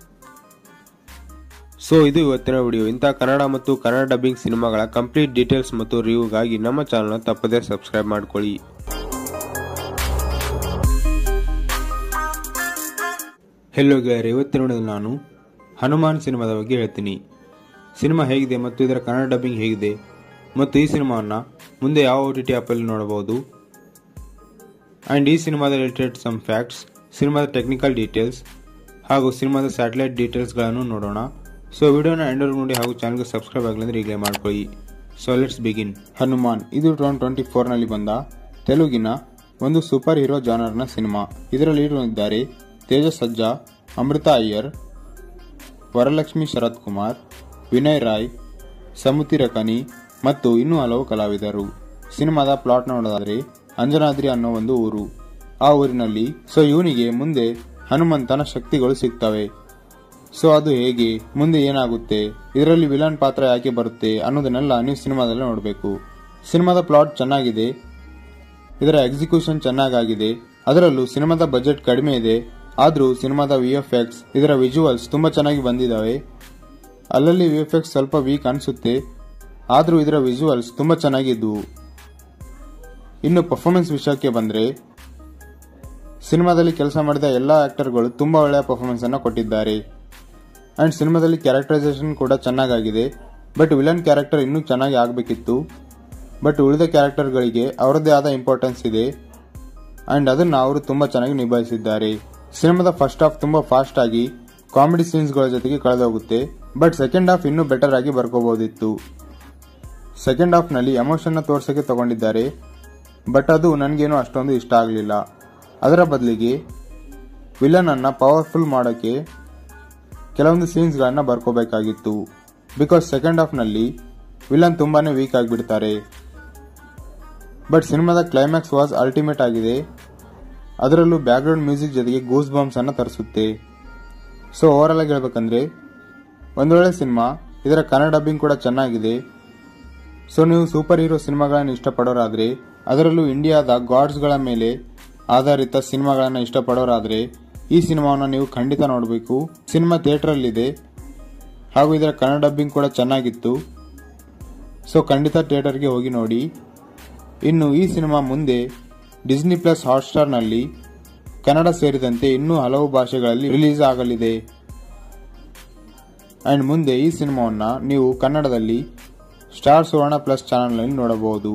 ಸೊ ಇದು ಇವತ್ತಿನ ವಿಡಿಯೋ ಇಂತಹ ಕನ್ನಡ ಮತ್ತು ಕನ್ನಡ ಡಬ್ಬಿಂಗ್ ಸಿನಿಮಾಗಳ ಕಂಪ್ಲೀಟ್ ಡೀಟೇಲ್ಸ್ ಮತ್ತು ರಿವ್ಯೂಗಾಗಿ ನಮ್ಮ ಚಾನಲ್ನ ತಪ್ಪದೇ ಸಬ್ಸ್ಕ್ರೈಬ್ ಮಾಡ್ಕೊಳ್ಳಿ ಹೆಲೋ ಗೆಳೆಯರೆ ಇವತ್ತಿನ ವಿಡಿಯೋದಲ್ಲಿ ನಾನು ಹನುಮಾನ್ ಸಿನಿಮಾದ ಬಗ್ಗೆ ಹೇಳ್ತೀನಿ ಸಿನಿಮಾ ಹೇಗಿದೆ ಮತ್ತು ಇದರ ಕನ್ನಡ ಡಬ್ಬಿಂಗ್ ಹೇಗಿದೆ ಮತ್ತು ಈ ಸಿನಿಮಾವನ್ನು ಮುಂದೆ ಯಾವ ಓ ಟಿ ಟಿ ಆ್ಯಪಲ್ಲಿ ನೋಡಬಹುದು ಆ್ಯಂಡ್ ಈ ಸಿನಿಮಾದ ರಿಲೇಟೆಡ್ ಸಮ್ ಫ್ಯಾಕ್ಟ್ಸ್ ಸಿನಿಮಾದ ಟೆಕ್ನಿಕಲ್ ಡೀಟೇಲ್ಸ್ ಹಾಗೂ ಸಿನಿಮಾದ ಸ್ಯಾಟಲೈಟ್ ಡೀಟೇಲ್ಸ್ಗಳನ್ನು ನೋಡೋಣ ಸೊ ವಿಡಿಯೋನ ಎಂಡರ್ ನೋಡಿ ಹಾಗೂ ಚಾನಲ್ಗೆ ಸಬ್ಸ್ಕ್ರೈಬ್ ಆಗಲಿ ಅಂದರೆ ಈಗಲೇ ಮಾಡ್ಕೊಳ್ಳಿ ಸೊ ಲೆಟ್ಸ್ ಬಿಗಿನ್ ಹನುಮಾನ್ ಇದು ಟೂ ಟ್ವೆಂಟಿ ಫೋರ್ನಲ್ಲಿ ಬಂದ ತೆಲುಗಿನ ಒಂದು ಸೂಪರ್ ಹೀರೋ ಜಾನರ್ನ ಸಿನಿಮಾ ಇದರಲ್ಲಿ ಇದ್ದಾರೆ ತೇಜ ಸಜ್ಜಾ ಅಮೃತ ಅಯ್ಯರ್ ವರಲಕ್ಷ್ಮಿ ಶರತ್ ಕುಮಾರ್ ವಿನಯ್ ರಾಯ್ ಸಮುತಿ ರಕನಿ ಮತ್ತು ಇನ್ನೂ ಹಲವು ಕಲಾವಿದರು ಸಿನಿಮಾದ ಪ್ಲಾಟ್ ನೋಡೋದಾದ್ರೆ ಅಂಜನಾದ್ರಿ ಅನ್ನೋ ಒಂದು ಊರು ಆ ಊರಿನಲ್ಲಿ ಸೊ ಇವನಿಗೆ ಮುಂದೆ ಹನುಮಂತನ ಶಕ್ತಿಗಳು ಸಿಗ್ತವೆ ಸೊ ಅದು ಹೇಗೆ ಮುಂದೆ ಏನಾಗುತ್ತೆ ಇದರಲ್ಲಿ ವಿಲನ್ ಪಾತ್ರ ಯಾಕೆ ಬರುತ್ತೆ ಅನ್ನೋದನ್ನೆಲ್ಲ ನೀವು ಸಿನಿಮಾದಲ್ಲಿ ನೋಡಬೇಕು ಸಿನಿಮಾದ ಪ್ಲಾಟ್ ಚೆನ್ನಾಗಿದೆ ಇದರ ಎಕ್ಸಿಕ್ಯೂಷನ್ ಚೆನ್ನಾಗಾಗಿದೆ ಅದರಲ್ಲೂ ಸಿನಿಮಾದ ಬಜೆಟ್ ಕಡಿಮೆ ಇದೆ ಆದರೂ ಸಿನಿಮಾದ ವಿ ಎಫ್ ಎಕ್ಸ್ ಇದರ ವಿಜುವಲ್ಸ್ ತುಂಬಾ ಚೆನ್ನಾಗಿ ಬಂದಿದ್ದಾವೆ ಅಲ್ಲಲ್ಲಿ ವಿ ಎಫ್ ಎಕ್ಸ್ ಸ್ವಲ್ಪ ವೀಕ್ ಅನಿಸುತ್ತೆ ಆದರೂ ಇದರ ವಿಜುವಲ್ಸ್ ತುಂಬಾ ಚೆನ್ನಾಗಿದ್ವು ಇನ್ನು ಪರ್ಫಾರ್ಮೆನ್ಸ್ ವಿಷಯಕ್ಕೆ ಬಂದ್ರೆ ಸಿನಿಮಾದಲ್ಲಿ ಕೆಲಸ ಮಾಡಿದ ಎಲ್ಲಾ ಆಕ್ಟರ್ಗಳು ತುಂಬಾ ಒಳ್ಳೆಯ ಪರ್ಫಾರ್ಮೆನ್ಸ್ ಅನ್ನು ಕೊಟ್ಟಿದ್ದಾರೆ ಅಂಡ್ ಸಿನಿಮಾದಲ್ಲಿ ಕ್ಯಾರೆಕ್ಟರೈಸೇಷನ್ ಕೂಡ ಚೆನ್ನಾಗಾಗಿದೆ ಬಟ್ ವಿಲನ್ ಕ್ಯಾರೆಕ್ಟರ್ ಇನ್ನೂ ಚೆನ್ನಾಗಿ ಆಗಬೇಕಿತ್ತು ಬಟ್ ಉಳಿದ ಕ್ಯಾರೆಕ್ಟರ್ಗಳಿಗೆ ಅವರದ್ದೇ ಆದ ಇಂಪಾರ್ಟೆನ್ಸ್ ಇದೆ ಅಂಡ್ ಅದನ್ನ ಅವರು ತುಂಬಾ ಚೆನ್ನಾಗಿ ನಿಭಾಯಿಸಿದ್ದಾರೆ ಸಿನಿಮಾದ ಫಸ್ಟ್ ಹಾಫ್ ತುಂಬಾ ಫಾಸ್ಟ್ ಆಗಿ ಕಾಮಿಡಿ ಸೀನ್ಸ್ಗಳ ಜೊತೆಗೆ ಕಳೆದೋಗುತ್ತೆ ಬಟ್ ಸೆಕೆಂಡ್ ಹಾಫ್ ಇನ್ನೂ ಬೆಟರ್ ಆಗಿ ಬರ್ಕೋಬಹುದಿತ್ತು ಸೆಕೆಂಡ್ ಹಾಫ್ನಲ್ಲಿ ಎಮೋಷನ್ನ ತೋರ್ಸೋಕೆ ತಗೊಂಡಿದ್ದಾರೆ ಬಟ್ ಅದು ನನಗೇನು ಅಷ್ಟೊಂದು ಇಷ್ಟ ಆಗಲಿಲ್ಲ ಅದರ ಬದಲಿಗೆ ವಿಲನ್ ಅನ್ನ ಪವರ್ಫುಲ್ ಮಾಡೋಕ್ಕೆ ಕೆಲವೊಂದು ಸೀನ್ಸ್ಗಳನ್ನ ಬರ್ಕೋಬೇಕಾಗಿತ್ತು ಬಿಕಾಸ್ ಸೆಕೆಂಡ್ ಹಾಫ್ನಲ್ಲಿ ವಿಲನ್ ತುಂಬಾನೇ ವೀಕ್ ಆಗಿಬಿಡ್ತಾರೆ ಬಟ್ ಸಿನಿಮಾದ ಕ್ಲೈಮ್ಯಾಕ್ಸ್ ವಾಸ್ ಅಲ್ಟಿಮೇಟ್ ಆಗಿದೆ ಅದರಲ್ಲೂ ಬ್ಯಾಕ್ಗ್ರೌಂಡ್ ಮ್ಯೂಸಿಕ್ ಜೊತೆಗೆ ಗೂಸ್ ಬಾಂಬ್ಸ್ ಅನ್ನ ತರಿಸುತ್ತೆ ಸೊ ಓವರಾಲ್ ಆಗಿ ಹೇಳ್ಬೇಕಂದ್ರೆ ಒಂದೊಳ್ಳೆ ಸಿನಿಮಾ ಇದರ ಕನ್ನಡ ಡಬ್ಬಿಂಗ್ ಕೂಡ ಚೆನ್ನಾಗಿದೆ ಸೊ ನೀವು ಸೂಪರ್ ಹೀರೋ ಸಿನಿಮಾಗಳನ್ನು ಇಷ್ಟಪಡೋರಾದ್ರೆ ಅದರಲ್ಲೂ ಇಂಡಿಯಾದ ಗಾಡ್ಸ್ಗಳ ಮೇಲೆ ಆಧಾರಿತ ಸಿನಿಮಾಗಳನ್ನು ಇಷ್ಟಪಡೋರಾದ್ರೆ ಈ ಸಿನಿಮಾವನ್ನು ನೀವು ಖಂಡಿತ ನೋಡಬೇಕು ಸಿನಿಮಾ ಥಿಯೇಟರಲ್ಲಿದೆ ಹಾಗೂ ಇದರ ಕನ್ನಡ ಡಬ್ಬಿಂಗ್ ಕೂಡ ಚೆನ್ನಾಗಿತ್ತು ಸೊ ಖಂಡಿತ ಥಿಯೇಟರ್ಗೆ ಹೋಗಿ ನೋಡಿ ಇನ್ನು ಈ ಸಿನಿಮಾ ಮುಂದೆ ಡಿಸ್ನಿ ಪ್ಲಸ್ ಹಾಟ್ಸ್ಟಾರ್ನಲ್ಲಿ ಕನ್ನಡ ಸೇರಿದಂತೆ ಇನ್ನೂ ಹಲವು ಭಾಷೆಗಳಲ್ಲಿ ರಿಲೀಸ್ ಆಗಲಿದೆ ಅಂಡ್ ಮುಂದೆ ಈ ಸಿನಿಮಾವನ್ನ ನೀವು ಕನ್ನಡದಲ್ಲಿ ಸ್ಟಾರ್ ಸುವರ್ಣ ಪ್ಲಸ್ ಚಾನೆಲ್ನಲ್ಲಿ ನೋಡಬಹುದು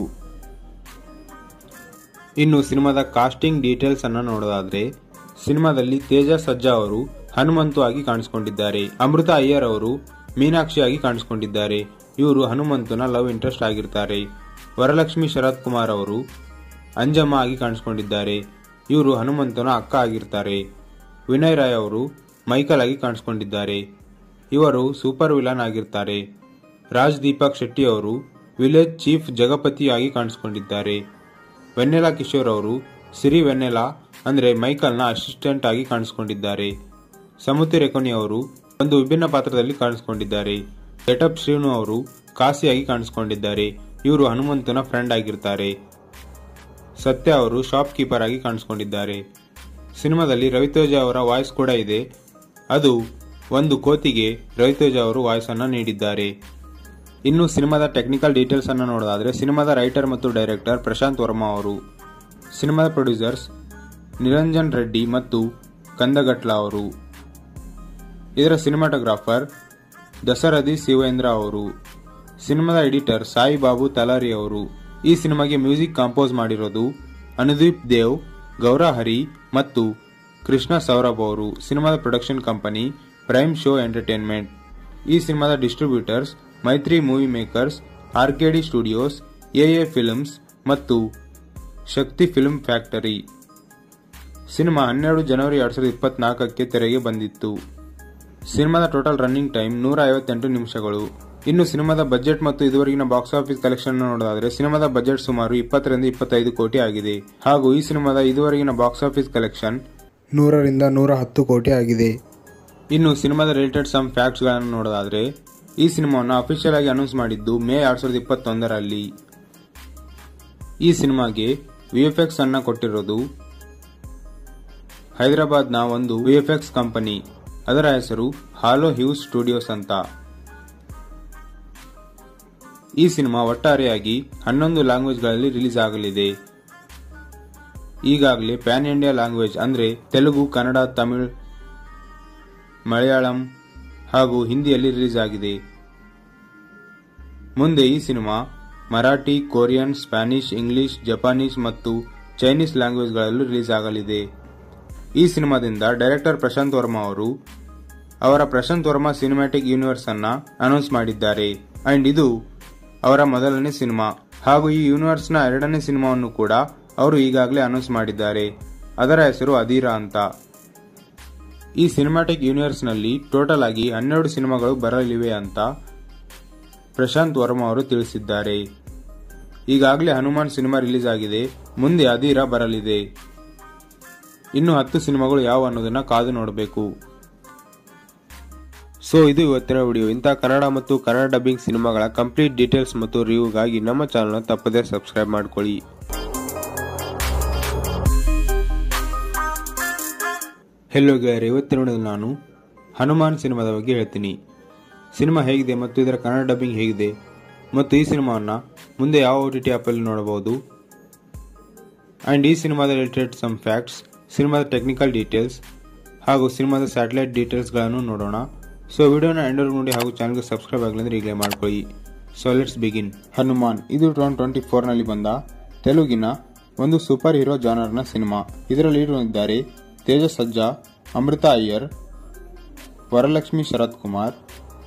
ಇನ್ನು ಸಿನಿಮಾದ ಕಾಸ್ಟಿಂಗ್ ಡೀಟೇಲ್ಸ್ ಅನ್ನ ನೋಡೋದಾದ್ರೆ ಸಿನಿಮಾದಲ್ಲಿ ತೇಜ ಸಜ್ಜಾ ಅವರು ಹನುಮಂತು ಆಗಿ ಕಾಣಿಸಿಕೊಂಡಿದ್ದಾರೆ ಅಮೃತ ಅಯ್ಯರ್ ಅವರು ಮೀನಾಕ್ಷಿ ಆಗಿ ಕಾಣಿಸಿಕೊಂಡಿದ್ದಾರೆ ಇವರು ಹನುಮಂತನ ಲವ್ ಇಂಟ್ರೆಸ್ಟ್ ಆಗಿರ್ತಾರೆ ವರಲಕ್ಷ್ಮಿ ಶರತ್ ಕುಮಾರ್ ಅವರು ಅಂಜಮ್ಮ ಆಗಿ ಕಾಣಿಸಿಕೊಂಡಿದ್ದಾರೆ ಇವರು ಹನುಮಂತನ ಅಕ್ಕ ಆಗಿರ್ತಾರೆ ವಿನಯ್ ರಾಯ್ ಅವರು ಮೈಕಲ್ ಆಗಿ ಕಾಣಿಸಿಕೊಂಡಿದ್ದಾರೆ ಇವರು ಸೂಪರ್ ವಿಲನ್ ಆಗಿರ್ತಾರೆ ರಾಜ್ ದೀಪಕ್ ಶೆಟ್ಟಿ ಅವರು ವಿಲೇಜ್ ಚೀಫ್ ಜಗಪತಿಯಾಗಿ ಕಾಣಿಸಿಕೊಂಡಿದ್ದಾರೆ ವೆನ್ನೆಲಾ ಕಿಶೋರ್ ಅವರು ಸಿರಿ ವೆನ್ನೆಲಾ ಅಂದ್ರೆ ಮೈಕಲ್ನ ಅಸಿಸ್ಟೆಂಟ್ ಆಗಿ ಕಾಣಿಸಿಕೊಂಡಿದ್ದಾರೆ ಸಮುತಿ ರೆಕೊನಿ ಅವರು ಒಂದು ವಿಭಿನ್ನ ಪಾತ್ರದಲ್ಲಿ ಕಾಣಿಸಿಕೊಂಡಿದ್ದಾರೆ ಗೆಟಪ್ ಶ್ರೀನು ಅವರು ಕಾಸಿಯಾಗಿ ಕಾಣಿಸಿಕೊಂಡಿದ್ದಾರೆ ಇವರು ಹನುಮಂತನ ಫ್ರೆಂಡ್ ಆಗಿರ್ತಾರೆ ಸತ್ಯ ಅವರು ಶಾಪ್ ಕೀಪರ್ ಆಗಿ ಕಾಣಿಸಿಕೊಂಡಿದ್ದಾರೆ ಸಿನಿಮಾದಲ್ಲಿ ರವಿತೇಜ ಅವರ ವಾಯ್ಸ್ ಕೂಡ ಇದೆ ಅದು ಒಂದು ಕೋತಿಗೆ ರವಿತೇಜ ಅವರು ವಾಯ್ಸ್ ಅನ್ನ ನೀಡಿದ್ದಾರೆ ಇನ್ನು ಸಿನಿಮಾದ ಟೆಕ್ನಿಕಲ್ ಡೀಟೇಲ್ಸ್ ಅನ್ನು ನೋಡೋದಾದ್ರೆ ಸಿನಿಮಾದ ರೈಟರ್ ಮತ್ತು ಡೈರೆಕ್ಟರ್ ಪ್ರಶಾಂತ್ ವರ್ಮಾ ಅವರು ಸಿನಿಮಾದ ಪ್ರೊಡ್ಯೂಸರ್ಸ್ ನಿರಂಜನ್ ರೆಡ್ಡಿ ಮತ್ತು ಕಂದಗಟ್ಲ ಅವರು ಇದರ ಸಿನಿಮಾಟೋಗ್ರಾಫರ್ ದಸರಥಿ ಶಿವೇಂದ್ರ ಅವರು ಸಿನಿಮಾದ ಎಡಿಟರ್ ಸಾಯಿ ಬಾಬು ತಲಾರಿ ಅವರು ಈ ಸಿನಿಮಾಗೆ ಮ್ಯೂಸಿಕ್ ಕಾಂಪೋಸ್ ಮಾಡಿರೋದು ಅನುದೀಪ್ ದೇವ್ ಗೌರ ಹರಿ ಮತ್ತು ಕೃಷ್ಣ ಸೌರಭ್ ಅವರು ಸಿನಿಮಾದ production company prime show entertainment ಈ ಸಿನಿಮಾದ distributors Mythri movie makers RKD studios AA films ಮತ್ತು ಶಕ್ತಿ ಫಿಲ್ಮ್ ಫ್ಯಾಕ್ಟರಿ ಸಿನಿಮಾ ಹನ್ನೆರಡು ಜನವರಿ ಎರಡ್ ಸಾವಿರದ ಇಪ್ಪತ್ನಾಲ್ಕಕ್ಕೆ ತೆರೆಗೆ ಬಂದಿತ್ತು ಸಿನಿಮಾದ ಟೋಟಲ್ ರನ್ನಿಂಗ್ ಟೈಮ್ ನೂರ ಐವತ್ತೆಂಟು ನಿಮಿಷಗಳು ಇನ್ನು ಸಿನಿಮಾದ ಬಜೆಟ್ ಮತ್ತು ಇದುವರೆಗಿನ ಬಾಕ್ಸ್ ಆಫೀಸ್ ಕಲೆಕ್ಷನ್ ನೋಡೋದಾದ್ರೆ ಸಿನಿಮಾದ ಬಜೆಟ್ ಸುಮಾರು ಇಪ್ಪತ್ತರಿಂದ ಇಪ್ಪತ್ತೈದು ಕೋಟಿ ಆಗಿದೆ ಹಾಗೂ ಈ ಸಿನಿಮಾದ ಇದುವರೆಗಿನ ಬಾಕ್ಸ್ ಆಫೀಸ್ ಕಲೆಕ್ಷನ್ ನೂರರಿಂದ ನೂರ ಹತ್ತು ಕೋಟಿ ಆಗಿದೆ ಇನ್ನು ಸಿನಿಮಾದ ರಿಲೇಟೆಡ್ ಸಮ್ ಫ್ಯಾಕ್ಟ್ಸ್ ಗಳನ್ನು ನೋಡೋದಾದ್ರೆ ಈ ಸಿನಿಮಾವನ್ನು ಅಫಿಷಿಯಲ್ ಆಗಿ ಅನೌನ್ಸ್ ಮಾಡಿದ್ದು ಮೇ ಎರಡ್ ಸಾವಿರದ ಇಪ್ಪತ್ತೊಂದರಲ್ಲಿ ಈ ಸಿನಿಮಾಗೆ ವಿಎಫ್ಎಕ್ಸ್ ಅನ್ನ ಕೊಟ್ಟಿರೋದು ಹೈದರಾಬಾದ್ನ ಒಂದು ವಿಎಫ್ಎಕ್ಸ್ ಕಂಪನಿ ಅದರ ಹೆಸರು ಹಾಲೋ ಹ್ಯೂಸ್ ಸ್ಟುಡಿಯೋಸ್ ಅಂತ ಈ ಸಿನಿಮಾ ಒಟ್ಟಾರೆಯಾಗಿ ಹನ್ನೊಂದು ಲ್ಯಾಂಗ್ವೇಜ್ಗಳಲ್ಲಿ ರಿಲೀಸ್ ಆಗಲಿದೆ ಈಗಾಗಲೇ ಪ್ಯಾನ್ ಇಂಡಿಯಾ ಲ್ಯಾಂಗ್ವೇಜ್ ಅಂದ್ರೆ ತೆಲುಗು ಕನ್ನಡ ತಮಿಳ್ ಮಲಯಾಳಂ ಹಾಗೂ ಹಿಂದಿಯಲ್ಲಿ ರಿಲೀಸ್ ಆಗಿದೆ ಮುಂದೆ ಈ cinema Marathi Korean Spanish English Japanese ಮತ್ತು ಚೈನೀಸ್ ಲ್ಯಾಂಗ್ವೇಜ್ಗಳಲ್ಲೂ ರಿಲೀಸ್ ಆಗಲಿದೆ ಈ ಸಿನಿಮಾದಿಂದ ಡೈರೆಕ್ಟರ್ ಪ್ರಶಾಂತ್ ವರ್ಮಾ ಅವರು ಅವರ ಪ್ರಶಾಂತ್ ವರ್ಮಾ ಸಿನಿಮ್ಯಾಟಿಕ್ ಯೂನಿವರ್ಸ್ ಅನ್ನ ಅನೌನ್ಸ್ ಮಾಡಿದ್ದಾರೆ ಅಂಡ್ ಇದು ಅವರ ಮೊದಲನೇ ಸಿನಿಮಾ ಹಾಗೂ ಈ ಯೂನಿವರ್ಸ್ ನ ಎರಡನೇ ಸಿನಿಮಾವನ್ನು ಕೂಡ ಅವರು ಈಗಾಗಲೇ ಅನೌನ್ಸ್ ಮಾಡಿದ್ದಾರೆ ಅದರ ಹೆಸರು ಅಧೀರಾ ಅಂತ ಈ ಸಿನಿಮ್ಯಾಟಿಕ್ ಯೂನಿವರ್ಸ್ ನಲ್ಲಿ ಟೋಟಲ್ ಆಗಿ ಹನ್ನೆರಡು ಸಿನಿಮಾಗಳು ಬರಲಿವೆ ಅಂತ ಪ್ರಶಾಂತ್ ವರ್ಮಾ ಅವರು ತಿಳಿಸಿದ್ದಾರೆ ಈಗಾಗಲೇ ಹನುಮಾನ್ ಸಿನಿಮಾ ರಿಲೀಸ್ ಆಗಿದೆ ಮುಂದೆ ಅಧೀರಾ ಬರಲಿದೆ ಇನ್ನು ಹತ್ತು ಸಿನಿಮಾಗಳು ಯಾವ ಅನ್ನೋದನ್ನ ಕಾದು ನೋಡಬೇಕು ಸೊ ಇದು ಇವತ್ತಿನ ವಿಡಿಯೋ ಇಂತಹ ಕನ್ನಡ ಮತ್ತು ಕನ್ನಡ ಡಬ್ಬಿಂಗ್ ಸಿನಿಮಾಗಳ ಕಂಪ್ಲೀಟ್ ಡೀಟೇಲ್ಸ್ ಮತ್ತು ರಿವ್ಯೂಗಾಗಿ ನಮ್ಮ ಚಾನಲ್ ತಪ್ಪದೇ ಸಬ್ಸ್ಕ್ರೈಬ್ ಮಾಡ್ಕೊಳ್ಳಿ ಹೆಲೋ ಗೆಳೆಯರೆ ಇವತ್ತಿನ ವಿಡಿಯೋದಲ್ಲಿ ನಾನು ಹನುಮಾನ್ ಸಿನಿಮಾದ ಬಗ್ಗೆ ಹೇಳ್ತೀನಿ ಸಿನಿಮಾ ಹೇಗಿದೆ ಮತ್ತು ಇದರ ಕನ್ನಡ ಡಬ್ಬಿಂಗ್ ಹೇಗಿದೆ ಮತ್ತು ಈ ಸಿನಿಮಾವನ್ನು ಮುಂದೆ ಯಾವ ಓ ಟಿ ಟಿ ಆ್ಯಪಲ್ಲಿ ನೋಡಬಹುದು ಆ್ಯಂಡ್ ಈ ಸಿನಿಮಾದ ರಿಲೇಟೆಡ್ ಸಮ್ ಫ್ಯಾಕ್ಟ್ಸ್ ಸಿನಿಮಾದ ಟೆಕ್ನಿಕಲ್ ಡೀಟೇಲ್ಸ್ ಹಾಗೂ ಸಿನಿಮಾದ ಸ್ಯಾಟಲೈಟ್ ಡೀಟೇಲ್ಸ್ಗಳನ್ನು ನೋಡೋಣ ಸೊ ವಿಡಿಯೋನ ಎಂಡರ್ ನೋಡಿ ಹಾಗೂ ಚಾನಲ್ಗೆ ಸಬ್ಸ್ಕ್ರೈಬ್ ಆಗಲಿ ಅಂದರೆ ಈಗಲೇ ಮಾಡ್ಕೊಳ್ಳಿ ಸೊ ಲೆಟ್ಸ್ ಬಿಗಿನ್ ಹನುಮಾನ್ ಇದು ಟೂ ಟ್ವೆಂಟಿ ಫೋರ್ನಲ್ಲಿ ಬಂದ ತೆಲುಗಿನ ಒಂದು ಸೂಪರ್ ಹೀರೋ ಜಾನರ್ನ ಸಿನಿಮಾ ಇದರಲ್ಲಿ ಇದ್ದಾರೆ ತೇಜಸ್ ಸಜ್ಜಾ ಅಮೃತ ಅಯ್ಯರ್ ವರಲಕ್ಷ್ಮಿ ಶರತ್ ಕುಮಾರ್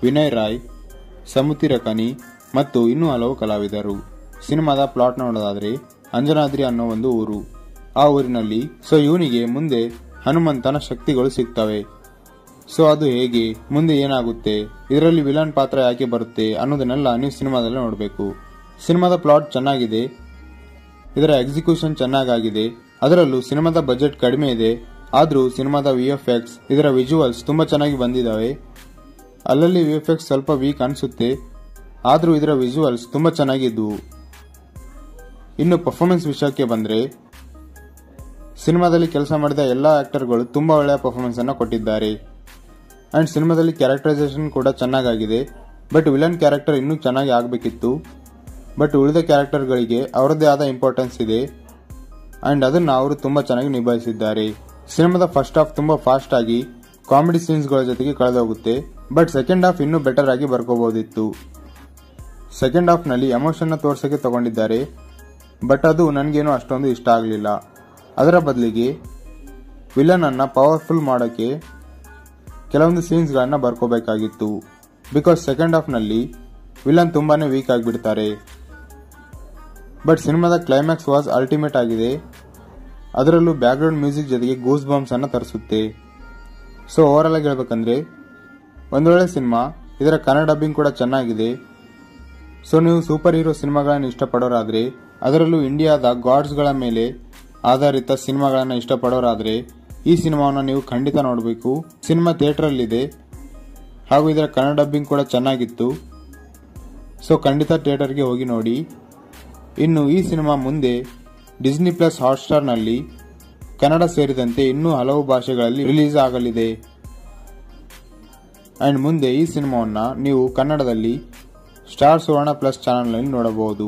ವಿನಯ್ ರಾಯ್ ಸಮುತಿ ರಕನಿ ಮತ್ತು ಇನ್ನೂ ಹಲವು ಕಲಾವಿದರು ಸಿನಿಮಾದ ಪ್ಲಾಟ್ ನೋಡೋದಾದ್ರೆ ಅಂಜನಾದ್ರಿ ಅನ್ನೋ ಒಂದು ಊರು ಆ ಊರಿನಲ್ಲಿ ಸೊ ಇವನಿಗೆ ಮುಂದೆ ಹನುಮಂತನ ಶಕ್ತಿಗಳು ಸಿಗ್ತವೆ ಸೊ ಅದು ಹೇಗೆ ಮುಂದೆ ಏನಾಗುತ್ತೆ ಇದರಲ್ಲಿ ವಿಲನ್ ಪಾತ್ರ ಯಾಕೆ ಬರುತ್ತೆ ಅನ್ನೋದನ್ನೆಲ್ಲ ನೀವು ಸಿನಿಮಾದಲ್ಲಿ ನೋಡಬೇಕು ಸಿನಿಮಾದ ಪ್ಲಾಟ್ ಚೆನ್ನಾಗಿದೆ ಇದರ ಎಕ್ಸಿಕ್ಯೂಷನ್ ಚೆನ್ನಾಗಾಗಿದೆ ಅದರಲ್ಲೂ ಸಿನಿಮಾದ ಬಜೆಟ್ ಕಡಿಮೆ ಇದೆ ಆದರೂ ಸಿನಿಮಾದ ವಿ ಎಫ್ ಎಕ್ಸ್ ಇದರ ವಿಜುವಲ್ಸ್ ತುಂಬಾ ಚೆನ್ನಾಗಿ ಬಂದಿದ್ದಾವೆ ಅಲ್ಲಲ್ಲಿ ವಿ ಎಫ್ ಎಕ್ಸ್ ಸ್ವಲ್ಪ ವೀಕ್ ಅನಿಸುತ್ತೆ ಆದರೂ ಇದರ ವಿಜುವಲ್ಸ್ ತುಂಬಾ ಚೆನ್ನಾಗಿದ್ವು ಇನ್ನು ಪರ್ಫಾರ್ಮೆನ್ಸ್ ವಿಷಯಕ್ಕೆ ಬಂದ್ರೆ ಸಿನಿಮಾದಲ್ಲಿ ಕೆಲಸ ಮಾಡಿದ ಎಲ್ಲ ಆಕ್ಟರ್ಗಳು ತುಂಬಾ ಒಳ್ಳೆಯ ಪರ್ಫಾರ್ಮೆನ್ಸ್ ಅನ್ನು ಕೊಟ್ಟಿದ್ದಾರೆ ಅಂಡ್ ಸಿನಿಮಾದಲ್ಲಿ ಕ್ಯಾರೆಕ್ಟರೈಸೇಷನ್ ಕೂಡ ಚೆನ್ನಾಗಾಗಿದೆ ಬಟ್ ವಿಲನ್ ಕ್ಯಾರೆಕ್ಟರ್ ಇನ್ನೂ ಚೆನ್ನಾಗಿ ಆಗಬೇಕಿತ್ತು ಬಟ್ ಉಳಿದ ಕ್ಯಾರೆಕ್ಟರ್ಗಳಿಗೆ ಅವರದ್ದೇ ಆದ ಇಂಪಾರ್ಟೆನ್ಸ್ ಇದೆ ಅಂಡ್ ಅದನ್ನ ಅವರು ತುಂಬಾ ಚೆನ್ನಾಗಿ ನಿಭಾಯಿಸಿದ್ದಾರೆ ಸಿನಿಮಾದ ಫಸ್ಟ್ ಹಾಫ್ ತುಂಬಾ ಫಾಸ್ಟ್ ಆಗಿ ಕಾಮಿಡಿ ಸೀನ್ಸ್ಗಳ ಜೊತೆಗೆ ಕಳೆದೋಗುತ್ತೆ ಬಟ್ ಸೆಕೆಂಡ್ ಹಾಫ್ ಇನ್ನೂ ಬೆಟರ್ ಆಗಿ ಬರ್ಕೋಬಹುದಿತ್ತು ಸೆಕೆಂಡ್ ಹಾಫ್ ನಲ್ಲಿ ಎಮೋಷನ್ ತೋರ್ಸಕ್ಕೆ ತಗೊಂಡಿದ್ದಾರೆ ಬಟ್ ಅದು ನನಗೇನು ಅಷ್ಟೊಂದು ಇಷ್ಟ ಆಗಲಿಲ್ಲ ಅದರ ಬದಲಿಗೆ ವಿಲನ್ ಅನ್ನ ಪವರ್ಫುಲ್ ಮಾಡೋಕ್ಕೆ ಕೆಲವೊಂದು ಸೀನ್ಸ್ಗಳನ್ನ ಬರ್ಕೋಬೇಕಾಗಿತ್ತು ಬಿಕಾಸ್ ಸೆಕೆಂಡ್ ಹಾಫ್ ನಲ್ಲಿ ವಿಲನ್ ತುಂಬಾನೇ ವೀಕ್ ಆಗಿಬಿಡ್ತಾರೆ ಬಟ್ ಸಿನಿಮಾದ ಕ್ಲೈಮ್ಯಾಕ್ಸ್ ವಾಸ್ ಅಲ್ಟಿಮೇಟ್ ಆಗಿದೆ ಅದರಲ್ಲೂ ಬ್ಯಾಕ್ಗ್ರೌಂಡ್ ಮ್ಯೂಸಿಕ್ ಜೊತೆಗೆ ಗೂಸ್ ಬಾಂಬ್ಸ್ ಅನ್ನ ತರಿಸುತ್ತೆ ಸೊ ಓವರ್ ಆಗಿ ಹೇಳ್ಬೇಕಂದ್ರೆ ಒಂದೊಳ್ಳೆ ಸಿನಿಮಾ ಇದರ ಕನ್ನಡ ಡಬ್ಬಿಂಗ್ ಕೂಡ ಚೆನ್ನಾಗಿದೆ ಸೊ ನೀವು ಸೂಪರ್ ಹೀರೋ ಸಿನಿಮಾಗಳನ್ನು ಇಷ್ಟಪಡೋರಾದ್ರೆ ಅದರಲ್ಲೂ ಇಂಡಿಯಾದ ಗಾಡ್ಸ್ಗಳ ಮೇಲೆ ಆಧಾರಿತ ಸಿನಿಮಾಗಳನ್ನು ಇಷ್ಟಪಡೋರಾದ್ರೆ ಈ ಸಿನಿಮಾವನ್ನು ನೀವು ಖಂಡಿತ ನೋಡಬೇಕು ಸಿನಿಮಾ ಥಿಯೇಟರಲ್ಲಿದೆ ಹಾಗೂ ಇದರ ಕನ್ನಡ ಡಬ್ಬಿಂಗ್ ಕೂಡ ಚೆನ್ನಾಗಿತ್ತು ಸೊ ಖಂಡಿತ ಥಿಯೇಟರ್ಗೆ ಹೋಗಿ ನೋಡಿ ಇನ್ನು ಈ ಸಿನಿಮಾ ಮುಂದೆ ಡಿಸ್ನಿ ಪ್ಲಸ್ ಹಾಟ್ಸ್ಟಾರ್ನಲ್ಲಿ ಕನ್ನಡ ಸೇರಿದಂತೆ ಇನ್ನೂ ಹಲವು ಭಾಷೆಗಳಲ್ಲಿ ರಿಲೀಸ್ ಆಗಲಿದೆ ಅಂಡ್ ಮುಂದೆ ಈ ಸಿನಿಮಾವನ್ನ ನೀವು ಕನ್ನಡದಲ್ಲಿ ಸ್ಟಾರ್ ಸುವರ್ಣ ಪ್ಲಸ್ ಚಾನೆಲ್ನಲ್ಲಿ ನೋಡಬಹುದು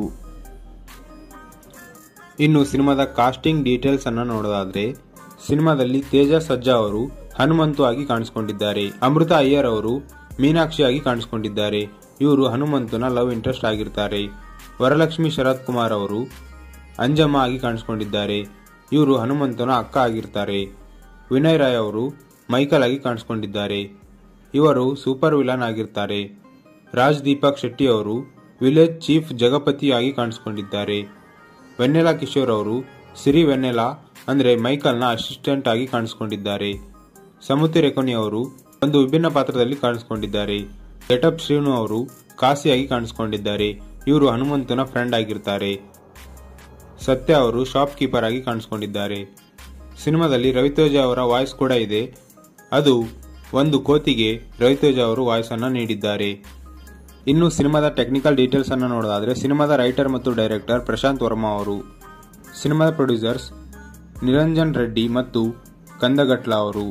ಇನ್ನು ಸಿನಿಮಾದ ಕಾಸ್ಟಿಂಗ್ ಡೀಟೇಲ್ಸ್ ಅನ್ನ ನೋಡೋದಾದ್ರೆ ಸಿನಿಮಾದಲ್ಲಿ ತೇಜ ಸಜ್ಜಾ ಅವರು ಹನುಮಂತು ಆಗಿ ಕಾಣಿಸಿಕೊಂಡಿದ್ದಾರೆ ಅಮೃತ ಅಯ್ಯರ್ ಅವರು ಮೀನಾಕ್ಷಿ ಆಗಿ ಕಾಣಿಸಿಕೊಂಡಿದ್ದಾರೆ ಇವರು ಹನುಮಂತನ ಲವ್ ಇಂಟ್ರೆಸ್ಟ್ ಆಗಿರ್ತಾರೆ ವರಲಕ್ಷ್ಮಿ ಶರತ್ ಕುಮಾರ್ ಅವರು ಅಂಜಮ್ಮ ಆಗಿ ಕಾಣಿಸಿಕೊಂಡಿದ್ದಾರೆ ಇವರು ಹನುಮಂತನ ಅಕ್ಕ ಆಗಿರ್ತಾರೆ ವಿನಯ್ ರಾಯ್ ಅವರು ಮೈಕಲ್ ಆಗಿ ಕಾಣಿಸಿಕೊಂಡಿದ್ದಾರೆ ಇವರು ಸೂಪರ್ ವಿಲನ್ ಆಗಿರ್ತಾರೆ ರಾಜ್ ದೀಪಕ್ ಶೆಟ್ಟಿ ಅವರು ವಿಲೇಜ್ ಚೀಫ್ ಜಗಪತಿ ಆಗಿ ಕಾಣಿಸಿಕೊಂಡಿದ್ದಾರೆ ವೆನ್ನೆಲಾ ಕಿಶೋರ್ ಅವರು ಸಿರಿ ವೆನ್ನೆಲಾ ಅಂದ್ರೆ ಮೈಕಲ್ನ ಅಸಿಸ್ಟೆಂಟ್ ಆಗಿ ಕಾಣಿಸಿಕೊಂಡಿದ್ದಾರೆ ಸಮುತಿ ರೆಕೊನಿ ಅವರು ಒಂದು ವಿಭಿನ್ನ ಪಾತ್ರದಲ್ಲಿ ಕಾಣಿಸಿಕೊಂಡಿದ್ದಾರೆ ಗೆಟಪ್ ಶ್ರೀನು ಅವರು ಕಾಸಿಯಾಗಿ ಕಾಣಿಸಿಕೊಂಡಿದ್ದಾರೆ ಇವರು ಹನುಮಂತನ ಫ್ರೆಂಡ್ ಆಗಿರ್ತಾರೆ ಸತ್ಯ ಅವರು ಶಾಪ್ ಕೀಪರ್ ಆಗಿ ಕಾಣಿಸಿಕೊಂಡಿದ್ದಾರೆ ಸಿನಿಮಾದಲ್ಲಿ ರವಿತೇಜ ಅವರ ವಾಯ್ಸ್ ಕೂಡ ಇದೆ ಅದು ಒಂದು ಕೋತಿಗೆ ರವಿತೇಜ ಅವರು ವಾಯ್ಸ್ ಅನ್ನ ನೀಡಿದ್ದಾರೆ ಇನ್ನು ಸಿನಿಮಾದ ಟೆಕ್ನಿಕಲ್ ಡೀಟೇಲ್ಸ್ ಅನ್ನು ನೋಡೋದಾದ್ರೆ ಸಿನಿಮಾದ ರೈಟರ್ ಮತ್ತು ಡೈರೆಕ್ಟರ್ ಪ್ರಶಾಂತ್ ವರ್ಮಾ ಅವರು ಸಿನಿಮಾದ ಪ್ರೊಡ್ಯೂಸರ್ಸ್ ನಿರಂಜನ್ ರೆಡ್ಡಿ ಮತ್ತು ಕಂದಗಟ್ಲ ಅವರು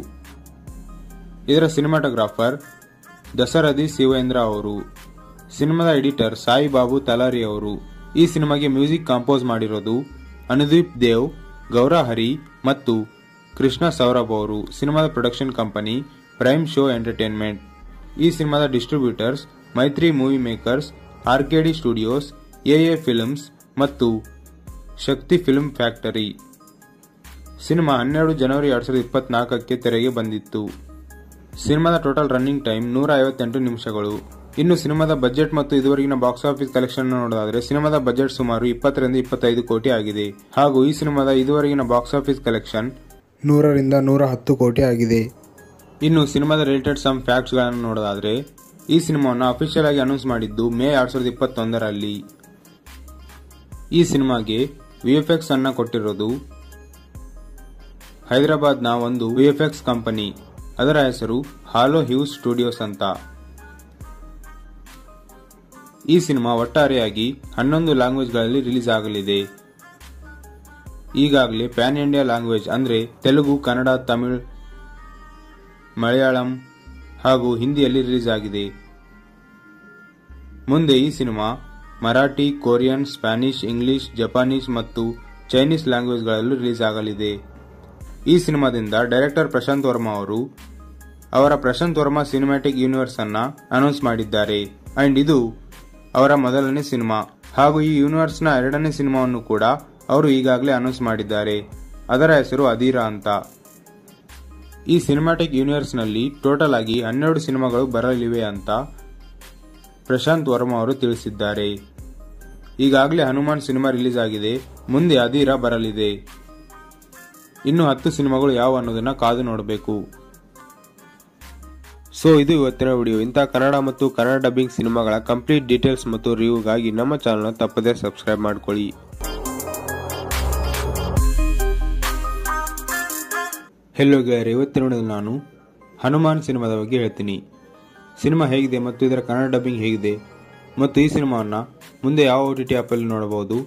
ಇದರ ಸಿನಿಮಾಟೋಗ್ರಾಫರ್ ದಸರಥಿ ಶಿವೇಂದ್ರ ಅವರು ಸಿನಿಮಾದ ಎಡಿಟರ್ ಸಾಯಿ ಬಾಬು ತಲಾರಿ ಅವರು ಈ ಸಿನಿಮಾಗೆ ಮ್ಯೂಸಿಕ್ ಕಂಪೋಸ್ ಮಾಡಿರೋದು ಅನುದೀಪ್ ದೇವ್ ಗೌರ ಹರಿ ಮತ್ತು ಕೃಷ್ಣ ಸೌರಭ್ ಅವರು ಸಿನಿಮಾದ production company prime show entertainment ಈ ಸಿನಿಮಾದ distributors Mythri movie makers RKD studios AA films ಮತ್ತು ಶಕ್ತಿ ಫಿಲ್ಮ್ ಫ್ಯಾಕ್ಟರಿ ಸಿನಿಮಾ ಹನ್ನೆರಡು ಜನವರಿ ಎರಡ್ ಸಾವಿರದ ಇಪ್ಪತ್ನಾಲ್ಕಕ್ಕೆ ತೆರೆಗೆ ಬಂದಿತ್ತು ಸಿನಿಮಾದ ಟೋಟಲ್ ರನ್ನಿಂಗ್ ಟೈಮ್ ನೂರ ಐವತ್ತೆಂಟು ನಿಮಿಷಗಳು ಇನ್ನು ಸಿನಿಮಾದ ಬಜೆಟ್ ಮತ್ತು ಇದುವರೆಗಿನ ಬಾಕ್ಸ್ ಆಫೀಸ್ ಕಲೆಕ್ಷನ್ ನೋಡೋದಾದ್ರೆ ಸಿನಿಮಾದ ಬಜೆಟ್ ಸುಮಾರು ಇಪ್ಪತ್ತರಿಂದ ಇಪ್ಪತ್ತೈದು ಕೋಟಿ ಆಗಿದೆ ಹಾಗೂ ಈ ಸಿನಿಮಾದ ಇದುವರೆಗಿನ ಬಾಕ್ಸ್ ಆಫೀಸ್ ಕಲೆಕ್ಷನ್ ನೂರರಿಂದ ನೂರ ಹತ್ತು ಕೋಟಿ ಆಗಿದೆ ಇನ್ನು ಸಿನಿಮಾದ ರಿಲೇಟೆಡ್ ಸಮ್ ಫ್ಯಾಕ್ಟ್ಸ್ ಗಳನ್ನು ನೋಡೋದಾದ್ರೆ ಈ ಸಿನಿಮಾವನ್ನು ಅಫಿಷಿಯಲ್ ಆಗಿ ಅನೌನ್ಸ್ ಮಾಡಿದ್ದು ಮೇ ಎರಡ್ ಸಾವಿರದ ಇಪ್ಪತ್ತೊಂದರಲ್ಲಿ ಈ ಸಿನಿಮಾಗೆ ವಿಎಫ್ಎಕ್ಸ್ ಅನ್ನ ಕೊಟ್ಟಿರೋದು ಹೈದರಾಬಾದ್ನ ಒಂದು ವಿಎಫ್ಎಕ್ಸ್ ಕಂಪನಿ ಅದರ ಹೆಸರು ಹಾಲೋ ಹ್ಯೂಸ್ ಸ್ಟುಡಿಯೋಸ್ ಅಂತ ಈ ಸಿನಿಮಾ ಒಟ್ಟಾರೆಯಾಗಿ ಹನ್ನೊಂದು ಲ್ಯಾಂಗ್ವೇಜ್ಗಳಲ್ಲಿ ರಿಲೀಸ್ ಆಗಲಿದೆ ಈಗಾಗಲೇ ಪ್ಯಾನ್ ಇಂಡಿಯಾ ಲ್ಯಾಂಗ್ವೇಜ್ ಅಂದ್ರೆ ತೆಲುಗು ಕನ್ನಡ ತಮಿಳ್ ಮಲಯಾಳಂ ಹಾಗೂ ಹಿಂದಿಯಲ್ಲಿ ರಿಲೀಸ್ ಆಗಿದೆ ಮುಂದೆ ಈ cinema Marathi Korean Spanish English Japanese ಮತ್ತು ಚೈನೀಸ್ ಲ್ಯಾಂಗ್ವೇಜ್ಗಳಲ್ಲೂ ರಿಲೀಸ್ ಆಗಲಿದೆ ಈ ಸಿನಿಮಾದಿಂದ ಡೈರೆಕ್ಟರ್ ಪ್ರಶಾಂತ್ ವರ್ಮಾ ಅವರು ಅವರ ಪ್ರಶಾಂತ್ ವರ್ಮಾ ಸಿನಿಮ್ಯಾಟಿಕ್ ಯೂನಿವರ್ಸ್ ಅನ್ನ ಅನೌನ್ಸ್ ಮಾಡಿದ್ದಾರೆ ಅಂಡ್ ಇದು ಅವರ ಮೊದಲನೇ ಸಿನಿಮಾ ಹಾಗೂ ಈ ಯೂನಿವರ್ಸ್ ನ ಎರಡನೇ ಸಿನಿಮಾವನ್ನು ಕೂಡ ಅವರು ಈಗಾಗಲೇ ಅನೌನ್ಸ್ ಮಾಡಿದ್ದಾರೆ ಅದರ ಹೆಸರು ಅಧೀರಾ ಅಂತ ಈ ಸಿನಿಮ್ಯಾಟಿಕ್ ಯೂನಿವರ್ಸ್ ನಲ್ಲಿ ಟೋಟಲ್ ಆಗಿ ಹನ್ನೆರಡು ಸಿನಿಮಾಗಳು ಬರಲಿವೆ ಅಂತ ಪ್ರಶಾಂತ್ ವರ್ಮಾ ಅವರು ತಿಳಿಸಿದ್ದಾರೆ ಈಗಾಗಲೇ ಹನುಮಾನ್ ಸಿನಿಮಾ ರಿಲೀಸ್ ಆಗಿದೆ ಮುಂದೆ ಅಧೀರ ಬರಲಿದೆ ಇನ್ನು ಹತ್ತು ಸಿನಿಮಾಗಳು ಯಾವ ಅನ್ನೋದನ್ನ ಕಾದು ನೋಡಬೇಕು ಸೊ ಇದು ಇವತ್ತಿನ ವಿಡಿಯೋ ಇಂತಹ ಕನ್ನಡ ಮತ್ತು ಕನ್ನಡ ಡಬ್ಬಿಂಗ್ ಸಿನಿಮಾಗಳ ಕಂಪ್ಲೀಟ್ ಡೀಟೇಲ್ಸ್ ಮತ್ತು ರಿವ್ಯೂಗಾಗಿ ನಮ್ಮ ಚಾನಲ್ನ ತಪ್ಪದೇ ಸಬ್ಸ್ಕ್ರೈಬ್ ಮಾಡ್ಕೊಳ್ಳಿ ಹೆಲೋ ಗೆಳೆಯರೆ ಇವತ್ತಿನ ವಿಡಿಯೋದಲ್ಲಿ ನಾನು ಹನುಮಾನ್ ಸಿನಿಮಾದ ಬಗ್ಗೆ ಹೇಳ್ತೀನಿ ಸಿನಿಮಾ ಹೇಗಿದೆ ಮತ್ತು ಇದರ ಕನ್ನಡ ಡಬ್ಬಿಂಗ್ ಹೇಗಿದೆ ಮತ್ತು ಈ ಸಿನಿಮಾವನ್ನು ಮುಂದೆ ಯಾವ ಓ ಟಿ ಟಿ ಆ್ಯಪಲ್ಲಿ ನೋಡಬಹುದು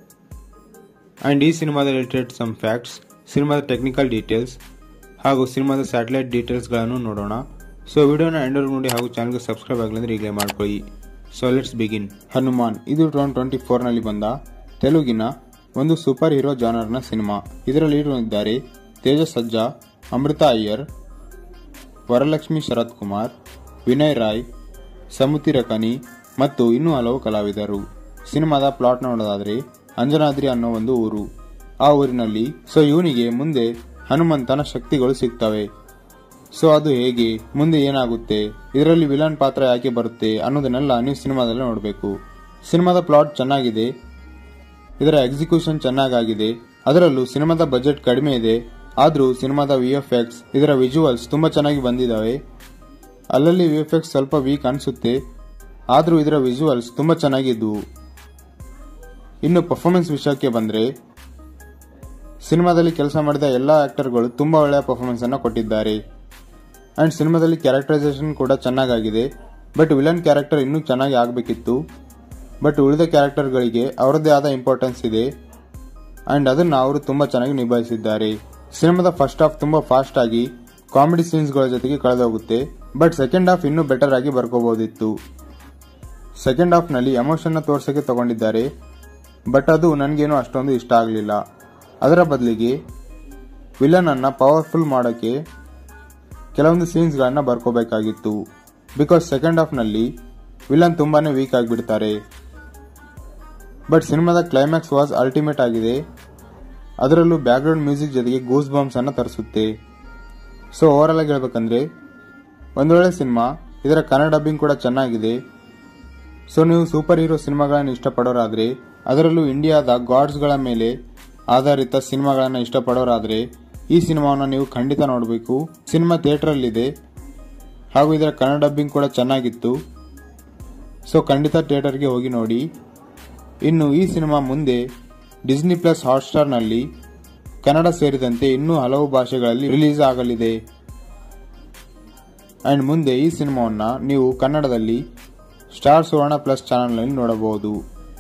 ಆ್ಯಂಡ್ ಈ ಸಿನಿಮಾದ ರಿಲೇಟೆಡ್ ಸಮ್ ಫ್ಯಾಕ್ಟ್ಸ್ ಸಿನಿಮಾದ ಟೆಕ್ನಿಕಲ್ ಡೀಟೇಲ್ಸ್ ಹಾಗೂ ಸಿನಿಮಾದ ಸ್ಯಾಟಲೈಟ್ ಡೀಟೇಲ್ಸ್ಗಳನ್ನು ನೋಡೋಣ ಸೊ ವಿಡಿಯೋನ ಎಂಡರ್ ನೋಡಿ ಹಾಗೂ ಚಾನಲ್ಗೆ ಸಬ್ಸ್ಕ್ರೈಬ್ ಆಗಲಿದ್ರೆ ಈಗಲೇ ಮಾಡ್ಕೊಳ್ಳಿ ಸೊ ಲೆಟ್ಸ್ ಬಿಗಿನ್ ಹನುಮಾನ್ ಇದು ಟೂ ಟ್ವೆಂಟಿ ಫೋರ್ನಲ್ಲಿ ಬಂದ ತೆಲುಗಿನ ಒಂದು ಸೂಪರ್ ಹೀರೋ ಜಾನರ್ನ ಸಿನಿಮಾ ಇದರಲ್ಲಿ ಇದ್ದಾರೆ ತೇಜಸ್ ಸಜ್ಜಾ ಅಮೃತ ಅಯ್ಯರ್ ವರಲಕ್ಷ್ಮಿ ಶರತ್ ಕುಮಾರ್ ವಿನಯ್ ರಾಯ್ ಸಮುತಿ ರಕನಿ ಮತ್ತು ಇನ್ನೂ ಹಲವು ಕಲಾವಿದರು ಸಿನಿಮಾದ ಪ್ಲಾಟ್ ನೋಡೋದಾದ್ರೆ ಅಂಜನಾದ್ರಿ ಅನ್ನೋ ಒಂದು ಊರು ಆ ಊರಿನಲ್ಲಿ ಸೊ ಇವನಿಗೆ ಮುಂದೆ ಹನುಮಂತನ ಶಕ್ತಿಗಳು ಸಿಗ್ತವೆ ಸೊ ಅದು ಹೇಗೆ ಮುಂದೆ ಏನಾಗುತ್ತೆ ಇದರಲ್ಲಿ ವಿಲನ್ ಪಾತ್ರ ಯಾಕೆ ಬರುತ್ತೆ ಅನ್ನೋದನ್ನೆಲ್ಲ ನೀವು ಸಿನಿಮಾದಲ್ಲಿ ನೋಡಬೇಕು ಸಿನಿಮಾದ ಪ್ಲಾಟ್ ಚೆನ್ನಾಗಿದೆ ಇದರ ಎಕ್ಸಿಕ್ಯೂಷನ್ ಚೆನ್ನಾಗಾಗಿದೆ ಅದರಲ್ಲೂ ಸಿನಿಮಾದ ಬಜೆಟ್ ಕಡಿಮೆ ಇದೆ ಆದರೂ ಸಿನಿಮಾದ ವಿ ಎಫ್ ಎಕ್ಸ್ ಇದರ ವಿಜುವಲ್ಸ್ ತುಂಬಾ ಚೆನ್ನಾಗಿ ಬಂದಿದ್ದಾವೆ ಅಲ್ಲಲ್ಲಿ ವಿ ಎಫ್ ಎಕ್ಸ್ ಸ್ವಲ್ಪ ವೀಕ್ ಅನಿಸುತ್ತೆ ಆದರೂ ಇದರ ವಿಜುವಲ್ಸ್ ತುಂಬಾ ಚೆನ್ನಾಗಿದ್ವು ಇನ್ನು ಪರ್ಫಾರ್ಮೆನ್ಸ್ ವಿಷಯಕ್ಕೆ ಬಂದ್ರೆ ಸಿನಿಮಾದಲ್ಲಿ ಕೆಲಸ ಮಾಡಿದ ಎಲ್ಲ ಆಕ್ಟರ್ಗಳು ತುಂಬಾ ಒಳ್ಳೆಯ ಪರ್ಫಾರ್ಮೆನ್ಸ್ ಅನ್ನು ಕೊಟ್ಟಿದ್ದಾರೆ ಅಂಡ್ ಸಿನಿಮಾದಲ್ಲಿ ಕ್ಯಾರೆಕ್ಟರೈಸೇಷನ್ ಕೂಡ ಚೆನ್ನಾಗಾಗಿದೆ ಬಟ್ ವಿಲನ್ ಕ್ಯಾರೆಕ್ಟರ್ ಇನ್ನೂ ಚೆನ್ನಾಗಿ ಆಗಬೇಕಿತ್ತು ಬಟ್ ಉಳಿದ ಕ್ಯಾರೆಕ್ಟರ್ಗಳಿಗೆ ಅವರದ್ದೇ ಆದ ಇಂಪಾರ್ಟೆನ್ಸ್ ಇದೆ ಅಂಡ್ ಅದನ್ನ ಅವರು ತುಂಬಾ ಚೆನ್ನಾಗಿ ನಿಭಾಯಿಸಿದ್ದಾರೆ ಸಿನಿಮಾದ ಫಸ್ಟ್ ಹಾಫ್ ತುಂಬಾ ಫಾಸ್ಟ್ ಆಗಿ ಕಾಮಿಡಿ ಸೀನ್ಸ್ಗಳ ಜೊತೆಗೆ ಕಳೆದೋಗುತ್ತೆ ಬಟ್ ಸೆಕೆಂಡ್ ಹಾಫ್ ಇನ್ನೂ ಬೆಟರ್ ಆಗಿ ಬರ್ಕೋಬಹುದಿತ್ತು ಸೆಕೆಂಡ್ ಹಾಫ್ ನಲ್ಲಿ ಎಮೋಷನ್ ತೋರ್ಸಕ್ಕೆ ತಗೊಂಡಿದ್ದಾರೆ ಬಟ್ ಅದು ನನಗೇನು ಅಷ್ಟೊಂದು ಇಷ್ಟ ಆಗಲಿಲ್ಲ ಅದರ ಬದಲಿಗೆ ವಿಲನ್ ಅನ್ನ ಪವರ್ಫುಲ್ ಮಾಡೋಕ್ಕೆ ಕೆಲವೊಂದು ಸೀನ್ಸ್ಗಳನ್ನ ಬರ್ಕೋಬೇಕಾಗಿತ್ತು ಬಿಕಾಸ್ ಸೆಕೆಂಡ್ ಹಾಫ್ ನಲ್ಲಿ ವಿಲನ್ ತುಂಬಾನೇ ವೀಕ್ ಆಗಿಬಿಡ್ತಾರೆ ಬಟ್ ಸಿನಿಮಾದ ಕ್ಲೈಮ್ಯಾಕ್ಸ್ ವಾಸ್ ಅಲ್ಟಿಮೇಟ್ ಆಗಿದೆ ಅದರಲ್ಲೂ ಬ್ಯಾಕ್ಗ್ರೌಂಡ್ ಮ್ಯೂಸಿಕ್ ಜೊತೆಗೆ ಗೂಸ್ ಬಾಂಬ್ಸ್ ಅನ್ನ ತರಿಸುತ್ತೆ ಸೊ ಓವರ್ ಆಗಿ ಹೇಳ್ಬೇಕಂದ್ರೆ ಒಂದೊಳ್ಳೆ ಸಿನಿಮಾ ಇದರ ಕನ್ನಡ ಡಬ್ಬಿಂಗ್ ಕೂಡ ಚೆನ್ನಾಗಿದೆ ಸೊ ನೀವು ಸೂಪರ್ ಹೀರೋ ಸಿನಿಮಾಗಳನ್ನು ಇಷ್ಟಪಡೋರಾದ್ರೆ ಅದರಲ್ಲೂ ಇಂಡಿಯಾದ ಗಾಡ್ಸ್ಗಳ ಮೇಲೆ ಆಧಾರಿತ ಸಿನಿಮಾಗಳನ್ನು ಇಷ್ಟಪಡೋರಾದ್ರೆ ಈ ಸಿನಿಮಾವನ್ನು ನೀವು ಖಂಡಿತ ನೋಡಬೇಕು ಸಿನಿಮಾ ಥಿಯೇಟರಲ್ಲಿದೆ ಹಾಗೂ ಇದರ ಕನ್ನಡ ಡಬ್ಬಿಂಗ್ ಕೂಡ ಚೆನ್ನಾಗಿತ್ತು ಸೊ ಖಂಡಿತ ಥಿಯೇಟರ್ಗೆ ಹೋಗಿ ನೋಡಿ ಇನ್ನು ಈ ಸಿನಿಮಾ ಮುಂದೆ ಡಿಸ್ನಿ ಪ್ಲಸ್ ಹಾಟ್ಸ್ಟಾರ್ನಲ್ಲಿ ಕನ್ನಡ ಸೇರಿದಂತೆ ಇನ್ನೂ ಹಲವು ಭಾಷೆಗಳಲ್ಲಿ ರಿಲೀಸ್ ಆಗಲಿದೆ ಅಂಡ್ ಮುಂದೆ ಈ ಸಿನಿಮಾವನ್ನ ನೀವು ಕನ್ನಡದಲ್ಲಿ ಸ್ಟಾರ್ ಸುವರ್ಣ ಪ್ಲಸ್ ಚಾನಲ್ನಲ್ಲಿ ನೋಡಬಹುದು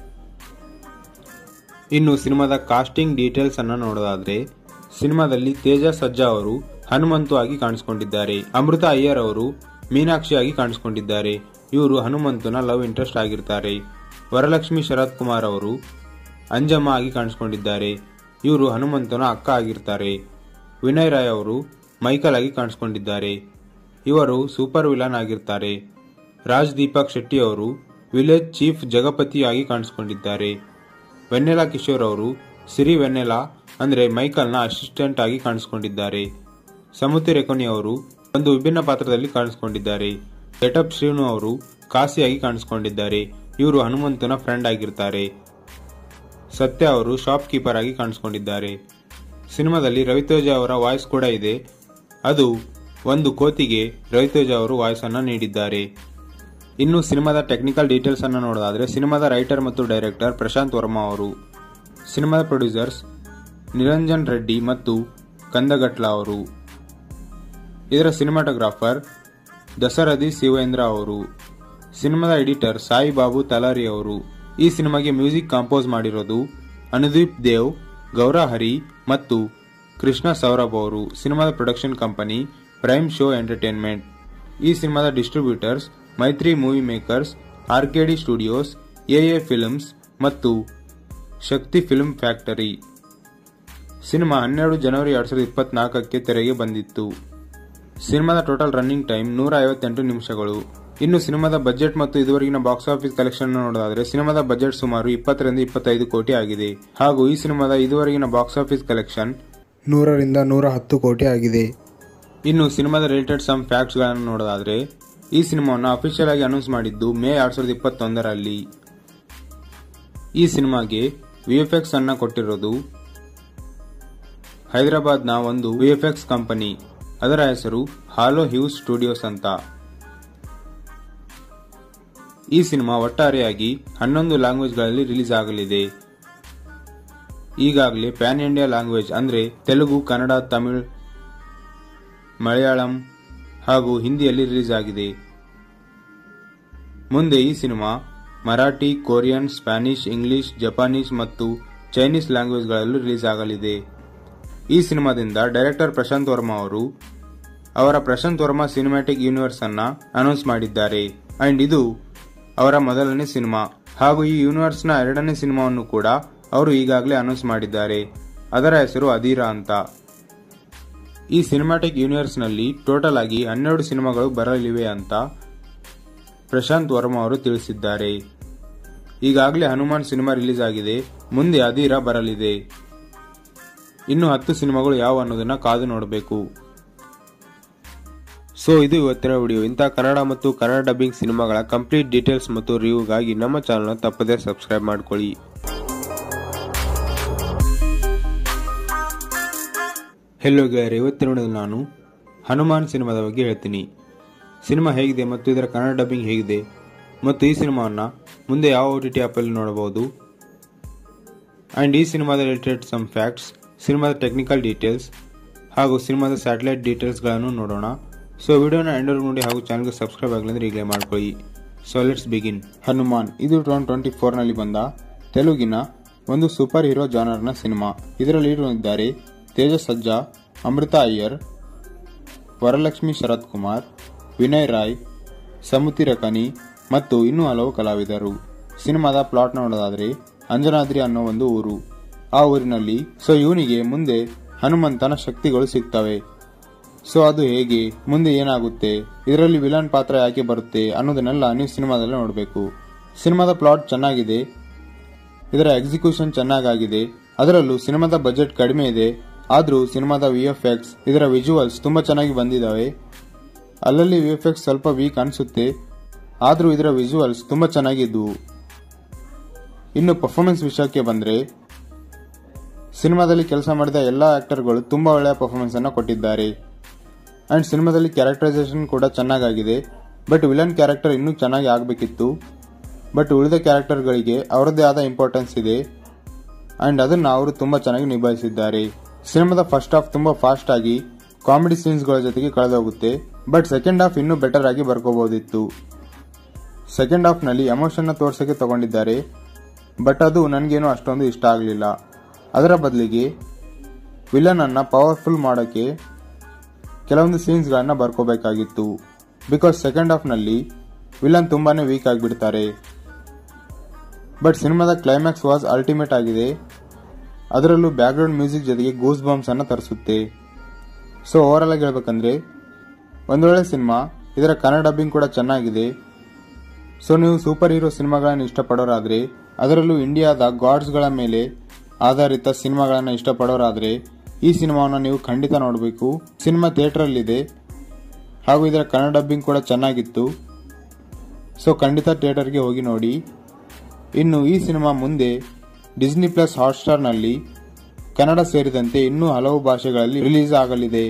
ಇನ್ನು ಸಿನಿಮಾದ ಕಾಸ್ಟಿಂಗ್ ಡೀಟೇಲ್ಸ್ ಅನ್ನ ನೋಡೋದಾದ್ರೆ ಸಿನಿಮಾದಲ್ಲಿ ತೇಜ ಸಜ್ಜಾ ಅವರು ಹನುಮಂತು ಆಗಿ ಕಾಣಿಸಿಕೊಂಡಿದ್ದಾರೆ ಅಮೃತ ಅಯ್ಯರ್ ಅವರು ಮೀನಾಕ್ಷಿ ಆಗಿ ಕಾಣಿಸಿಕೊಂಡಿದ್ದಾರೆ ಇವರು ಹನುಮಂತನ ಲವ್ ಇಂಟ್ರೆಸ್ಟ್ ಆಗಿರ್ತಾರೆ ವರಲಕ್ಷ್ಮಿ ಶರತ್ ಕುಮಾರ್ ಅವರು ಅಂಜಮ್ಮ ಆಗಿ ಕಾಣಿಸಿಕೊಂಡಿದ್ದಾರೆ ಇವರು ಹನುಮಂತನ ಅಕ್ಕ ಆಗಿರ್ತಾರೆ ವಿನಯ್ ರಾಯ್ ಅವರು ಮೈಕಲ್ ಆಗಿ ಕಾಣಿಸಿಕೊಂಡಿದ್ದಾರೆ ಇವರು ಸೂಪರ್ ವಿಲನ್ ಆಗಿರ್ತಾರೆ ರಾಜ್ ದೀಪಕ್ ಶೆಟ್ಟಿ ಅವರು ವಿಲೇಜ್ ಚೀಫ್ ಜಗಪತಿ ಆಗಿ ಕಾಣಿಸಿಕೊಂಡಿದ್ದಾರೆ ವೆನ್ನೆಲಾ ಕಿಶೋರ್ ಅವರು ಸಿರಿ ವೆನ್ನೆಲಾ ಅಂದ್ರೆ ಮೈಕಲ್ನ ಅಸಿಸ್ಟೆಂಟ್ ಆಗಿ ಕಾಣಿಸಿಕೊಂಡಿದ್ದಾರೆ ಸಮುತಿ ರೆಕೊನಿ ಅವರು ಒಂದು ವಿಭಿನ್ನ ಪಾತ್ರದಲ್ಲಿ ಕಾಣಿಸಿಕೊಂಡಿದ್ದಾರೆ ಗೆಟಪ್ ಶ್ರೀನು ಅವರು ಕಾಸಿಯಾಗಿ ಕಾಣಿಸಿಕೊಂಡಿದ್ದಾರೆ ಇವರು ಹನುಮಂತನ ಫ್ರೆಂಡ್ ಆಗಿರ್ತಾರೆ ಸತ್ಯ ಅವರು ಶಾಪ್ ಕೀಪರ್ ಆಗಿ ಕಾಣಿಸಿಕೊಂಡಿದ್ದಾರೆ ಸಿನಿಮಾದಲ್ಲಿ ರವಿತೇಜ ಅವರ ವಾಯ್ಸ್ ಕೂಡ ಇದೆ ಅದು ಒಂದು ಕೋತಿಗೆ ರವಿತೇಜ ಅವರು ವಾಯ್ಸ್ ಅನ್ನ ನೀಡಿದ್ದಾರೆ ಇನ್ನು ಸಿನಿಮಾದ ಟೆಕ್ನಿಕಲ್ ಡೀಟೇಲ್ಸ್ ಅನ್ನು ನೋಡೋದಾದ್ರೆ ಸಿನಿಮಾದ ರೈಟರ್ ಮತ್ತು ಡೈರೆಕ್ಟರ್ ಪ್ರಶಾಂತ್ ವರ್ಮಾ ಅವರು ಸಿನಿಮಾದ ಪ್ರೊಡ್ಯೂಸರ್ಸ್ ನಿರಂಜನ್ ರೆಡ್ಡಿ ಮತ್ತು ಕಂದಗಟ್ಲ ಅವರು ಇದರ ಸಿನಿಮಾಟೋಗ್ರಾಫರ್ ದಸರಥಿ ಶಿವೇಂದ್ರ ಅವರು ಸಿನಿಮಾದ ಎಡಿಟರ್ ಸಾಯಿ ಬಾಬು ತಲಾರಿ ಅವರು ಈ ಸಿನಿಮಾಗೆ ಮ್ಯೂಸಿಕ್ ಕಂಪೋಸ್ ಮಾಡಿರೋದು ಅನುದೀಪ್ ದೇವ್ ಗೌರ ಹರಿ ಮತ್ತು ಕೃಷ್ಣ ಸೌರಭ್ ಅವರು ಸಿನಿಮಾದ production company prime show entertainment ಈ ಸಿನಿಮಾದ distributors Mythri movie makers RKD studios AA films ಮತ್ತು ಶಕ್ತಿ ಫಿಲ್ಮ್ ಫ್ಯಾಕ್ಟರಿ ಸಿನಿಮಾ ಹನ್ನೆರಡು ಜನವರಿ ಎರಡ್ ಸಾವಿರದ ಇಪ್ಪತ್ನಾಲ್ಕಕ್ಕೆ ತೆರೆಗೆ ಬಂದಿತ್ತು ಸಿನಿಮಾದ ಟೋಟಲ್ ರನ್ನಿಂಗ್ ಟೈಮ್ ನೂರ ಐವತ್ತೆಂಟು ನಿಮಿಷಗಳು ಇನ್ನು ಸಿನಿಮಾದ ಬಜೆಟ್ ಮತ್ತು ಇದುವರೆಗಿನ ಬಾಕ್ಸ್ ಆಫೀಸ್ ಕಲೆಕ್ಷನ್ ನೋಡೋದಾದ್ರೆ ಸಿನಿಮಾದ ಬಜೆಟ್ ಸುಮಾರು ಇಪ್ಪತ್ತರಿಂದ ಇಪ್ಪತ್ತೈದು ಕೋಟಿ ಆಗಿದೆ ಹಾಗೂ ಈ ಸಿನಿಮಾದ ಇದುವರೆಗಿನ ಬಾಕ್ಸ್ ಆಫೀಸ್ ಕಲೆಕ್ಷನ್ ನೂರರಿಂದ ನೂರ ಹತ್ತು ಕೋಟಿ ಆಗಿದೆ ಇನ್ನು ಸಿನಿಮಾದ ರಿಲೇಟೆಡ್ ಸಮ್ ಫ್ಯಾಕ್ಟ್ಸ್ಗಳನ್ನು ನೋಡೋದಾದ್ರೆ ಈ ಸಿನಿಮಾವನ್ನು ಅಫಿಷಿಯಲ್ ಆಗಿ ಅನೌನ್ಸ್ ಮಾಡಿದ್ದು ಮೇ ಎರಡ್ ಸಾವಿರದ ಇಪ್ಪತ್ತೊಂದರಲ್ಲಿ ಈ ಸಿನಿಮಾಗೆ ವಿಎಫ್ಎಕ್ಸ್ ಅನ್ನ ಕೊಟ್ಟಿರೋದು ಹೈದರಾಬಾದ್ನ ಒಂದು ವಿಎಫ್ಎಕ್ಸ್ ಕಂಪನಿ ಅದರ ಹೆಸರು ಹಾಲೋ ಹ್ಯೂಸ್ ಸ್ಟುಡಿಯೋಸ್ ಅಂತ ಈ ಸಿನಿಮಾ ಒಟ್ಟಾರೆಯಾಗಿ ಹನ್ನೊಂದು ಲ್ಯಾಂಗ್ವೇಜ್ಗಳಲ್ಲಿ ರಿಲೀಸ್ ಆಗಲಿದೆ ಈಗಾಗಲೇ ಪ್ಯಾನ್ ಇಂಡಿಯಾ ಲ್ಯಾಂಗ್ವೇಜ್ ಅಂದ್ರೆ ತೆಲುಗು ಕನ್ನಡ ತಮಿಳ್ ಮಲಯಾಳಂ ಹಾಗೂ ಹಿಂದಿಯಲ್ಲಿ ರಿಲೀಸ್ ಆಗಿದೆ ಮುಂದೆ ಈ cinema Marathi Korean Spanish English Japanese ಮತ್ತು ಚೈನೀಸ್ ಲ್ಯಾಂಗ್ವೇಜ್ಗಳಲ್ಲೂ ರಿಲೀಸ್ ಆಗಲಿದೆ ಈ ಸಿನಿಮಾದಿಂದ ಡೈರೆಕ್ಟರ್ ಪ್ರಶಾಂತ್ ವರ್ಮಾ ಅವರು ಅವರ ಪ್ರಶಾಂತ್ ವರ್ಮಾ ಸಿನಿಮ್ಯಾಟಿಕ್ ಯೂನಿವರ್ಸ್ ಅನ್ನ ಅನೌನ್ಸ್ ಮಾಡಿದ್ದಾರೆ ಅಂಡ್ ಇದು ಅವರ ಮೊದಲನೇ ಸಿನಿಮಾ ಹಾಗೂ ಈ ಯೂನಿವರ್ಸ್ ನ ಎರಡನೇ ಸಿನಿಮಾವನ್ನು ಕೂಡ ಅವರು ಈಗಾಗಲೇ ಅನೌನ್ಸ್ ಮಾಡಿದ್ದಾರೆ ಅದರ ಹೆಸರು ಅಧೀರಾ ಅಂತ ಈ ಸಿನಿಮ್ಯಾಟಿಕ್ ಯೂನಿವರ್ಸ್ ನಲ್ಲಿ ಟೋಟಲ್ ಆಗಿ ಹನ್ನೆರಡು ಸಿನಿಮಾಗಳು ಬರಲಿವೆ ಅಂತ ಪ್ರಶಾಂತ್ ವರ್ಮಾ ಅವರು ತಿಳಿಸಿದ್ದಾರೆ ಈಗಾಗಲೇ ಹನುಮಾನ್ ಸಿನಿಮಾ ರಿಲೀಸ್ ಆಗಿದೆ ಮುಂದೆ ಅಧೀರಾ ಬರಲಿದೆ ಇನ್ನು ಹತ್ತು ಸಿನಿಮಾಗಳು ಯಾವ ಅನ್ನೋದನ್ನ ಕಾದು ನೋಡಬೇಕು ಸೊ ಇದು ಇವತ್ತಿನ ವಿಡಿಯೋ ಇಂಥ ಕನ್ನಡ ಮತ್ತು ಕನ್ನಡ ಡಬ್ಬಿಂಗ್ ಸಿನಿಮಾಗಳ ಕಂಪ್ಲೀಟ್ ಡೀಟೇಲ್ಸ್ ಮತ್ತು ರಿವ್ಯೂಗಾಗಿ ನಮ್ಮ ಚಾನಲ್ನ ತಪ್ಪದೇ ಸಬ್ಸ್ಕ್ರೈಬ್ ಮಾಡ್ಕೊಳ್ಳಿ ಹೆಲೋ ಗೆಳೆಯರೆ ಇವತ್ತಿನ ವಿಡಿಯೋದಲ್ಲಿ ನಾನು ಹನುಮಾನ್ ಸಿನಿಮಾದ ಬಗ್ಗೆ ಹೇಳ್ತೀನಿ ಸಿನಿಮಾ ಹೇಗಿದೆ ಮತ್ತು ಇದರ ಕನ್ನಡ ಡಬ್ಬಿಂಗ್ ಹೇಗಿದೆ ಮತ್ತು ಈ ಸಿನಿಮಾವನ್ನು ಮುಂದೆ ಯಾವ ಓ ಟಿ ಟಿ ಆ್ಯಪಲ್ಲಿ ನೋಡಬಹುದು ಆ್ಯಂಡ್ ಈ ಸಿನಿಮಾದ ರಿಲೇಟೆಡ್ ಸಮ್ ಫ್ಯಾಕ್ಟ್ಸ್ ಸಿನಿಮಾದ ಟೆಕ್ನಿಕಲ್ ಡೀಟೇಲ್ಸ್ ಹಾಗೂ ಸಿನಿಮಾದ ಸ್ಯಾಟಲೈಟ್ ಡೀಟೇಲ್ಸ್ಗಳನ್ನು ನೋಡೋಣ ಸೊ ವಿಡಿಯೋನ ಎಂಡರ್ ನೋಡಿ ಹಾಗೂ ಚಾನಲ್ಗೆ ಸಬ್ಸ್ಕ್ರೈಬ್ ಆಗಲಿಂದ್ರೆ ಈಗಲೇ ಮಾಡ್ಕೊಳ್ಳಿ ಸೊ ಲೆಟ್ಸ್ ಬಿಗಿನ್ ಹನುಮಾನ್ ಇದು ಟೂ ಟ್ವೆಂಟಿ ಫೋರ್ನಲ್ಲಿ ಬಂದ ತೆಲುಗಿನ ಒಂದು ಸೂಪರ್ ಹೀರೋ ಜಾನರ್ನ ಸಿನಿಮಾ ಇದರಲ್ಲಿ ಇದ್ದಾರೆ ತೇಜ ಸಜ್ಜಾ ಅಮೃತ ಅಯ್ಯರ್ ವರಲಕ್ಷ್ಮಿ ಶರತ್ ಕುಮಾರ್ ವಿನಯ್ ರಾಯ್ ಸಮುತಿ ರಕನಿ ಮತ್ತು ಇನ್ನೂ ಹಲವು ಕಲಾವಿದರು ಸಿನಿಮಾದ ಪ್ಲಾಟ್ ನೋಡೋದಾದ್ರೆ ಅಂಜನಾದ್ರಿ ಅನ್ನೋ ಒಂದು ಊರು ಆ ಊರಿನಲ್ಲಿ ಸೊ ಇವನಿಗೆ ಮುಂದೆ ಹನುಮಂತನ ಶಕ್ತಿಗಳು ಸಿಗ್ತವೆ ಸೊ ಅದು ಹೇಗೆ ಮುಂದೆ ಏನಾಗುತ್ತೆ ಇದರಲ್ಲಿ ವಿಲನ್ ಪಾತ್ರ ಯಾಕೆ ಬರುತ್ತೆ ಅನ್ನೋದನ್ನೆಲ್ಲ ನೀವು ಸಿನಿಮಾದಲ್ಲಿ ನೋಡಬೇಕು ಸಿನಿಮಾದ ಪ್ಲಾಟ್ ಚೆನ್ನಾಗಿದೆ ಇದರ ಎಕ್ಸಿಕ್ಯೂಷನ್ ಚೆನ್ನಾಗಾಗಿದೆ ಅದರಲ್ಲೂ ಸಿನಿಮಾದ ಬಜೆಟ್ ಕಡಿಮೆ ಇದೆ ಆದರೂ ಸಿನಿಮಾದ ವಿ ಎಫ್ ಎಕ್ಸ್ ಇದರ ವಿಜುವಲ್ಸ್ ತುಂಬಾ ಚೆನ್ನಾಗಿ ಬಂದಿದ್ದಾವೆ ಅಲ್ಲಲ್ಲಿ ವಿ ಎಫ್ ಎಕ್ಸ್ ಸ್ವಲ್ಪ ವೀಕ್ ಅನಿಸುತ್ತೆ ಆದರೂ ಇದರ ವಿಜುವಲ್ಸ್ ತುಂಬಾ ಚೆನ್ನಾಗಿದ್ವು ಇನ್ನು ಪರ್ಫಾರ್ಮೆನ್ಸ್ ವಿಷಯಕ್ಕೆ ಬಂದ್ರೆ ಸಿನಿಮಾದಲ್ಲಿ ಕೆಲಸ ಮಾಡಿದ ಎಲ್ಲ ಆಕ್ಟರ್ಗಳು ತುಂಬಾ ಒಳ್ಳೆಯ ಪರ್ಫಾರ್ಮೆನ್ಸ್ ಅನ್ನು ಕೊಟ್ಟಿದ್ದಾರೆ ಅಂಡ್ ಸಿನಿಮಾದಲ್ಲಿ ಕ್ಯಾರೆಕ್ಟರೈಸೇಷನ್ ಕೂಡ ಚೆನ್ನಾಗಾಗಿದೆ ಬಟ್ ವಿಲನ್ ಕ್ಯಾರೆಕ್ಟರ್ ಇನ್ನೂ ಚೆನ್ನಾಗಿ ಆಗಬೇಕಿತ್ತು ಬಟ್ ಉಳಿದ ಕ್ಯಾರೆಕ್ಟರ್ಗಳಿಗೆ ಅವರದ್ದೇ ಆದ ಇಂಪಾರ್ಟೆನ್ಸ್ ಇದೆ ಅಂಡ್ ಅದನ್ನ ಅವರು ತುಂಬಾ ಚೆನ್ನಾಗಿ ನಿಭಾಯಿಸಿದ್ದಾರೆ ಸಿನಿಮಾದ ಫಸ್ಟ್ ಹಾಫ್ ತುಂಬಾ ಫಾಸ್ಟ್ ಆಗಿ ಕಾಮಿಡಿ ಸೀನ್ಸ್ಗಳ ಜೊತೆಗೆ ಕಳೆದೋಗುತ್ತೆ ಬಟ್ ಸೆಕೆಂಡ್ ಹಾಫ್ ಇನ್ನೂ ಬೆಟರ್ ಆಗಿ ಬರ್ಕೋಬಹುದಿತ್ತು ಸೆಕೆಂಡ್ ಹಾಫ್ ನಲ್ಲಿ ಎಮೋಷನ್ ತೋರ್ಸಕ್ಕೆ ತಗೊಂಡಿದ್ದಾರೆ ಬಟ್ ಅದು ನನಗೇನು ಅಷ್ಟೊಂದು ಇಷ್ಟ ಆಗಲಿಲ್ಲ ಅದರ ಬದಲಿಗೆ ವಿಲನ್ ಅನ್ನ ಪವರ್ಫುಲ್ ಮಾಡೋಕೆ ಕೆಲವೊಂದು ಸೀನ್ಸ್ಗಳನ್ನ ಬರ್ಕೋಬೇಕಾಗಿತ್ತು ಬಿಕಾಸ್ ಸೆಕೆಂಡ್ ಹಾಫ್ ನಲ್ಲಿ ವಿಲನ್ ತುಂಬಾನೇ ವೀಕ್ ಆಗಿಬಿಡ್ತಾರೆ ಬಟ್ ಸಿನಿಮಾದ ಕ್ಲೈಮ್ಯಾಕ್ಸ್ ವಾಸ್ ಅಲ್ಟಿಮೇಟ್ ಆಗಿದೆ ಅದರಲ್ಲೂ ಬ್ಯಾಕ್ಗ್ರೌಂಡ್ ಮ್ಯೂಸಿಕ್ ಜೊತೆಗೆ ಗೂಸ್ ಬಾಂಬ್ಸ್ ಅನ್ನ ತರಿಸುತ್ತೆ ಸೊ ಓವರ್ ಆಗಿ ಹೇಳ್ಬೇಕಂದ್ರೆ ಒಂದೊಳ್ಳೆ ಸಿನಿಮಾ ಇದರ ಕನ್ನಡ ಡಬ್ಬಿಂಗ್ ಕೂಡ ಚೆನ್ನಾಗಿದೆ ಸೊ ನೀವು ಸೂಪರ್ ಹೀರೋ ಸಿನಿಮಾಗಳನ್ನು ಇಷ್ಟಪಡೋರಾದ್ರೆ ಅದರಲ್ಲೂ ಇಂಡಿಯಾದ ಗಾಡ್ಸ್ಗಳ ಮೇಲೆ ಆಧಾರಿತ ಸಿನಿಮಾಗಳನ್ನು ಇಷ್ಟಪಡೋರಾದ್ರೆ ಈ ಸಿನಿಮಾವನ್ನು ನೀವು ಖಂಡಿತ ನೋಡಬೇಕು ಸಿನಿಮಾ ಥಿಯೇಟರಲ್ಲಿದೆ ಹಾಗೂ ಇದರ ಕನ್ನಡ ಡಬ್ಬಿಂಗ್ ಕೂಡ ಚೆನ್ನಾಗಿತ್ತು ಸೊ ಖಂಡಿತ ಥಿಯೇಟರ್ಗೆ ಹೋಗಿ ನೋಡಿ ಇನ್ನು ಈ ಸಿನಿಮಾ ಮುಂದೆ ಡಿಸ್ನಿ ಪ್ಲಸ್ ಹಾಟ್ಸ್ಟಾರ್ನಲ್ಲಿ ಕನ್ನಡ ಸೇರಿದಂತೆ ಇನ್ನೂ ಹಲವು ಭಾಷೆಗಳಲ್ಲಿ ರಿಲೀಸ್ ಆಗಲಿದೆ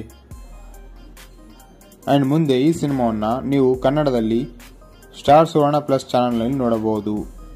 ಅಂಡ್ ಮುಂದೆ ಈ ಸಿನಿಮಾವನ್ನ ನೀವು ಕನ್ನಡದಲ್ಲಿ ಸ್ಟಾರ್ ಸುವರ್ಣ ಪ್ಲಸ್ ಚಾನೆಲ್ನಲ್ಲಿ ನೋಡಬಹುದು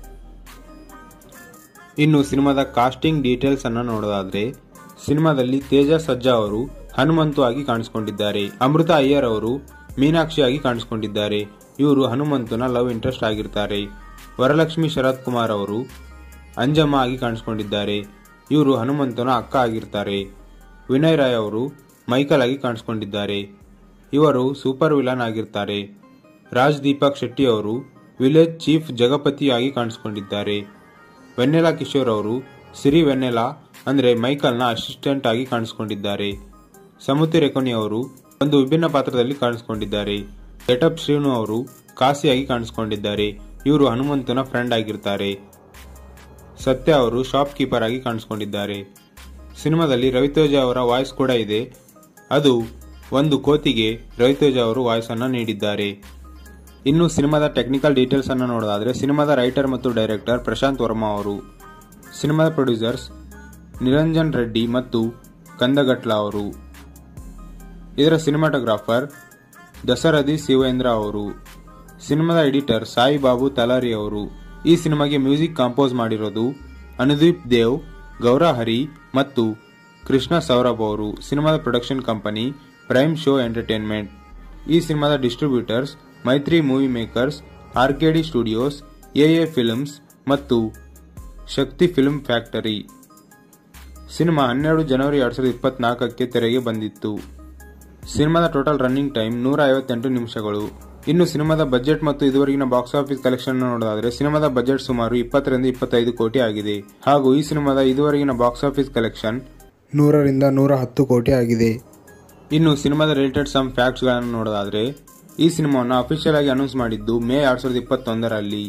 ಇನ್ನು ಸಿನಿಮಾದ ಕಾಸ್ಟಿಂಗ್ ಡೀಟೇಲ್ಸ್ ಅನ್ನ ನೋಡೋದಾದ್ರೆ ಸಿನಿಮಾದಲ್ಲಿ ತೇಜ ಸಜ್ಜಾ ಅವರು ಹನುಮಂತು ಆಗಿ ಕಾಣಿಸಿಕೊಂಡಿದ್ದಾರೆ ಅಮೃತ ಅಯ್ಯರ್ ಅವರು ಮೀನಾಕ್ಷಿ ಆಗಿ ಕಾಣಿಸಿಕೊಂಡಿದ್ದಾರೆ ಇವರು ಹನುಮಂತನ ಲವ್ ಇಂಟ್ರೆಸ್ಟ್ ಆಗಿರ್ತಾರೆ ವರಲಕ್ಷ್ಮಿ ಶರತ್ ಕುಮಾರ್ ಅವರು ಅಂಜಮ್ಮ ಆಗಿ ಕಾಣಿಸಿಕೊಂಡಿದ್ದಾರೆ ಇವರು ಹನುಮಂತನ ಅಕ್ಕ ಆಗಿರ್ತಾರೆ ವಿನಯ್ ರಾಯ್ ಅವರು ಮೈಕಲ್ ಆಗಿ ಕಾಣಿಸಿಕೊಂಡಿದ್ದಾರೆ ಇವರು ಸೂಪರ್ ವಿಲನ್ ಆಗಿರ್ತಾರೆ ರಾಜ್ ದೀಪಕ್ ಶೆಟ್ಟಿ ಅವರು ವಿಲೇಜ್ ಚೀಫ್ ಜಗಪತಿಯಾಗಿ ಕಾಣಿಸಿಕೊಂಡಿದ್ದಾರೆ ವೆನ್ನೆಲಾ ಕಿಶೋರ್ ಅವರು ಸಿರಿ ವೆನ್ನೆಲಾ ಅಂದ್ರೆ ಮೈಕಲ್ನ ಅಸಿಸ್ಟೆಂಟ್ ಆಗಿ ಕಾಣಿಸಿಕೊಂಡಿದ್ದಾರೆ ಸಮುತಿ ರೆಕೊನಿ ಅವರು ಒಂದು ವಿಭಿನ್ನ ಪಾತ್ರದಲ್ಲಿ ಕಾಣಿಸಿಕೊಂಡಿದ್ದಾರೆ ಗೆಟಪ್ ಶ್ರೀನು ಅವರು ಕಾಸಿಯಾಗಿ ಕಾಣಿಸಿಕೊಂಡಿದ್ದಾರೆ ಇವರು ಹನುಮಂತನ ಫ್ರೆಂಡ್ ಆಗಿರ್ತಾರೆ ಸತ್ಯ ಅವರು ಶಾಪ್ ಕೀಪರ್ ಆಗಿ ಕಾಣಿಸಿಕೊಂಡಿದ್ದಾರೆ ಸಿನಿಮಾದಲ್ಲಿ ರವಿತೇಜ ಅವರ ವಾಯ್ಸ್ ಕೂಡ ಇದೆ ಅದು ಒಂದು ಕೋತಿಗೆ ರವಿತೇಜ ಅವರು ವಾಯ್ಸ್ ಅನ್ನ ನೀಡಿದ್ದಾರೆ ಇನ್ನು ಸಿನಿಮಾದ ಟೆಕ್ನಿಕಲ್ ಡೀಟೇಲ್ಸ್ ಅನ್ನು ನೋಡೋದಾದ್ರೆ ಸಿನಿಮಾದ ರೈಟರ್ ಮತ್ತು ಡೈರೆಕ್ಟರ್ ಪ್ರಶಾಂತ್ ವರ್ಮಾ ಅವರು ಸಿನಿಮಾದ ಪ್ರೊಡ್ಯೂಸರ್ಸ್ ನಿರಂಜನ್ ರೆಡ್ಡಿ ಮತ್ತು ಕಂದಗಟ್ಲ ಅವರು ಇದರ ಸಿನಿಮಾಟೋಗ್ರಾಫರ್ ದಸರಥಿ ಶಿವೇಂದ್ರ ಅವರು ಸಿನಿಮಾದ ಎಡಿಟರ್ ಸಾಯಿ ಬಾಬು ತಲಾರಿ ಅವರು ಈ ಸಿನಿಮಾಗೆ ಮ್ಯೂಸಿಕ್ ಕಾಂಪೋಸ್ ಮಾಡಿರೋದು ಅನುದೀಪ್ ದೇವ್ ಗೌರ ಹರಿ ಮತ್ತು ಕೃಷ್ಣ ಸೌರಭ್ ಅವರು ಸಿನಿಮಾದ production company prime show entertainment ಈ ಸಿನಿಮಾದ distributors Mythri movie makers RKD studios AA films ಮತ್ತು ಶಕ್ತಿ ಫಿಲ್ಮ್ ಫ್ಯಾಕ್ಟರಿ ಸಿನಿಮಾ ಹನ್ನೆರಡು ಜನವರಿ ಎರಡ್ ಸಾವಿರದ ಇಪ್ಪತ್ನಾಲ್ಕಕ್ಕೆ ತೆರೆಗೆ ಬಂದಿತ್ತು ಸಿನಿಮಾದ ಟೋಟಲ್ ರನ್ನಿಂಗ್ ಟೈಮ್ ನೂರ ಐವತ್ತೆಂಟು ನಿಮಿಷಗಳು ಇನ್ನು ಸಿನಿಮಾದ ಬಜೆಟ್ ಮತ್ತು ಇದುವರೆಗಿನ ಬಾಕ್ಸ್ ಆಫೀಸ್ ಕಲೆಕ್ಷನ್ ನೋಡೋದಾದ್ರೆ ಸಿನಿಮಾದ ಬಜೆಟ್ ಸುಮಾರು ಇಪ್ಪತ್ತರಿಂದ ಇಪ್ಪತ್ತೈದು ಕೋಟಿ ಆಗಿದೆ ಹಾಗೂ ಈ ಸಿನಿಮಾದ ಇದುವರೆಗಿನ ಬಾಕ್ಸ್ ಆಫೀಸ್ ಕಲೆಕ್ಷನ್ ನೂರರಿಂದ ನೂರ ಹತ್ತು ಕೋಟಿ ಆಗಿದೆ ಇನ್ನು ಸಿನಿಮಾದ ರಿಲೇಟೆಡ್ ಸಮ್ ಫ್ಯಾಕ್ಟ್ಸ್ ಗಳನ್ನು ನೋಡೋದಾದ್ರೆ ಈ ಸಿನಿಮಾವನ್ನು ಅಫಿಷಿಯಲ್ ಆಗಿ ಅನೌನ್ಸ್ ಮಾಡಿದ್ದು ಮೇ ಎರಡ್ ಸಾವಿರದ ಇಪ್ಪತ್ತೊಂದರಲ್ಲಿ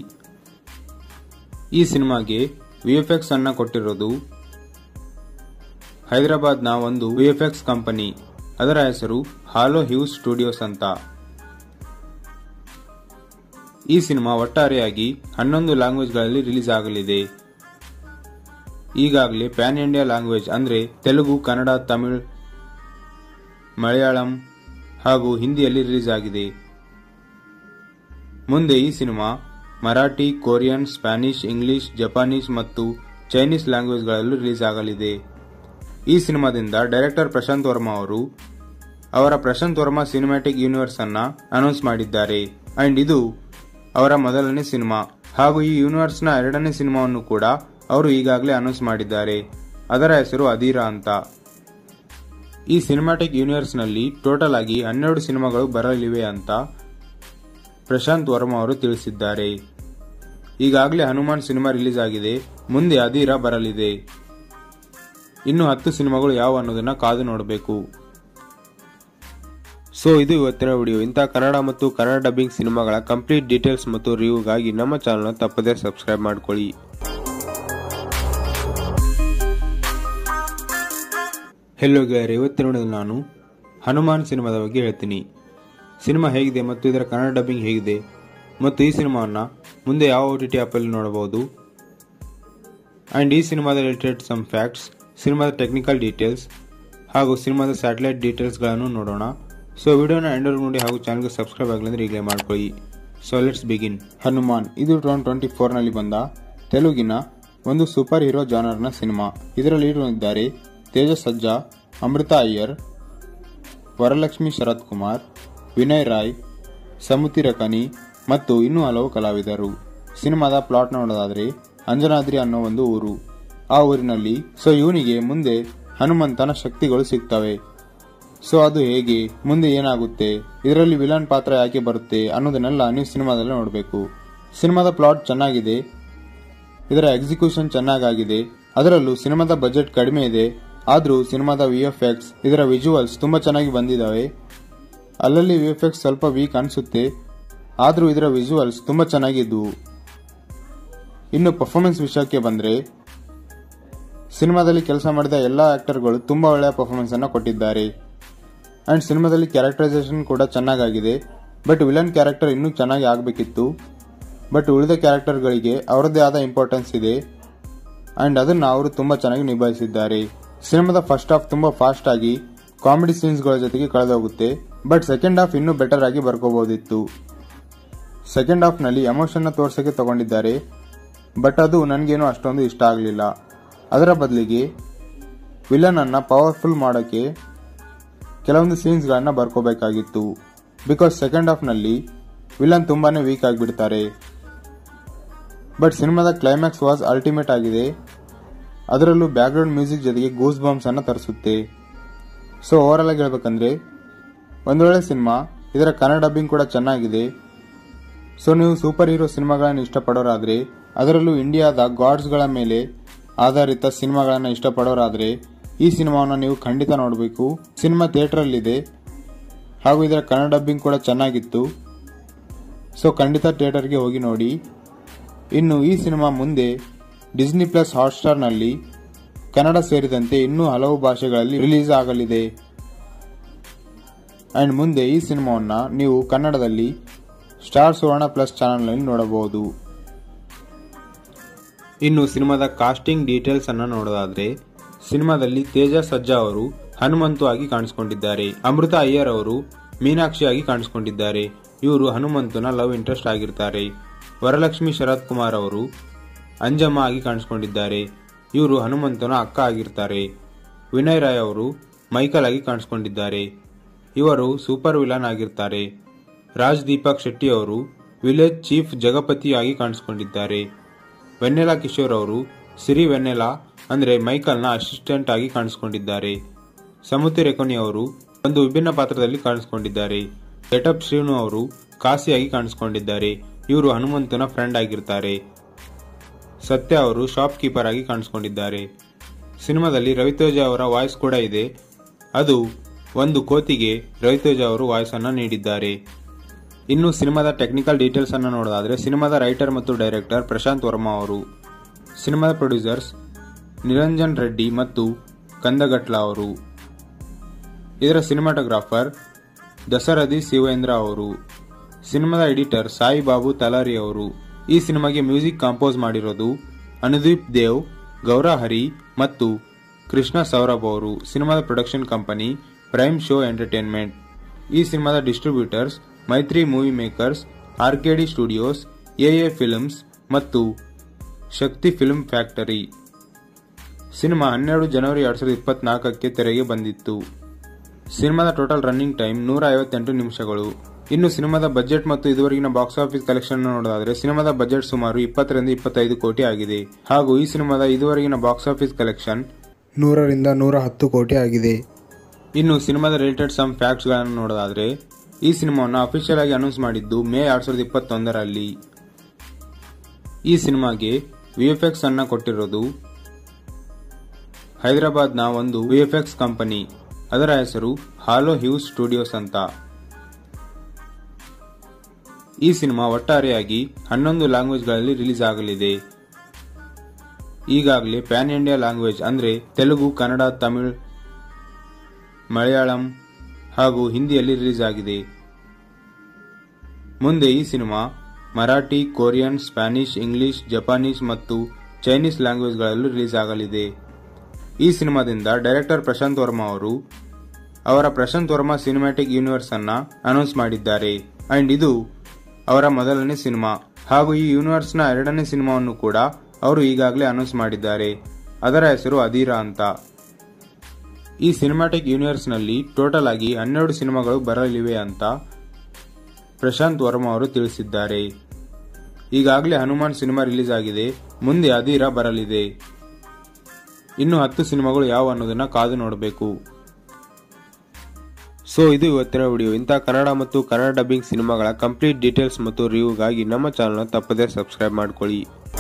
ಈ ಸಿನಿಮಾಗೆ ವಿಎಫ್ಎಕ್ಸ್ ಅನ್ನ ಕೊಟ್ಟಿರೋದು ಹೈದರಾಬಾದ್ನ ಒಂದು ವಿಎಫ್ಎಕ್ಸ್ ಕಂಪನಿ ಅದರ ಹೆಸರು ಹಾಲೋ ಹ್ಯೂಸ್ ಸ್ಟುಡಿಯೋಸ್ ಅಂತ ಈ ಸಿನಿಮಾ ಒಟ್ಟಾರೆಯಾಗಿ ಹನ್ನೊಂದು ಲ್ಯಾಂಗ್ವೇಜ್ಗಳಲ್ಲಿ ರಿಲೀಸ್ ಆಗಲಿದೆ ಈಗಾಗಲೇ ಪ್ಯಾನ್ ಇಂಡಿಯಾ ಲ್ಯಾಂಗ್ವೇಜ್ ಅಂದ್ರೆ ತೆಲುಗು ಕನ್ನಡ ತಮಿಳ್ ಮಲಯಾಳಂ ಹಾಗೂ ಹಿಂದಿಯಲ್ಲಿ ರಿಲೀಸ್ ಆಗಿದೆ ಮುಂದೆ ಈ cinema Marathi Korean Spanish English Japanese ಮತ್ತು ಚೈನೀಸ್ ಲ್ಯಾಂಗ್ವೇಜ್ಗಳಲ್ಲೂ ರಿಲೀಸ್ ಆಗಲಿದೆ ಈ ಸಿನಿಮಾದಿಂದ ಡೈರೆಕ್ಟರ್ ಪ್ರಶಾಂತ್ ವರ್ಮಾ ಅವರು ಅವರ ಪ್ರಶಾಂತ್ ವರ್ಮಾ ಸಿನಿಮ್ಯಾಟಿಕ್ ಯೂನಿವರ್ಸ್ ಅನ್ನ ಅನೌನ್ಸ್ ಮಾಡಿದ್ದಾರೆ ಅಂಡ್ ಇದು ಅವರ ಮೊದಲನೇ ಸಿನಿಮಾ ಹಾಗೂ ಈ ಯೂನಿವರ್ಸ್ ನ ಎರಡನೇ ಸಿನಿಮಾವನ್ನು ಕೂಡ ಅವರು ಈಗಾಗಲೇ ಅನೌನ್ಸ್ ಮಾಡಿದ್ದಾರೆ ಅದರ ಹೆಸರು ಅಧೀರಾ ಅಂತ ಈ ಸಿನಿಮ್ಯಾಟಿಕ್ ಯೂನಿವರ್ಸ್ ನಲ್ಲಿ ಟೋಟಲ್ ಆಗಿ ಹನ್ನೆರಡು ಸಿನಿಮಾಗಳು ಬರಲಿವೆ ಅಂತ ಪ್ರಶಾಂತ್ ವರ್ಮಾ ಅವರು ತಿಳಿಸಿದ್ದಾರೆ ಈಗಾಗಲೇ ಹನುಮಾನ್ ಸಿನಿಮಾ ರಿಲೀಸ್ ಆಗಿದೆ ಮುಂದೆ ಅಧೀರಾ ಬರಲಿದೆ ಇನ್ನು ಹತ್ತು ಸಿನಿಮಾಗಳು ಯಾವ ಅನ್ನೋದನ್ನ ಕಾದು ನೋಡಬೇಕು ಸೊ ಇದು ಇವತ್ತಿನ ವಿಡಿಯೋ ಇಂತಹ ಕನ್ನಡ ಮತ್ತು ಕನ್ನಡ ಡಬ್ಬಿಂಗ್ ಸಿನಿಮಾಗಳ ಕಂಪ್ಲೀಟ್ ಡೀಟೇಲ್ಸ್ ಮತ್ತು ರಿವ್ಯೂಗಾಗಿ ನಮ್ಮ ಚಾನಲ್ ತಪ್ಪದೇ ಸಬ್ಸ್ಕ್ರೈಬ್ ಮಾಡ್ಕೊಳ್ಳಿ ಹೆಲೋ ಗೆಳೆಯರೆ ಇವತ್ತಿನ ವಿಡಿಯೋದಲ್ಲಿ ನಾನು ಹನುಮಾನ್ ಸಿನಿಮಾದ ಬಗ್ಗೆ ಹೇಳ್ತೀನಿ ಸಿನಿಮಾ ಹೇಗಿದೆ ಮತ್ತು ಇದರ ಕನ್ನಡ ಡಬ್ಬಿಂಗ್ ಹೇಗಿದೆ ಮತ್ತು ಈ ಸಿನಿಮಾವನ್ನು ಮುಂದೆ ಯಾವ ಓ ಟಿ ಟಿ ಆ್ಯಪಲ್ಲಿ ನೋಡಬಹುದು ಆ್ಯಂಡ್ ಈ ಸಿನಿಮಾದ ರಿಲೇಟೆಡ್ ಸಮ್ ಫ್ಯಾಕ್ಟ್ಸ್ ಸಿನಿಮಾದ ಟೆಕ್ನಿಕಲ್ ಡೀಟೇಲ್ಸ್ ಹಾಗೂ ಸಿನಿಮಾದ ಸ್ಯಾಟಲೈಟ್ ಡೀಟೇಲ್ಸ್ಗಳನ್ನು ನೋಡೋಣ ಸೊ ವಿಡಿಯೋನ ಎಂಡರ್ ನೋಡಿ ಹಾಗೂ ಚಾನಲ್ಗೆ ಸಬ್ಸ್ಕ್ರೈಬ್ ಆಗಲಿ ಅಂದರೆ ಈಗಲೇ ಮಾಡ್ಕೊಳ್ಳಿ ಸೊ ಲೆಟ್ಸ್ ಬಿಗಿನ್ ಹನುಮಾನ್ ಇದು ಟೂ ಟ್ವೆಂಟಿ ಫೋರ್ನಲ್ಲಿ ಬಂದ ತೆಲುಗಿನ ಒಂದು ಸೂಪರ್ ಹೀರೋ ಜಾನರ್ನ ಸಿನಿಮಾ ಇದರಲ್ಲಿ ಇದ್ದಾರೆ ತೇಜಸ್ ಸಜ್ಜಾ ಅಮೃತ ಅಯ್ಯರ್ ವರಲಕ್ಷ್ಮಿ ಶರತ್ ಕುಮಾರ್ ವಿನಯ್ ರಾಯ್ ಸಮುತಿ ರಕನಿ ಮತ್ತು ಇನ್ನೂ ಹಲವು ಕಲಾವಿದರು ಸಿನಿಮಾದ ಪ್ಲಾಟ್ ನೋಡೋದಾದ್ರೆ ಅಂಜನಾದ್ರಿ ಅನ್ನೋ ಒಂದು ಊರು ಆ ಊರಿನಲ್ಲಿ ಸೊ ಇವನಿಗೆ ಮುಂದೆ ಹನುಮಂತನ ಶಕ್ತಿಗಳು ಸಿಗ್ತವೆ ಸೊ ಅದು ಹೇಗೆ ಮುಂದೆ ಏನಾಗುತ್ತೆ ಇದರಲ್ಲಿ ವಿಲನ್ ಪಾತ್ರ ಯಾಕೆ ಬರುತ್ತೆ ಅನ್ನೋದನ್ನೆಲ್ಲ ನೀವು ಸಿನಿಮಾದಲ್ಲಿ ನೋಡಬೇಕು ಸಿನಿಮಾದ ಪ್ಲಾಟ್ ಚೆನ್ನಾಗಿದೆ ಇದರ ಎಕ್ಸಿಕ್ಯೂಷನ್ ಚೆನ್ನಾಗಾಗಿದೆ ಅದರಲ್ಲೂ ಸಿನಿಮಾದ ಬಜೆಟ್ ಕಡಿಮೆ ಇದೆ ಆದರೂ ಸಿನಿಮಾದ ವಿ ಎಫ್ ಎಕ್ಸ್ ಇದರ ವಿಜುವಲ್ಸ್ ತುಂಬಾ ಚೆನ್ನಾಗಿ ಬಂದಿದ್ದಾವೆ ಅಲ್ಲಲ್ಲಿ ವಿ ಎಫ್ ಎಕ್ಸ್ ಸ್ವಲ್ಪ ವೀಕ್ ಅನಿಸುತ್ತೆ ಆದರೂ ಇದರ ವಿಜುವಲ್ಸ್ ತುಂಬಾ ಚೆನ್ನಾಗಿದ್ವು ಇನ್ನು ಪರ್ಫಾರ್ಮೆನ್ಸ್ ವಿಷಯಕ್ಕೆ ಬಂದ್ರೆ ಸಿನಿಮಾದಲ್ಲಿ ಕೆಲಸ ಮಾಡಿದ ಎಲ್ಲಾ ಆಕ್ಟರ್ಗಳು ತುಂಬಾ ಒಳ್ಳೆಯ ಪರ್ಫಾರ್ಮೆನ್ಸ್ ಅನ್ನು ಕೊಟ್ಟಿದ್ದಾರೆ ಅಂಡ್ ಸಿನಿಮಾದಲ್ಲಿ ಕ್ಯಾರೆಕ್ಟರೈಸೇಷನ್ ಕೂಡ ಚೆನ್ನಾಗಾಗಿದೆ ಬಟ್ ವಿಲನ್ ಕ್ಯಾರೆಕ್ಟರ್ ಇನ್ನೂ ಚೆನ್ನಾಗಿ ಆಗಬೇಕಿತ್ತು ಬಟ್ ಉಳಿದ ಕ್ಯಾರೆಕ್ಟರ್ಗಳಿಗೆ ಅವರದ್ದೇ ಆದ ಇಂಪಾರ್ಟೆನ್ಸ್ ಇದೆ ಅಂಡ್ ಅದನ್ನು ಅವರು ತುಂಬಾ ಚೆನ್ನಾಗಿ ನಿಭಾಯಿಸಿದ್ದಾರೆ ಸಿನಿಮಾದ ಫಸ್ಟ್ ಹಾಫ್ ತುಂಬಾ ಫಾಸ್ಟ್ ಆಗಿ ಕಾಮಿಡಿ ಸೀನ್ಸ್ಗಳ ಜೊತೆಗೆ ಕಳೆದೋಗುತ್ತೆ ಬಟ್ ಸೆಕೆಂಡ್ ಹಾಫ್ ಇನ್ನೂ ಬೆಟರ್ ಆಗಿ ಬರ್ಕೋಬಹುದಿತ್ತು ಸೆಕೆಂಡ್ ಹಾಫ್ ನಲ್ಲಿ ಎಮೋಷನ್ ತೋರ್ಸಕ್ಕೆ ತಗೊಂಡಿದ್ದಾರೆ ಬಟ್ ಅದು ನನಗೇನು ಅಷ್ಟೊಂದು ಇಷ್ಟ ಆಗಲಿಲ್ಲ ಅದರ ಬದಲಿಗೆ ವಿಲನ್ ಅನ್ನ ಪವರ್ಫುಲ್ ಮಾಡೋಕ್ಕೆ ಕೆಲವೊಂದು ಸೀನ್ಸ್ಗಳನ್ನ ಬರ್ಕೋಬೇಕಾಗಿತ್ತು ಬಿಕಾಸ್ ಸೆಕೆಂಡ್ ಹಾಫ್ ನಲ್ಲಿ ವಿಲನ್ ತುಂಬಾನೇ ವೀಕ್ ಆಗಿಬಿಡ್ತಾರೆ ಬಟ್ ಸಿನಿಮಾದ ಕ್ಲೈಮ್ಯಾಕ್ಸ್ ವಾಸ್ ಅಲ್ಟಿಮೇಟ್ ಆಗಿದೆ ಅದರಲ್ಲೂ ಬ್ಯಾಕ್ಗ್ರೌಂಡ್ ಮ್ಯೂಸಿಕ್ ಜೊತೆಗೆ ಗೂಸ್ ಬಾಂಬ್ಸ್ ಅನ್ನ ತರಿಸುತ್ತೆ ಸೊ ಓವರಾಲ್ ಆಗಿ ಹೇಳ್ಬೇಕಂದ್ರೆ ಒಂದೊಳ್ಳೆ ಸಿನಿಮಾ ಇದರ ಕನ್ನಡ ಡಬ್ಬಿಂಗ್ ಕೂಡ ಚೆನ್ನಾಗಿದೆ ಸೊ ನೀವು ಸೂಪರ್ ಹೀರೋ ಸಿನಿಮಾಗಳನ್ನು ಇಷ್ಟಪಡೋರಾದ್ರೆ ಅದರಲ್ಲೂ ಇಂಡಿಯಾದ ಗಾಡ್ಸ್ಗಳ ಮೇಲೆ ಆಧಾರಿತ ಸಿನಿಮಾಗಳನ್ನು ಇಷ್ಟಪಡೋರಾದ್ರೆ ಈ ಸಿನಿಮಾವನ್ನು ನೀವು ಖಂಡಿತ ನೋಡಬೇಕು ಸಿನಿಮಾ ಥಿಯೇಟರಲ್ಲಿದೆ ಹಾಗೂ ಇದರ ಕನ್ನಡ ಡಬ್ಬಿಂಗ್ ಕೂಡ ಚೆನ್ನಾಗಿತ್ತು ಸೊ ಖಂಡಿತ ಥಿಯೇಟರ್ಗೆ ಹೋಗಿ ನೋಡಿ ಇನ್ನು ಈ ಸಿನಿಮಾ ಮುಂದೆ ಡಿಸ್ನಿ ಪ್ಲಸ್ ಹಾಟ್ಸ್ಟಾರ್ನಲ್ಲಿ ಕನ್ನಡ ಸೇರಿದಂತೆ ಇನ್ನೂ ಹಲವು ಭಾಷೆಗಳಲ್ಲಿ ರಿಲೀಸ್ ಆಗಲಿದೆ ಅಂಡ್ ಮುಂದೆ ಈ ಸಿನಿಮಾವನ್ನ ನೀವು ಕನ್ನಡದಲ್ಲಿ ಸ್ಟಾರ್ ಸುವರ್ಣ ಪ್ಲಸ್ ಚಾನಲ್ನಲ್ಲಿ ನೋಡಬಹುದು ಇನ್ನು ಸಿನಿಮಾದ ಕಾಸ್ಟಿಂಗ್ ಡೀಟೇಲ್ಸ್ ಅನ್ನ ನೋಡೋದಾದ್ರೆ ಸಿನಿಮಾದಲ್ಲಿ ತೇಜ ಸಜ್ಜಾ ಅವರು ಹನುಮಂತು ಆಗಿ ಕಾಣಿಸಿಕೊಂಡಿದ್ದಾರೆ ಅಮೃತ ಅಯ್ಯರ್ ಅವರು ಮೀನಾಕ್ಷಿ ಆಗಿ ಕಾಣಿಸಿಕೊಂಡಿದ್ದಾರೆ ಇವರು ಹನುಮಂತನ ಲವ್ ಇಂಟ್ರೆಸ್ಟ್ ಆಗಿರ್ತಾರೆ ವರಲಕ್ಷ್ಮಿ ಶರತ್ ಕುಮಾರ್ ಅವರು ಅಂಜಮ್ಮ ಆಗಿ ಕಾಣಿಸಿಕೊಂಡಿದ್ದಾರೆ ಇವರು ಹನುಮಂತನ ಅಕ್ಕ ಆಗಿರ್ತಾರೆ ವಿನಯ್ ರಾಯ್ ಅವರು ಮೈಕಲ್ ಆಗಿ ಕಾಣಿಸಿಕೊಂಡಿದ್ದಾರೆ ಇವರು ಸೂಪರ್ ವಿಲನ್ ಆಗಿರ್ತಾರೆ ರಾಜ್ ದೀಪಕ್ ಶೆಟ್ಟಿ ಅವರು ವಿಲೇಜ್ ಚೀಫ್ ಜಗಪತಿ ಆಗಿ ಕಾಣಿಸಿಕೊಂಡಿದ್ದಾರೆ ವೆನ್ನೆಲಾ ಕಿಶೋರ್ ಅವರು ಸಿರಿ ವೆನ್ನೆಲಾ ಅಂದ್ರೆ ಮೈಕಲ್ನ ಅಸಿಸ್ಟೆಂಟ್ ಆಗಿ ಕಾಣಿಸಿಕೊಂಡಿದ್ದಾರೆ ಸಮುತಿ ರೆಕೊನಿ ಅವರು ಒಂದು ವಿಭಿನ್ನ ಪಾತ್ರದಲ್ಲಿ ಕಾಣಿಸಿಕೊಂಡಿದ್ದಾರೆ ಗೆಟಪ್ ಶ್ರೀನು ಅವರು ಕಾಸಿಯಾಗಿ ಕಾಣಿಸಿಕೊಂಡಿದ್ದಾರೆ ಇವರು ಹನುಮಂತನ ಫ್ರೆಂಡ್ ಆಗಿರ್ತಾರೆ ಸತ್ಯ ಅವರು ಶಾಪ್ ಕೀಪರ್ ಆಗಿ ಕಾಣಿಸಿಕೊಂಡಿದ್ದಾರೆ ಸಿನಿಮಾದಲ್ಲಿ ರವಿತೇಜ ಅವರ ವಾಯ್ಸ್ ಕೂಡ ಇದೆ ಅದು ಒಂದು ಕೋತಿಗೆ ರವಿತೇಜ ಅವರು ವಾಯ್ಸ್ ಅನ್ನ ನೀಡಿದ್ದಾರೆ ಇನ್ನು ಸಿನಿಮಾದ ಟೆಕ್ನಿಕಲ್ ಡೀಟೇಲ್ಸ್ ಅನ್ನು ನೋಡೋದಾದ್ರೆ ಸಿನಿಮಾದ ರೈಟರ್ ಮತ್ತು ಡೈರೆಕ್ಟರ್ ಪ್ರಶಾಂತ್ ವರ್ಮಾ ಅವರು ಸಿನಿಮಾದ ಪ್ರೊಡ್ಯೂಸರ್ಸ್ ನಿರಂಜನ್ ರೆಡ್ಡಿ ಮತ್ತು ಕಂದಗಟ್ಲ ಅವರು ಇದರ ಸಿನಿಮಾಟೋಗ್ರಾಫರ್ ದಸರಥಿ ಶಿವೇಂದ್ರ ಅವರು ಸಿನಿಮಾದ ಎಡಿಟರ್ ಸಾಯಿ ಬಾಬು ತಲಾರಿ ಅವರು ಈ ಸಿನಿಮಾಗೆ ಮ್ಯೂಸಿಕ್ ಕಾಂಪೋಸ್ ಮಾಡಿರೋದು ಅನುದೀಪ್ ದೇವ್ ಗೌರಹರಿ ಮತ್ತು ಕೃಷ್ಣ ಸೌರಭ್ ಅವರು ಸಿನಿಮಾದ production company prime show entertainment ಈ ಸಿನಿಮಾದ distributors Mythri movie makers RKD studios AA films ಮತ್ತು ಶಕ್ತಿ ಫಿಲ್ಮ್ ಫ್ಯಾಕ್ಟರಿ ಸಿನಿಮಾ ಹನ್ನೆರಡು ಜನವರಿ ಎರಡ್ ಸಾವಿರದ ಇಪ್ಪತ್ನಾಲ್ಕಕ್ಕೆ ತೆರೆಗೆ ಬಂದಿತ್ತು ಸಿನಿಮಾದ ಟೋಟಲ್ ರನ್ನಿಂಗ್ ಟೈಮ್ ನೂರ ಐವತ್ತೆಂಟು ನಿಮಿಷಗಳು ಇನ್ನು ಸಿನಿಮಾದ ಬಜೆಟ್ ಮತ್ತು ಇದುವರೆಗಿನ ಬಾಕ್ಸ್ ಆಫೀಸ್ ಕಲೆಕ್ಷನ್ ನೋಡೋದಾದ್ರೆ ಸಿನಿಮಾದ ಬಜೆಟ್ ಸುಮಾರು ಇಪ್ಪತ್ತರಿಂದ ಇಪ್ಪತ್ತೈದು ಕೋಟಿ ಆಗಿದೆ ಹಾಗೂ ಈ ಸಿನಿಮಾದ ಇದುವರೆಗಿನ ಬಾಕ್ಸ್ ಆಫೀಸ್ ಕಲೆಕ್ಷನ್ ನೂರರಿಂದ ನೂರ ಹತ್ತು ಕೋಟಿ ಆಗಿದೆ ಇನ್ನು ಸಿನಿಮಾದ ರಿಲೇಟೆಡ್ ಸಮ್ ಫ್ಯಾಕ್ಟ್ಸ್ ಗಳನ್ನು ನೋಡೋದಾದ್ರೆ ಈ ಸಿನಿಮಾವನ್ನು ಅಫಿಷಿಯಲ್ ಆಗಿ ಅನೌನ್ಸ್ ಮಾಡಿದ್ದು ಮೇ ಎರಡ್ ಸಾವಿರದ ಇಪ್ಪತ್ತೊಂದರಲ್ಲಿ ಈ ಸಿನಿಮಾಗೆ ವಿಎಫ್ಎಕ್ಸ್ ಅನ್ನ ಕೊಟ್ಟಿರೋದು ಹೈದರಾಬಾದ್ನ ಒಂದು ವಿಎಫ್ಎಕ್ಸ್ ಕಂಪನಿ ಅದರ ಹೆಸರು ಹಾಲೋ ಹ್ಯೂಸ್ ಸ್ಟುಡಿಯೋಸ್ ಅಂತ ಈ ಸಿನಿಮಾ ಒಟ್ಟಾರೆಯಾಗಿ ಹನ್ನೊಂದು ಲ್ಯಾಂಗ್ವೇಜ್ಗಳಲ್ಲಿ ರಿಲೀಸ್ ಆಗಲಿದೆ ಈಗಾಗಲೇ ಪ್ಯಾನ್ ಇಂಡಿಯಾ ಲ್ಯಾಂಗ್ವೇಜ್ ಅಂದ್ರೆ ತೆಲುಗು ಕನ್ನಡ ತಮಿಳ್ ಮಲಯಾಳಂ ಹಾಗೂ ಹಿಂದಿಯಲ್ಲಿ ರಿಲೀಸ್ ಆಗಿದೆ ಮುಂದೆ ಈ cinema Marathi Korean Spanish English Japanese ಮತ್ತು ಚೈನೀಸ್ ಲ್ಯಾಂಗ್ವೇಜ್ಗಳಲ್ಲೂ ರಿಲೀಸ್ ಆಗಲಿದೆ ಈ ಸಿನಿಮಾದಿಂದ ಡೈರೆಕ್ಟರ್ ಪ್ರಶಾಂತ್ ವರ್ಮಾ ಅವರು ಅವರ ಪ್ರಶಾಂತ್ ವರ್ಮಾ ಸಿನಿಮ್ಯಾಟಿಕ್ ಯೂನಿವರ್ಸ್ ಅನ್ನ ಅನೌನ್ಸ್ ಮಾಡಿದ್ದಾರೆ ಅಂಡ್ ಇದು ಅವರ ಮೊದಲನೇ ಸಿನಿಮಾ ಹಾಗೂ ಈ ಯೂನಿವರ್ಸ್ನ ಎರಡನೇ ಸಿನಿಮಾವನ್ನು ಕೂಡ ಅವರು ಈಗಾಗಲೇ ಅನೌನ್ಸ್ ಮಾಡಿದ್ದಾರೆ ಅದರ ಹೆಸರು ಅಧೀರಾ ಅಂತ ಈ ಸಿನಿಮ್ಯಾಟಿಕ್ ಯೂನಿವರ್ಸ್ನಲ್ಲಿ ಟೋಟಲ್ ಆಗಿ ಹನ್ನೆರಡು ಸಿನಿಮಾಗಳು ಬರಲಿವೆ ಅಂತ ಪ್ರಶಾಂತ್ ವರ್ಮಾ ಅವರು ತಿಳಿಸಿದ್ದಾರೆ ಈಗಾಗಲೇ ಹನುಮಾನ್ ಸಿನಿಮಾ ರಿಲೀಸ್ ಆಗಿದೆ ಮುಂದೆ ಅಧೀರಾ ಬರಲಿದೆ ಇನ್ನು ಹತ್ತು ಸಿನಿಮಾಗಳು ಯಾವ ಅನ್ನೋದನ್ನ ಕಾದು ನೋಡಬೇಕು ಸೊ ಇದು ಇವತ್ತಿನ ವಿಡಿಯೋ ಇಂತಹ ಕನ್ನಡ ಮತ್ತು ಕನ್ನಡ ಡಬ್ಬಿಂಗ್ ಸಿನಿಮಾಗಳ ಕಂಪ್ಲೀಟ್ ಡೀಟೇಲ್ಸ್ ಮತ್ತು ರಿವ್ಯೂಗಾಗಿ ನಮ್ಮ ಚಾನಲ್ನ ತಪ್ಪದೇ ಸಬ್ಸ್ಕ್ರೈಬ್ ಮಾಡ್ಕೊಳ್ಳಿ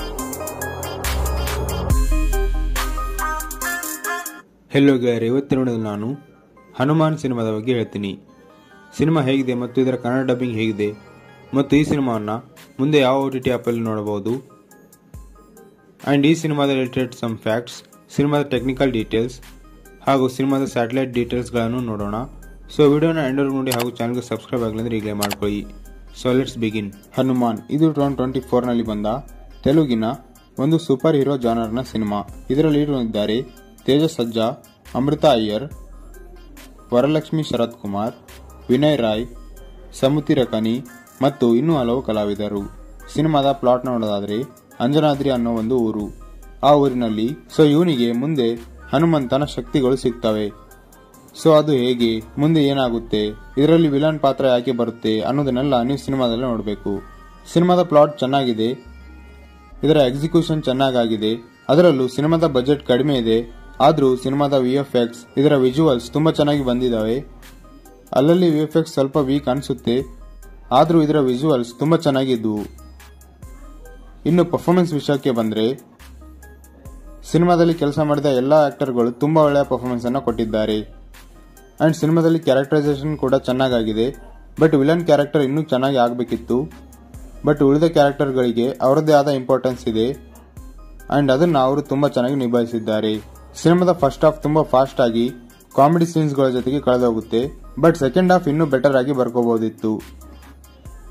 ಹೆಲೋ ಗೆಳೆಯರೆ ಇವತ್ತಿನ ವಿಡಿಯೋದಲ್ಲಿ ನಾನು ಹನುಮಾನ್ ಸಿನಿಮಾದ ಬಗ್ಗೆ ಹೇಳ್ತೀನಿ ಸಿನಿಮಾ ಹೇಗಿದೆ ಮತ್ತು ಇದರ ಕನ್ನಡ ಡಬ್ಬಿಂಗ್ ಹೇಗಿದೆ ಮತ್ತು ಈ ಸಿನಿಮಾವನ್ನು ಮುಂದೆ ಯಾವ ಓ ಟಿ ಟಿ ಆ್ಯಪಲ್ಲಿ ನೋಡಬಹುದು ಆ್ಯಂಡ್ ಈ ಸಿನಿಮಾದ ರಿಲೇಟೆಡ್ ಸಮ್ ಫ್ಯಾಕ್ಟ್ಸ್ ಸಿನಿಮಾದ ಟೆಕ್ನಿಕಲ್ ಡೀಟೇಲ್ಸ್ ಹಾಗೂ ಸಿನಿಮಾದ ಸ್ಯಾಟಲೈಟ್ ಡೀಟೇಲ್ಸ್ಗಳನ್ನು ನೋಡೋಣ ಸೊ ವಿಡಿಯೋನ ಎಂಡರ್ ನೋಡಿ ಹಾಗೂ ಚಾನಲ್ಗೆ ಸಬ್ಸ್ಕ್ರೈಬ್ ಆಗಲಿ ಅಂದರೆ ಈಗಲೇ ಮಾಡ್ಕೊಳ್ಳಿ ಸೊ ಲೆಟ್ಸ್ ಬಿಗಿನ್ ಹನುಮಾನ್ ಇದು ಟೂ ಟ್ವೆಂಟಿ ಫೋರ್ನಲ್ಲಿ ಬಂದ ತೆಲುಗಿನ ಒಂದು ಸೂಪರ್ ಹೀರೋ ಜಾನರ್ನ ಸಿನಿಮಾ ಇದರಲ್ಲಿ ಇದ್ದಾರೆ ತೇಜ ಸಜ್ಜಾ ಅಮೃತ ಅಯ್ಯರ್ ವರಲಕ್ಷ್ಮಿ ಶರತ್ ಕುಮಾರ್ ವಿನಯ್ ರಾಯ್ ಸಮುತಿ ರಕನಿ ಮತ್ತು ಇನ್ನೂ ಹಲವು ಕಲಾವಿದರು ಸಿನಿಮಾದ ಪ್ಲಾಟ್ ನೋಡೋದಾದ್ರೆ ಅಂಜನಾದ್ರಿ ಅನ್ನೋ ಒಂದು ಊರು ಆ ಊರಿನಲ್ಲಿ ಸೊ ಇವನಿಗೆ ಮುಂದೆ ಹನುಮಂತನ ಶಕ್ತಿಗಳು ಸಿಗ್ತವೆ ಸೊ ಅದು ಹೇಗೆ ಮುಂದೆ ಏನಾಗುತ್ತೆ ಇದರಲ್ಲಿ ವಿಲನ್ ಪಾತ್ರ ಯಾಕೆ ಬರುತ್ತೆ ಅನ್ನೋದನ್ನೆಲ್ಲ ನೀವು ಸಿನಿಮಾದಲ್ಲಿ ನೋಡಬೇಕು ಸಿನಿಮಾದ ಪ್ಲಾಟ್ ಚೆನ್ನಾಗಿದೆ ಇದರ ಎಕ್ಸಿಕ್ಯೂಷನ್ ಚೆನ್ನಾಗಾಗಿದೆ ಅದರಲ್ಲೂ ಸಿನಿಮಾದ ಬಜೆಟ್ ಕಡಿಮೆ ಇದೆ ಆದರೂ ಸಿನಿಮಾದ ವಿ ಎಫ್ ಎಕ್ಸ್ ಇದರ ವಿಜುವಲ್ಸ್ ತುಂಬಾ ಚೆನ್ನಾಗಿ ಬಂದಿದ್ದಾವೆ ಅಲ್ಲಲ್ಲಿ ವಿ ಎಫ್ ಎಕ್ಸ್ ಸ್ವಲ್ಪ ವೀಕ್ ಅನಿಸುತ್ತೆ ಆದರೂ ಇದರ ವಿಜುವಲ್ಸ್ ತುಂಬಾ ಚೆನ್ನಾಗಿದ್ವು ಇನ್ನು ಪರ್ಫಾರ್ಮೆನ್ಸ್ ವಿಷಯಕ್ಕೆ ಬಂದ್ರೆ ಸಿನಿಮಾದಲ್ಲಿ ಕೆಲಸ ಮಾಡಿದ ಎಲ್ಲ ಆಕ್ಟರ್ಗಳು ತುಂಬಾ ಒಳ್ಳೆಯ ಪರ್ಫಾರ್ಮೆನ್ಸ್ ಅನ್ನು ಕೊಟ್ಟಿದ್ದಾರೆ ಅಂಡ್ ಸಿನಿಮಾದಲ್ಲಿ ಕ್ಯಾರೆಕ್ಟರೈಸೇಷನ್ ಕೂಡ ಚೆನ್ನಾಗಾಗಿದೆ ಬಟ್ ವಿಲನ್ ಕ್ಯಾರೆಕ್ಟರ್ ಇನ್ನೂ ಚೆನ್ನಾಗಿ ಆಗಬೇಕಿತ್ತು ಬಟ್ ಉಳಿದ ಕ್ಯಾರೆಕ್ಟರ್ಗಳಿಗೆ ಅವರದ್ದೇ ಆದ ಇಂಪಾರ್ಟೆನ್ಸ್ ಇದೆ ಅಂಡ್ ಅದನ್ನು ಅವರು ತುಂಬಾ ಚೆನ್ನಾಗಿ ನಿಭಾಯಿಸಿದ್ದಾರೆ ಸಿನಿಮಾದ ಫಸ್ಟ್ ಹಾಫ್ ತುಂಬಾ ಫಾಸ್ಟ್ ಆಗಿ ಕಾಮಿಡಿ ಸೀನ್ಸ್ಗಳ ಜೊತೆಗೆ ಕಳೆದೋಗುತ್ತೆ ಬಟ್ ಸೆಕೆಂಡ್ ಹಾಫ್ ಇನ್ನೂ ಬೆಟರ್ ಆಗಿ ಬರ್ಕೋಬಹುದಿತ್ತು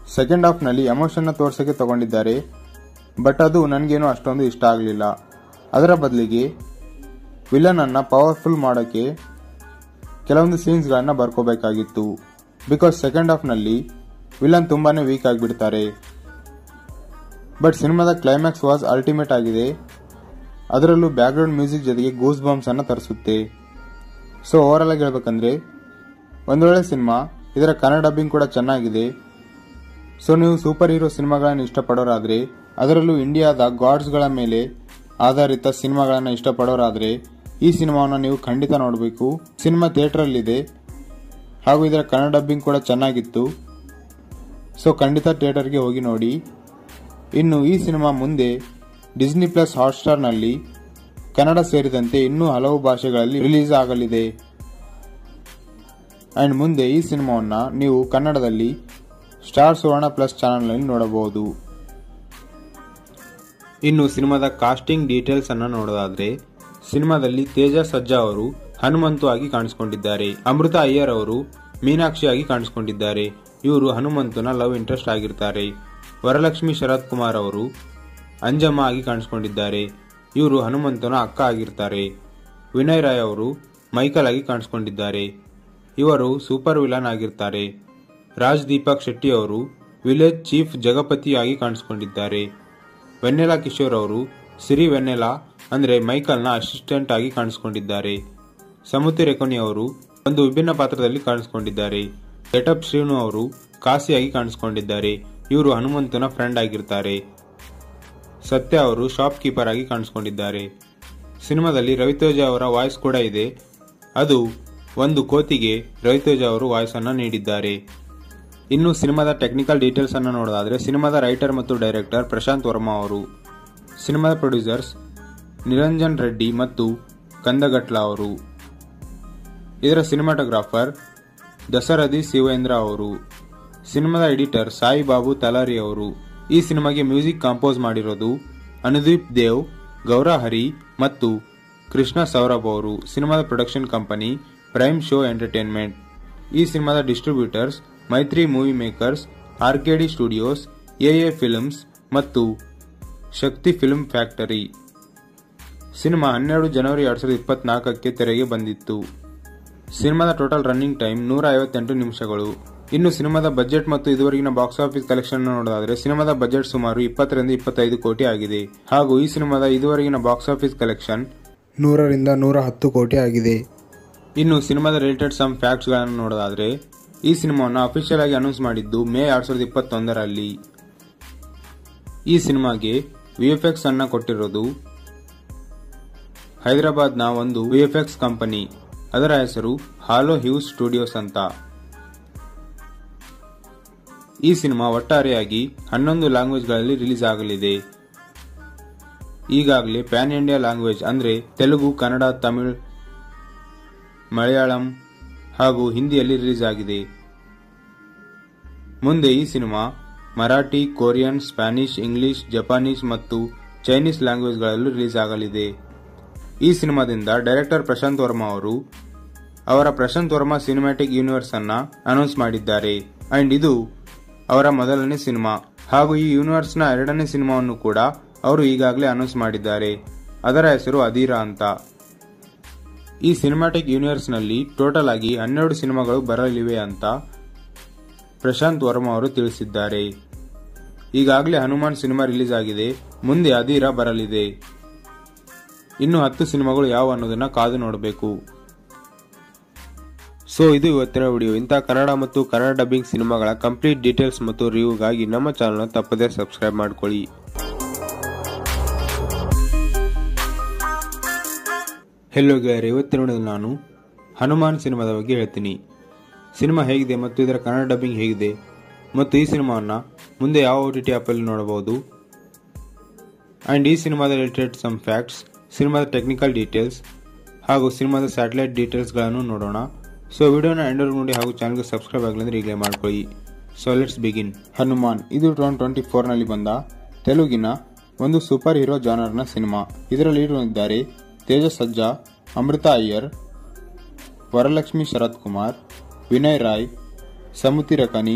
ಸೆಕೆಂಡ್ ಹಾಫ್ನಲ್ಲಿ ಎಮೋಷನ್ನ ತೋರ್ಸೋಕೆ ತಗೊಂಡಿದ್ದಾರೆ ಬಟ್ ಅದು ನನಗೇನು ಅಷ್ಟೊಂದು ಇಷ್ಟ ಆಗಲಿಲ್ಲ ಅದರ ಬದಲಿಗೆ ವಿಲನ್ ಅನ್ನ ಪವರ್ಫುಲ್ ಮಾಡೋಕ್ಕೆ ಕೆಲವೊಂದು ಸೀನ್ಸ್ಗಳನ್ನ ಬರ್ಕೋಬೇಕಾಗಿತ್ತು ಬಿಕಾಸ್ ಸೆಕೆಂಡ್ ಹಾಫ್ನಲ್ಲಿ ವಿಲನ್ ತುಂಬಾನೇ ವೀಕ್ ಆಗಿಬಿಡ್ತಾರೆ ಬಟ್ ಸಿನಿಮಾದ ಕ್ಲೈಮ್ಯಾಕ್ಸ್ ವಾಸ್ ಅಲ್ಟಿಮೇಟ್ ಆಗಿದೆ ಅದರಲ್ಲೂ ಬ್ಯಾಕ್ಗ್ರೌಂಡ್ ಮ್ಯೂಸಿಕ್ ಜೊತೆಗೆ ಗೂಸ್ ಬಾಂಬ್ಸ್ ಅನ್ನ ತರಿಸುತ್ತೆ ಸೊ ಓವರಾಲ್ ಆಗಿ ಹೇಳ್ಬೇಕಂದ್ರೆ ಒಂದು ಒಳ್ಳೆ ಸಿನಿಮಾ ಇದರ ಕನ್ನಡ ಡಬ್ಬಿಂಗ್ ಕೂಡ ಚೆನ್ನಾಗಿದೆ ಸೊ ನೀವು ಸೂಪರ್ ಹೀರೋ ಸಿನಿಮಾಗಳನ್ನು ಇಷ್ಟಪಡೋರಾದ್ರೆ ಅದರಲ್ಲೂ ಇಂಡಿಯಾದ ಗಾಡ್ಸ್ಗಳ ಮೇಲೆ ಆಧಾರಿತ ಸಿನಿಮಾಗಳನ್ನು ಇಷ್ಟಪಡೋರಾದ್ರೆ ಈ ಸಿನಿಮಾವನ್ನು ನೀವು ಖಂಡಿತ ನೋಡಬೇಕು ಸಿನಿಮಾ ಥಿಯೇಟ್ರಲ್ಲಿದೆ ಹಾಗೂ ಇದರ ಕನ್ನಡ ಡಬ್ಬಿಂಗ್ ಕೂಡ ಚೆನ್ನಾಗಿತ್ತು ಸೊ ಖಂಡಿತ ಥಿಯೇಟರ್ಗೆ ಹೋಗಿ ನೋಡಿ ಇನ್ನು ಈ ಸಿನಿಮಾ ಮುಂದೆ ಡಿಸ್ನಿ ಪ್ಲಸ್ ಹಾಟ್ಸ್ಟಾರ್ನಲ್ಲಿ ಕನ್ನಡ ಸೇರಿದಂತೆ ಇನ್ನೂ ಹಲವು ಭಾಷೆಗಳಲ್ಲಿ ರಿಲೀಸ್ ಆಗಲಿದೆ ಅಂಡ್ ಮುಂದೆ ಈ ಸಿನಿಮಾವನ್ನ ನೀವು ಕನ್ನಡದಲ್ಲಿ ಸ್ಟಾರ್ ಸುವರ್ಣ ಪ್ಲಸ್ ಚಾನಲ್ನಲ್ಲಿ ನೋಡಬಹುದು ಇನ್ನು ಸಿನಿಮಾದ ಕಾಸ್ಟಿಂಗ್ ಡೀಟೇಲ್ಸ್ ಅನ್ನ ನೋಡೋದಾದ್ರೆ ಸಿನಿಮಾದಲ್ಲಿ ತೇಜ ಸಜ್ಜಾ ಅವರು ಹನುಮಂತು ಆಗಿ ಕಾಣಿಸಿಕೊಂಡಿದ್ದಾರೆ ಅಮೃತ ಅಯ್ಯರ್ ಅವರು ಮೀನಾಕ್ಷಿ ಆಗಿ ಕಾಣಿಸಿಕೊಂಡಿದ್ದಾರೆ ಇವರು ಹನುಮಂತನ ಲವ್ ಇಂಟ್ರೆಸ್ಟ್ ಆಗಿರ್ತಾರೆ ವರಲಕ್ಷ್ಮಿ ಶರತ್ ಕುಮಾರ್ ಅವರು ಅಂಜಮ್ಮ ಆಗಿ ಕಾಣಿಸಿಕೊಂಡಿದ್ದಾರೆ ಇವರು ಹನುಮಂತನ ಅಕ್ಕ ಆಗಿರ್ತಾರೆ ವಿನಯ್ ರಾಯ್ ಅವರು ಮೈಕಲ್ ಆಗಿ ಕಾಣಿಸಿಕೊಂಡಿದ್ದಾರೆ ಇವರು ಸೂಪರ್ ವಿಲನ್ ಆಗಿರ್ತಾರೆ ರಾಜ್ ದೀಪಕ್ ಶೆಟ್ಟಿ ಅವರು ವಿಲೇಜ್ ಚೀಫ್ ಜಗಪತಿಯಾಗಿ ಕಾಣಿಸಿಕೊಂಡಿದ್ದಾರೆ ವೆನ್ನೆಲಾ ಕಿಶೋರ್ ಅವರು ಸಿರಿ ವೆನ್ನೆಲಾ ಅಂದ್ರೆ ಮೈಕಲ್ನ ಅಸಿಸ್ಟೆಂಟ್ ಆಗಿ ಕಾಣಿಸಿಕೊಂಡಿದ್ದಾರೆ ಸಮುತಿ ರೆಕೊನಿ ಅವರು ಒಂದು ವಿಭಿನ್ನ ಪಾತ್ರದಲ್ಲಿ ಕಾಣಿಸಿಕೊಂಡಿದ್ದಾರೆ ಗೆಟಪ್ ಶ್ರೀನು ಅವರು ಕಾಸಿಯಾಗಿ ಕಾಣಿಸಿಕೊಂಡಿದ್ದಾರೆ ಇವರು ಹನುಮಂತನ ಫ್ರೆಂಡ್ ಆಗಿರ್ತಾರೆ ಸತ್ಯ ಅವರು ಶಾಪ್ ಕೀಪರ್ ಆಗಿ ಕಾಣಿಸಿಕೊಂಡಿದ್ದಾರೆ ಸಿನಿಮಾದಲ್ಲಿ ರವಿತೇಜ ಅವರ ವಾಯ್ಸ್ ಕೂಡ ಇದೆ ಅದು ಒಂದು ಕೋತಿಗೆ ರವಿತೇಜ ಅವರು ವಾಯ್ಸ್ ಅನ್ನ ನೀಡಿದ್ದಾರೆ ಇನ್ನು ಸಿನಿಮಾದ ಟೆಕ್ನಿಕಲ್ ಡೀಟೇಲ್ಸ್ ಅನ್ನು ನೋಡೋದಾದ್ರೆ ಸಿನಿಮಾದ ರೈಟರ್ ಮತ್ತು ಡೈರೆಕ್ಟರ್ ಪ್ರಶಾಂತ್ ವರ್ಮಾ ಅವರು ಸಿನಿಮಾದ ಪ್ರೊಡ್ಯೂಸರ್ಸ್ ನಿರಂಜನ್ ರೆಡ್ಡಿ ಮತ್ತು ಕಂದಗಟ್ಲ ಅವರು ಇದರ ಸಿನಿಮಾಟೋಗ್ರಾಫರ್ ದಸರಥಿ ಶಿವೇಂದ್ರ ಅವರು ಸಿನಿಮಾದ ಎಡಿಟರ್ ಸಾಯಿ ಬಾಬು ತಲಾರಿ ಅವರು ಈ ಸಿನಿಮಾಗೆ ಮ್ಯೂಸಿಕ್ ಕಂಪೋಸ್ ಮಾಡಿರೋದು ಅನುದೀಪ್ ದೇವ್ ಗೌರಹರಿ ಮತ್ತು ಕೃಷ್ಣ ಸೌರಭ್ ಅವರು ಸಿನಿಮಾದ production company prime show entertainment ಈ ಸಿನಿಮಾದ distributors Mythri movie makers RKD studios AA films ಮತ್ತು ಶಕ್ತಿ ಫಿಲ್ಮ್ ಫ್ಯಾಕ್ಟರಿ ಸಿನಿಮಾ ಹನ್ನೆರಡು ಜನವರಿ ಎರಡ್ ಸಾವಿರದ ಇಪ್ಪತ್ನಾಲ್ಕಕ್ಕೆ ತೆರೆಗೆ ಬಂದಿತ್ತು ಸಿನಿಮಾದ ಟೋಟಲ್ ರನ್ನಿಂಗ್ ಟೈಮ್ ನೂರ ಐವತ್ತೆಂಟು ನಿಮಿಷಗಳು ಇನ್ನು ಸಿನಿಮಾದ ಬಜೆಟ್ ಮತ್ತು ಇದುವರೆಗಿನ ಬಾಕ್ಸ್ ಆಫೀಸ್ ಕಲೆಕ್ಷನ್ ನೋಡೋದಾದ್ರೆ ಸಿನಿಮಾದ ಬಜೆಟ್ ಸುಮಾರು ಇಪ್ಪತ್ತರಿಂದ ಇಪ್ಪತ್ತೈದು ಕೋಟಿ ಆಗಿದೆ ಹಾಗೂ ಈ ಸಿನಿಮಾದ ಇದುವರೆಗಿನ ಬಾಕ್ಸ್ ಆಫೀಸ್ ಕಲೆಕ್ಷನ್ ನೂರರಿಂದ ನೂರ ಹತ್ತು ಕೋಟಿ ಆಗಿದೆ ಇನ್ನು ಸಿನಿಮಾದ ರಿಲೇಟೆಡ್ ಸಮ್ ಫ್ಯಾಕ್ಟ್ಸ್ ಗಳನ್ನು ನೋಡೋದಾದ್ರೆ ಈ ಸಿನಿಮಾವನ್ನು ಅಫಿಷಿಯಲ್ ಆಗಿ ಅನೌನ್ಸ್ ಮಾಡಿದ್ದು ಮೇ ಎರಡ್ ಸಾವಿರದ ಇಪ್ಪತ್ತೊಂದರಲ್ಲಿ ಈ ಸಿನಿಮಾಗೆ ವಿಎಫ್ಎಕ್ಸ್ ಅನ್ನ ಕೊಟ್ಟಿರೋದು ಹೈದರಾಬಾದ್ನ ಒಂದು ವಿಎಫ್ಎಕ್ಸ್ ಕಂಪನಿ ಅದರ ಹೆಸರು ಹಾಲೋ ಹ್ಯೂಸ್ ಸ್ಟುಡಿಯೋಸ್ ಅಂತ ಈ ಸಿನಿಮಾ ಒಟ್ಟಾರೆಯಾಗಿ ಹನ್ನೊಂದು ಲ್ಯಾಂಗ್ವೇಜ್ಗಳಲ್ಲಿ ರಿಲೀಸ್ ಆಗಲಿದೆ ಈಗಾಗಲೇ ಪ್ಯಾನ್ ಇಂಡಿಯಾ ಲ್ಯಾಂಗ್ವೇಜ್ ಅಂದ್ರೆ ತೆಲುಗು ಕನ್ನಡ ತಮಿಳ್ ಮಲಯಾಳಂ ಹಾಗೂ ಹಿಂದಿಯಲ್ಲಿ ರಿಲೀಸ್ ಆಗಿದೆ ಮುಂದೆ ಈ cinema Marathi Korean Spanish English Japanese ಮತ್ತು ಚೈನೀಸ್ ಲ್ಯಾಂಗ್ವೇಜ್ಗಳಲ್ಲೂ ರಿಲೀಸ್ ಆಗಲಿದೆ ಈ ಸಿನಿಮಾದಿಂದ ಡೈರೆಕ್ಟರ್ ಪ್ರಶಾಂತ್ ವರ್ಮಾ ಅವರು ಅವರ ಪ್ರಶಾಂತ್ ವರ್ಮಾ ಸಿನಿಮ್ಯಾಟಿಕ್ ಯೂನಿವರ್ಸ್ ಅನ್ನ ಅನೌನ್ಸ್ ಮಾಡಿದ್ದಾರೆ ಅಂಡ್ ಇದು ಅವರ ಮೊದಲನೇ ಸಿನಿಮಾ ಹಾಗೂ ಈ ಯೂನಿವರ್ಸ್ ನ ಎರಡನೇ ಸಿನಿಮಾವನ್ನು ಕೂಡ ಅವರು ಈಗಾಗಲೇ ಅನೌನ್ಸ್ ಮಾಡಿದ್ದಾರೆ ಅದರ ಹೆಸರು ಅಧೀರಾ ಅಂತ ಈ ಸಿನಿಮ್ಯಾಟಿಕ್ ಯೂನಿವರ್ಸ್ ನಲ್ಲಿ ಟೋಟಲ್ ಆಗಿ ಹನ್ನೆರಡು ಸಿನಿಮಾಗಳು ಬರಲಿವೆ ಅಂತ ಪ್ರಶಾಂತ್ ವರ್ಮಾ ಅವರು ತಿಳಿಸಿದ್ದಾರೆ ಈಗಾಗಲೇ ಹನುಮಾನ್ ಸಿನಿಮಾ ರಿಲೀಸ್ ಆಗಿದೆ ಮುಂದೆ ಅಧೀರ ಬರಲಿದೆ ಇನ್ನು ಹತ್ತು ಸಿನಿಮಾಗಳು ಯಾವ ಅನ್ನೋದನ್ನ ಕಾದು ನೋಡಬೇಕು ಸೊ ಇದು ಇವತ್ತಿನ ವಿಡಿಯೋ ಇಂತಹ ಕನ್ನಡ ಮತ್ತು ಕನ್ನಡ ಡಬ್ಬಿಂಗ್ ಸಿನಿಮಾಗಳ ಕಂಪ್ಲೀಟ್ ಡೀಟೇಲ್ಸ್ ಮತ್ತು ರಿವ್ಯೂಗಾಗಿ ನಮ್ಮ ಚಾನಲ್ನ ತಪ್ಪದೇ ಸಬ್ಸ್ಕ್ರೈಬ್ ಮಾಡ್ಕೊಳ್ಳಿ ಹೆಲೋ ಗೆಳೆಯರೆ ಇವತ್ತಿನ ವಿಡಿಯೋದಲ್ಲಿ ನಾನು ಹನುಮಾನ್ ಸಿನಿಮಾದ ಬಗ್ಗೆ ಹೇಳ್ತೀನಿ ಸಿನಿಮಾ ಹೇಗಿದೆ ಮತ್ತು ಇದರ ಕನ್ನಡ ಡಬ್ಬಿಂಗ್ ಹೇಗಿದೆ ಮತ್ತು ಈ ಸಿನಿಮಾವನ್ನು ಮುಂದೆ ಯಾವ ಓ ಟಿ ಟಿ ಆ್ಯಪಲ್ಲಿ ನೋಡಬಹುದು ಆ್ಯಂಡ್ ಈ ಸಿನಿಮಾದ ರಿಲೇಟೆಡ್ ಸಮ್ ಫ್ಯಾಕ್ಟ್ಸ್ ಸಿನಿಮಾದ ಟೆಕ್ನಿಕಲ್ ಡೀಟೇಲ್ಸ್ ಹಾಗೂ ಸಿನಿಮಾದ ಸ್ಯಾಟಲೈಟ್ ಡೀಟೇಲ್ಸ್ಗಳನ್ನು ನೋಡೋಣ ಸೊ ವಿಡಿಯೋನ ಎಂಡರ್ ನೋಡಿ ಹಾಗೂ ಚಾನಲ್ಗೆ ಸಬ್ಸ್ಕ್ರೈಬ್ ಆಗಲಿದ್ರೆ ಈಗಲೇ ಮಾಡ್ಕೊಳ್ಳಿ ಸೊ ಲೆಟ್ಸ್ ಬಿಗಿನ್ ಹನುಮಾನ್ ಇದು ಟೂ ಟ್ವೆಂಟಿ ಫೋರ್ನಲ್ಲಿ ಬಂದ ತೆಲುಗಿನ ಒಂದು ಸೂಪರ್ ಹೀರೋ ಜಾನರ್ನ ಸಿನಿಮಾ ಇದರಲ್ಲಿ ಇದ್ದಾರೆ ತೇಜಸ್ ಸಜ್ಜಾ ಅಮೃತ ಅಯ್ಯರ್ ವರಲಕ್ಷ್ಮಿ ಶರತ್ ಕುಮಾರ್ ವಿನಯ್ ರಾಯ್ ಸಮುತಿ ರಕನಿ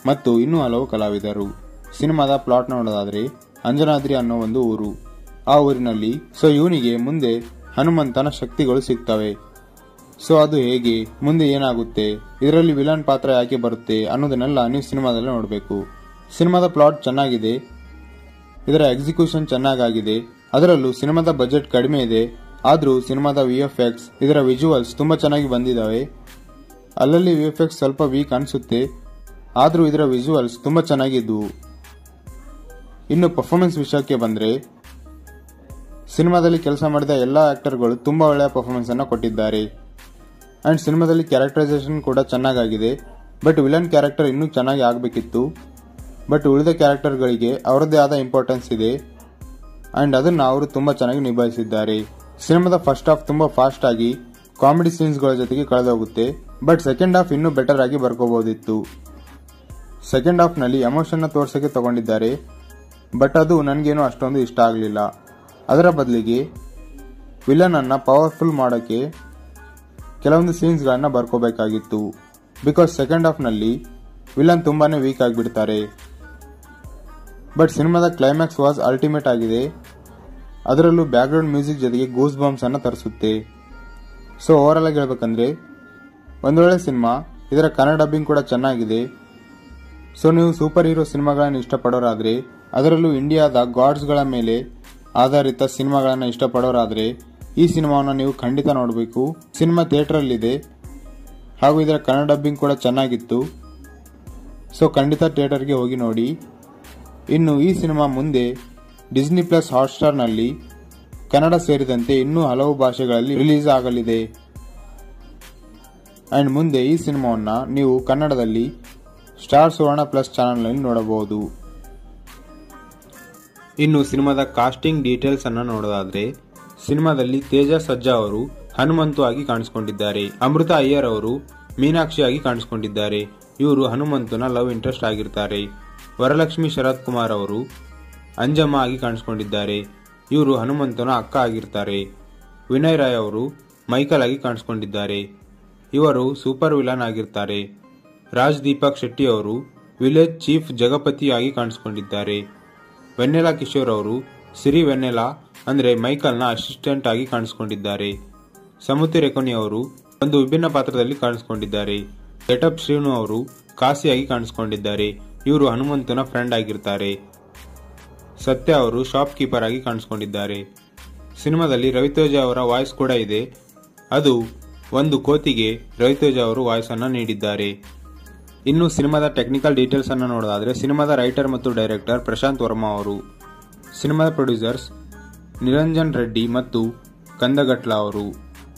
ಮತ್ತು ಇನ್ನೂ ಹಲವು ಕಲಾವಿದರು ಸಿನಿಮಾದ ಪ್ಲಾಟ್ ನೋಡೋದಾದ್ರೆ ಅಂಜನಾದ್ರಿ ಅನ್ನೋ ಒಂದು ಊರು ಆ ಊರಿನಲ್ಲಿ ಸೊ ಇವನಿಗೆ ಮುಂದೆ ಹನುಮಂತನ ಶಕ್ತಿಗಳು ಸಿಗ್ತವೆ ಸೊ ಅದು ಹೇಗೆ ಮುಂದೆ ಏನಾಗುತ್ತೆ ಇದರಲ್ಲಿ ವಿಲನ್ ಪಾತ್ರ ಯಾಕೆ ಬರುತ್ತೆ ಅನ್ನೋದನ್ನೆಲ್ಲ ನೀವು ಸಿನಿಮಾದಲ್ಲಿ ನೋಡಬೇಕು ಸಿನಿಮಾದ ಪ್ಲಾಟ್ ಚೆನ್ನಾಗಿದೆ ಇದರ ಎಕ್ಸಿಕ್ಯೂಷನ್ ಚೆನ್ನಾಗಾಗಿದೆ ಅದರಲ್ಲೂ ಸಿನಿಮಾದ ಬಜೆಟ್ ಕಡಿಮೆ ಇದೆ ಆದರೂ ಸಿನಿಮಾದ ವಿ ಎಫ್ ಎಕ್ಸ್ ಇದರ ವಿಜುವಲ್ಸ್ ತುಂಬಾ ಚೆನ್ನಾಗಿ ಬಂದಿದ್ದಾವೆ ಅಲ್ಲಲ್ಲಿ ವಿ ಎಫ್ ಎಕ್ಸ್ ಸ್ವಲ್ಪ ವೀಕ್ ಅನಿಸುತ್ತೆ ಆದರೂ ಇದರ ವಿಜುವಲ್ಸ್ ತುಂಬಾ ಚೆನ್ನಾಗಿದ್ವು ಇನ್ನು ಪರ್ಫಾರ್ಮೆನ್ಸ್ ವಿಷಯಕ್ಕೆ ಬಂದ್ರೆ ಸಿನಿಮಾದಲ್ಲಿ ಕೆಲಸ ಮಾಡಿದ ಎಲ್ಲ ಆಕ್ಟರ್ಗಳು ತುಂಬಾ ಒಳ್ಳೆಯ ಪರ್ಫಾರ್ಮೆನ್ಸ್ ಅನ್ನು ಕೊಟ್ಟಿದ್ದಾರೆ ಅಂಡ್ ಸಿನಿಮಾದಲ್ಲಿ ಕ್ಯಾರೆಕ್ಟರೈಸೇಷನ್ ಕೂಡ ಚೆನ್ನಾಗಾಗಿದೆ ಬಟ್ ವಿಲನ್ ಕ್ಯಾರೆಕ್ಟರ್ ಇನ್ನೂ ಚೆನ್ನಾಗಿ ಆಗಬೇಕಿತ್ತು ಬಟ್ ಉಳಿದ ಕ್ಯಾರೆಕ್ಟರ್ಗಳಿಗೆ ಅವರದ್ದೇ ಆದ ಇಂಪಾರ್ಟೆನ್ಸ್ ಇದೆ ಅಂಡ್ ಅದನ್ನ ಅವರು ತುಂಬಾ ಚೆನ್ನಾಗಿ ನಿಭಾಯಿಸಿದ್ದಾರೆ ಸಿನಿಮಾದ ಫಸ್ಟ್ ಹಾಫ್ ತುಂಬಾ ಫಾಸ್ಟ್ ಆಗಿ ಕಾಮಿಡಿ ಸೀನ್ಸ್ಗಳ ಜೊತೆಗೆ ಕಳೆದೋಗುತ್ತೆ ಬಟ್ ಸೆಕೆಂಡ್ ಹಾಫ್ ಇನ್ನೂ ಬೆಟರ್ ಆಗಿ ಬರ್ಕೋಬಹುದಿತ್ತು ಸೆಕೆಂಡ್ ಹಾಫ್ ನಲ್ಲಿ ಎಮೋಷನ್ ತೋರ್ಸಕ್ಕೆ ತಗೊಂಡಿದ್ದಾರೆ ಬಟ್ ಅದು ನನಗೇನು ಅಷ್ಟೊಂದು ಇಷ್ಟ ಆಗಲಿಲ್ಲ ಅದರ ಬದಲಿಗೆ ವಿಲನ್ ಅನ್ನ ಪವರ್ಫುಲ್ ಮಾಡೋಕ್ಕೆ ಕೆಲವೊಂದು ಸೀನ್ಸ್ಗಳನ್ನ ಬರ್ಕೋಬೇಕಾಗಿತ್ತು ಬಿಕಾಸ್ ಸೆಕೆಂಡ್ ಹಾಫ್ ನಲ್ಲಿ ವಿಲನ್ ತುಂಬಾನೇ ವೀಕ್ ಆಗಿಬಿಡ್ತಾರೆ ಬಟ್ ಸಿನಿಮಾದ ಕ್ಲೈಮ್ಯಾಕ್ಸ್ ವಾಸ್ ಅಲ್ಟಿಮೇಟ್ ಆಗಿದೆ ಅದರಲ್ಲೂ ಬ್ಯಾಕ್ಗ್ರೌಂಡ್ ಮ್ಯೂಸಿಕ್ ಜೊತೆಗೆ ಗೂಸ್ ಬಾಂಬ್ಸ್ ಅನ್ನ ತರಿಸುತ್ತೆ ಸೊ ಓವರ್ ಆಗಿ ಹೇಳ್ಬೇಕಂದ್ರೆ ಒಂದೊಳ್ಳೆ ಸಿನಿಮಾ ಇದರ ಕನ್ನಡ ಡಬ್ಬಿಂಗ್ ಕೂಡ ಚೆನ್ನಾಗಿದೆ ಸೊ ನೀವು ಸೂಪರ್ ಹೀರೋ ಸಿನಿಮಾಗಳನ್ನು ಇಷ್ಟಪಡೋರಾದ್ರೆ ಅದರಲ್ಲೂ ಇಂಡಿಯಾದ ಗಾಡ್ಸ್ಗಳ ಮೇಲೆ ಆಧಾರಿತ ಸಿನಿಮಾಗಳನ್ನು ಇಷ್ಟಪಡೋರಾದ್ರೆ ಈ ಸಿನಿಮಾವನ್ನು ನೀವು ಖಂಡಿತ ನೋಡಬೇಕು ಸಿನಿಮಾ ಥಿಯೇಟರಲ್ಲಿದೆ ಹಾಗೂ ಇದರ ಕನ್ನಡ ಡಬ್ಬಿಂಗ್ ಕೂಡ ಚೆನ್ನಾಗಿತ್ತು ಸೊ ಖಂಡಿತ ಥಿಯೇಟರ್ಗೆ ಹೋಗಿ ನೋಡಿ ಇನ್ನು ಈ ಸಿನಿಮಾ ಮುಂದೆ ಡಿಸ್ನಿ ಪ್ಲಸ್ ಹಾಟ್ಸ್ಟಾರ್ನಲ್ಲಿ ಕನ್ನಡ ಸೇರಿದಂತೆ ಇನ್ನೂ ಹಲವು ಭಾಷೆಗಳಲ್ಲಿ ರಿಲೀಸ್ ಆಗಲಿದೆ ಅಂಡ್ ಮುಂದೆ ಈ ಸಿನಿಮಾವನ್ನ ನೀವು ಕನ್ನಡದಲ್ಲಿ ಸ್ಟಾರ್ ಸುವರ್ಣ ಪ್ಲಸ್ ಚಾನೆಲ್ನಲ್ಲಿ ನೋಡಬಹುದು ಇನ್ನು ಸಿನಿಮಾದ ಕಾಸ್ಟಿಂಗ್ ಡೀಟೇಲ್ಸ್ ಅನ್ನ ನೋಡೋದಾದ್ರೆ ಸಿನಿಮಾದಲ್ಲಿ ತೇಜ ಸಜ್ಜಾ ಅವರು ಹನುಮಂತು ಆಗಿ ಕಾಣಿಸಿಕೊಂಡಿದ್ದಾರೆ ಅಮೃತ ಅಯ್ಯರ್ ಅವರು ಮೀನಾಕ್ಷಿ ಆಗಿ ಕಾಣಿಸಿಕೊಂಡಿದ್ದಾರೆ ಇವರು ಹನುಮಂತನ ಲವ್ ಇಂಟ್ರೆಸ್ಟ್ ಆಗಿರ್ತಾರೆ ವರಲಕ್ಷ್ಮಿ ಶರತ್ ಕುಮಾರ್ ಅವರು ಅಂಜಮ್ಮ ಆಗಿ ಕಾಣಿಸಿಕೊಂಡಿದ್ದಾರೆ ಇವರು ಹನುಮಂತನ ಅಕ್ಕ ಆಗಿರ್ತಾರೆ ವಿನಯ್ ರಾಯ್ ಅವರು ಮೈಕಲ್ ಆಗಿ ಕಾಣಿಸಿಕೊಂಡಿದ್ದಾರೆ ಇವರು ಸೂಪರ್ ವಿಲನ್ ಆಗಿರ್ತಾರೆ ರಾಜ್ ದೀಪಕ್ ಶೆಟ್ಟಿ ಅವರು ವಿಲೇಜ್ ಚೀಫ್ ಜಗಪತಿ ಆಗಿ ಕಾಣಿಸಿಕೊಂಡಿದ್ದಾರೆ ವೆನ್ನೆಲಾ ಕಿಶೋರ್ ಅವರು ಸಿರಿ ವೆನ್ನೆಲಾ ಅಂದ್ರೆ ಮೈಕಲ್ನ ಅಸಿಸ್ಟೆಂಟ್ ಆಗಿ ಕಾಣಿಸಿಕೊಂಡಿದ್ದಾರೆ ಸಮುತಿ ರೆಕೊನಿ ಅವರು ಒಂದು ವಿಭಿನ್ನ ಪಾತ್ರದಲ್ಲಿ ಕಾಣಿಸಿಕೊಂಡಿದ್ದಾರೆ ಗೆಟಪ್ ಶ್ರೀನು ಅವರು ಕಾಸಿಯಾಗಿ ಕಾಣಿಸಿಕೊಂಡಿದ್ದಾರೆ ಇವರು ಹನುಮಂತನ ಫ್ರೆಂಡ್ ಆಗಿರ್ತಾರೆ ಸತ್ಯ ಅವರು ಶಾಪ್ ಕೀಪರ್ ಆಗಿ ಕಾಣಿಸಿಕೊಂಡಿದ್ದಾರೆ ಸಿನಿಮಾದಲ್ಲಿ ರವಿತೇಜ ಅವರ ವಾಯ್ಸ್ ಕೂಡ ಇದೆ ಅದು ಒಂದು ಕೋತಿಗೆ ರವಿತೇಜ ಅವರು ವಾಯ್ಸ್ ಅನ್ನ ನೀಡಿದ್ದಾರೆ ಇನ್ನು ಸಿನಿಮಾದ ಟೆಕ್ನಿಕಲ್ ಡೀಟೇಲ್ಸ್ ಅನ್ನು ನೋಡೋದಾದ್ರೆ ಸಿನಿಮಾದ ರೈಟರ್ ಮತ್ತು ಡೈರೆಕ್ಟರ್ ಪ್ರಶಾಂತ್ ವರ್ಮಾ ಅವರು ಸಿನಿಮಾದ ಪ್ರೊಡ್ಯೂಸರ್ಸ್ ನಿರಂಜನ್ ರೆಡ್ಡಿ ಮತ್ತು ಕಂದಗಟ್ಲ ಅವರು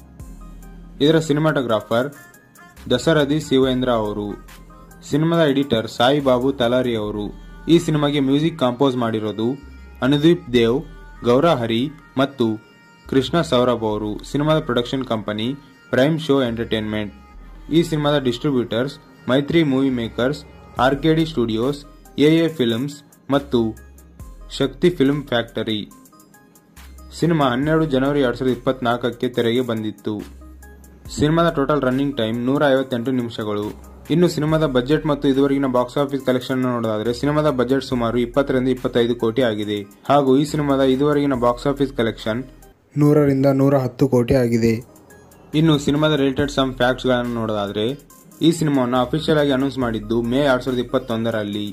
ಇದರ ಸಿನಿಮಾಟೋಗ್ರಾಫರ್ ದಸರಥಿ ಶಿವೇಂದ್ರ ಅವರು ಸಿನಿಮಾದ ಎಡಿಟರ್ ಸಾಯಿ ಬಾಬು ತಲಾರಿ ಅವರು ಈ ಸಿನಿಮಾಗೆ ಮ್ಯೂಸಿಕ್ ಕಾಂಪೋಸ್ ಮಾಡಿರೋದು ಅನುದೀಪ್ ದೇವ್ ಗೌರ ಹರಿ ಮತ್ತು ಕೃಷ್ಣ ಸೌರಭ್ ಅವರು ಸಿನಿಮಾದ production company prime show entertainment ಈ ಸಿನಿಮಾದ distributors Mythri movie makers RKD studios AA films ಮತ್ತು ಶಕ್ತಿ ಫಿಲ್ಮ್ ಫ್ಯಾಕ್ಟರಿ ಸಿನಿಮಾ ಹನ್ನೆರಡು ಜನವರಿ ಎರಡ್ ಸಾವಿರದ ಇಪ್ಪತ್ನಾಲ್ಕಕ್ಕೆ ತೆರೆಗೆ ಬಂದಿತ್ತು ಸಿನಿಮಾದ ಟೋಟಲ್ ರನ್ನಿಂಗ್ ಟೈಮ್ ನೂರ ಐವತ್ತೆಂಟು ನಿಮಿಷಗಳು ಇನ್ನು ಸಿನಿಮಾದ ಬಜೆಟ್ ಮತ್ತು ಇದುವರೆಗಿನ ಬಾಕ್ಸ್ ಆಫೀಸ್ ಕಲೆಕ್ಷನ್ ನೋಡೋದಾದ್ರೆ ಸಿನಿಮಾದ ಬಜೆಟ್ ಸುಮಾರು ಇಪ್ಪತ್ತರಿಂದ ಇಪ್ಪತ್ತೈದು ಕೋಟಿ ಆಗಿದೆ ಹಾಗೂ ಈ ಸಿನಿಮಾದ ಇದುವರೆಗಿನ ಬಾಕ್ಸ್ ಆಫೀಸ್ ಕಲೆಕ್ಷನ್ ನೂರರಿಂದ ನೂರ ಹತ್ತು ಕೋಟಿ ಆಗಿದೆ ಇನ್ನು ಸಿನಿಮಾದ ರಿಲೇಟೆಡ್ ಸಮ್ ಫ್ಯಾಕ್ಟ್ಸ್ ಗಳನ್ನು ನೋಡೋದಾದ್ರೆ ಈ ಸಿನಿಮಾವನ್ನು ಅಫಿಷಿಯಲ್ ಆಗಿ ಅನೌನ್ಸ್ ಮಾಡಿದ್ದು ಮೇ ಎರಡ್ ಸಾವಿರದ ಇಪ್ಪತ್ತೊಂದರಲ್ಲಿ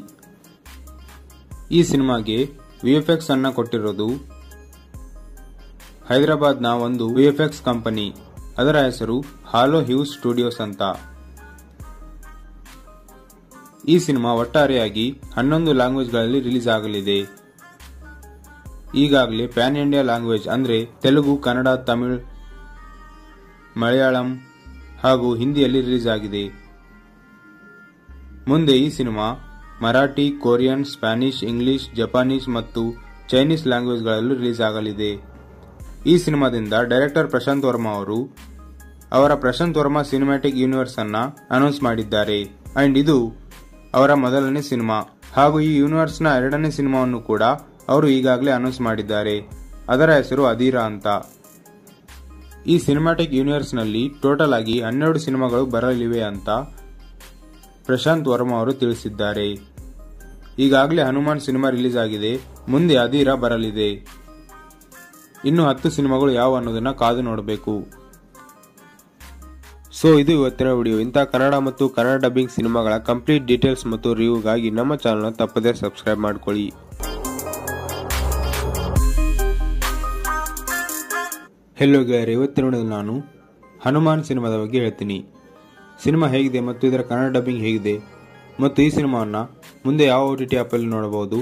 ಈ ಸಿನಿಮಾಗೆ ವಿಎಫ್ಎಕ್ಸ್ ಅನ್ನ ಕೊಟ್ಟಿರೋದು ಹೈದರಾಬಾದ್ನ ಒಂದು ವಿಎಫ್ಎಕ್ಸ್ ಕಂಪನಿ ಅದರ ಹೆಸರು ಹಾಲೋ ಹ್ಯೂಸ್ ಸ್ಟುಡಿಯೋಸ್ ಅಂತ ಈ ಸಿನಿಮಾ ಒಟ್ಟಾರೆಯಾಗಿ ಹನ್ನೊಂದು ಲ್ಯಾಂಗ್ವೇಜ್ಗಳಲ್ಲಿ ರಿಲೀಸ್ ಆಗಲಿದೆ ಈಗಾಗಲೇ ಪ್ಯಾನ್ ಇಂಡಿಯಾ ಲ್ಯಾಂಗ್ವೇಜ್ ಅಂದ್ರೆ ತೆಲುಗು ಕನ್ನಡ ತಮಿಳ್ ಮಲಯಾಳಂ ಹಾಗೂ ಹಿಂದಿಯಲ್ಲಿ ರಿಲೀಸ್ ಆಗಿದೆ ಮುಂದೆ ಈ cinema Marathi Korean Spanish English Japanese ಮತ್ತು ಚೈನೀಸ್ ಲ್ಯಾಂಗ್ವೇಜ್ಗಳಲ್ಲೂ ರಿಲೀಸ್ ಆಗಲಿದೆ ಈ ಸಿನಿಮಾದಿಂದ ಡೈರೆಕ್ಟರ್ ಪ್ರಶಾಂತ್ ವರ್ಮಾ ಅವರು ಅವರ ಪ್ರಶಾಂತ್ ವರ್ಮಾ ಸಿನಿಮ್ಯಾಟಿಕ್ ಯೂನಿವರ್ಸ್ ಅನ್ನ ಅನೌನ್ಸ್ ಮಾಡಿದ್ದಾರೆ ಅಂಡ್ ಇದು ಅವರ ಮೊದಲನೇ ಸಿನಿಮಾ ಹಾಗೂ ಈ ಯೂನಿವರ್ಸ್ ನ ಎರಡನೇ ಸಿನಿಮಾವನ್ನು ಕೂಡ ಅವರು ಈಗಾಗಲೇ ಅನೌನ್ಸ್ ಮಾಡಿದ್ದಾರೆ ಅದರ ಹೆಸರು ಅಧೀರಾ ಅಂತ ಈ ಸಿನಿಮ್ಯಾಟಿಕ್ ಯೂನಿವರ್ಸ್ ನಲ್ಲಿ ಟೋಟಲ್ ಆಗಿ ಹನ್ನೆರಡು ಸಿನಿಮಾಗಳು ಬರಲಿವೆ ಅಂತ ಪ್ರಶಾಂತ್ ವರ್ಮಾ ಅವರು ತಿಳಿಸಿದ್ದಾರೆ ಈಗಾಗಲೇ ಹನುಮಾನ್ ಸಿನಿಮಾ ರಿಲೀಸ್ ಆಗಿದೆ ಮುಂದೆ ಅಧೀರ ಬರಲಿದೆ ಇನ್ನು ಹತ್ತು ಸಿನಿಮಾಗಳು ಯಾವ ಅನ್ನೋದನ್ನ ಕಾದು ನೋಡಬೇಕು ಸೊ ಇದು ಇವತ್ತಿನ ವಿಡಿಯೋ ಇಂಥ ಕನ್ನಡ ಮತ್ತು ಕನ್ನಡ ಡಬ್ಬಿಂಗ್ ಸಿನಿಮಾಗಳ ಕಂಪ್ಲೀಟ್ ಡೀಟೇಲ್ಸ್ ಮತ್ತು ರಿವ್ಯೂಗಾಗಿ ನಮ್ಮ ಚಾನಲ್ನ ತಪ್ಪದೇ ಸಬ್ಸ್ಕ್ರೈಬ್ ಮಾಡ್ಕೊಳ್ಳಿ ಹೆಲೋ ಗೆಳೆಯರೆ ಇವತ್ತಿನ ವಿಡಿಯೋದಲ್ಲಿ ನಾನು ಹನುಮಾನ್ ಸಿನಿಮಾದ ಬಗ್ಗೆ ಹೇಳ್ತೀನಿ ಸಿನಿಮಾ ಹೇಗಿದೆ ಮತ್ತು ಇದರ ಕನ್ನಡ ಡಬ್ಬಿಂಗ್ ಹೇಗಿದೆ ಮತ್ತು ಈ ಸಿನಿಮಾವನ್ನು ಮುಂದೆ ಯಾವ ಓ ಟಿ ಟಿ ಆ್ಯಪಲ್ಲಿ ನೋಡಬಹುದು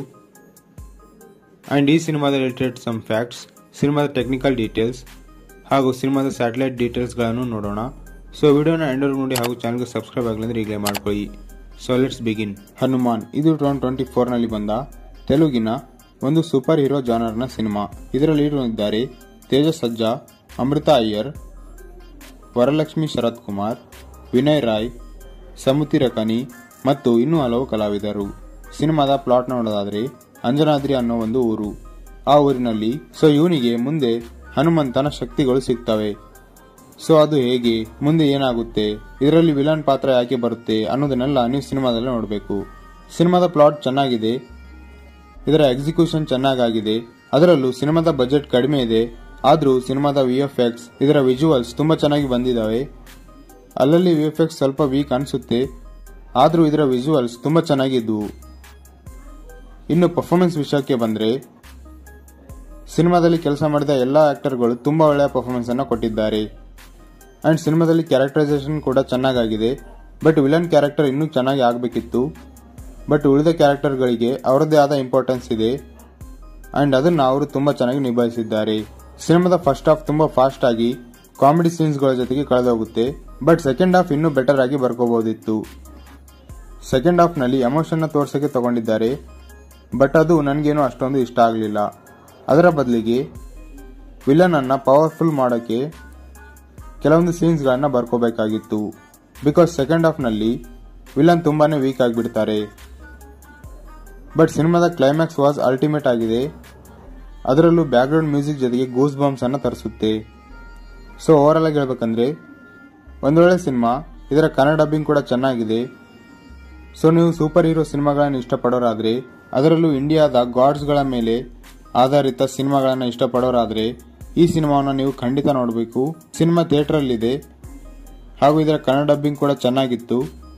ಆ್ಯಂಡ್ ಈ ಸಿನಿಮಾದ ರಿಲೇಟೆಡ್ ಸಮ್ ಫ್ಯಾಕ್ಟ್ಸ್ ಸಿನಿಮಾದ ಟೆಕ್ನಿಕಲ್ ಡೀಟೇಲ್ಸ್ ಹಾಗೂ ಸಿನಿಮಾದ ಸ್ಯಾಟಲೈಟ್ ಡೀಟೇಲ್ಸ್ಗಳನ್ನು ನೋಡೋಣ ಸೊ ವಿಡಿಯೋನ ಎಂಡರ್ ನೋಡಿ ಹಾಗೂ ಚಾನಲ್ಗೆ ಸಬ್ಸ್ಕ್ರೈಬ್ ಆಗಲಿಂದ್ರೆ ಈಗಲೇ ಮಾಡ್ಕೊಳ್ಳಿ ಸೊ ಲೆಟ್ಸ್ ಬಿಗಿನ್ ಹನುಮಾನ್ ಇದು ಟೂ ಟ್ವೆಂಟಿ ಫೋರ್ನಲ್ಲಿ ಬಂದ ತೆಲುಗಿನ ಒಂದು ಸೂಪರ್ ಹೀರೋ ಜಾನರ್ನ ಸಿನಿಮಾ ಇದರಲ್ಲಿ ಇದ್ದಾರೆ ತೇಜ ಸಜ್ಜಾ ಅಮೃತ ಅಯ್ಯರ್ ವರಲಕ್ಷ್ಮಿ ಶರತ್ ಕುಮಾರ್ ವಿನಯ್ ರಾಯ್ ಸಮುತಿ ರಕನಿ ಮತ್ತು ಇನ್ನೂ ಹಲವು ಕಲಾವಿದರು ಸಿನಿಮಾದ ಪ್ಲಾಟ್ ನೋಡೋದಾದ್ರೆ ಅಂಜನಾದ್ರಿ ಅನ್ನೋ ಒಂದು ಊರು ಆ ಊರಿನಲ್ಲಿ ಸೊ ಇವನಿಗೆ ಮುಂದೆ ಹನುಮಂತನ ಶಕ್ತಿಗಳು ಸಿಗ್ತವೆ ಸೊ ಅದು ಹೇಗೆ ಮುಂದೆ ಏನಾಗುತ್ತೆ ಇದರಲ್ಲಿ ವಿಲನ್ ಪಾತ್ರ ಯಾಕೆ ಬರುತ್ತೆ ಅನ್ನೋದನ್ನೆಲ್ಲ ನೀವು ಸಿನಿಮಾದಲ್ಲಿ ನೋಡಬೇಕು ಸಿನಿಮಾದ ಪ್ಲಾಟ್ ಚೆನ್ನಾಗಿದೆ ಇದರ ಎಕ್ಸಿಕ್ಯೂಷನ್ ಚೆನ್ನಾಗಾಗಿದೆ ಅದರಲ್ಲೂ ಸಿನಿಮಾದ ಬಜೆಟ್ ಕಡಿಮೆ ಇದೆ ಆದರೂ ಸಿನಿಮಾದ ವಿ ಎಫ್ ಎಕ್ಸ್ ಇದರ ವಿಜುವಲ್ಸ್ ತುಂಬಾ ಚೆನ್ನಾಗಿ ಬಂದಿದ್ದಾವೆ ಅಲ್ಲಲ್ಲಿ ವಿ ಎಫ್ ಎಕ್ಸ್ ಸ್ವಲ್ಪ ವೀಕ್ ಅನಿಸುತ್ತೆ ಆದರೂ ಇದರ ವಿಜುವಲ್ಸ್ ತುಂಬಾ ಚೆನ್ನಾಗಿದ್ವು ಇನ್ನು ಪರ್ಫಾರ್ಮೆನ್ಸ್ ವಿಷಯಕ್ಕೆ ಬಂದ್ರೆ ಸಿನಿಮಾದಲ್ಲಿ ಕೆಲಸ ಮಾಡಿದ ಎಲ್ಲ ಆಕ್ಟರ್ಗಳು ತುಂಬಾ ಒಳ್ಳೆಯ ಪರ್ಫಾರ್ಮೆನ್ಸ್ ಅನ್ನು ಕೊಟ್ಟಿದ್ದಾರೆ ಅಂಡ್ ಸಿನಿಮಾದಲ್ಲಿ ಕ್ಯಾರೆಕ್ಟರೈಸೇಷನ್ ಕೂಡ ಚೆನ್ನಾಗಾಗಿದೆ ಬಟ್ ವಿಲನ್ ಕ್ಯಾರೆಕ್ಟರ್ ಇನ್ನೂ ಚೆನ್ನಾಗಿ ಆಗಬೇಕಿತ್ತು ಬಟ್ ಉಳಿದ ಕ್ಯಾರೆಕ್ಟರ್ಗಳಿಗೆ ಅವರದ್ದೇ ಆದ ಇಂಪಾರ್ಟೆನ್ಸ್ ಇದೆ ಅಂಡ್ ಅದನ್ನ ಅವರು ತುಂಬಾ ಚೆನ್ನಾಗಿ ನಿಭಾಯಿಸಿದ್ದಾರೆ ಸಿನಿಮಾದ ಫಸ್ಟ್ ಹಾಫ್ ತುಂಬಾ ಫಾಸ್ಟ್ ಆಗಿ ಕಾಮಿಡಿ ಸೀನ್ಸ್ಗಳ ಜೊತೆಗೆ ಕಳೆದೋಗುತ್ತೆ ಬಟ್ ಸೆಕೆಂಡ್ ಹಾಫ್ ಇನ್ನೂ ಬೆಟರ್ ಆಗಿ ಬರ್ಕೋಬಹುದಿತ್ತು ಸೆಕೆಂಡ್ ಹಾಫ್ ನಲ್ಲಿ ಎಮೋಷನ್ ತೋರ್ಸಕ್ಕೆ ತಗೊಂಡಿದ್ದಾರೆ ಬಟ್ ಅದು ನನಗೇನು ಅಷ್ಟೊಂದು ಇಷ್ಟ ಆಗಲಿಲ್ಲ ಅದರ ಬದಲಿಗೆ ವಿಲನ್ ಅನ್ನ ಪವರ್ಫುಲ್ ಮಾಡೋಕೆ ಕೆಲವೊಂದು ಸೀನ್ಸ್ಗಳನ್ನ ಬರ್ಕೋಬೇಕಾಗಿತ್ತು ಬಿಕಾಸ್ ಸೆಕೆಂಡ್ ಹಾಫ್ ನಲ್ಲಿ ವಿಲನ್ ತುಂಬಾನೇ ವೀಕ್ ಆಗಿಬಿಡ್ತಾರೆ ಬಟ್ ಸಿನಿಮಾದ ಕ್ಲೈಮ್ಯಾಕ್ಸ್ ವಾಸ್ ಅಲ್ಟಿಮೇಟ್ ಆಗಿದೆ ಅದರಲ್ಲೂ ಬ್ಯಾಕ್ಗ್ರೌಂಡ್ ಮ್ಯೂಸಿಕ್ ಜೊತೆಗೆ ಗೂಸ್ ಬಾಂಬ್ಸ್ ಅನ್ನ ತರಿಸುತ್ತೆ ಸೊ ಓವರ್ ಆಗಿ ಹೇಳ್ಬೇಕಂದ್ರೆ ಒಂದೊಳ್ಳೆ ಸಿನಿಮಾ ಇದರ ಕನ್ನಡ ಡಬ್ಬಿಂಗ್ ಕೂಡ ಚೆನ್ನಾಗಿದೆ ಸೊ ನೀವು ಸೂಪರ್ ಹೀರೋ ಸಿನಿಮಾಗಳನ್ನು ಇಷ್ಟಪಡೋರಾದ್ರೆ ಅದರಲ್ಲೂ ಇಂಡಿಯಾದ ಗಾಡ್ಸ್ಗಳ ಮೇಲೆ ಆಧಾರಿತ ಸಿನಿಮಾಗಳನ್ನು ಇಷ್ಟಪಡೋರಾದ್ರೆ ಈ ಸಿನಿಮಾವನ್ನು ನೀವು ಖಂಡಿತ ನೋಡಬೇಕು ಸಿನಿಮಾ ಥಿಯೇಟರಲ್ಲಿದೆ ಹಾಗೂ ಇದರ ಕನ್ನಡ ಡಬ್ಬಿಂಗ್ ಕೂಡ ಚೆನ್ನಾಗಿತ್ತು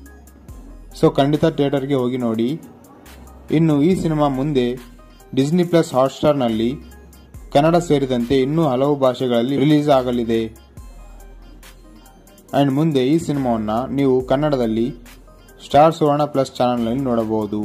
ಸೊ ಖಂಡಿತ ಥಿಯೇಟರ್ಗೆ ಹೋಗಿ ನೋಡಿ ಇನ್ನು ಈ ಸಿನಿಮಾ ಮುಂದೆ ಡಿಸ್ನಿ ಪ್ಲಸ್ ಹಾಟ್ಸ್ಟಾರ್ನಲ್ಲಿ ಕನ್ನಡ ಸೇರಿದಂತೆ ಇನ್ನೂ ಹಲವು ಭಾಷೆಗಳಲ್ಲಿ ರಿಲೀಸ್ ಆಗಲಿದೆ ಅಂಡ್ ಮುಂದೆ ಈ ಸಿನಿಮಾವನ್ನ ನೀವು ಕನ್ನಡದಲ್ಲಿ ಸ್ಟಾರ್ ಸುವರ್ಣ ಪ್ಲಸ್ ಚಾನೆಲ್ನಲ್ಲಿ ನೋಡಬಹುದು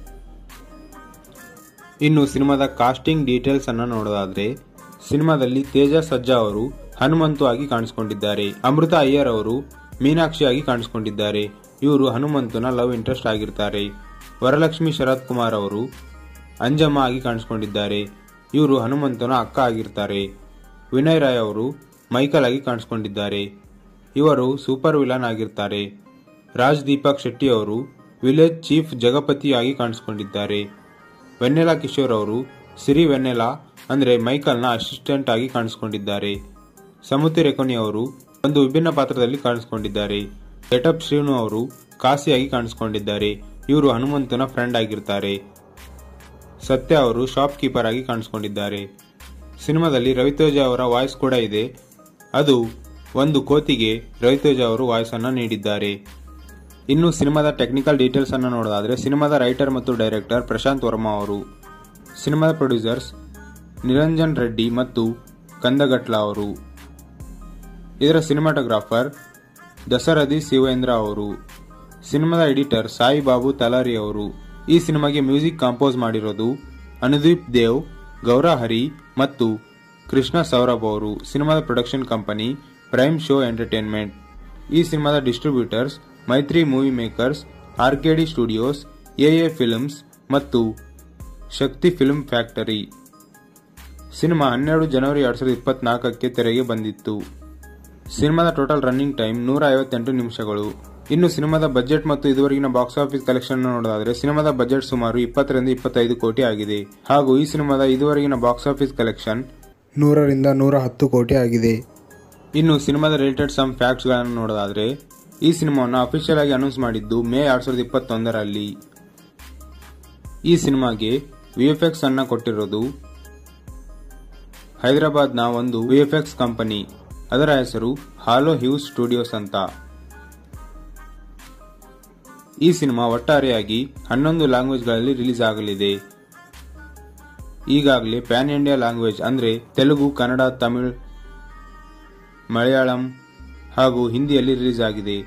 ಇನ್ನು ಸಿನಿಮಾದ ಕಾಸ್ಟಿಂಗ್ ಡೀಟೇಲ್ಸ್ ಅನ್ನ ನೋಡೋದಾದ್ರೆ ಸಿನಿಮಾದಲ್ಲಿ ತೇಜ ಸಜ್ಜಾ ಅವರು ಹನುಮಂತು ಆಗಿ ಕಾಣಿಸಿಕೊಂಡಿದ್ದಾರೆ ಅಮೃತ ಅಯ್ಯರ್ ಅವರು ಮೀನಾಕ್ಷಿ ಆಗಿ ಕಾಣಿಸಿಕೊಂಡಿದ್ದಾರೆ ಇವರು ಹನುಮಂತನ ಲವ್ ಇಂಟ್ರೆಸ್ಟ್ ಆಗಿರ್ತಾರೆ ವರಲಕ್ಷ್ಮಿ ಶರತ್ ಕುಮಾರ್ ಅವರು ಅಂಜಮ್ಮ ಆಗಿ ಕಾಣಿಸಿಕೊಂಡಿದ್ದಾರೆ ಇವರು ಹನುಮಂತನ ಅಕ್ಕ ಆಗಿರ್ತಾರೆ ವಿನಯ್ ರಾಯ್ ಅವರು ಮೈಕಲ್ ಆಗಿ ಕಾಣಿಸಿಕೊಂಡಿದ್ದಾರೆ ಇವರು ಸೂಪರ್ ವಿಲನ್ ಆಗಿರ್ತಾರೆ ರಾಜ್ ದೀಪಕ್ ಶೆಟ್ಟಿ ಅವರು ವಿಲೇಜ್ ಚೀಫ್ ಜಗಪತಿಯಾಗಿ ಕಾಣಿಸಿಕೊಂಡಿದ್ದಾರೆ ವೆನ್ನೆಲಾ ಕಿಶೋರ್ ಅವರು ಸಿರಿ ವೆನ್ನೆಲಾ ಅಂದ್ರೆ ಮೈಕಲ್ನ ಅಸಿಸ್ಟೆಂಟ್ ಆಗಿ ಕಾಣಿಸಿಕೊಂಡಿದ್ದಾರೆ ಸಮುತಿ ರೆಕೊನಿ ಅವರು ಒಂದು ವಿಭಿನ್ನ ಪಾತ್ರದಲ್ಲಿ ಕಾಣಿಸಿಕೊಂಡಿದ್ದಾರೆ ಗೆಟಪ್ ಶ್ರೀನು ಅವರು ಕಾಸಿಯಾಗಿ ಕಾಣಿಸಿಕೊಂಡಿದ್ದಾರೆ ಇವರು ಹನುಮಂತನ ಫ್ರೆಂಡ್ ಆಗಿರ್ತಾರೆ ಸತ್ಯ ಅವರು ಶಾಪ್ ಕೀಪರ್ ಆಗಿ ಕಾಣಿಸಿಕೊಂಡಿದ್ದಾರೆ ಸಿನಿಮಾದಲ್ಲಿ ರವಿತೇಜ ಅವರ ವಾಯ್ಸ್ ಕೂಡ ಇದೆ ಅದು ಒಂದು ಕೋತಿಗೆ ರವಿತೇಜ ಅವರು ವಾಯ್ಸ್ ಅನ್ನ ನೀಡಿದ್ದಾರೆ ಇನ್ನು ಸಿನಿಮಾದ ಟೆಕ್ನಿಕಲ್ ಡೀಟೇಲ್ಸ್ ಅನ್ನು ನೋಡೋದಾದ್ರೆ ಸಿನಿಮಾದ ರೈಟರ್ ಮತ್ತು ಡೈರೆಕ್ಟರ್ ಪ್ರಶಾಂತ್ ವರ್ಮಾ ಅವರು ಸಿನಿಮಾದ ಪ್ರೊಡ್ಯೂಸರ್ಸ್ ನಿರಂಜನ್ ರೆಡ್ಡಿ ಮತ್ತು ಕಂದಗಟ್ಲ ಅವರು ಇದರ ಸಿನಿಮಾಟೋಗ್ರಾಫರ್ ದಸರಥಿ ಶಿವೇಂದ್ರ ಅವರು ಸಿನಿಮಾದ ಎಡಿಟರ್ ಸಾಯಿ ಬಾಬು ತಲಾರಿ ಅವರು ಈ ಸಿನಿಮಾಗೆ ಮ್ಯೂಸಿಕ್ ಕಾಂಪೋಸ್ ಮಾಡಿರೋದು ಅನುದೀಪ್ ದೇವ್ ಗೌರ ಹರಿ ಮತ್ತು ಕೃಷ್ಣ ಸೌರಭ್ ಅವರು ಸಿನಿಮಾದ production company prime show entertainment ಈ ಸಿನಿಮಾದ distributors Mythri movie makers RKD studios AA films ಮತ್ತು ಶಕ್ತಿ ಫಿಲ್ಮ್ ಫ್ಯಾಕ್ಟರಿ ಸಿನಿಮಾ ಹನ್ನೆರಡು ಜನವರಿ ಎರಡ್ ಸಾವಿರದ ಇಪ್ಪತ್ನಾಲ್ಕಕ್ಕೆ ತೆರೆಗೆ ಬಂದಿತ್ತು ಸಿನಿಮಾದ ಟೋಟಲ್ ರನ್ನಿಂಗ್ ಟೈಮ್ ನೂರ ಐವತ್ತೆಂಟು ನಿಮಿಷಗಳು ಇನ್ನು ಸಿನಿಮಾದ ಬಜೆಟ್ ಮತ್ತು ಇದುವರೆಗಿನ ಬಾಕ್ಸ್ ಆಫೀಸ್ ಕಲೆಕ್ಷನ್ ನೋಡೋದಾದ್ರೆ ಸಿನಿಮಾದ ಬಜೆಟ್ ಸುಮಾರು ಇಪ್ಪತ್ತರಿಂದ ಇಪ್ಪತ್ತೈದು ಕೋಟಿ ಆಗಿದೆ ಹಾಗೂ ಈ ಸಿನಿಮಾದ ಇದುವರೆಗಿನ ಬಾಕ್ಸ್ ಆಫೀಸ್ ಕಲೆಕ್ಷನ್ ನೂರರಿಂದ ನೂರ ಹತ್ತು ಕೋಟಿ ಆಗಿದೆ ಇನ್ನು ಸಿನಿಮಾದ ರಿಲೇಟೆಡ್ ಸಮ್ ಫ್ಯಾಕ್ಟ್ಸ್ ಗಳನ್ನು ನೋಡೋದಾದ್ರೆ ಈ ಸಿನಿಮಾವನ್ನು ಅಫಿಷಿಯಲ್ ಆಗಿ ಅನೌನ್ಸ್ ಮಾಡಿದ್ದು ಮೇ ಎರಡ್ ಸಾವಿರದ ಇಪ್ಪತ್ತೊಂದರಲ್ಲಿ ಈ ಸಿನಿಮಾಗೆ ವಿಎಫ್ಎಕ್ಸ್ ಅನ್ನ ಕೊಟ್ಟಿರೋದು ಹೈದರಾಬಾದ್ನ ಒಂದು ವಿಎಫ್ಎಕ್ಸ್ ಕಂಪನಿ ಅದರ ಹೆಸರು ಹಾಲೋ ಹ್ಯೂಸ್ ಸ್ಟುಡಿಯೋಸ್ ಅಂತ ಈ ಸಿನಿಮಾ ಒಟ್ಟಾರೆಯಾಗಿ ಹನ್ನೊಂದು ಲ್ಯಾಂಗ್ವೇಜ್ಗಳಲ್ಲಿ ರಿಲೀಸ್ ಆಗಲಿದೆ ಈಗಾಗಲೇ ಪ್ಯಾನ್ ಇಂಡಿಯಾ ಲ್ಯಾಂಗ್ವೇಜ್ ಅಂದ್ರೆ ತೆಲುಗು ಕನ್ನಡ ತಮಿಳ್ ಮಲಯಾಳಂ ಹಾಗೂ ಹಿಂದಿಯಲ್ಲಿ ರಿಲೀಸ್ ಆಗಿದೆ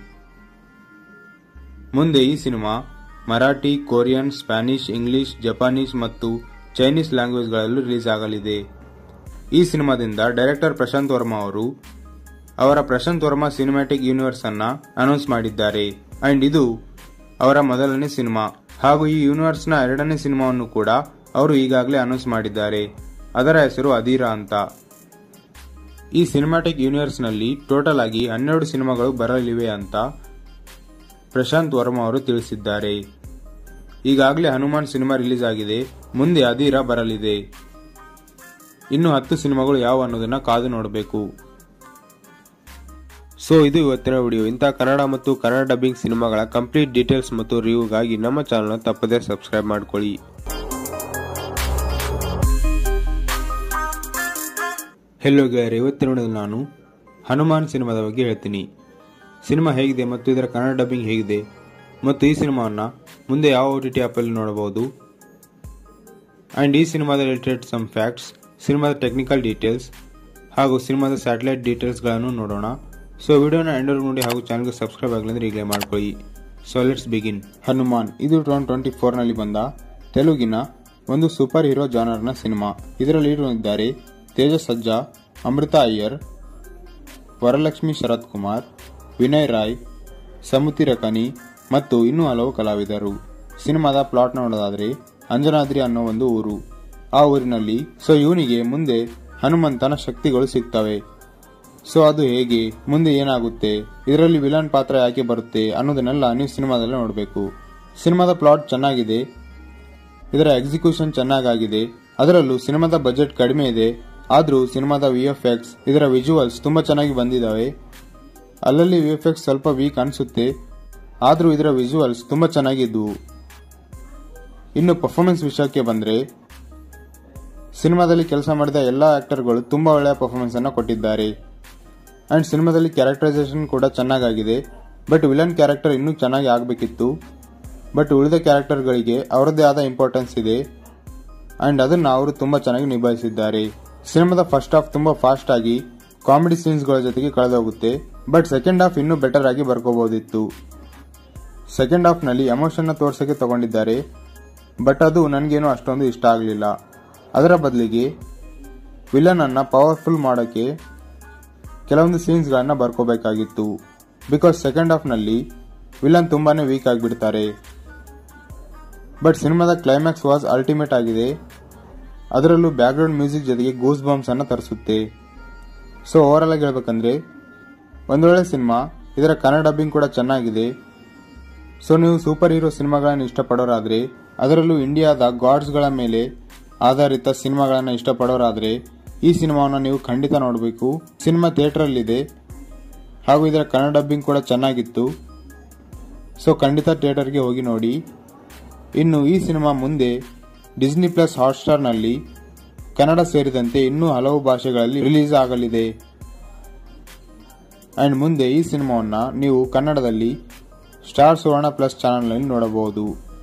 ಮುಂದೆ ಈ cinema Marathi Korean Spanish English Japanese ಮತ್ತು ಚೈನೀಸ್ ಲ್ಯಾಂಗ್ವೇಜ್ಗಳಲ್ಲೂ ರಿಲೀಸ್ ಆಗಲಿದೆ ಈ ಸಿನಿಮಾದಿಂದ ಡೈರೆಕ್ಟರ್ ಪ್ರಶಾಂತ್ ವರ್ಮಾ ಅವರು ಅವರ ಪ್ರಶಾಂತ್ ವರ್ಮಾ ಸಿನಿಮ್ಯಾಟಿಕ್ ಯೂನಿವರ್ಸ್ ಅನ್ನ ಅನೌನ್ಸ್ ಮಾಡಿದ್ದಾರೆ ಅಂಡ್ ಇದು ಅವರ ಮೊದಲನೇ ಸಿನಿಮಾ ಹಾಗೂ ಈ ಯೂನಿವರ್ಸ್ ನ ಎರಡನೇ ಸಿನಿಮಾವನ್ನು ಕೂಡ ಅವರು ಈಗಾಗಲೇ ಅನೌನ್ಸ್ ಮಾಡಿದ್ದಾರೆ ಅದರ ಹೆಸರು ಅಧೀರಾ ಅಂತ ಈ ಸಿನಿಮ್ಯಾಟಿಕ್ ಯೂನಿವರ್ಸ್ ನಲ್ಲಿ ಟೋಟಲ್ ಆಗಿ ಹನ್ನೆರಡು ಸಿನಿಮಾಗಳು ಬರಲಿವೆ ಅಂತ ಪ್ರಶಾಂತ್ ವರ್ಮಾ ಅವರು ತಿಳಿಸಿದ್ದಾರೆ ಈಗಾಗಲೇ ಹನುಮಾನ್ ಸಿನಿಮಾ ರಿಲೀಸ್ ಆಗಿದೆ ಮುಂದೆ ಅಧೀರಾ ಬರಲಿದೆ ಇನ್ನು ಹತ್ತು ಸಿನಿಮಾಗಳು ಯಾವ ಅನ್ನೋದನ್ನ ಕಾದು ನೋಡಬೇಕು ಸೊ ಇದು ಇವತ್ತಿನ ವಿಡಿಯೋ ಇಂತಹ ಕನ್ನಡ ಮತ್ತು ಕನ್ನಡ ಡಬ್ಬಿಂಗ್ ಸಿನಿಮಾಗಳ ಕಂಪ್ಲೀಟ್ ಡೀಟೇಲ್ಸ್ ಮತ್ತು ರಿವ್ಯೂಗಾಗಿ ನಮ್ಮ ಚಾನಲ್ನ ತಪ್ಪದೇ ಸಬ್ಸ್ಕ್ರೈಬ್ ಮಾಡ್ಕೊಳ್ಳಿ ಹೆಲೋ ಗೆಳೆಯರೆ ಇವತ್ತಿನ ವಿಡಿಯೋದಲ್ಲಿ ನಾನು ಹನುಮಾನ್ ಸಿನಿಮಾದ ಬಗ್ಗೆ ಹೇಳ್ತೀನಿ ಸಿನಿಮಾ ಹೇಗಿದೆ ಮತ್ತು ಇದರ ಕನ್ನಡ ಡಬ್ಬಿಂಗ್ ಹೇಗಿದೆ ಮತ್ತು ಈ ಸಿನಿಮಾವನ್ನು ಮುಂದೆ ಯಾವ ಓ ಟಿ ಟಿ ಆ್ಯಪಲ್ಲಿ ನೋಡಬಹುದು ಆ್ಯಂಡ್ ಈ ಸಿನಿಮಾದ ರಿಲೇಟೆಡ್ ಸಮ್ ಫ್ಯಾಕ್ಟ್ಸ್ ಸಿನಿಮಾದ ಟೆಕ್ನಿಕಲ್ ಡೀಟೇಲ್ಸ್ ಹಾಗೂ ಸಿನಿಮಾದ ಸ್ಯಾಟಲೈಟ್ ಡೀಟೇಲ್ಸ್ಗಳನ್ನು ನೋಡೋಣ ಸೊ ವಿಡಿಯೋನ ಎಂಡರ್ ನೋಡಿ ಹಾಗೂ ಚಾನಲ್ಗೆ ಸಬ್ಸ್ಕ್ರೈಬ್ ಆಗಲಿಂದ್ರೆ ಈಗಲೇ ಮಾಡ್ಕೊಳ್ಳಿ ಸೊ ಲೆಟ್ಸ್ ಬಿಗಿನ್ ಹನುಮಾನ್ ಇದು ಟೂ ಟ್ವೆಂಟಿ ಫೋರ್ನಲ್ಲಿ ಬಂದ ತೆಲುಗಿನ ಒಂದು ಸೂಪರ್ ಹೀರೋ ಜಾನರ್ನ ಸಿನಿಮಾ ಇದರಲ್ಲಿ ಇದ್ದಾರೆ ತೇಜ ಸಜ್ಜಾ ಅಮೃತ ಅಯ್ಯರ್ ವರಲಕ್ಷ್ಮಿ ಶರತ್ ಕುಮಾರ್ ವಿನಯ್ ರಾಯ್ ಸಮುತಿ ರಕನಿ ಮತ್ತು ಇನ್ನೂ ಹಲವು ಕಲಾವಿದರು ಸಿನಿಮಾದ ಪ್ಲಾಟ್ ನೋಡೋದಾದ್ರೆ ಅಂಜನಾದ್ರಿ ಅನ್ನೋ ಒಂದು ಊರು ಆ ಊರಿನಲ್ಲಿ ಸೊ ಇವನಿಗೆ ಮುಂದೆ ಹನುಮಂತನ ಶಕ್ತಿಗಳು ಸಿಗ್ತವೆ ಸೊ ಅದು ಹೇಗೆ ಮುಂದೆ ಏನಾಗುತ್ತೆ ಇದರಲ್ಲಿ ವಿಲನ್ ಪಾತ್ರ ಯಾಕೆ ಬರುತ್ತೆ ಅನ್ನೋದನ್ನೆಲ್ಲ ನೀವು ಸಿನಿಮಾದಲ್ಲಿ ನೋಡಬೇಕು ಸಿನಿಮಾದ ಪ್ಲಾಟ್ ಚೆನ್ನಾಗಿದೆ ಇದರ ಎಕ್ಸಿಕ್ಯೂಷನ್ ಚೆನ್ನಾಗಾಗಿದೆ ಅದರಲ್ಲೂ ಸಿನಿಮಾದ ಬಜೆಟ್ ಕಡಿಮೆ ಇದೆ ಆದರೂ ಸಿನಿಮಾದ ವಿ ಎಫ್ ಎಕ್ಸ್ ಇದರ ವಿಜುವಲ್ಸ್ ತುಂಬಾ ಚೆನ್ನಾಗಿ ಬಂದಿದ್ದಾವೆ ಅಲ್ಲಲ್ಲಿ ವಿ ಎಫ್ ಎಕ್ಸ್ ಸ್ವಲ್ಪ ವೀಕ್ ಅನಿಸುತ್ತೆ ಆದರೂ ಇದರ ವಿಜುವಲ್ಸ್ ತುಂಬಾ ಚೆನ್ನಾಗಿದ್ವು ಇನ್ನು ಪರ್ಫಾರ್ಮೆನ್ಸ್ ವಿಷಯಕ್ಕೆ ಬಂದ್ರೆ ಸಿನಿಮಾದಲ್ಲಿ ಕೆಲಸ ಮಾಡಿದ ಎಲ್ಲಾ ಆಕ್ಟರ್ಗಳು ತುಂಬಾ ಒಳ್ಳೆಯ ಪರ್ಫಾರ್ಮೆನ್ಸ್ ಅನ್ನು ಕೊಟ್ಟಿದ್ದಾರೆ ಅಂಡ್ ಸಿನಿಮಾದಲ್ಲಿ ಕ್ಯಾರೆಕ್ಟರೈಸೇಷನ್ ಕೂಡ ಚೆನ್ನಾಗಾಗಿದೆ ಬಟ್ ವಿಲನ್ ಕ್ಯಾರೆಕ್ಟರ್ ಇನ್ನೂ ಚೆನ್ನಾಗಿ ಆಗಬೇಕಿತ್ತು ಬಟ್ ಉಳಿದ ಕ್ಯಾರೆಕ್ಟರ್ಗಳಿಗೆ ಅವರದ್ದೇ ಆದ ಇಂಪಾರ್ಟೆನ್ಸ್ ಇದೆ ಅಂಡ್ ಅದನ್ನ ಅವರು ತುಂಬಾ ಚೆನ್ನಾಗಿ ನಿಭಾಯಿಸಿದ್ದಾರೆ ಸಿನಿಮಾದ ಫಸ್ಟ್ ಹಾಫ್ ತುಂಬಾ ಫಾಸ್ಟ್ ಆಗಿ ಕಾಮಿಡಿ ಸೀನ್ಸ್ಗಳ ಜೊತೆಗೆ ಕಳೆದೋಗುತ್ತೆ ಬಟ್ ಸೆಕೆಂಡ್ ಹಾಫ್ ಇನ್ನೂ ಬೆಟರ್ ಆಗಿ ಬರ್ಕೋಬಹುದಿತ್ತು ಸೆಕೆಂಡ್ ಹಾಫ್ ನಲ್ಲಿ ಎಮೋಷನ್ ತೋರ್ಸಕ್ಕೆ ತಗೊಂಡಿದ್ದಾರೆ ಬಟ್ ಅದು ನನಗೇನು ಅಷ್ಟೊಂದು ಇಷ್ಟ ಆಗಲಿಲ್ಲ ಅದರ ಬದಲಿಗೆ ವಿಲನ್ ಅನ್ನ ಪವರ್ಫುಲ್ ಮಾಡೋಕೆ ಕೆಲವೊಂದು ಸೀನ್ಸ್ಗಳನ್ನ ಬರ್ಕೋಬೇಕಾಗಿತ್ತು ಬಿಕಾಸ್ ಸೆಕೆಂಡ್ ಹಾಫ್ ನಲ್ಲಿ ವಿಲನ್ ತುಂಬಾನೇ ವೀಕ್ ಆಗಿಬಿಡ್ತಾರೆ ಬಟ್ ಸಿನಿಮಾದ ಕ್ಲೈಮ್ಯಾಕ್ಸ್ ವಾಸ್ ಅಲ್ಟಿಮೇಟ್ ಆಗಿದೆ ಅದರಲ್ಲೂ ಬ್ಯಾಕ್ಗ್ರೌಂಡ್ ಮ್ಯೂಸಿಕ್ ಜೊತೆಗೆ ಗೂಸ್ ಬಾಂಬ್ಸ್ ಅನ್ನ ತರಿಸುತ್ತೆ ಸೊ ಓವರ್ ಆಗಿ ಹೇಳ್ಬೇಕಂದ್ರೆ ಒಂದೊಳ್ಳೆ ಸಿನಿಮಾ ಇದರ ಕನ್ನಡ ಡಬ್ಬಿಂಗ್ ಕೂಡ ಚೆನ್ನಾಗಿದೆ ಸೊ ನೀವು ಸೂಪರ್ ಹೀರೋ ಸಿನಿಮಾಗಳನ್ನು ಇಷ್ಟಪಡೋರಾದ್ರೆ ಅದರಲ್ಲೂ ಇಂಡಿಯಾದ ಗಾಡ್ಸ್ಗಳ ಮೇಲೆ ಆಧಾರಿತ ಸಿನಿಮಾಗಳನ್ನು ಇಷ್ಟಪಡೋರಾದ್ರೆ ಈ ಸಿನಿಮಾವನ್ನು ನೀವು ಖಂಡಿತ ನೋಡಬೇಕು ಸಿನಿಮಾ ಥಿಯೇಟರಲ್ಲಿದೆ ಹಾಗೂ ಇದರ ಕನ್ನಡ ಡಬ್ಬಿಂಗ್ ಕೂಡ ಚೆನ್ನಾಗಿತ್ತು ಸೊ ಖಂಡಿತ ಥಿಯೇಟರ್ಗೆ ಹೋಗಿ ನೋಡಿ ಇನ್ನು ಈ ಸಿನಿಮಾ ಮುಂದೆ ಡಿಸ್ನಿ ಪ್ಲಸ್ ಹಾಟ್ಸ್ಟಾರ್ನಲ್ಲಿ ಕನ್ನಡ ಸೇರಿದಂತೆ ಇನ್ನೂ ಹಲವು ಭಾಷೆಗಳಲ್ಲಿ ರಿಲೀಸ್ ಆಗಲಿದೆ ಅಂಡ್ ಮುಂದೆ ಈ ಸಿನಿಮಾವನ್ನ ನೀವು ಕನ್ನಡದಲ್ಲಿ ಸ್ಟಾರ್ ಸುವರ್ಣ ಪ್ಲಸ್ ಚಾನೆಲ್ನಲ್ಲಿ ನೋಡಬಹುದು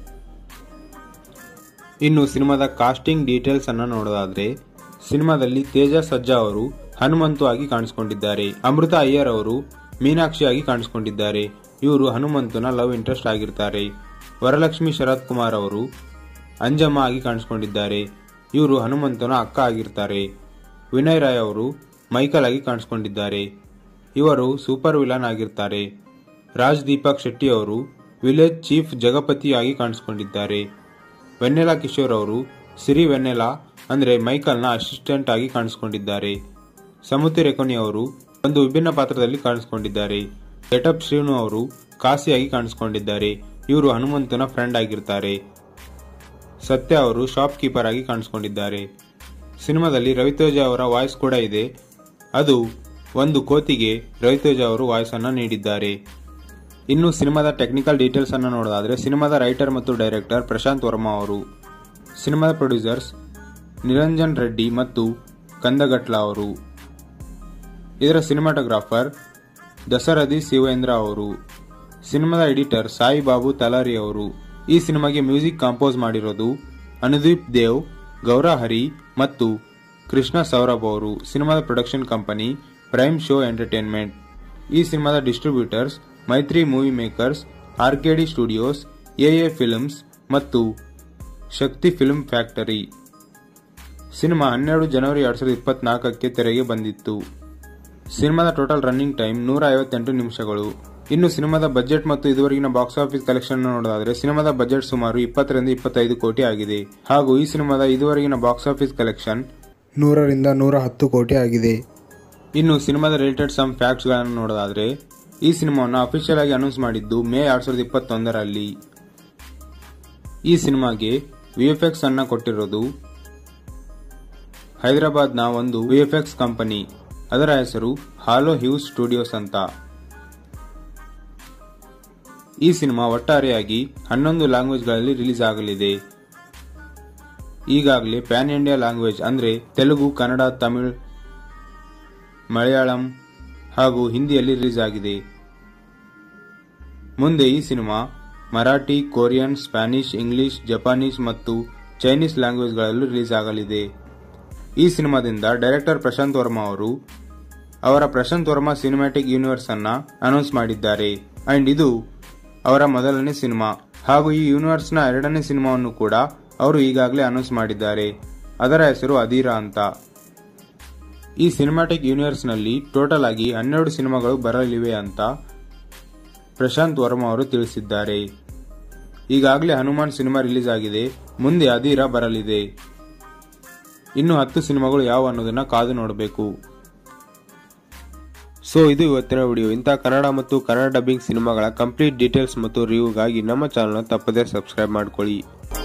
ಇನ್ನು ಸಿನಿಮಾದ ಕಾಸ್ಟಿಂಗ್ ಡೀಟೇಲ್ಸ್ ಅನ್ನ ನೋಡೋದಾದ್ರೆ ಸಿನಿಮಾದಲ್ಲಿ ತೇಜ ಸಜ್ಜಾ ಅವರು ಹನುಮಂತು ಆಗಿ ಕಾಣಿಸಿಕೊಂಡಿದ್ದಾರೆ ಅಮೃತ ಅಯ್ಯರ್ ಅವರು ಮೀನಾಕ್ಷಿ ಆಗಿ ಕಾಣಿಸಿಕೊಂಡಿದ್ದಾರೆ ಇವರು ಹನುಮಂತನ ಲವ್ ಇಂಟ್ರೆಸ್ಟ್ ಆಗಿರ್ತಾರೆ ವರಲಕ್ಷ್ಮಿ ಶರತ್ ಕುಮಾರ್ ಅವರು ಅಂಜಮ್ಮ ಆಗಿ ಕಾಣಿಸಿಕೊಂಡಿದ್ದಾರೆ ಇವರು ಹನುಮಂತನ ಅಕ್ಕ ಆಗಿರ್ತಾರೆ ವಿನಯ್ ರಾಯ್ ಅವರು ಮೈಕಲ್ ಆಗಿ ಕಾಣಿಸಿಕೊಂಡಿದ್ದಾರೆ ಇವರು ಸೂಪರ್ ವಿಲನ್ ಆಗಿರ್ತಾರೆ ರಾಜ್ ದೀಪಕ್ ಶೆಟ್ಟಿ ಅವರು ವಿಲೇಜ್ ಚೀಫ್ ಜಗಪತಿಯಾಗಿ ಕಾಣಿಸಿಕೊಂಡಿದ್ದಾರೆ ವೆನ್ನೆಲಾ ಕಿಶೋರ್ ಅವರು ಸಿರಿ ವೆನ್ನೆಲಾ ಅಂದ್ರೆ ಮೈಕಲ್ನ ಅಸಿಸ್ಟೆಂಟ್ ಆಗಿ ಕಾಣಿಸಿಕೊಂಡಿದ್ದಾರೆ ಸಮುತಿ ರೆಕೊನಿ ಅವರು ಒಂದು ವಿಭಿನ್ನ ಪಾತ್ರದಲ್ಲಿ ಕಾಣಿಸಿಕೊಂಡಿದ್ದಾರೆ ಗೆಟಪ್ ಶ್ರೀನು ಅವರು ಕಾಸಿಯಾಗಿ ಕಾಣಿಸಿಕೊಂಡಿದ್ದಾರೆ ಇವರು ಹನುಮಂತನ ಫ್ರೆಂಡ್ ಆಗಿರ್ತಾರೆ ಸತ್ಯ ಅವರು ಶಾಪ್ ಕೀಪರ್ ಆಗಿ ಕಾಣಿಸಿಕೊಂಡಿದ್ದಾರೆ ಸಿನಿಮಾದಲ್ಲಿ ರವಿತೇಜ ಅವರ ವಾಯ್ಸ್ ಕೂಡ ಇದೆ ಅದು ಒಂದು ಕೋತಿಗೆ ರವಿತೇಜ ಅವರು ವಾಯ್ಸ್ ಅನ್ನ ನೀಡಿದ್ದಾರೆ ಇನ್ನು ಸಿನಿಮಾದ ಟೆಕ್ನಿಕಲ್ ಡೀಟೇಲ್ಸ್ ಅನ್ನು ನೋಡೋದಾದ್ರೆ ಸಿನಿಮಾದ ರೈಟರ್ ಮತ್ತು ಡೈರೆಕ್ಟರ್ ಪ್ರಶಾಂತ್ ವರ್ಮಾ ಅವರು ಸಿನಿಮಾದ ಪ್ರೊಡ್ಯೂಸರ್ಸ್ ನಿರಂಜನ್ ರೆಡ್ಡಿ ಮತ್ತು ಕಂದಗಟ್ಲ ಅವರು ಇದರ ಸಿನಿಮಾಟೋಗ್ರಾಫರ್ ದಸರಥಿ ಶಿವೇಂದ್ರ ಅವರು ಸಿನಿಮಾದ ಎಡಿಟರ್ ಸಾಯಿ ಬಾಬು ತಲಾರಿ ಅವರು ಈ ಸಿನಿಮಾಗೆ ಮ್ಯೂಸಿಕ್ ಕಾಂಪೋಸ್ ಮಾಡಿರೋದು ಅನುದೀಪ್ ದೇವ್ ಗೌರ ಹರಿ ಮತ್ತು ಕೃಷ್ಣ ಸೌರಭ್ ಅವರು ಸಿನಿಮಾದ production company prime show entertainment ಈ ಸಿನಿಮಾದ distributors Mythri movie makers RKD studios AA films ಮತ್ತು ಶಕ್ತಿ ಫಿಲ್ಮ್ ಫ್ಯಾಕ್ಟರಿ ಸಿನಿಮಾ ಹನ್ನೆರಡು ಜನವರಿ ಎರಡ್ ಸಾವಿರದ ಇಪ್ಪತ್ನಾಲ್ಕಕ್ಕೆ ತೆರೆಗೆ ಬಂದಿತ್ತು ಸಿನಿಮಾದ ಟೋಟಲ್ ರನ್ನಿಂಗ್ ಟೈಮ್ ನೂರ ಐವತ್ತೆಂಟು ನಿಮಿಷಗಳು ಇನ್ನು ಸಿನಿಮಾದ ಬಜೆಟ್ ಮತ್ತು ಇದುವರೆಗಿನ ಬಾಕ್ಸ್ ಆಫೀಸ್ ಕಲೆಕ್ಷನ್ ನೋಡೋದಾದ್ರೆ ಸಿನಿಮಾದ ಬಜೆಟ್ ಸುಮಾರು ಇಪ್ಪತ್ತರಿಂದ ಇಪ್ಪತ್ತೈದು ಕೋಟಿ ಆಗಿದೆ ಹಾಗೂ ಈ ಸಿನಿಮಾದ ಇದುವರೆಗಿನ ಬಾಕ್ಸ್ ಆಫೀಸ್ ಕಲೆಕ್ಷನ್ ನೂರರಿಂದ ನೂರ ಹತ್ತು ಕೋಟಿ ಆಗಿದೆ ಇನ್ನು ಸಿನಿಮಾದ ರಿಲೇಟೆಡ್ ಸಮ್ ಫ್ಯಾಕ್ಟ್ಸ್ ಗಳನ್ನು ನೋಡೋದಾದ್ರೆ ಈ ಸಿನಿಮಾವನ್ನು ಅಫಿಷಿಯಲ್ ಆಗಿ ಅನೌನ್ಸ್ ಮಾಡಿದ್ದು ಮೇ ಎರಡ್ ಸಾವಿರದ ಇಪ್ಪತ್ತೊಂದರಲ್ಲಿ ಈ ಸಿನಿಮಾಗೆ ವಿಎಫ್ಎಕ್ಸ್ ಅನ್ನ ಕೊಟ್ಟಿರೋದು ಹೈದರಾಬಾದ್ನ ಒಂದು ವಿಎಫ್ಎಕ್ಸ್ ಕಂಪನಿ ಅದರ ಹೆಸರು ಹಾಲೋ ಹ್ಯೂಸ್ ಸ್ಟುಡಿಯೋಸ್ ಅಂತ ಈ ಸಿನಿಮಾ ಒಟ್ಟಾರೆಯಾಗಿ ಹನ್ನೊಂದು ಲ್ಯಾಂಗ್ವೇಜ್ಗಳಲ್ಲಿ ರಿಲೀಸ್ ಆಗಲಿದೆ ಈಗಾಗಲೇ ಪ್ಯಾನ್ ಇಂಡಿಯಾ ಲ್ಯಾಂಗ್ವೇಜ್ ಅಂದ್ರೆ ತೆಲುಗು ಕನ್ನಡ ತಮಿಳ್ ಮಲಯಾಳಂ ಹಾಗೂ ಹಿಂದಿಯಲ್ಲಿ ರಿಲೀಸ್ ಆಗಿದೆ ಮುಂದೆ ಈ cinema Marathi Korean Spanish English Japanese ಮತ್ತು ಚೈನೀಸ್ ಲ್ಯಾಂಗ್ವೇಜ್ಗಳಲ್ಲೂ ರಿಲೀಸ್ ಆಗಲಿದೆ ಈ ಸಿನಿಮಾದಿಂದ ಡೈರೆಕ್ಟರ್ ಪ್ರಶಾಂತ್ ವರ್ಮಾ ಅವರು ಅವರ ಪ್ರಶಾಂತ್ ವರ್ಮಾ ಸಿನಿಮ್ಯಾಟಿಕ್ ಯೂನಿವರ್ಸ್ ಅನ್ನ ಅನೌನ್ಸ್ ಮಾಡಿದ್ದಾರೆ ಅಂಡ್ ಇದು ಅವರ ಮೊದಲನೇ ಸಿನಿಮಾ ಹಾಗೂ ಈ ಯೂನಿವರ್ಸ್ ನ ಎರಡನೇ ಸಿನಿಮಾವನ್ನು ಕೂಡ ಅವರು ಈಗಾಗಲೇ ಅನೌನ್ಸ್ ಮಾಡಿದ್ದಾರೆ ಅದರ ಹೆಸರು ಅಧೀರಾ ಅಂತ ಈ ಸಿನಿಮ್ಯಾಟಿಕ್ ಯೂನಿವರ್ಸ್ ನಲ್ಲಿ ಟೋಟಲ್ ಆಗಿ ಹನ್ನೆರಡು ಸಿನಿಮಾಗಳು ಬರಲಿವೆ ಅಂತ ಪ್ರಶಾಂತ್ ವರ್ಮಾ ಅವರು ತಿಳಿಸಿದ್ದಾರೆ ಈಗಾಗಲೇ ಹನುಮಾನ್ ಸಿನಿಮಾ ರಿಲೀಸ್ ಆಗಿದೆ ಮುಂದೆ ಅಧೀರ ಬರಲಿದೆ ಇನ್ನು ಹತ್ತು ಸಿನಿಮಾಗಳು ಯಾವ ಅನ್ನೋದನ್ನ ಕಾದು ನೋಡಬೇಕು ಸೊ ಇದು ಇವತ್ತಿನ ವಿಡಿಯೋ ಇಂಥ ಕನ್ನಡ ಮತ್ತು ಕನ್ನಡ ಡಬ್ಬಿಂಗ್ ಸಿನಿಮಾಗಳ ಕಂಪ್ಲೀಟ್ ಡೀಟೇಲ್ಸ್ ಮತ್ತು ರಿವ್ಯೂಗಾಗಿ ನಮ್ಮ ಚಾನಲ್ನ ತಪ್ಪದೇ ಸಬ್ಸ್ಕ್ರೈಬ್ ಮಾಡ್ಕೊಳ್ಳಿ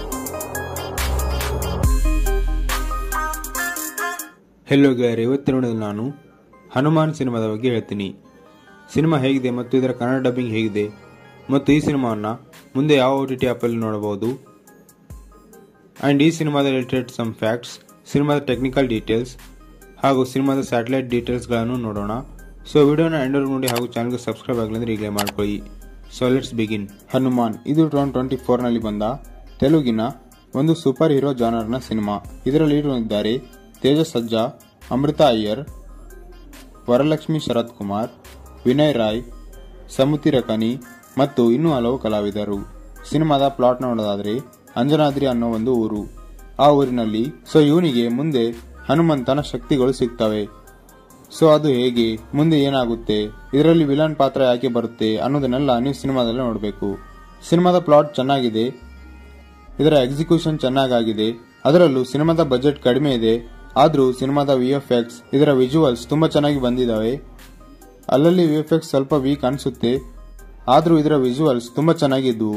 ಹೆಲೋ ಗೆಳೆಯರೆ ಇವತ್ತಿನ ವಿಡಿಯೋದಲ್ಲಿ ನಾನು ಹನುಮಾನ್ ಸಿನಿಮಾದ ಬಗ್ಗೆ ಹೇಳ್ತೀನಿ ಸಿನಿಮಾ ಹೇಗಿದೆ ಮತ್ತು ಇದರ ಕನ್ನಡ ಡಬ್ಬಿಂಗ್ ಹೇಗಿದೆ ಮತ್ತು ಈ ಸಿನಿಮಾವನ್ನು ಮುಂದೆ ಯಾವ ಓ ಟಿ ಟಿ ಆ್ಯಪಲ್ಲಿ ನೋಡಬಹುದು ಆ್ಯಂಡ್ ಈ ಸಿನಿಮಾದ ರಿಲೇಟೆಡ್ ಸಮ್ ಫ್ಯಾಕ್ಟ್ಸ್ ಸಿನಿಮಾದ ಟೆಕ್ನಿಕಲ್ ಡೀಟೇಲ್ಸ್ ಹಾಗೂ ಸಿನಿಮಾದ ಸ್ಯಾಟಲೈಟ್ ಡೀಟೇಲ್ಸ್ಗಳನ್ನು ನೋಡೋಣ ಸೊ ವಿಡಿಯೋನ ಎಂಡರ್ ನೋಡಿ ಹಾಗೂ ಚಾನಲ್ಗೆ ಸಬ್ಸ್ಕ್ರೈಬ್ ಆಗಲಿ ಅಂದರೆ ಈಗಲೇ ಮಾಡ್ಕೊಳ್ಳಿ ಸೊ ಲೆಟ್ಸ್ ಬಿಗಿನ್ ಹನುಮಾನ್ ಇದು ಟೂ ಟ್ವೆಂಟಿ ಫೋರ್ನಲ್ಲಿ ಬಂದ ತೆಲುಗಿನ ಒಂದು ಸೂಪರ್ ಹೀರೋ ಜಾನರ್ನ ಸಿನಿಮಾ ಇದರಲ್ಲಿ ಇದ್ದಾರೆ ತೇಜಸ್ ಸಜ್ಜಾ ಅಮೃತ ಅಯ್ಯರ್ ವರಲಕ್ಷ್ಮಿ ಶರತ್ ಕುಮಾರ್ ವಿನಯ್ ರಾಯ್ ಸಮುತಿ ರಕನಿ ಮತ್ತು ಇನ್ನೂ ಹಲವು ಕಲಾವಿದರು ಸಿನಿಮಾದ ಪ್ಲಾಟ್ ನೋಡೋದಾದ್ರೆ ಅಂಜನಾದ್ರಿ ಅನ್ನೋ ಒಂದು ಊರು ಆ ಊರಿನಲ್ಲಿ ಸೊ ಇವನಿಗೆ ಮುಂದೆ ಹನುಮಂತನ ಶಕ್ತಿಗಳು ಸಿಗ್ತವೆ ಸೊ ಅದು ಹೇಗೆ ಮುಂದೆ ಏನಾಗುತ್ತೆ ಇದರಲ್ಲಿ ವಿಲನ್ ಪಾತ್ರ ಯಾಕೆ ಬರುತ್ತೆ ಅನ್ನೋದನ್ನೆಲ್ಲ ನೀವು ಸಿನಿಮಾದಲ್ಲಿ ನೋಡಬೇಕು ಸಿನಿಮಾದ ಪ್ಲಾಟ್ ಚೆನ್ನಾಗಿದೆ ಇದರ ಎಕ್ಸಿಕ್ಯೂಷನ್ ಚೆನ್ನಾಗಾಗಿದೆ ಅದರಲ್ಲೂ ಸಿನಿಮಾದ ಬಜೆಟ್ ಕಡಿಮೆ ಇದೆ ಆದ್ರೂ ಸಿನಿಮಾದ ವಿ ಎಫ್ ಎಕ್ಸ್ ಇದರ ವಿಜುವಲ್ಸ್ ತುಂಬಾ ಚೆನ್ನಾಗಿ ಬಂದಿದ್ದಾವೆ ಅಲ್ಲಲ್ಲಿ ವಿ ಎಫ್ ಎಕ್ಸ್ ಸ್ವಲ್ಪ ವೀಕ್ ಅನಿಸುತ್ತೆ ಆದ್ರೂ ಇದರ ವಿಜುವಲ್ಸ್ ತುಂಬಾ ಚೆನ್ನಾಗಿದ್ವು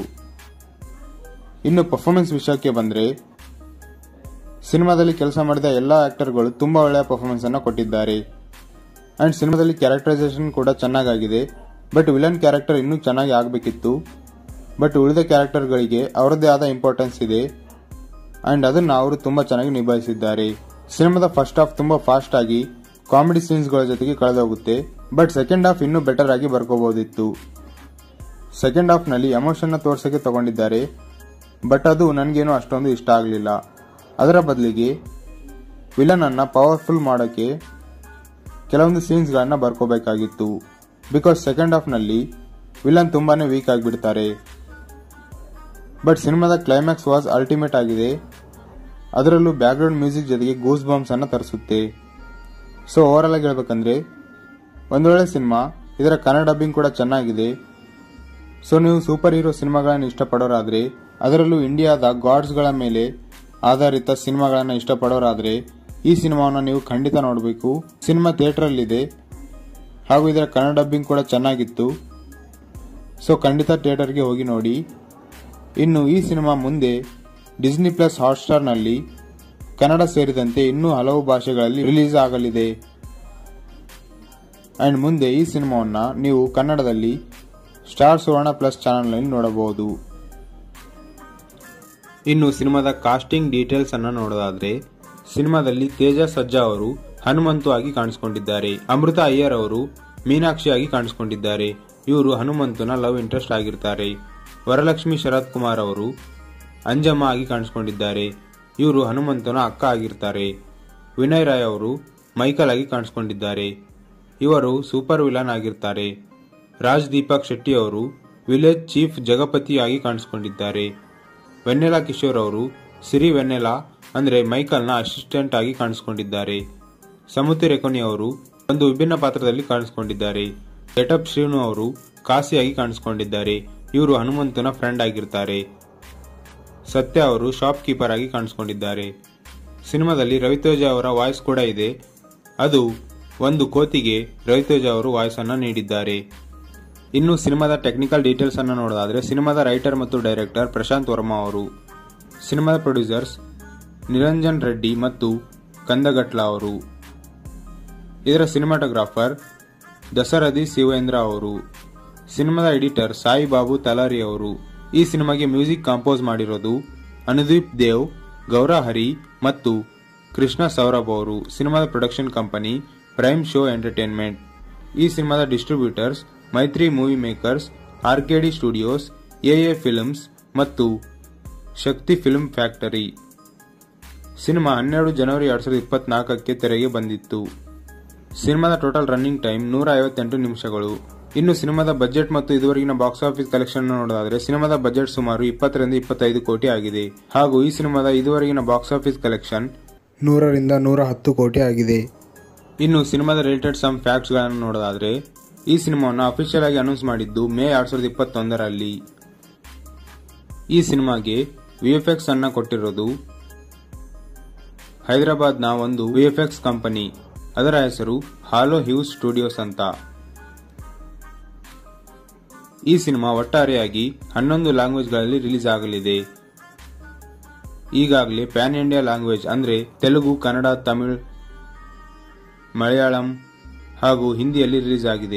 ಇನ್ನು ಪರ್ಫಾರ್ಮೆನ್ಸ್ ವಿಷಯಕ್ಕೆ ಬಂದ್ರೆ ಸಿನಿಮಾದಲ್ಲಿ ಕೆಲಸ ಮಾಡಿದ ಎಲ್ಲಾ ಆಕ್ಟರ್ಗಳು ತುಂಬಾ ಒಳ್ಳೆಯ ಪರ್ಫಾರ್ಮೆನ್ಸ್ ಅನ್ನ ಕೊಟ್ಟಿದ್ದಾರೆ ಅಂಡ್ ಸಿನಿಮಾದಲ್ಲಿ ಕ್ಯಾರೆಕ್ಟರೈಸೇಷನ್ ಕೂಡ ಚೆನ್ನಾಗಾಗಿದೆ ಬಟ್ ವಿಲನ್ ಕ್ಯಾರೆಕ್ಟರ್ ಇನ್ನೂ ಚೆನ್ನಾಗಿ ಆಗಬೇಕಿತ್ತು ಬಟ್ ಉಳಿದ ಕ್ಯಾರೆಕ್ಟರ್ಗಳಿಗೆ ಅವರದ್ದೇ ಆದ ಇಂಪಾರ್ಟೆನ್ಸ್ ಇದೆ ಅಂಡ್ ಅದನ್ನ ಅವರು ತುಂಬಾ ಚೆನ್ನಾಗಿ ನಿಭಾಯಿಸಿದ್ದಾರೆ ಸಿನಿಮಾದ ಫಸ್ಟ್ ಹಾಫ್ ತುಂಬಾ ಫಾಸ್ಟ್ ಆಗಿ ಕಾಮಿಡಿ ಸೀನ್ಸ್ಗಳ ಜೊತೆಗೆ ಕಳೆದೋಗುತ್ತೆ ಬಟ್ ಸೆಕೆಂಡ್ ಹಾಫ್ ಇನ್ನೂ ಬೆಟರ್ ಆಗಿ ಬರ್ಕೋಬಹುದಿತ್ತು ಸೆಕೆಂಡ್ ಹಾಫ್ ನಲ್ಲಿ ಎಮೋಷನ್ ತೋರ್ಸಕ್ಕೆ ತಗೊಂಡಿದ್ದಾರೆ ಬಟ್ ಅದು ನನಗೇನು ಅಷ್ಟೊಂದು ಇಷ್ಟ ಆಗಲಿಲ್ಲ ಅದರ ಬದಲಿಗೆ ವಿಲನ್ ಅನ್ನ ಪವರ್ಫುಲ್ ಮಾಡೋಕೆ ಕೆಲವೊಂದು ಸೀನ್ಸ್ಗಳನ್ನ ಬರ್ಕೋಬೇಕಾಗಿತ್ತು ಬಿಕಾಸ್ ಸೆಕೆಂಡ್ ಹಾಫ್ ನಲ್ಲಿ ವಿಲನ್ ತುಂಬಾನೇ ವೀಕ್ ಆಗಿಬಿಡ್ತಾರೆ ಬಟ್ ಸಿನಿಮಾದ ಕ್ಲೈಮ್ಯಾಕ್ಸ್ ವಾಸ್ ಅಲ್ಟಿಮೇಟ್ ಆಗಿದೆ ಅದರಲ್ಲೂ ಬ್ಯಾಕ್ಗ್ರೌಂಡ್ ಮ್ಯೂಸಿಕ್ ಜೊತೆಗೆ ಗೂಸ್ ಬಾಂಬ್ಸ್ ಅನ್ನ ತರಿಸುತ್ತೆ ಸೊ ಓವರ್ ಆಗಿ ಹೇಳ್ಬೇಕಂದ್ರೆ ಒಂದೊಳ್ಳೆ ಸಿನಿಮಾ ಇದರ ಕನ್ನಡ ಡಬ್ಬಿಂಗ್ ಕೂಡ ಚೆನ್ನಾಗಿದೆ ಸೊ ನೀವು ಸೂಪರ್ ಹೀರೋ ಸಿನಿಮಾಗಳನ್ನು ಇಷ್ಟಪಡೋರಾದ್ರೆ ಅದರಲ್ಲೂ ಇಂಡಿಯಾದ ಗಾಡ್ಸ್ಗಳ ಮೇಲೆ ಆಧಾರಿತ ಸಿನಿಮಾಗಳನ್ನು ಇಷ್ಟಪಡೋರಾದ್ರೆ ಈ ಸಿನಿಮಾವನ್ನು ನೀವು ಖಂಡಿತ ನೋಡಬೇಕು ಸಿನಿಮಾ ಥಿಯೇಟರಲ್ಲಿದೆ ಹಾಗೂ ಇದರ ಕನ್ನಡ ಡಬ್ಬಿಂಗ್ ಕೂಡ ಚೆನ್ನಾಗಿತ್ತು ಸೊ ಖಂಡಿತ ಥಿಯೇಟರ್ಗೆ ಹೋಗಿ ನೋಡಿ ಇನ್ನು ಈ ಸಿನಿಮಾ ಮುಂದೆ ಡಿಸ್ನಿ ಪ್ಲಸ್ ಹಾಟ್ಸ್ಟಾರ್ನಲ್ಲಿ ಕನ್ನಡ ಸೇರಿದಂತೆ ಇನ್ನೂ ಹಲವು ಭಾಷೆಗಳಲ್ಲಿ ರಿಲೀಸ್ ಆಗಲಿದೆ ಅಂಡ್ ಮುಂದೆ ಈ ಸಿನಿಮಾವನ್ನ ನೀವು ಕನ್ನಡದಲ್ಲಿ ಸ್ಟಾರ್ ಸುವರ್ಣ ಪ್ಲಸ್ ಚಾನಲ್ನಲ್ಲಿ ನೋಡಬಹುದು ಇನ್ನು ಸಿನಿಮಾದ ಕಾಸ್ಟಿಂಗ್ ಡೀಟೇಲ್ಸ್ ಅನ್ನ ನೋಡೋದಾದ್ರೆ ಸಿನಿಮಾದಲ್ಲಿ ತೇಜ ಸಜ್ಜಾ ಅವರು ಹನುಮಂತು ಆಗಿ ಕಾಣಿಸಿಕೊಂಡಿದ್ದಾರೆ ಅಮೃತ ಅಯ್ಯರ್ ಅವರು ಮೀನಾಕ್ಷಿ ಆಗಿ ಕಾಣಿಸಿಕೊಂಡಿದ್ದಾರೆ ಇವರು ಹನುಮಂತನ ಲವ್ ಇಂಟ್ರೆಸ್ಟ್ ಆಗಿರ್ತಾರೆ ವರಲಕ್ಷ್ಮಿ ಶರತ್ ಕುಮಾರ್ ಅವರು ಅಂಜಮ್ಮ ಆಗಿ ಕಾಣಿಸಿಕೊಂಡಿದ್ದಾರೆ ಇವರು ಹನುಮಂತನ ಅಕ್ಕ ಆಗಿರ್ತಾರೆ ವಿನಯ್ ರಾಯ್ ಅವರು ಮೈಕಲ್ ಆಗಿ ಕಾಣಿಸಿಕೊಂಡಿದ್ದಾರೆ ಇವರು ಸೂಪರ್ ವಿಲನ್ ಆಗಿರ್ತಾರೆ ರಾಜ್ ದೀಪಕ್ ಶೆಟ್ಟಿ ಅವರು ವಿಲೇಜ್ ಚೀಫ್ ಜಗಪತಿಯಾಗಿ ಕಾಣಿಸಿಕೊಂಡಿದ್ದಾರೆ ವೆನ್ನೆಲಾ ಕಿಶೋರ್ ಅವರು ಸಿರಿ ವೆನ್ನೆಲಾ ಅಂದ್ರೆ ಮೈಕಲ್ನ ಅಸಿಸ್ಟೆಂಟ್ ಆಗಿ ಕಾಣಿಸಿಕೊಂಡಿದ್ದಾರೆ ಸಮುತಿ ರೆಕೊನಿ ಅವರು ಒಂದು ವಿಭಿನ್ನ ಪಾತ್ರದಲ್ಲಿ ಕಾಣಿಸಿಕೊಂಡಿದ್ದಾರೆ ಗೆಟಪ್ ಶ್ರೀನು ಅವರು ಕಾಸಿಯಾಗಿ ಕಾಣಿಸಿಕೊಂಡಿದ್ದಾರೆ ಇವರು ಹನುಮಂತನ ಫ್ರೆಂಡ್ ಆಗಿರ್ತಾರೆ ಸತ್ಯ ಅವರು ಶಾಪ್ ಕೀಪರ್ ಆಗಿ ಕಾಣಿಸಿಕೊಂಡಿದ್ದಾರೆ ಸಿನಿಮಾದಲ್ಲಿ ರವಿತೇಜ ಅವರ ವಾಯ್ಸ್ ಕೂಡ ಇದೆ ಅದು ಒಂದು ಕೋತಿಗೆ ರವಿತೇಜ ಅವರು ವಾಯ್ಸ್ ಅನ್ನ ನೀಡಿದ್ದಾರೆ ಇನ್ನು ಸಿನಿಮಾದ ಟೆಕ್ನಿಕಲ್ ಡೀಟೇಲ್ಸ್ ಅನ್ನು ನೋಡೋದಾದ್ರೆ ಸಿನಿಮಾದ ರೈಟರ್ ಮತ್ತು ಡೈರೆಕ್ಟರ್ ಪ್ರಶಾಂತ್ ವರ್ಮಾ ಅವರು ಸಿನಿಮಾದ ಪ್ರೊಡ್ಯೂಸರ್ಸ್ ನಿರಂಜನ್ ರೆಡ್ಡಿ ಮತ್ತು ಕಂದಗಟ್ಲ ಅವರು ಇದರ ಸಿನಿಮಾಟೋಗ್ರಾಫರ್ ದಸರಥಿ ಶಿವೇಂದ್ರ ಅವರು ಸಿನಿಮಾದ ಎಡಿಟರ್ ಸಾಯಿ ಬಾಬು ತಲಾರಿ ಅವರು ಈ ಸಿನಿಮಾಗೆ ಮ್ಯೂಸಿಕ್ ಕಾಂಪೋಸ್ ಮಾಡಿರೋದು ಅನುದೀಪ್ ದೇವ್ ಗೌರ ಹರಿ ಮತ್ತು ಕೃಷ್ಣ ಸೌರಭ್ ಅವರು ಸಿನಿಮಾದ production company prime show entertainment ಈ ಸಿನಿಮಾದ distributors Mythri movie makers RKD studios AA films ಮತ್ತು ಶಕ್ತಿ ಫಿಲ್ಮ್ ಫ್ಯಾಕ್ಟರಿ ಸಿನಿಮಾ ಹನ್ನೆರಡು ಜನವರಿ ಎರಡ್ ಸಾವಿರದ ಇಪ್ಪತ್ನಾಲ್ಕಕ್ಕೆ ತೆರೆಗೆ ಬಂದಿತ್ತು ಸಿನಿಮಾದ ಟೋಟಲ್ ರನ್ನಿಂಗ್ ಟೈಮ್ ನೂರ ಐವತ್ತೆಂಟು ನಿಮಿಷಗಳು ಇನ್ನು ಸಿನಿಮಾದ ಬಜೆಟ್ ಮತ್ತು ಇದುವರೆಗಿನ ಬಾಕ್ಸ್ ಆಫೀಸ್ ಕಲೆಕ್ಷನ್ ನೋಡೋದಾದ್ರೆ ಸಿನಿಮಾದ ಬಜೆಟ್ ಸುಮಾರು ಇಪ್ಪತ್ತರಿಂದ ಇಪ್ಪತ್ತೈದು ಕೋಟಿ ಆಗಿದೆ ಹಾಗೂ ಈ ಸಿನಿಮಾದ ಇದುವರೆಗಿನ ಬಾಕ್ಸ್ ಆಫೀಸ್ ಕಲೆಕ್ಷನ್ ನೂರರಿಂದ ನೂರ ಹತ್ತು ಕೋಟಿ ಆಗಿದೆ ಇನ್ನು ಸಿನಿಮಾದ ರಿಲೇಟೆಡ್ ಸಮ್ ಫ್ಯಾಕ್ಟ್ಸ್ ಗಳನ್ನು ನೋಡೋದಾದ್ರೆ ಈ ಸಿನಿಮಾವನ್ನು ಅಫಿಷಿಯಲ್ ಆಗಿ ಅನೌನ್ಸ್ ಮಾಡಿದ್ದು ಮೇ ಎರಡ್ ಸಾವಿರದ ಇಪ್ಪತ್ತೊಂದರಲ್ಲಿ ಈ ಸಿನಿಮಾಗೆ ವಿಎಫ್ಎಕ್ಸ್ ಅನ್ನ ಕೊಟ್ಟಿರೋದು ಹೈದರಾಬಾದ್ನ ಒಂದು ವಿಎಫ್ಎಕ್ಸ್ ಕಂಪನಿ ಅದರ ಹೆಸರು ಹಾಲೋ ಹ್ಯೂಸ್ ಸ್ಟುಡಿಯೋಸ್ ಅಂತ ಈ ಸಿನಿಮಾ ಒಟ್ಟಾರೆಯಾಗಿ ಹನ್ನೊಂದು ಲ್ಯಾಂಗ್ವೇಜ್ಗಳಲ್ಲಿ ರಿಲೀಸ್ ಆಗಲಿದೆ ಈಗಾಗಲೇ ಪ್ಯಾನ್ ಇಂಡಿಯಾ ಲ್ಯಾಂಗ್ವೇಜ್ ಅಂದ್ರೆ ತೆಲುಗು ಕನ್ನಡ ತಮಿಳ್ ಮಲಯಾಳಂ ಹಾಗೂ ಹಿಂದಿಯಲ್ಲಿ ರಿಲೀಸ್ ಆಗಿದೆ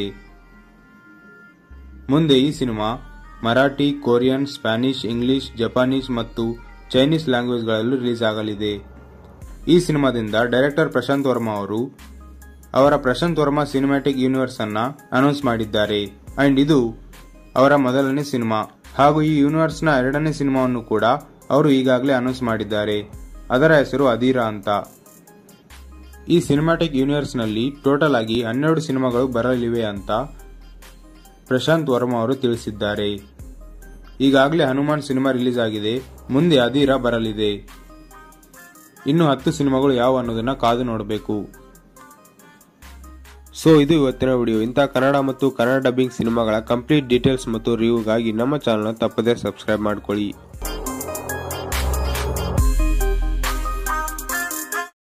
ಮುಂದೆ ಈ cinema Marathi Korean Spanish English Japanese ಮತ್ತು ಚೈನೀಸ್ ಲ್ಯಾಂಗ್ವೇಜ್ಗಳಲ್ಲೂ ರಿಲೀಸ್ ಆಗಲಿದೆ ಈ ಸಿನಿಮಾದಿಂದ ಡೈರೆಕ್ಟರ್ ಪ್ರಶಾಂತ್ ವರ್ಮಾ ಅವರು ಅವರ ಪ್ರಶಾಂತ್ ವರ್ಮಾ ಸಿನಿಮ್ಯಾಟಿಕ್ ಯೂನಿವರ್ಸ್ ಅನ್ನ ಅನೌನ್ಸ್ ಮಾಡಿದ್ದಾರೆ ಅಂಡ್ ಇದು ಅವರ ಮೊದಲನೇ ಸಿನಿಮಾ ಹಾಗೂ ಈ ಯೂನಿವರ್ಸ್ ನ ಎರಡನೇ ಸಿನಿಮಾವನ್ನು ಕೂಡ ಅವರು ಈಗಾಗಲೇ ಅನೌನ್ಸ್ ಮಾಡಿದ್ದಾರೆ ಅದರ ಹೆಸರು ಅಧೀರಾ ಅಂತ ಈ ಸಿನಿಮ್ಯಾಟಿಕ್ ಯೂನಿವರ್ಸ್ ನಲ್ಲಿ ಟೋಟಲ್ ಆಗಿ ಹನ್ನೆರಡು ಸಿನಿಮಾಗಳು ಬರಲಿವೆ ಅಂತ ಪ್ರಶಾಂತ್ ವರ್ಮಾ ಅವರು ತಿಳಿಸಿದ್ದಾರೆ ಈಗಾಗಲೇ ಹನುಮಾನ್ ಸಿನಿಮಾ ರಿಲೀಸ್ ಆಗಿದೆ ಮುಂದೆ ಅಧೀರಾ ಬರಲಿದೆ ಇನ್ನು ಹತ್ತು ಸಿನಿಮಾಗಳು ಯಾವ ಅನ್ನೋದನ್ನ ಕಾದು ನೋಡಬೇಕು ಸೊ ಇದು ಇವತ್ತಿನ ವಿಡಿಯೋ ಇಂಥ ಕನ್ನಡ ಮತ್ತು ಕನ್ನಡ ಡಬ್ಬಿಂಗ್ ಸಿನಿಮಾಗಳ ಕಂಪ್ಲೀಟ್ ಡೀಟೇಲ್ಸ್ ಮತ್ತು ರಿವ್ಯೂಗಾಗಿ ನಮ್ಮ ಚಾನಲ್ ತಪ್ಪದೇ ಸಬ್ಸ್ಕ್ರೈಬ್ ಮಾಡ್ಕೊಳ್ಳಿ